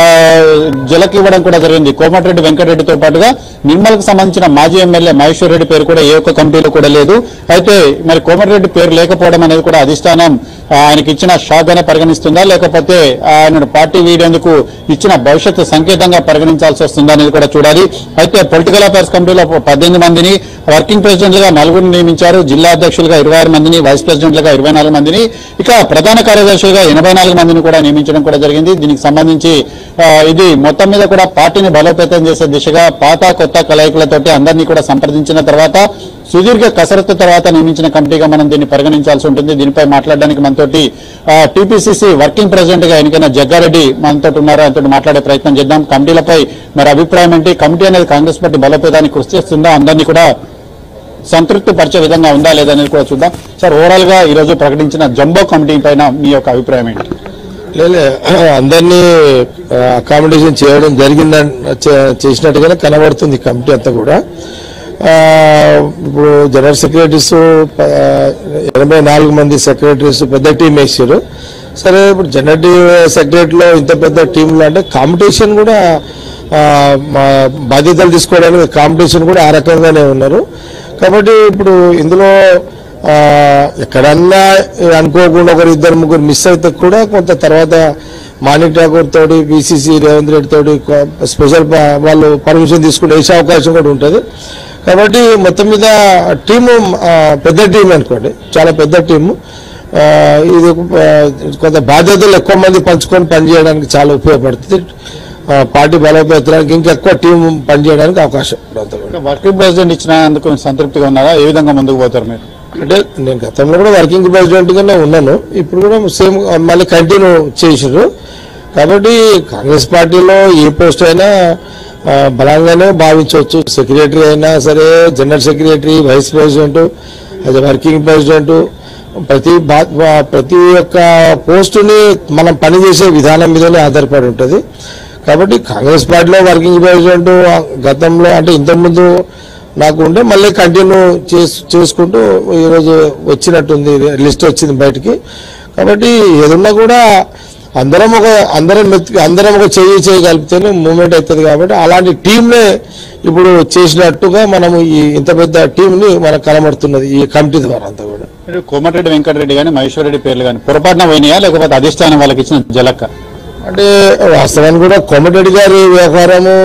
జలకి ఇవ్వడం కూడా జరిగింది కోమటిరెడ్డి వెంకటరెడ్డితో పాటుగా నిర్మల్కి సంబంధించిన మాజీ ఎమ్మెల్యే మహేశ్వర్ రెడ్డి పేరు కూడా ఏ ఒక్క కమిటీలో కూడా లేదు అయితే మరి కోమటిరెడ్డి పేరు లేకపోవడం అనేది కూడా అధిష్టానం ఆ, ఆయనకి ఇచ్చిన షాక్ గానే పరిగణిస్తుందా లేకపోతే ఆయన పార్టీ వీడేందుకు ఇచ్చిన భవిష్యత్తు సంకేతంగా పరిగణించాల్సి వస్తుందా అనేది కూడా చూడాలి అయితే పొలిటికల్ అఫైర్స్ కమిటీలో పద్దెనిమిది మందిని వర్కింగ్ ప్రెసిడెంట్లుగా నలుగురిని నియమించారు జిల్లా అధ్యక్షులుగా ఇరవై ఆరు మందిని వైస్ ప్రెసిడెంట్లుగా ఇరవై నాలుగు మందిని ఇక ప్రధాన కార్యదర్శులుగా ఎనభై నాలుగు మందిని కూడా నియమించడం కూడా జరిగింది దీనికి సంబంధించి ఆ, ఇది మొత్తం మీద కూడా పార్టీని బలోపేతం చేసే దిశగా పాత కొత్త కలయికలతోటి అందరినీ కూడా సంప్రదించిన తర్వాత సుదీర్ఘ కసరత్తు తర్వాత నియమించిన కమిటీగా మనం దీన్ని పరిగణించాల్సి ఉంటుంది దీనిపై మాట్లాడడానికి మనతోటి టీపీసీసీ వర్కింగ్ ప్రెసిడెంట్ గా ఎన్నికైన జగ్గారెడ్డి మనతో ఉన్నారు ఆయనతో మాట్లాడే ప్రయత్నం చేద్దాం కమిటీలపై మరి అభిప్రాయం ఏంటి కమిటీ అనేది కాంగ్రెస్ పార్టీ బలోపేతానికి కృషి చేస్తుందా అందరినీ కూడా సంతృప్తి పరిచే విధంగా ఉందా లేదా అనేది కూడా చూద్దాం సార్ ఓవరాల్ గా ఈ రోజు ప్రకటించిన జంబో కమిటీ పైన మీ యొక్క అభిప్రాయం ఏంటి లేలే అందరినీ అకామిడేషన్ చేయడం జరిగిందని చే- చేసినట్టుగానే కనబడుతుంది ఈ కమిటీ అంతా కూడా ఆ, ఇప్పుడు జనరల్ సెక్రటరీస్ ప- ఎనభై నాలుగు మంది సెక్రటరీస్ పెద్ద టీం వేసారు సరే ఇప్పుడు జనరల్ సెక్రటరీలో ఇంత పెద్ద టీంలో అంటే కాంపిటీషన్ కూడా ఆ, మా బాధ్యతలు తీసుకోవడానికి కాంపిటీషన్ కూడా ఆ రకంగానే ఉన్నారు కాబట్టి ఇప్పుడు ఇందులో ఆ, ఎక్కడన్నా అనుకోకుండా ఒకరు ఇద్దరు ముగ్గురు మిస్ అయితే కూడా కొంత తర్వాత మాణిక్ ఠాకూర్ తోటి బీసీసీ రేవంత్ రెడ్డి తోటి కొ- స్పెషల్ ప- వాళ్ళు పర్మిషన్ తీసుకుని వేసే అవకాశం కూడా ఉంటుంది కాబట్టి మొత్తం మీద టీము ఆ, పెద్ద టీం అనుకోండి చాలా పెద్ద టీము ఆ, ఇది ఆ, కొంత బాధ్యతలు ఎక్కువ మంది పంచుకొని పనిచేయడానికి చాలా ఉపయోగపడుతుంది ఆ, పార్టీ బలోపేతానికి ఇంకా ఎక్కువ టీం పనిచేయడానికి అవకాశం ఉంటుంది వర్కింగ్ ప్రెసిడెంట్ ఇచ్చినందుకు సంతృప్తిగా ఉన్నారా ఏ విధంగా ముందుకు పోతారు మీరు అంటే నేను గతంలో కూడా వర్కింగ్ ప్రెసిడెంట్ గానే ఉన్నాను ఇప్పుడు కూడా సేమ్ మళ్ళీ కంటిన్యూ చేసారు కాబట్టి కాంగ్రెస్ పార్టీలో ఏ పోస్ట్ అయినా ఆ, బలంగానే భావించవచ్చు సెక్రటరీ అయినా సరే జనరల్ సెక్రటరీ వైస్ ప్రెసిడెంట్ అది వర్కింగ్ ప్రెసిడెంట్ ప్రతి బా- బా- ప్రతి ఒక్క పోస్టుని మనం పనిచేసే విధానం మీదనే ఆధారపడి ఉంటుంది కాబట్టి కాంగ్రెస్ పార్టీలో వర్కింగ్ ప్రెసిడెంట్ గతంలో అంటే ఇంతకుముందు నాకు ఉండే మళ్ళీ కంటిన్యూ చేసు చేసుకుంటూ ఈరోజు వచ్చినట్టుంది లిస్ట్ వచ్చింది బయటికి కాబట్టి ఏదున్నా కూడా అందరం ఒక అందరం మెత్తి అందరం ఒక చేయి చేయగలిపితేనే మూమెంట్ అవుతుంది కాబట్టి అలాంటి టీంనే ఇప్పుడు చేసినట్టుగా మనము ఈ ఇంత పెద్ద టీంని మనకు కనబడుతున్నది ఈ కమిటీ ద్వారా అంతా కూడా మీరు కోమటిరెడ్డి వెంకటరెడ్డి కానీ మహేశ్వర్ రెడ్డి పేర్లు కానీ పొరపాటున పోయినాయా లేకపోతే అధిష్టానం వాళ్ళకి ఇచ్చిన జలక్క అంటే వాస్తవానికి కూడా కోమటిరెడ్డి గారి వ్యవహారము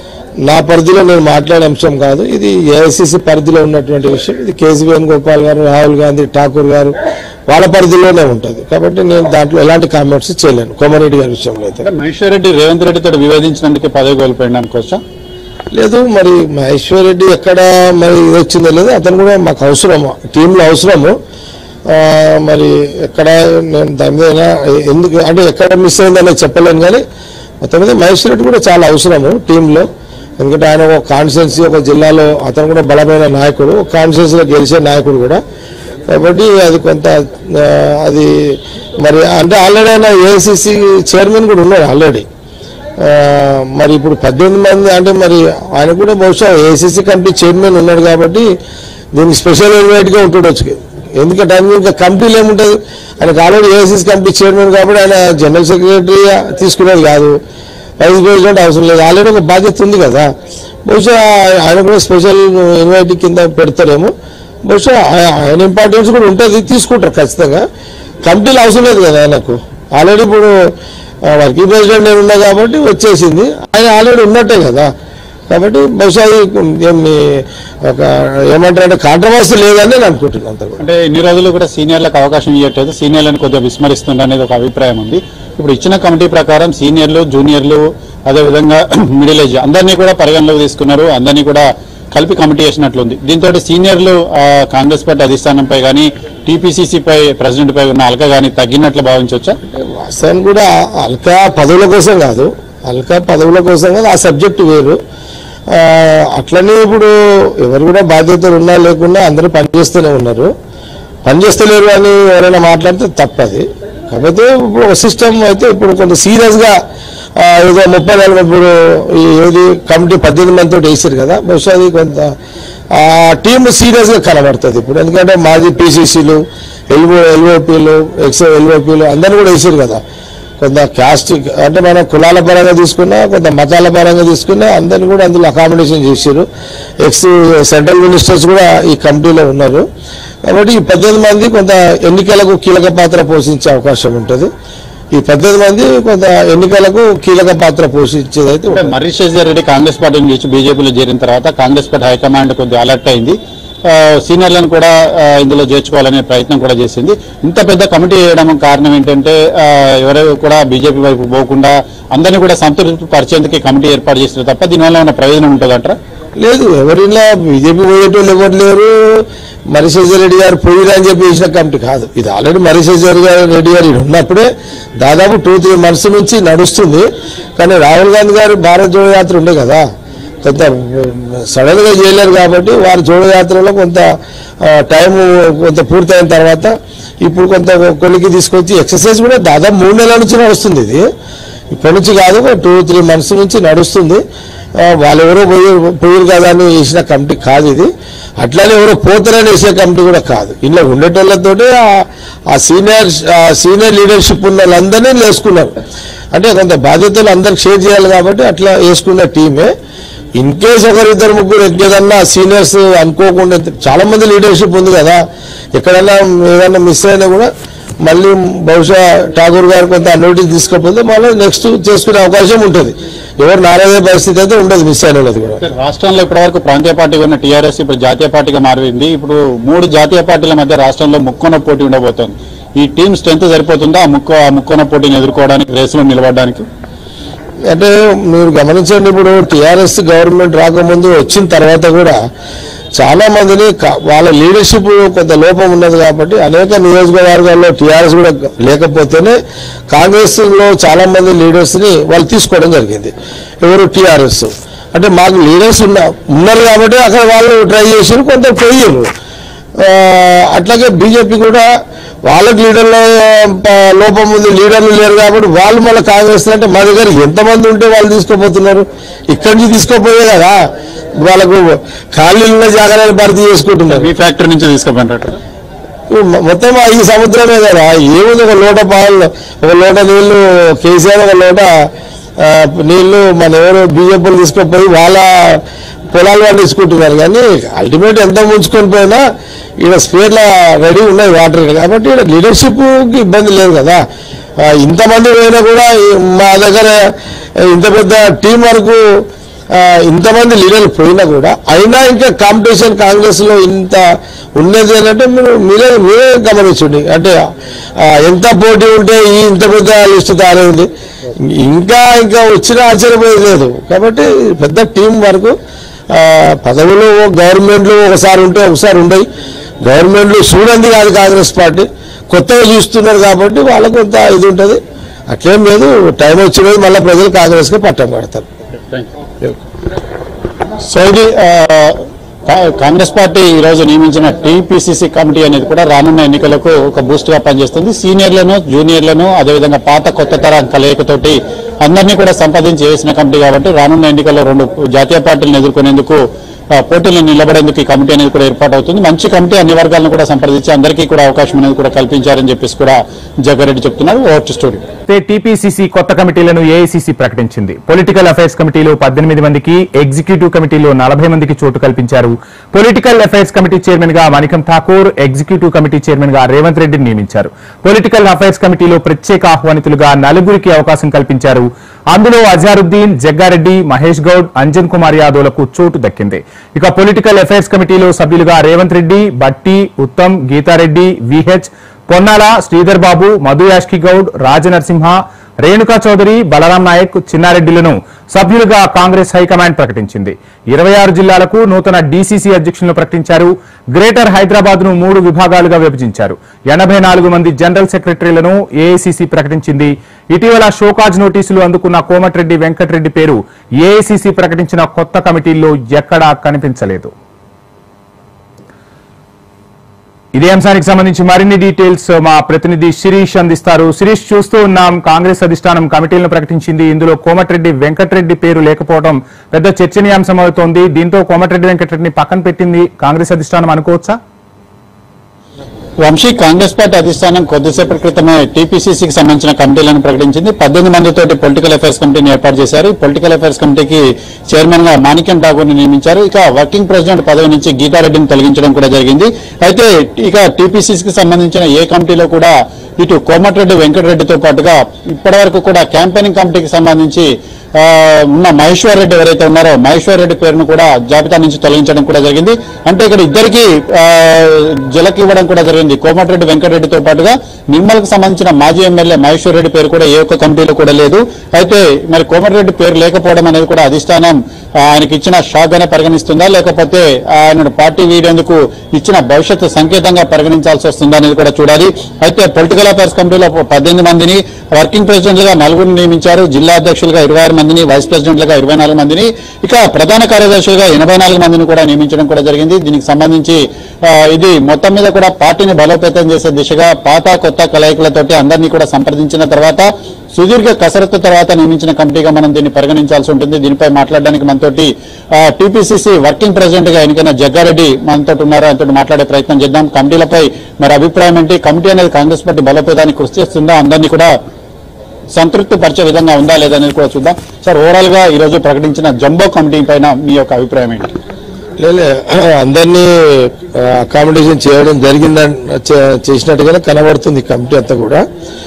నా పరిధిలో నేను మాట్లాడే అంశం కాదు ఇది ఏఐసిసి పరిధిలో ఉన్నటువంటి విషయం ఇది కేసీ వేణుగోపాల్ గారు రాహుల్ గాంధీ ఠాకూర్ గారు వాళ్ళ పరిధిలోనే ఉంటుంది కాబట్టి నేను దాంట్లో ఎలాంటి కామెంట్స్ చేయలేను కోమరెడ్డి గారి విషయంలో అయితే మహేశ్వర్ రెడ్డి రేవంత్ రెడ్డితో వివేదించినందుకు పదవి కోల్పోయింది అనుకోవచ్చా లేదు మరి మహేశ్వర్ రెడ్డి ఎక్కడ మరి ఇది వచ్చిందో లేదు అతను కూడా మాకు అవసరము టీంలో అవసరము ఆ, మరి ఎక్కడ నేను దాని మీద అయినా ఎందుకు అంటే ఎక్కడ మిస్ అయిందనేది చెప్పలేను కానీ మొత్తం మీద మహేష్ రెడ్డి కూడా చాలా అవసరము టీంలో ఎందుకంటే ఆయన ఒక కాన్స్టిట్యున్సీ ఒక జిల్లాలో అతను కూడా బలమైన నాయకుడు ఒక కాన్స్టిట్యున్సీలో గెలిచే నాయకుడు కూడా కాబట్టి అది కొంత ఆ, అది మరి అంటే ఆల్రెడీ ఆయన ఏఐసిసి చైర్మన్ కూడా ఉన్నాడు ఆల్రెడీ ఆ, మరి ఇప్పుడు పద్దెనిమిది మంది అంటే మరి ఆయన కూడా బహుశా ఏసీసీ కమిటీ చైర్మన్ ఉన్నాడు కాబట్టి దీనికి స్పెషల్ ఇన్వైట్గా ఉంటుండొచ్చు ఎందుకంటే ఆయన ఇంకా కమిటీలు ఏముంటుంది ఆయనకు ఆల్రెడీ ఏసీసీ కమిటీ చైర్మన్ కాబట్టి ఆయన జనరల్ సెక్రటరీ తీసుకునేది కాదు వైస్ ప్రెసిడెంట్ అవసరం లేదు ఆల్రెడీ ఒక బాధ్యత ఉంది కదా బహుశా ఆయన కూడా స్పెషల్ ఇన్వైట్ కింద పెడతారేమో బహుశా ఆయ- ఆయన ఇంపార్టెన్స్ కూడా ఉంటుంది తీసుకుంటారు ఖచ్చితంగా కమిటీలు అవసరం లేదు కదా ఆయనకు ఆల్రెడీ ఇప్పుడు ఆ, వర్కింగ్ ప్రెసిడెంట్ నేను ఉన్నా కాబట్టి వచ్చేసింది ఆయన ఆల్రెడీ ఉన్నట్టే కదా కాబట్టి బహుశా ఇది ఏమి ఒక ఏమంటారంటే కాంట్రవర్సీ లేదని నేను అనుకుంటున్నాను అంత కూడా అంటే ఇన్ని రోజులు కూడా సీనియర్లకు అవకాశం ఇవ్వట్లేదు సీనియర్లను కొద్దిగా విస్మరిస్తుంది అనేది ఒక అభిప్రాయం ఉంది ఇప్పుడు ఇచ్చిన కమిటీ ప్రకారం సీనియర్లు జూనియర్లు అదేవిధంగా మిడిల్ ఏజ్ అందరినీ కూడా పరిగణలోకి తీసుకున్నారు అందరినీ కూడా కలిపి కమిటీ చేసినట్లుంది దీంతో సీనియర్లు ఆ, కాంగ్రెస్ పార్టీ అధిష్టానంపై కానీ టీపీసీసీ పై ప్రెసిడెంట్ పై ఉన్న అలక కానీ తగ్గినట్లు భావించవచ్చా వాస్తవానికి కూడా అల్కా పదవుల కోసం కాదు అల్కా పదవుల కోసం కాదు ఆ సబ్జెక్టు వేరు ఆ, అట్లనే ఇప్పుడు ఎవరు కూడా బాధ్యతలు ఉన్నా లేకున్నా అందరూ పనిచేస్తూనే ఉన్నారు పనిచేస్తలేరు అని ఎవరైనా మాట్లాడితే తప్పది కాకపోతే ఇప్పుడు ఒక సిస్టమ్ అయితే ఇప్పుడు కొంత సీరియస్గా ఏదో ముప్పై నలభై ఇప్పుడు ఈ ఏది కమిటీ పద్దెనిమిది మందితో వేసారు కదా బహుశా అది కొంత ఆ టీమ్ సీరియస్గా కనబడుతుంది ఇప్పుడు ఎందుకంటే మాజీ పీసీసీలు ఎల్ఓ ఎల్ఓపీలు ఎక్స్ ఎల్ఓపీలు అందరూ కూడా వేసారు కదా కొంత క్యాస్ట్ అంటే మనం కులాల పరంగా తీసుకున్నా కొంత మతాల పరంగా తీసుకున్నా అందరిని కూడా అందులో అకామిడేషన్ చేశారు ఎక్స్ సెంట్రల్ మినిస్టర్స్ కూడా ఈ కమిటీలో ఉన్నారు కాబట్టి ఈ పద్దెనిమిది మంది కొంత ఎన్నికలకు కీలక పాత్ర పోషించే అవకాశం ఉంటుంది ఈ పద్దెనిమిది మంది కొంత ఎన్నికలకు కీలక పాత్ర పోషించేది అయితే అంటే మర్రి శేషర్ రెడ్డి కాంగ్రెస్ పార్టీ నుంచి బీజేపీలో చేరిన తర్వాత కాంగ్రెస్ పార్టీ హైకమాండ్ కొద్దిగా అలర్ట్ అయింది ఆ, సీనియర్లను కూడా ఆ, ఇందులో చేర్చుకోవాలనే ప్రయత్నం కూడా చేసింది ఇంత పెద్ద కమిటీ వేయడం కారణం ఏంటంటే ఆ, ఎవరు కూడా బీజేపీ వైపు పోకుండా అందరినీ కూడా సంతృప్తి పరిచేందుకు ఈ కమిటీ ఏర్పాటు చేసిన తప్ప దీనివల్ల ఏమైనా ప్రయోజనం ఉంటుందంటారా లేదు ఎవరిలా బీజేపీ పోయేటోళ్ళు ఎవరు లేరు మరిశేజర్ రెడ్డి గారు పోయిరా అని చెప్పి వేసిన కమిటీ కాదు ఇది ఆల్రెడీ మరిశేజర్ గారు రెడ్డి గారు ఈడ ఉన్నప్పుడే దాదాపు టూ త్రీ మంత్స్ నుంచి నడుస్తుంది కానీ రాహుల్ గాంధీ గారు భారత్ జోడో యాత్ర ఉండే కదా కొంత సడన్ గా చేయలేరు కాబట్టి వారి జోడో యాత్రలో కొంత ఆ, టైం కొంత పూర్తయిన తర్వాత ఇప్పుడు కొంత కొలికి తీసుకొచ్చి ఎక్సర్సైజ్ కూడా దాదాపు మూడు నెలల నుంచి నడుస్తుంది ఇది ఇప్పటి నుంచి కాదు టూ త్రీ మంత్స్ నుంచి నడుస్తుంది ఆ, వాళ్ళు ఎవరో పోయి పోయారు కదా అని వేసిన కమిటీ కాదు ఇది అట్లానే ఎవరో పోతారని వేసే కమిటీ కూడా కాదు ఇంట్లో ఉండేటోళ్ళతోటి ఆ- ఆ సీనియర్ ఆ సీనియర్ లీడర్షిప్ ఉన్న వాళ్ళందరినీ వేసుకున్నారు అంటే కొంత బాధ్యతలు అందరికి షేర్ చేయాలి కాబట్టి అట్లా వేసుకున్న టీమే ఇన్ కేస్ ఒకరిద్దరు ముగ్గురు ఏదన్నా సీనియర్స్ అనుకోకుండా చాలా మంది లీడర్షిప్ ఉంది కదా ఎక్కడైనా ఏదైనా మిస్ అయినా కూడా మళ్ళీ బహుశా ఠాగూర్ గారు కొంత నోటీస్ తీసుకపోతే మళ్ళీ నెక్స్ట్ చేసుకునే అవకాశం ఉంటుంది ఎవరు నారాయణ పరిస్థితి అయితే ఉండదు మిస్ అయిన వాళ్ళది కూడా రాష్ట్రంలో ఇప్పటివరకు ప్రాంతీయ పార్టీగా ఉన్న టీఆర్ఎస్ ఇప్పుడు జాతీయ పార్టీగా మారింది ఇప్పుడు మూడు జాతీయ పార్టీల మధ్య రాష్ట్రంలో ముక్కోన పోటీ ఉండబోతోంది ఈ టీం స్ట్రెంత్ సరిపోతుందా ఆ ముక్కో ఆ ముక్కోన పోటీని ఎదుర్కోవడానికి రేసులో నిలబడడానికి అంటే మీరు గమనించండి ఇప్పుడు టిఆర్ఎస్ గవర్నమెంట్ రాకముందు వచ్చిన తర్వాత కూడా చాలా మందిని క- వాళ్ళ లీడర్షిప్ కొంత లోపం ఉన్నది కాబట్టి అనేక నియోజకవర్గాల్లో టీఆర్ఎస్ కూడా లేకపోతేనే కాంగ్రెస్ లో చాలా మంది లీడర్స్ ని వాళ్ళు తీసుకోవడం జరిగింది ఎవరు టిఆర్ఎస్ అంటే మాకు లీడర్స్ ఉన్న ఉన్నారు కాబట్టి అక్కడ వాళ్ళు ట్రై చేసారు కొంత పోయారు ఆ, అట్లాగే బీజేపీ కూడా వాళ్ళకి లీడర్ల ఆ, లోపం ఉంది లీడర్లు లేరు కాబట్టి వాళ్ళు మళ్ళీ కాంగ్రెస్ అంటే మా దగ్గర ఎంతమంది ఉంటే వాళ్ళు తీసుకోపోతున్నారు ఇక్కడి నుంచి తీసుకోపోయే కదా వాళ్ళకు ఖాళీలు ఉన్న జాగ్రత్తలు భర్తీ చేసుకుంటున్నారు మీ ఫ్యాక్టరీ నుంచి తీసుకుపోయినట్టు ఇప్పుడు మొ- మొత్తం ఆ ఈ సముద్రమే కదా ఏముంది ఒక లోట పాలు ఒక లోట నీళ్లు కేసీఆర్ ఒక లోట ఆ, నీళ్లు మన ఎవరు బీజేపీలు తీసుకుపోయి వాళ్ళ పొలాలు వాళ్ళు తీసుకుంటున్నారు కానీ అల్టిమేట్ ఎంత ముంచుకొని పోయినా ఇక్కడ స్పేర్ల రెడీ ఉన్నాయి వాటర్ కాబట్టి ఇక్కడ లీడర్షిప్కి ఇబ్బంది లేదు కదా ఆ, ఇంతమంది పోయినా కూడా ఈ మా దగ్గర ఇంత పెద్ద టీం వరకు ఆ, ఇంతమంది లీడర్లు పోయినా కూడా అయినా ఇంకా కాంపిటీషన్ కాంగ్రెస్ లో ఇంత ఉన్నది అని అంటే మీరు మీరే మీరే గమనించండి అంటే ఆ, ఎంత పోటీ ఉంటే ఈ ఇంత పెద్ద లిస్ట్ తయారైంది ఇంకా ఇంకా వచ్చిన ఆశ్చర్యపోయేది లేదు కాబట్టి పెద్ద టీం వరకు ఆ, పదవులు గవర్నమెంట్లు ఒకసారి ఉంటే ఒకసారి ఉండయి గవర్నమెంట్లు చూడండి కాదు కాంగ్రెస్ పార్టీ కొత్తగా చూస్తున్నారు కాబట్టి వాళ్ళకు కొంత ఇది ఉంటుంది అట్లేం లేదు టైం వచ్చినది మళ్ళీ ప్రజలు కాంగ్రెస్కి పట్టం కడతారు సో ఇది ఆ, కా- కాంగ్రెస్ పార్టీ ఈ రోజు నియమించిన టీపీసీసీ కమిటీ అనేది కూడా రానున్న ఎన్నికలకు ఒక బూస్ట్ గా పనిచేస్తుంది సీనియర్లను జూనియర్లను అదేవిధంగా పాత కొత్త తరం కలయికతోటి అందరినీ కూడా సంపాదించి వేసిన కమిటీ కాబట్టి రానున్న ఎన్నికల్లో రెండు జాతీయ పార్టీలను ఎదుర్కొనేందుకు ఆ, పోటీలో నిలబడేందుకు ఈ కమిటీ అనేది కూడా ఏర్పాటు అవుతుంది మంచి కమిటీ అన్ని వర్గాలను కూడా సంప్రదించి అందరికీ కూడా అవకాశం అనేది కూడా కల్పించారని చెప్పేసి కూడా జగ్గారెడ్డి చెప్తున్నారు ఓవర్ టు స్టోరీ టీపీసీసీ కొత్త కమిటీలను ఏఐసీసీ ప్రకటించింది పొలిటికల్ అఫైర్స్ కమిటీలో పద్దెనిమిది మందికి ఎగ్జిక్యూటివ్ కమిటీలో నలభై మందికి చోటు కల్పించారు పొలిటికల్ అఫైర్స్ కమిటీ చైర్మన్ గా Manickam Tagore executive committee chairman గా రేవంత్ రెడ్డిని నియమించారు పొలిటికల్ అఫైర్స్ కమిటీలో ప్రత్యేక ఆహ్వానితులుగా నలుగురికి అవకాశం కల్పించారు అందులో అజారుద్దీన్ జగ్గారెడ్డి మహేష్ గౌడ్ అంజన్ కుమార్ యాదవ్లకు చోటు దక్కింది ఇక పొలిటికల్ అఫైర్స్ కమిటీలో సభ్యులుగా రేవంత్ రెడ్డి బట్టి ఉత్తమ్ గీతారెడ్డి విహెచ్ పొన్నాల శ్రీధర్ బాబు మధు యాష్కి గౌడ్ రాజనరసింహ రేణుకా చౌదరి బలరాం నాయక్ చిన్నారెడ్డిలను సభ్యులుగా కాంగ్రెస్ హైకమాండ్ ప్రకటించింది ఇరవై ఆరు జిల్లాలకు నూతన డీసీసీ అధ్యక్షులను ప్రకటించారు గ్రేటర్ హైదరాబాద్ ను మూడు విభాగాలుగా విభజించారు ఎనభై నాలుగు మంది జనరల్ సెక్రటరీలను ఏఐసీసీ ప్రకటించింది ఇటీవల షోకాజ్ నోటీసులు అందుకున్న కోమటిరెడ్డి వెంకటరెడ్డి పేరు ఏఐసీసీ ప్రకటించిన కొత్త కమిటీల్లో ఎక్కడా కనిపించలేదు ఇదే అంశానికి సంబంధించి మరిన్ని డీటెయిల్స్ మా ప్రతినిధి శిరీష్ అందిస్తారు శిరీష్ చూస్తూ ఉన్నాం కాంగ్రెస్ అధిష్టానం కమిటీలను ప్రకటించింది ఇందులో కోమటిరెడ్డి వెంకటరెడ్డి పేరు లేకపోవడం పెద్ద చర్చనీయాంశం అవుతోంది దీంతో కోమటిరెడ్డి వెంకటరెడ్డిని పక్కన పెట్టింది కాంగ్రెస్ అధిష్టానం అనుకోవచ్చా వంశీ కాంగ్రెస్ పార్టీ అధిష్టానం కొద్దిసేపటి క్రితమే టీపీసీసీకి సంబంధించిన కమిటీలను ప్రకటించింది పద్దెనిమిది మందితోటి పొలిటికల్ అఫైర్స్ కమిటీని ఏర్పాటు చేశారు ఈ పొలిటికల్ అఫైర్స్ కమిటీకి చైర్మన్ గా మాణిక్యం ఠాగూర్ ని నియమించారు ఇక వర్కింగ్ ప్రెసిడెంట్ పదవి నుంచి గీతారెడ్డిని తొలగించడం కూడా జరిగింది అయితే ఇక టీపీసీసీకి సంబంధించిన ఏ కమిటీలో కూడా ఇటు కోమటిరెడ్డి వెంకటరెడ్డితో పాటుగా ఇప్పటివరకు కూడా క్యాంపెయినింగ్ కమిటీకి సంబంధించి ఆ, ఉన్న మహేశ్వర్ రెడ్డి ఎవరైతే ఉన్నారో మహేశ్వర్ రెడ్డి పేరును కూడా జాబితా నుంచి తొలగించడం కూడా జరిగింది అంటే ఇక్కడ ఇద్దరికి జలకి ఇవ్వడం కూడా జరిగింది కోమటిరెడ్డి వెంకటరెడ్డితో పాటుగా నిమ్మలకు సంబంధించిన మాజీ ఎమ్మెల్యే మహేశ్వర్ రెడ్డి పేరు కూడా ఏ ఒక్క కమిటీలో కూడా లేదు అయితే మరి కోమటిరెడ్డి పేరు లేకపోవడం అనేది కూడా అధిష్టానం ఆ, ఆయనకి ఇచ్చిన షాక్ గానే పరిగణిస్తుందా లేకపోతే ఆయన పార్టీ వీడేందుకు ఇచ్చిన భవిష్యత్తు సంకేతంగా పరిగణించాల్సి వస్తుందా అనేది కూడా చూడాలి అయితే పొలిటికల్ అఫైర్స్ కమిటీలో పద్దెనిమిది మందిని వర్కింగ్ ప్రెసిడెంట్లుగా నలుగురిని నియమించారు జిల్లా అధ్యక్షులుగా ఇరవై ఆరు మందిని వైస్ ప్రెసిడెంట్లుగా ఇరవై నాలుగు మందిని ఇక ప్రధాన కార్యదర్శులుగా ఎనభై నాలుగు మందిని కూడా నియమించడం కూడా జరిగింది దీనికి సంబంధించి ఆ, ఇది మొత్తం మీద కూడా పార్టీని బలోపేతం చేసే దిశగా పాత కొత్త కలయికలతోటి అందరినీ కూడా సంప్రదించిన తర్వాత సుదీర్ఘ కసరత్తు తర్వాత నియమించిన కమిటీగా మనం దీన్ని పరిగణించాల్సి ఉంటుంది దీనిపై మాట్లాడడానికి మనతోటి టీపీసీసీ వర్కింగ్ ప్రెసిడెంట్ గా ఎన్నికైన జగ్గారెడ్డి మనతో ఉన్నారు ఆయనతో మాట్లాడే ప్రయత్నం చేద్దాం కమిటీలపై మరి అభిప్రాయం ఏంటి కమిటీ అనేది కాంగ్రెస్ పార్టీ బలోపేతానికి కృషి చేస్తుందా అందరినీ కూడా సంతృప్తి పరిచే విధంగా ఉందా లేదా అనేది కూడా చూద్దాం సార్ ఓవరాల్ గా ఈ రోజు ప్రకటించిన జంబో కమిటీ పైన మీ యొక్క అభిప్రాయం ఏంటి లేలే అందరినీ అకామిడేషన్ చేయడం జరిగిందని చే- చేసినట్టుగానే కనబడుతుంది ఈ కమిటీ అంతా కూడా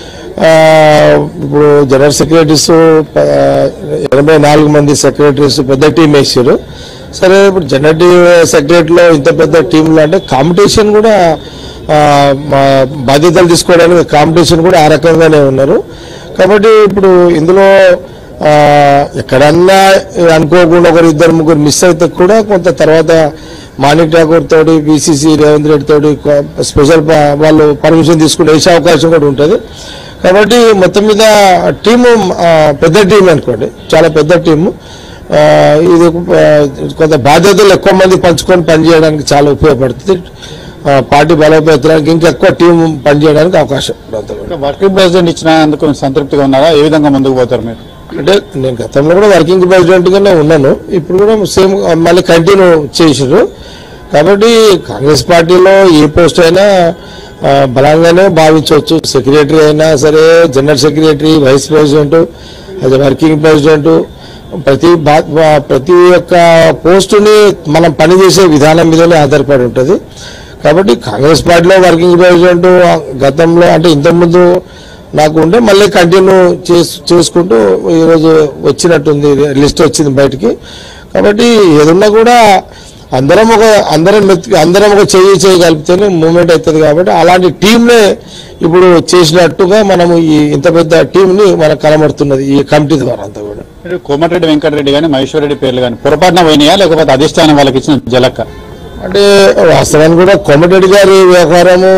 ఆ, ఇప్పుడు జనరల్ సెక్రటరీస్ ప- ఎనభై నాలుగు మంది సెక్రటరీస్ పెద్ద టీం వేసారు సరే ఇప్పుడు జనరల్ సెక్రటరీలో ఇంత పెద్ద టీంలో అంటే కాంపిటీషన్ కూడా ఆ, మా బాధ్యతలు తీసుకోవడానికి కాంపిటీషన్ కూడా ఆ రకంగానే ఉన్నారు కాబట్టి ఇప్పుడు ఇందులో ఆ, ఎక్కడన్నా అనుకోకుండా ఒకరు ఇద్దరు ముగ్గురు మిస్ అయితే కూడా కొంత తర్వాత మాణిక్ ఠాకూర్ తోటి బీసీసీ రేవంత్ రెడ్డి తోటి కొ- స్పెషల్ ప- వాళ్ళు పర్మిషన్ తీసుకుని వేసే అవకాశం కూడా ఉంటుంది కాబట్టి మొత్తం మీద టీము ఆ, పెద్ద టీం అనుకోండి చాలా పెద్ద టీము ఆ, ఇది ఆ, కొంత బాధ్యతలు ఎక్కువ మంది పంచుకొని పనిచేయడానికి చాలా ఉపయోగపడుతుంది ఆ, పార్టీ బలోపేతానికి ఇంకా ఎక్కువ టీం పనిచేయడానికి అవకాశం ఉంటుంది వర్కింగ్ ప్రెసిడెంట్ ఇచ్చినందుకు సంతృప్తిగా ఉన్నారా ఏ విధంగా ముందుకు పోతారు మీరు అంటే నేను గతంలో కూడా వర్కింగ్ ప్రెసిడెంట్ గానే ఉన్నాను ఇప్పుడు కూడా సేమ్ మళ్ళీ కంటిన్యూ చేసారు కాబట్టి కాంగ్రెస్ పార్టీలో ఏ పోస్ట్ అయినా ఆ, బలంగానే భావించవచ్చు సెక్రటరీ అయినా సరే జనరల్ సెక్రటరీ వైస్ ప్రెసిడెంట్ అది వర్కింగ్ ప్రెసిడెంట్ ప్రతి బా- బా- ప్రతి ఒక్క పోస్టుని మనం పనిచేసే విధానం మీదనే ఆధారపడి ఉంటుంది కాబట్టి కాంగ్రెస్ పార్టీలో వర్కింగ్ ప్రెసిడెంట్ గతంలో అంటే ఇంతకుముందు నాకు ఉంటే మళ్ళీ కంటిన్యూ చేస్ చేసుకుంటూ ఈరోజు వచ్చినట్టుంది లిస్ట్ వచ్చింది బయటికి కాబట్టి ఏదున్నా కూడా అందరం ఒక అందరం మెత్తి అందరం ఒక చేయి చేయగలిగితేనే మూమెంట్ అవుతుంది కాబట్టి అలాంటి టీంనే ఇప్పుడు చేసినట్టుగా మనము ఈ ఇంత పెద్ద టీంని మనకు కనబడుతున్నది ఈ కమిటీ ద్వారా అంతా కూడా మీరు కోమటిరెడ్డి వెంకటరెడ్డి కానీ మహేశ్వర్ రెడ్డి పేర్లు కానీ పొరపాటున పోయినాయా లేకపోతే అధిష్టానం వాళ్ళకి ఇచ్చిన జలక్క అంటే వాస్తవానికి కూడా కోమటిరెడ్డి గారి వ్యవహారము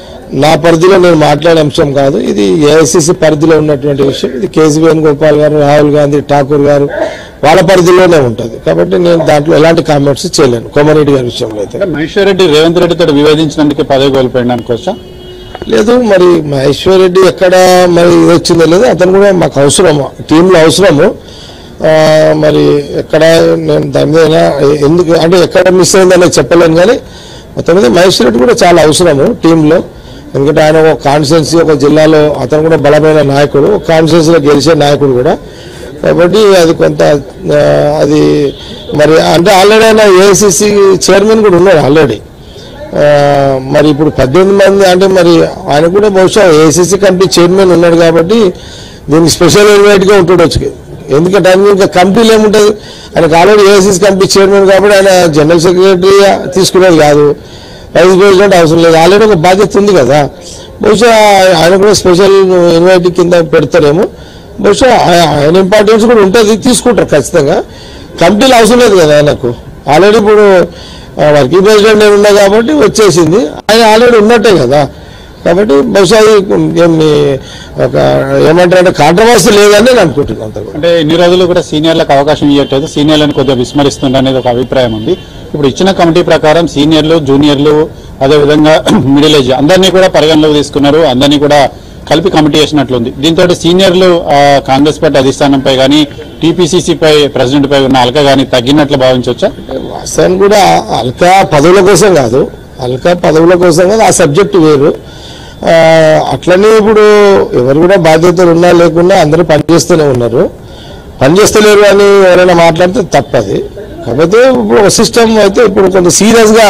నా పరిధిలో నేను మాట్లాడే అంశం కాదు ఇది ఏఐసిసి పరిధిలో ఉన్నటువంటి విషయం ఇది కేసీ వేణుగోపాల్ గారు రాహుల్ గాంధీ ఠాకూర్ గారు వాళ్ళ పరిధిలోనే ఉంటుంది కాబట్టి నేను దాంట్లో ఎలాంటి కామెంట్స్ చేయలేను కోమరెడ్డి గారి విషయంలో అయితే మహేశ్వర్ రెడ్డి రేవంత్ రెడ్డితో వివేదించినందుకే పదవి కోల్పోయింది అనుకోవచ్చా లేదు మరి మహేశ్వర్ రెడ్డి ఎక్కడ మరి ఇది వచ్చిందో లేదు అతను కూడా మాకు అవసరము టీంలో అవసరము ఆ, మరి ఎక్కడ నేను దాని మీద ఎందుకు అంటే ఎక్కడ మిస్ అయిందనేది చెప్పలేను కానీ మొత్తం మీద మహేశ్వర్ రెడ్డి కూడా చాలా అవసరము టీంలో ఎందుకంటే ఆయన ఒక కాన్స్టిట్యున్సీ ఒక జిల్లాలో అతను కూడా బలమైన నాయకుడు ఒక కాన్స్టిట్యున్సీలో గెలిచే నాయకుడు కూడా కాబట్టి అది కొంత ఆ, అది మరి అంటే ఆల్రెడీ ఆయన ఏఐసిసి చైర్మన్ కూడా ఉన్నాడు ఆల్రెడీ ఆ, మరి ఇప్పుడు పద్దెనిమిది మంది అంటే మరి ఆయన కూడా బహుశా ఏసీసీ కమిటీ చైర్మన్ ఉన్నాడు కాబట్టి దీనికి స్పెషల్ ఇన్వైట్గా ఉంటాడు ఎందుకంటే ఆయన ఇంకా కమిటీలు ఏముంటుంది ఆయనకు ఆల్రెడీ ఏసీసీ కమిటీ చైర్మన్ కాబట్టి ఆయన జనరల్ సెక్రటరీ తీసుకునేది కాదు వైస్ ప్రెసిడెంట్ అవసరం లేదు ఆల్రెడీ ఒక బాధ్యత ఉంది కదా బహుశా ఆయన కూడా స్పెషల్ ఇన్వైట్ కింద పెడతారేమో బహుశా ఆయ- ఆయన ఇంపార్టెన్స్ కూడా ఉంటుంది తీసుకుంటారు ఖచ్చితంగా కమిటీలు అవసరం లేదు కదా ఆయనకు ఆల్రెడీ ఇప్పుడు ఆ, వర్కింగ్ ప్రెసిడెంట్ నేను ఉన్నా కాబట్టి వచ్చేసింది ఆయన ఆల్రెడీ ఉన్నట్టే కదా కాబట్టి బహుశా అది ఏమి ఒక ఏమంటారంటే కాంట్రవర్సీ లేదని నేను అనుకుంటున్నాను అంత కూడా అంటే ఇన్ని రోజులు కూడా సీనియర్లకు అవకాశం ఇవ్వట్లేదు సీనియర్లను కొద్దిగా విస్మరిస్తుంది అనేది ఒక అభిప్రాయం ఉంది ఇప్పుడు ఇచ్చిన కమిటీ ప్రకారం సీనియర్లు జూనియర్లు అదేవిధంగా మిడిల్ ఏజ్ అందరినీ కూడా పరిగణలోకి తీసుకున్నారు అందరినీ కూడా కలిపి కమిటీ చేసినట్లుంది దీంతో సీనియర్లు ఆ, కాంగ్రెస్ పార్టీ అధిష్టానంపై కానీ టీపీసీసీపై ప్రెసిడెంట్ పై ఉన్న అలక కానీ తగ్గినట్లు భావించవచ్చా వాస్తవానికి కూడా అల్కా పదవుల కోసం కాదు అల్కా పదవుల కోసం కాదు ఆ సబ్జెక్ట్ వేరు ఆ, అట్లనే ఇప్పుడు ఎవరు కూడా బాధ్యతలు ఉన్నా లేకున్నా అందరూ పనిచేస్తూనే ఉన్నారు పనిచేస్తలేరు అని ఎవరైనా మాట్లాడితే తప్పది కాకపోతే ఇప్పుడు ఒక సిస్టమ్ అయితే ఇప్పుడు కొంచెం సీరియస్గా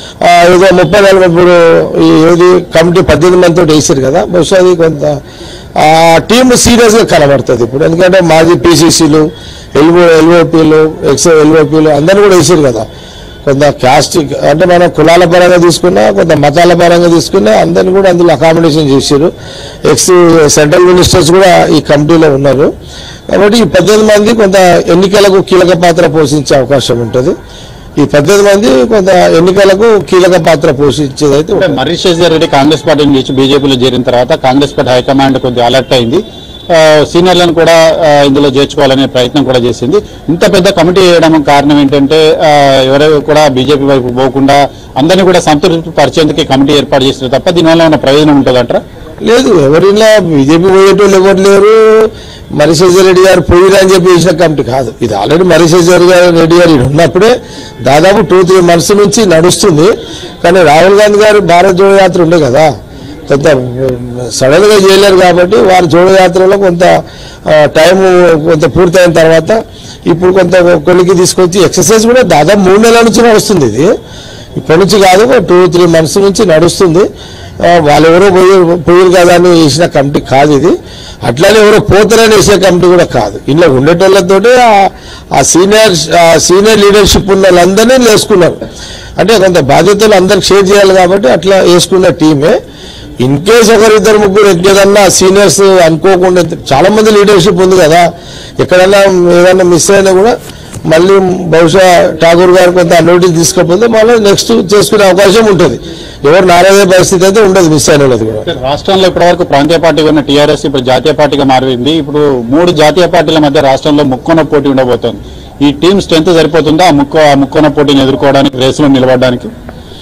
ఏదో ముప్పై నలభై ఇప్పుడు ఈ ఏది కమిటీ పద్దెనిమిది మందితో వేసారు కదా బహుశా అది కొంత ఆ టీం సీరియస్గా కనబడుతుంది ఇప్పుడు ఎందుకంటే మాజీ పీసీసీలు ఎల్ఓ ఎల్ఓపీలు ఎక్స్ ఎల్ఓపీలు అందరూ కూడా వేసారు కదా కొంత క్యాస్ట్ అంటే మనం కులాల పరంగా తీసుకున్నా కొంత మతాల పరంగా తీసుకున్నా అందరిని కూడా అందులో అకామిడేషన్ చేశారు ఎక్స్ సెంట్రల్ మినిస్టర్స్ కూడా ఈ కమిటీలో ఉన్నారు కాబట్టి ఈ పద్దెనిమిది మంది కొంత ఎన్నికలకు కీలక పాత్ర పోషించే అవకాశం ఉంటుంది ఈ పద్దెనిమిది మంది కొంత ఎన్నికలకు కీలక పాత్ర పోషించేది అయితే అంటే మర్రి శేషర్ రెడ్డి కాంగ్రెస్ పార్టీ నుంచి బీజేపీలో చేరిన తర్వాత కాంగ్రెస్ పార్టీ హైకమాండ్ కొద్దిగా అలర్ట్ అయింది ఆ, సీనియర్లను కూడా ఆ, ఇందులో చేర్చుకోవాలనే ప్రయత్నం కూడా చేసింది ఇంత పెద్ద కమిటీ వేయడం కారణం ఏంటంటే ఆ, ఎవరు కూడా బీజేపీ వైపు పోకుండా అందరినీ కూడా సంతృప్తి పరిచేందుకు ఈ కమిటీ ఏర్పాటు చేసిన తప్ప దీనివల్ల ఏమైనా ప్రయోజనం ఉంటుందంటారా లేదు ఎవరిలా బీజేపీ పోయేటోళ్ళు ఎవరు లేరు మరిశేజర్ రెడ్డి గారు పోయిరా అని చెప్పి వేసిన కమిటీ కాదు ఇది ఆల్రెడీ మరిశేజర్ గారు రెడ్డి గారు ఈయన ఉన్నప్పుడే దాదాపు టూ త్రీ మంత్స్ నుంచి నడుస్తుంది కానీ రాహుల్ గాంధీ గారు భారత్ జోడో యాత్ర ఉండే కదా కొంత సడన్ గా చేయలేరు కాబట్టి వారి జోడో యాత్రలో కొంత టైం కొంత పూర్తయిన తర్వాత ఇప్పుడు కొంత కొలికి తీసుకొచ్చి ఎక్సర్సైజ్ కూడా దాదాపు మూడు నెలల నుంచి నడుస్తుంది ఇది ఇప్పటి నుంచి కాదు టూ త్రీ మంత్స్ నుంచి నడుస్తుంది ఆ, వాళ్ళు ఎవరో పోయి పోయారు కదా అని వేసిన కమిటీ కాదు ఇది అట్లానే ఎవరో పోతారని వేసే కమిటీ కూడా కాదు ఇంట్లో ఉండేటోళ్ళతోటి ఆ- ఆ సీనియర్ ఆ సీనియర్ లీడర్షిప్ ఉన్న వాళ్ళందరినీ వేసుకున్నారు అంటే కొంత బాధ్యతలు అందరికి షేర్ చేయాలి కాబట్టి అట్లా వేసుకున్న టీమే ఇన్ కేస్ ఒకరిద్దరు ముగ్గురు ఏదన్నా సీనియర్స్ అనుకోకుండా చాలా మంది లీడర్షిప్ ఉంది కదా ఎక్కడన్నా ఏదన్నా మిస్ అయినా కూడా మళ్ళీ బహుశా ఠాగూర్ గారు కొంత నోటీస్ తీసుకపోతే మళ్ళీ నెక్స్ట్ చేసుకునే అవకాశం ఉంటుంది ఎవరు నారాయణ పరిస్థితి అయితే ఉండదు మిస్ అయిన వాళ్ళది కూడా రాష్ట్రంలో ఇప్పటివరకు ప్రాంతీయ పార్టీగా ఉన్న టీఆర్ఎస్ ఇప్పుడు జాతీయ పార్టీగా మారింది ఇప్పుడు మూడు జాతీయ పార్టీల మధ్య రాష్ట్రంలో ముక్కోన పోటీ ఉండబోతోంది ఈ టీం స్ట్రెంత్ సరిపోతుందా ఆ ముక్కో ఆ ముక్కోన పోటీని ఎదుర్కోవడానికి రేసులో నిలబడడానికి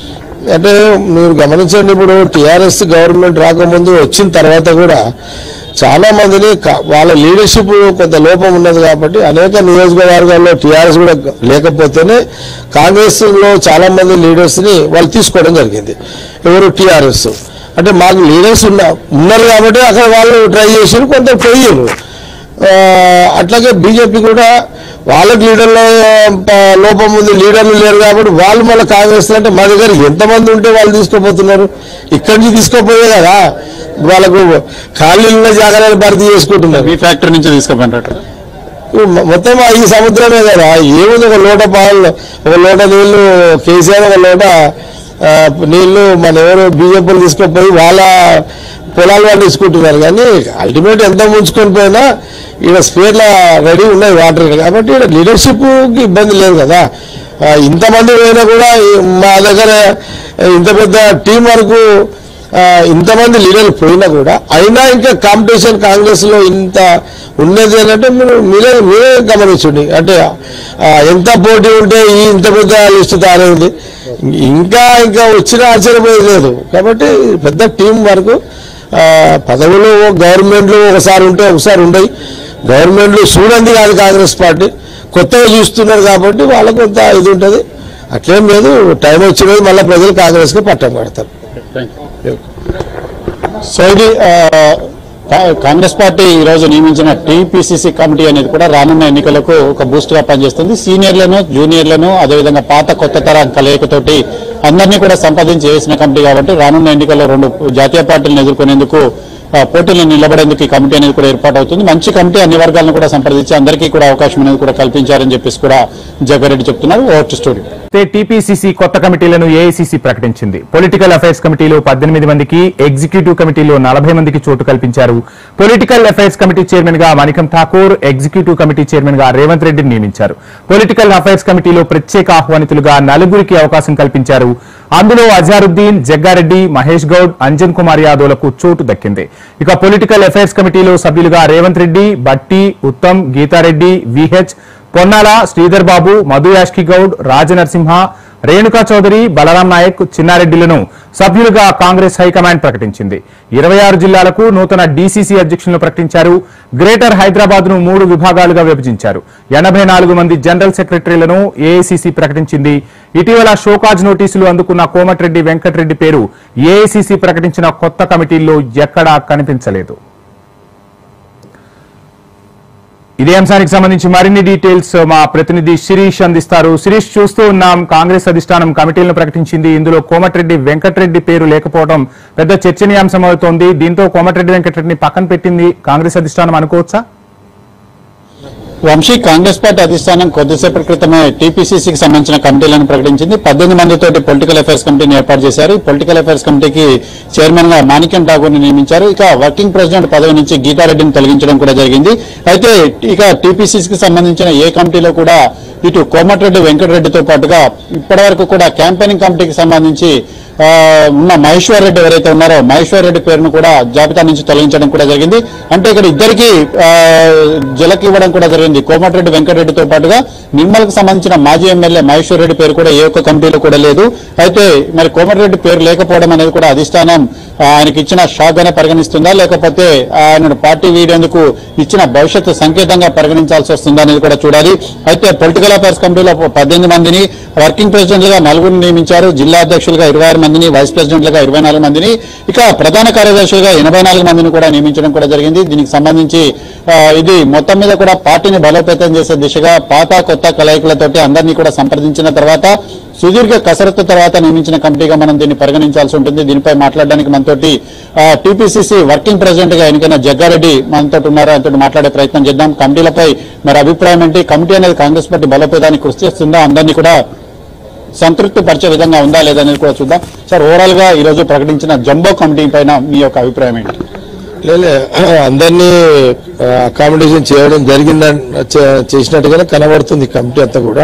అంటే మీరు గమనించండి ఇప్పుడు టిఆర్ఎస్ గవర్నమెంట్ రాకముందు వచ్చిన తర్వాత కూడా చాలా మందిని క- వాళ్ళ లీడర్షిప్ కొంత లోపం ఉన్నది కాబట్టి అనేక నియోజకవర్గాల్లో టీఆర్ఎస్ కూడా లేకపోతేనే కాంగ్రెస్ లో చాలా మంది లీడర్స్ ని వాళ్ళు తీసుకోవడం జరిగింది ఎవరు టీఆర్ఎస్ అంటే మాకు లీడర్స్ ఉన్న ఉన్నారు కాబట్టి అక్కడ వాళ్ళు ట్రై చేసి కొంత పోయారు ఆ, అట్లాగే బీజేపీ కూడా వాళ్ళకి లీడర్ల ఆ, లోపం ఉంది లీడర్లు లేరు కాబట్టి వాళ్ళు మళ్ళీ కాంగ్రెస్ అంటే మా దగ్గర ఎంతమంది ఉంటే వాళ్ళు తీసుకోపోతున్నారు ఇక్కడి నుంచి తీసుకోపోయే కదా వాళ్ళకు ఖాళీలు ఉన్న జాగ్రత్తలు భర్తీ చేసుకుంటున్నారు మీ ఫ్యాక్టరీ నుంచి తీసుకుపోయినట్టు ఇప్పుడు మొ- మొత్తం ఈ సముద్రమే కదా ఏముంది ఒక లోట పాలు ఒక లోట నీళ్లు కేసీఆర్ ఒక లోట ఆ, నీళ్లు మన ఎవరు బీజేపీలు తీసుకుపోయి వాళ్ళ పొలాలు వాళ్ళు తీసుకుంటున్నారు కానీ అల్టిమేట్ ఎంత ముంచుకొని పోయినా ఇక్కడ స్పేర్ల రెడీ ఉన్నాయి వాటర్ కాబట్టి ఇక్కడ లీడర్షిప్కి ఇబ్బంది లేదు కదా ఆ, ఇంతమంది పోయినా కూడా ఈ మా దగ్గర ఇంత పెద్ద టీం వరకు ఆ, ఇంతమంది లీడర్లు పోయినా కూడా అయినా ఇంకా కాంపిటీషన్ కాంగ్రెస్ లో ఇంత ఉన్నది అని అంటే మీరు మీరే మీరే గమనించండి అంటే ఆ, ఎంత పోటీ ఉంటే ఈ ఇంత పెద్ద లిస్ట్ తయారైంది ఇంకా ఇంకా వచ్చిన ఆశ్చర్యపోయేది లేదు కాబట్టి పెద్ద టీం వరకు ఆ, పదవులు గవర్నమెంట్లు ఒకసారి ఉంటే ఒకసారి ఉండయి గవర్నమెంట్లు చూడండి కాదు కాంగ్రెస్ పార్టీ కొత్తగా చూస్తున్నారు కాబట్టి వాళ్ళకు కొంత ఇది ఉంటుంది అట్లేం లేదు టైం వచ్చినది మళ్ళీ ప్రజలు కాంగ్రెస్కి పట్టం కడతారు సో ఇది ఆ, కా- కాంగ్రెస్ పార్టీ ఈ రోజు నియమించిన టీపీసీసీ కమిటీ అనేది కూడా రానున్న ఎన్నికలకు ఒక బూస్ట్ గా పనిచేస్తుంది సీనియర్లను జూనియర్లను అదేవిధంగా పాత కొత్త తరం కలయికతోటి అందరినీ కూడా సంపాదించి వేసిన కమిటీ కాబట్టి రానున్న ఎన్నికల్లో రెండు జాతీయ పార్టీలను ఎదుర్కొనేందుకు ఆ, పోటీలో నిలబడేందుకు ఈ కమిటీ అనేది కూడా ఏర్పాటు అవుతుంది మంచి కమిటీ అన్ని వర్గాలను కూడా సంప్రదించి అందరికీ కూడా అవకాశం అనేది కూడా కల్పించారని చెప్పేసి కూడా జగ్గారెడ్డి చెప్తున్నారు ఓవర్ టు స్టోరీ అయితే టీపీసీసీ కొత్త కమిటీలను ఏఐసీసీ ప్రకటించింది పొలిటికల్ అఫైర్స్ కమిటీలో పద్దెనిమిది మందికి ఎగ్జిక్యూటివ్ కమిటీలో నలభై మందికి చోటు కల్పించారు పొలిటికల్ అఫైర్స్ కమిటీ చైర్మన్ గా Manickam Tagore executive committee chairman గా రేవంత్ రెడ్డిని నియమించారు పొలిటికల్ అఫైర్స్ కమిటీలో ప్రత్యేక ఆహ్వానితులుగా నలుగురికి అవకాశం కల్పించారు అందులో అజారుద్దీన్ జగ్గారెడ్డి మహేష్ గౌడ్ అంజన్ కుమార్ యాదవ్లకు చోటు దక్కింది ఇక పొలిటికల్ అఫైర్స్ కమిటీలో సభ్యులుగా రేవంత్ రెడ్డి బట్టి ఉత్తమ్ గీతారెడ్డి విహెచ్ పొన్నాల శ్రీధర్ బాబు మధు యాష్కి గౌడ్ రాజనరసింహ రేణుకా చౌదరి బలరాం నాయక్ చిన్నారెడ్డిలను సభ్యులుగా కాంగ్రెస్ హైకమాండ్ ప్రకటించింది ఇరవై ఆరు జిల్లాలకు నూతన డీసీసీ అధ్యక్షులను ప్రకటించారు గ్రేటర్ హైదరాబాద్ ను మూడు విభాగాలుగా విభజించారు ఎనభై నాలుగు మంది జనరల్ సెక్రటరీలను ఏఐసీసీ ప్రకటించింది ఇటీవల షోకాజ్ నోటీసులు అందుకున్న కోమటిరెడ్డి వెంకటరెడ్డి పేరు ఏఐసీసీ ప్రకటించిన కొత్త కమిటీల్లో ఎక్కడా కనిపించలేదు ఇదే అంశానికి సంబంధించి మరిన్ని డీటెయిల్స్ మా ప్రతినిధి శిరీష్ అందిస్తారు శిరీష్ చూస్తూ ఉన్నాం కాంగ్రెస్ అధిష్టానం కమిటీలను ప్రకటించింది ఇందులో కోమటిరెడ్డి వెంకటరెడ్డి పేరు లేకపోవడం పెద్ద చర్చనీయాంశం అవుతోంది దీంతో కోమటిరెడ్డి వెంకటరెడ్డిని పక్కన పెట్టింది కాంగ్రెస్ అధిష్టానం అనుకోవచ్చా వంశీ కాంగ్రెస్ పార్టీ అధిష్టానం కొద్దిసేపటి క్రితమే టీపీసీసీకి సంబంధించిన కమిటీలను ప్రకటించింది పద్దెనిమిది మందితోటి పొలిటికల్ అఫైర్స్ కమిటీని ఏర్పాటు చేశారు ఈ పొలిటికల్ అఫైర్స్ కమిటీకి చైర్మన్ గా మాణిక్యం ఠాగూర్ ని నియమించారు ఇక వర్కింగ్ ప్రెసిడెంట్ పదవి నుంచి గీతారెడ్డిని తొలగించడం కూడా జరిగింది అయితే ఇక టీపీసీసీకి సంబంధించిన ఏ కమిటీలో కూడా ఇటు కోమటిరెడ్డి వెంకటరెడ్డితో పాటుగా ఇప్పటివరకు కూడా క్యాంపెయినింగ్ కమిటీకి సంబంధించి ఆ, ఉన్న మహేశ్వర్ రెడ్డి ఎవరైతే ఉన్నారో మహేశ్వర్ రెడ్డి పేరును కూడా జాబితా నుంచి తొలగించడం కూడా జరిగింది అంటే ఇక్కడ ఇద్దరికి జలకి ఇవ్వడం కూడా జరిగింది కోమటిరెడ్డి వెంకటరెడ్డితో పాటుగా నిమ్మలకు సంబంధించిన మాజీ ఎమ్మెల్యే మహేశ్వర్ రెడ్డి పేరు కూడా ఏ ఒక్క కమిటీలో కూడా లేదు అయితే మరి కోమటిరెడ్డి పేరు లేకపోవడం అనేది కూడా అధిష్టానం ఆ, ఆయనకి ఇచ్చిన షాక్ గానే పరిగణిస్తుందా లేకపోతే ఆయన పార్టీ వీడేందుకు ఇచ్చిన భవిష్యత్తు సంకేతంగా పరిగణించాల్సి వస్తుందా అనేది కూడా చూడాలి అయితే పొలిటికల్ అఫైర్స్ కమిటీలో పద్దెనిమిది మందిని వర్కింగ్ ప్రెసిడెంట్లుగా నలుగురిని నియమించారు జిల్లా అధ్యక్షులుగా ఇరవై ఆరు మందిని వైస్ ప్రెసిడెంట్లుగా ఇరవై నాలుగు మందిని ఇక ప్రధాన కార్యదర్శులుగా ఎనభై నాలుగు మందిని కూడా నియమించడం కూడా జరిగింది దీనికి సంబంధించి ఆ, ఇది మొత్తం మీద కూడా పార్టీని బలోపేతం చేసే దిశగా పాత కొత్త కలయికలతోటి అందరినీ కూడా సంప్రదించిన తర్వాత సుదీర్ఘ కసరత్తు తర్వాత నియమించిన కమిటీగా మనం దీన్ని పరిగణించాల్సి ఉంటుంది దీనిపై మాట్లాడడానికి మనతోటి టీపీసీసీ వర్కింగ్ ప్రెసిడెంట్ గా ఎన్నికైన జగ్గారెడ్డి మనతో ఉన్నారు ఆయనతో మాట్లాడే ప్రయత్నం చేద్దాం కమిటీలపై మరి అభిప్రాయం ఏంటి కమిటీ అనేది కాంగ్రెస్ పార్టీ బలోపేతానికి కృషి చేస్తుందా అందరినీ కూడా సంతృప్తి పరిచే విధంగా ఉందా లేదా అనేది కూడా చూద్దాం సార్ ఓవరాల్ గా ఈ రోజు ప్రకటించిన జంబో కమిటీ పైన మీ యొక్క అభిప్రాయం ఏంటి లేలే అందరినీ అకామిడేషన్ చేయడం జరిగిందని చే- చేసినట్టుగానే కనబడుతుంది ఈ కమిటీ అంతా కూడా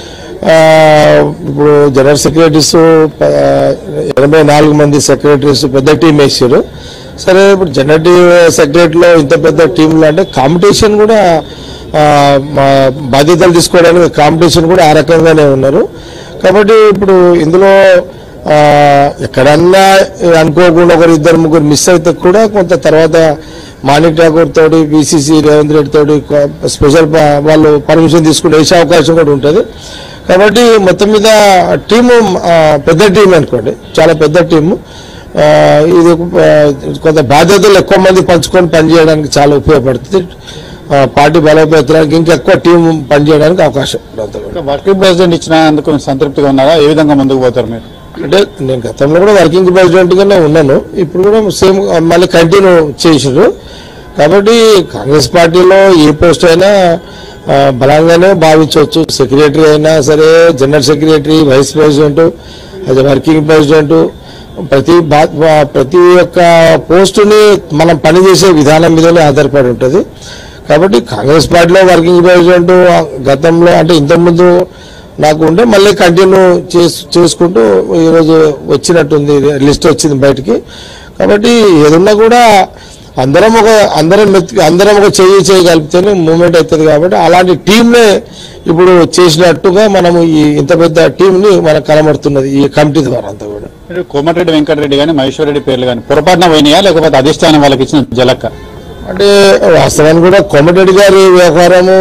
ఆ, ఇప్పుడు జనరల్ సెక్రటరీస్ ప- ఎనభై నాలుగు మంది సెక్రటరీస్ పెద్ద టీం వేసారు సరే ఇప్పుడు జనరల్ సెక్రటరీలో ఇంత పెద్ద టీంలో అంటే కాంపిటీషన్ కూడా ఆ, మా బాధ్యతలు తీసుకోవడానికి కాంపిటీషన్ కూడా ఆ రకంగానే ఉన్నారు కాబట్టి ఇప్పుడు ఇందులో ఆ, ఎక్కడన్నా అనుకోకుండా ఒకరు ఇద్దరు ముగ్గురు మిస్ అయితే కూడా కొంత తర్వాత మాణిక్ ఠాకూర్ తోటి బీసీసీ రేవంత్ రెడ్డి తోటి కొ- స్పెషల్ ప- వాళ్ళు పర్మిషన్ తీసుకుని వేసే అవకాశం కూడా ఉంటుంది కాబట్టి మొత్తం మీద టీము ఆ, పెద్ద టీం అనుకోండి చాలా పెద్ద టీము ఆ, ఇది ఆ, కొంత బాధ్యతలు ఎక్కువ మంది పంచుకొని పనిచేయడానికి చాలా ఉపయోగపడుతుంది ఆ, పార్టీ బలోపేతానికి ఇంకా ఎక్కువ టీం పనిచేయడానికి అవకాశం ఉంటుంది వర్కింగ్ ప్రెసిడెంట్ ఇచ్చినందుకు సంతృప్తిగా ఉన్నారా ఏ విధంగా ముందుకు పోతారు మీరు అంటే నేను గతంలో కూడా వర్కింగ్ ప్రెసిడెంట్ గానే ఉన్నాను ఇప్పుడు కూడా సేమ్ మళ్ళీ కంటిన్యూ చేసారు కాబట్టి కాంగ్రెస్ పార్టీలో ఏ పోస్ట్ అయినా ఆ, బలంగానే భావించవచ్చు సెక్రటరీ అయినా సరే general secretary vice president as working president ప్రతి బా- బా- ప్రతి ఒక్క పోస్టుని మనం పనిచేసే విధానం మీదనే ఆధారపడి ఉంటుంది కాబట్టి కాంగ్రెస్ పార్టీలో వర్కింగ్ ప్రెసిడెంట్ గతంలో అంటే ఇంతకుముందు నాకు ఉండే మళ్ళీ కంటిన్యూ చేసు చేసుకుంటూ ఈరోజు వచ్చినట్టుంది లిస్ట్ వచ్చింది బయటికి కాబట్టి ఏదున్నా కూడా అందరం ఒక అందరం మెత్తి అందరం ఒక చెయ్యి చేయగలిపితేనే మూమెంట్ అవుతుంది కాబట్టి అలాంటి టీంనే ఇప్పుడు చేసినట్టుగా మనము ఈ ఇంత పెద్ద టీంని మనకు కనబడుతున్నది ఈ కమిటీ ద్వారా అంతా కూడా మీరు కోమటిరెడ్డి వెంకటరెడ్డి కానీ మహేశ్వర్ రెడ్డి పేర్లు కానీ పొరపాటున పోయినాయా లేకపోతే అధిష్టానం వాళ్ళకి ఇచ్చిన జలక్క అంటే వాస్తవానికి కూడా కోమటిరెడ్డి గారి వ్యవహారము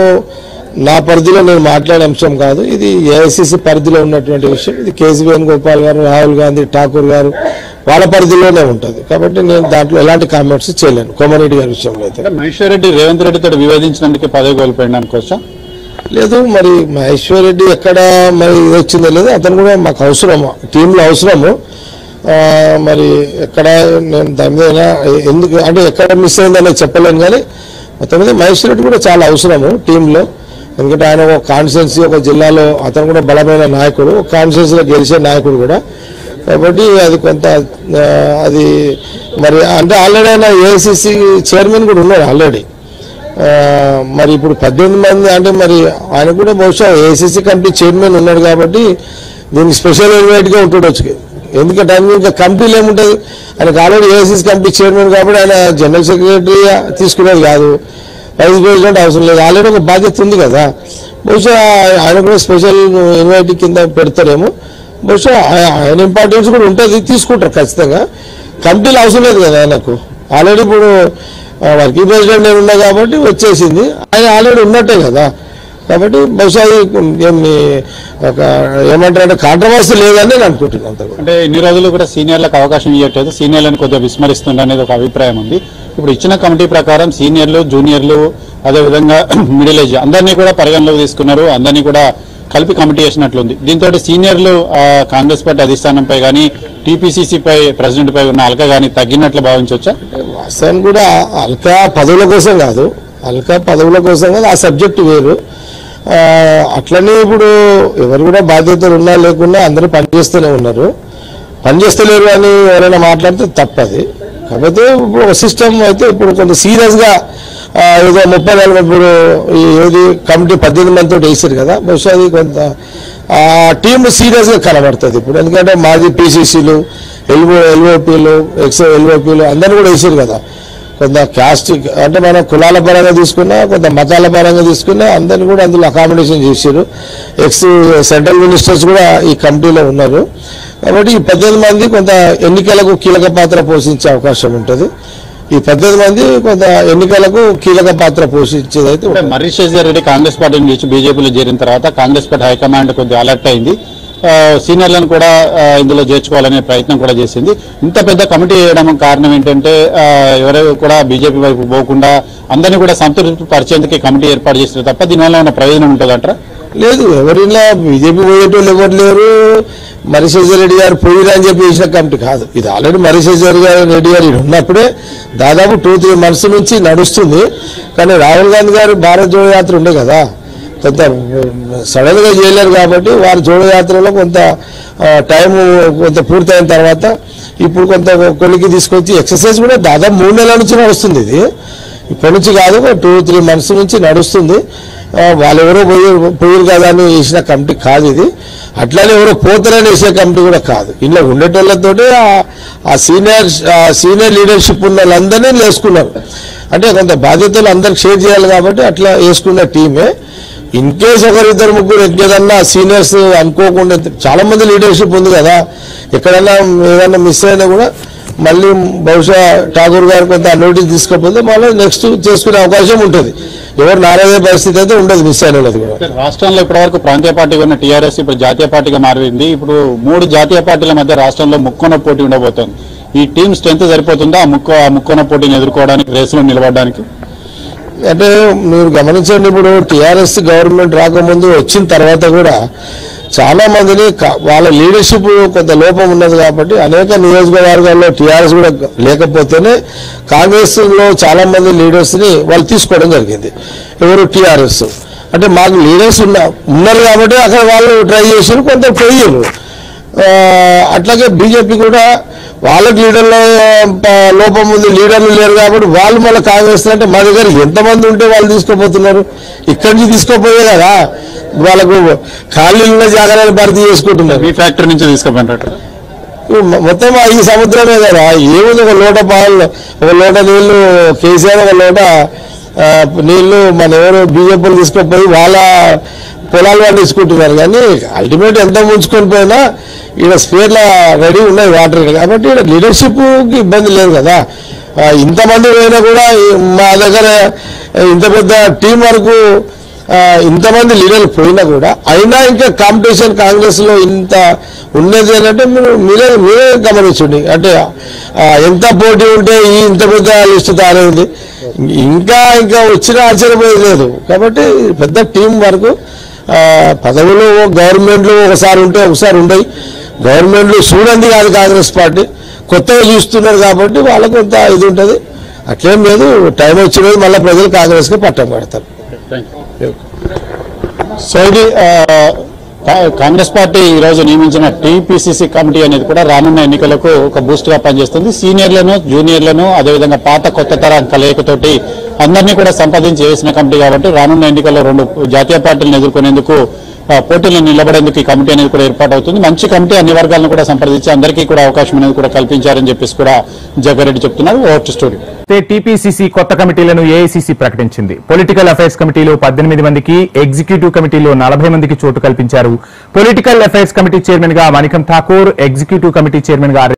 నా పరిధిలో నేను మాట్లాడే అంశం కాదు ఇది ఏఐసిసి పరిధిలో ఉన్నటువంటి విషయం ఇది కేసీ వేణుగోపాల్ గారు రాహుల్ గాంధీ ఠాకూర్ గారు వాళ్ళ పరిధిలోనే ఉంటుంది కాబట్టి నేను దాంట్లో ఎలాంటి కామెంట్స్ చేయలేను కోమటిరెడ్డి గారి విషయంలో అయితే అంటే మహేశ్వర్ రెడ్డి రేవంత్ రెడ్డితో వివేదించినందుకే పదవి కోల్పోయింది అనుకోవచ్చా లేదు మరి మహేశ్వర్ రెడ్డి ఎక్కడ మరి ఇది వచ్చిందో లేదు అతను కూడా మాకు అవసరము టీంలో అవసరము ఆ, మరి ఎక్కడ నేను దాని మీద అయినా ఎందుకు అంటే ఎక్కడ మిస్ అయిందనే చెప్పలేను కానీ మొత్తం మీద మహేశ్వర్ రెడ్డి కూడా చాలా అవసరము టీంలో ఎందుకంటే ఆయన ఒక కాన్స్టిట్యున్సీ ఒక జిల్లాలో అతను కూడా బలమైన నాయకుడు ఒక కాన్స్టిట్యున్సీలో గెలిచే నాయకుడు కూడా కాబట్టి అది కొంత ఆ, అది మరి అంటే ఆల్రెడీ ఆయన ఏఐసిసి చైర్మన్ కూడా ఉన్నాడు ఆల్రెడీ ఆ, మరి ఇప్పుడు పద్దెనిమిది మంది అంటే మరి ఆయన కూడా బహుశా ఏసీసీ కమిటీ చైర్మన్ ఉన్నాడు కాబట్టి దీనికి స్పెషల్ ఇన్వైట్ గా ఉంటుండొచ్చు ఎందుకంటే ఆయన ఇంకా కమిటీలు ఏముంటుంది ఆయనకు ఆల్రెడీ ఏసీసీ కమిటీ చైర్మన్ కాబట్టి ఆయన జనరల్ సెక్రటరీ తీసుకునేది కాదు వైస్ ప్రెసిడెంట్ అవసరం లేదు ఆల్రెడీ ఒక బాధ్యత ఉంది కదా బహుశా ఆయన కూడా స్పెషల్ ఇన్వైట్ కింద పెడతారేమో బహుశా ఆయ- ఆయన ఇంపార్టెన్స్ కూడా ఉంటుంది తీసుకుంటారు ఖచ్చితంగా కమిటీలు అవసరం లేదు కదా ఆయనకు ఆల్రెడీ ఇప్పుడు ఆ, వర్కింగ్ ప్రెసిడెంట్ నేను ఉన్నా కాబట్టి వచ్చేసింది ఆయన ఆల్రెడీ ఉన్నట్టే కదా కాబట్టి బహుశా ఇది ఏమి ఒక ఏమంటారంటే కాంట్రవర్సీ లేదని నేను అనుకుంటున్నాను అంత కూడా అంటే ఇన్ని రోజులు కూడా సీనియర్లకు అవకాశం ఇవ్వట్లేదు సీనియర్లను కొద్దిగా విస్మరిస్తుంది అనేది ఒక అభిప్రాయం ఉంది ఇప్పుడు ఇచ్చిన కమిటీ ప్రకారం సీనియర్లు జూనియర్లు అదేవిధంగా మిడిల్ ఏజ్ అందరినీ కూడా పరిగణలోకి తీసుకున్నారు అందరినీ కూడా కలిపి కమిటీ చేసినట్లుంది దీంతో సీనియర్లు ఆ, కాంగ్రెస్ పార్టీ అధిష్టానంపై కానీ టీపీసీసీ పై ప్రెసిడెంట్ పై ఉన్న అలక కానీ తగ్గినట్లు భావించవచ్చా వాస్తవానికి కూడా అల్కా పదవుల కోసం కాదు అల్కా పదవుల కోసం కాదు ఆ సబ్జెక్టు వేరు ఆ, అట్లనే ఇప్పుడు ఎవరు కూడా బాధ్యతలు ఉన్నా లేకున్నా అందరూ పనిచేస్తూనే ఉన్నారు పనిచేస్తలేరు అని ఎవరైనా మాట్లాడితే తప్పది కాకపోతే ఇప్పుడు ఒక సిస్టమ్ అయితే ఇప్పుడు కొంత సీరియస్గా ఏదో ముప్పై నలభై ఇప్పుడు ఈ ఏది కమిటీ పద్దెనిమిది మందితో వేసారు కదా బహుశా అది కొంత ఆ టీం సీరియస్గా కనబడుతుంది ఇప్పుడు ఎందుకంటే మాజీ పీసీసీలు ఎల్ఓ ఎల్ఓపీలు ఎక్స్ ఎల్ఓపీలు అందరూ కూడా వేసారు కదా కొంత క్యాస్ట్ అంటే మనం కులాల పరంగా తీసుకున్నా కొంత మతాల పరంగా తీసుకున్నా అందరిని కూడా అందులో అకామిడేషన్ చేశారు ఎక్స్ సెంట్రల్ మినిస్టర్స్ కూడా ఈ కమిటీలో ఉన్నారు కాబట్టి ఈ పద్దెనిమిది మంది కొంత ఎన్నికలకు కీలక పాత్ర పోషించే అవకాశం ఉంటుంది ఈ పద్దెనిమిది మంది కొంత ఎన్నికలకు కీలక పాత్ర పోషించేది అయితే అంటే ఉంటుంది. మర్రి శేషర్ రెడ్డి కాంగ్రెస్ పార్టీ నుంచి బీజేపీలో చేరిన తర్వాత కాంగ్రెస్ పార్టీ హైకమాండ్ కొద్దిగా అలర్ట్ అయింది ఆ, సీనియర్లను కూడా ఆ, ఇందులో చేర్చుకోవాలనే ప్రయత్నం కూడా చేసింది ఇంత పెద్ద కమిటీ వేయడం కారణం ఏంటంటే ఆ, ఎవరు కూడా బీజేపీ వైపు పోకుండా అందరినీ కూడా సంతృప్తి పరిచేందుకు ఈ కమిటీ ఏర్పాటు చేసిన తప్ప దీనివల్ల ఉన్న ప్రయోజనం ఉంటుందంటారా లేదు ఎవరిలా బీజేపీ పోయేటోళ్ళు ఎవరు లేరు మరిశేజర్ రెడ్డి గారు పోయిరా అని చెప్పి వేసిన కమిటీ కాదు ఇది ఆల్రెడీ మరిశేజర్ గారు రెడ్డి గారు ఈడ ఉన్నప్పుడే దాదాపు టూ త్రీ మంత్స్ నుంచి నడుస్తుంది కానీ రాహుల్ గాంధీ గారు భారత్ జోడో యాత్ర ఉండే కదా కొంత సడన్ గా చేయలేరు కాబట్టి వారి జోడో యాత్రలో కొంత టైం కొంత పూర్తయిన తర్వాత ఇప్పుడు కొంత కొలికి తీసుకొచ్చి ఎక్సర్సైజ్ కూడా దాదాపు మూడు నెలల నుంచి నడుస్తుంది ఇది ఇప్పటి నుంచి కాదు టూ త్రీ మంత్స్ నుంచి నడుస్తుంది ఆ, వాళ్ళు ఎవరో పోయి పోయారు కదా అని వేసిన కమిటీ కాదు ఇది అట్లానే ఎవరో పోతారని వేసే కమిటీ కూడా కాదు ఇంట్లో ఉండేటోళ్ళతోటి ఆ- ఆ సీనియర్ ఆ సీనియర్ లీడర్షిప్ ఉన్న వాళ్ళందరినీ వేసుకున్నారు అంటే కొంత బాధ్యతలు అందరికి షేర్ చేయాలి కాబట్టి అట్లా వేసుకున్న టీమే ఇన్ కేస్ ఒకరిద్దరు ముగ్గురు ఏదన్నా సీనియర్స్ అనుకోకుండా చాలా మంది లీడర్షిప్ ఉంది కదా ఎక్కడన్నా ఏదన్నా మిస్ అయినా కూడా మళ్ళీ బహుశా ఠాగూర్ గారు కొంత నోటీస్ తీసుకోకపోతే మళ్ళీ నెక్స్ట్ చేసుకునే అవకాశం ఉంటుంది ఎవరు నారాయణ పరిస్థితి అయితే ఉండదు మిస్ అయిన వాళ్ళది కూడా రాష్ట్రంలో ఇప్పటివరకు ప్రాంతీయ పార్టీగా ఉన్న టీఆర్ఎస్ ఇప్పుడు జాతీయ పార్టీగా మారింది ఇప్పుడు మూడు జాతీయ పార్టీల మధ్య రాష్ట్రంలో ముక్కోన పోటీ ఉండబోతోంది ఈ టీం స్ట్రెంత్ సరిపోతుందా ఆ ముక్కో ఆ ముక్కోన పోటీని ఎదుర్కోవడానికి రేసులో నిలబడడానికి అంటే మీరు గమనించండి ఇప్పుడు టిఆర్ఎస్ గవర్నమెంట్ రాకముందు వచ్చిన తర్వాత కూడా చాలా మందిని క- వాళ్ళ లీడర్షిప్ కొంత లోపం ఉన్నది కాబట్టి అనేక నియోజకవర్గాల్లో టీఆర్ఎస్ కూడా లేకపోతేనే కాంగ్రెస్ లో చాలా మంది లీడర్స్ ని వాళ్ళు తీసుకోవడం జరిగింది ఎవరు టీఆర్ఎస్ అంటే మాకు లీడర్స్ ఉన్న ఉన్నారు కాబట్టి అక్కడ వాళ్ళు ట్రై చేసారు కొంత పోయారు ఆ, అట్లాగే బీజేపీ కూడా వాళ్ళకి లీడర్ల ఆ, లోపం ఉంది లీడర్లు లేరు కాబట్టి వాళ్ళు మళ్ళీ కాంగ్రెస్ అంటే మా దగ్గర ఎంతమంది ఉంటే వాళ్ళు తీసుకోపోతున్నారు ఇక్కడి నుంచి తీసుకోపోయే కదా వాళ్ళకు ఖాళీలు ఉన్న జాగ్రత్తలు భర్తీ చేసుకుంటున్నారు మీ ఫ్యాక్టరీ నుంచి తీసుకుపోయినట్టు మొ- మొత్తం ఆ ఈ సముద్రమే కదా ఏముంది ఒక లోట పాలు ఒక లోట నీళ్లు కేసీఆర్ ఒక లోట ఆ, నీళ్లు మన ఎవరు బీజేపీలు తీసుకుపోయి వాళ్ళ పొలాలు వాళ్ళు తీసుకుంటున్నారు కానీ అల్టిమేట్ ఎంత ముంచుకొని పోయినా ఈడ స్పేర్ల రెడీ ఉన్నాయి వాటర్ కాబట్టి ఈడ లీడర్షిప్కి ఇబ్బంది లేదు కదా ఆ, ఇంతమంది పోయినా కూడా ఈ- మా దగ్గర ఇంత పెద్ద టీం వరకు ఆ, ఇంతమంది లీడర్లు పోయినా కూడా అయినా ఇంకా కాంపిటీషన్ కాంగ్రెస్ లో ఇంత ఉన్నది అని అంటే మీరు మీరే మీరే గమనించండి అంటే ఆ, ఎంత పోటీ ఉంటే ఈ ఇంత పెద్ద లిస్ట్ తయారైంది ఇంకా ఇంకా వచ్చిన ఆశ్చర్యపోయేది లేదు కాబట్టి పెద్ద టీం వరకు ఆ, పదవులు గవర్నమెంట్లు ఒకసారి ఉంటే ఒకసారి ఉండయి గవర్నమెంట్లు చూడండి కాదు కాంగ్రెస్ పార్టీ కొత్తగా చూస్తున్నారు కాబట్టి వాళ్ళకు కొంత ఇది ఉంటుంది అట్లేం లేదు టైం వచ్చినది మళ్ళీ ప్రజలు కాంగ్రెస్కి పట్టం కడతారు సో ఇది ఆ, కా- కాంగ్రెస్ పార్టీ ఈ రోజు నియమించిన టీపీసీసీ కమిటీ అనేది కూడా రానున్న ఎన్నికలకు ఒక బూస్ట్ గా పనిచేస్తుంది సీనియర్లను జూనియర్లను అదేవిధంగా పాత కొత్త తరం కలయికతోటి అందరినీ కూడా సంపాదించి వేసిన కమిటీ కాబట్టి రానున్న ఎన్నికల్లో రెండు జాతీయ పార్టీలను ఎదుర్కొనేందుకు ఆ, పోటీలో నిలబడేందుకు ఈ కమిటీ అనేది కూడా ఏర్పాటు అవుతుంది మంచి కమిటీ అన్ని వర్గాలను కూడా సంప్రదించి అందరికీ కూడా అవకాశం అనేది కూడా కల్పించారని చెప్పేసి కూడా జగ్గారెడ్డి చెప్తున్నారు ఓవర్ స్టూడియో టీపీసీసీ కొత్త కమిటీలను ఏఐసీసీ ప్రకటించింది పొలిటికల్ అఫైర్స్ కమిటీలో పద్దెనిమిది మందికి ఎగ్జిక్యూటివ్ కమిటీలో నలభై మందికి చోటు కల్పించారు పొలిటికల్ అఫైర్స్ కమిటీ చైర్మన్ గా Manickam Tagore executive committee chairman గా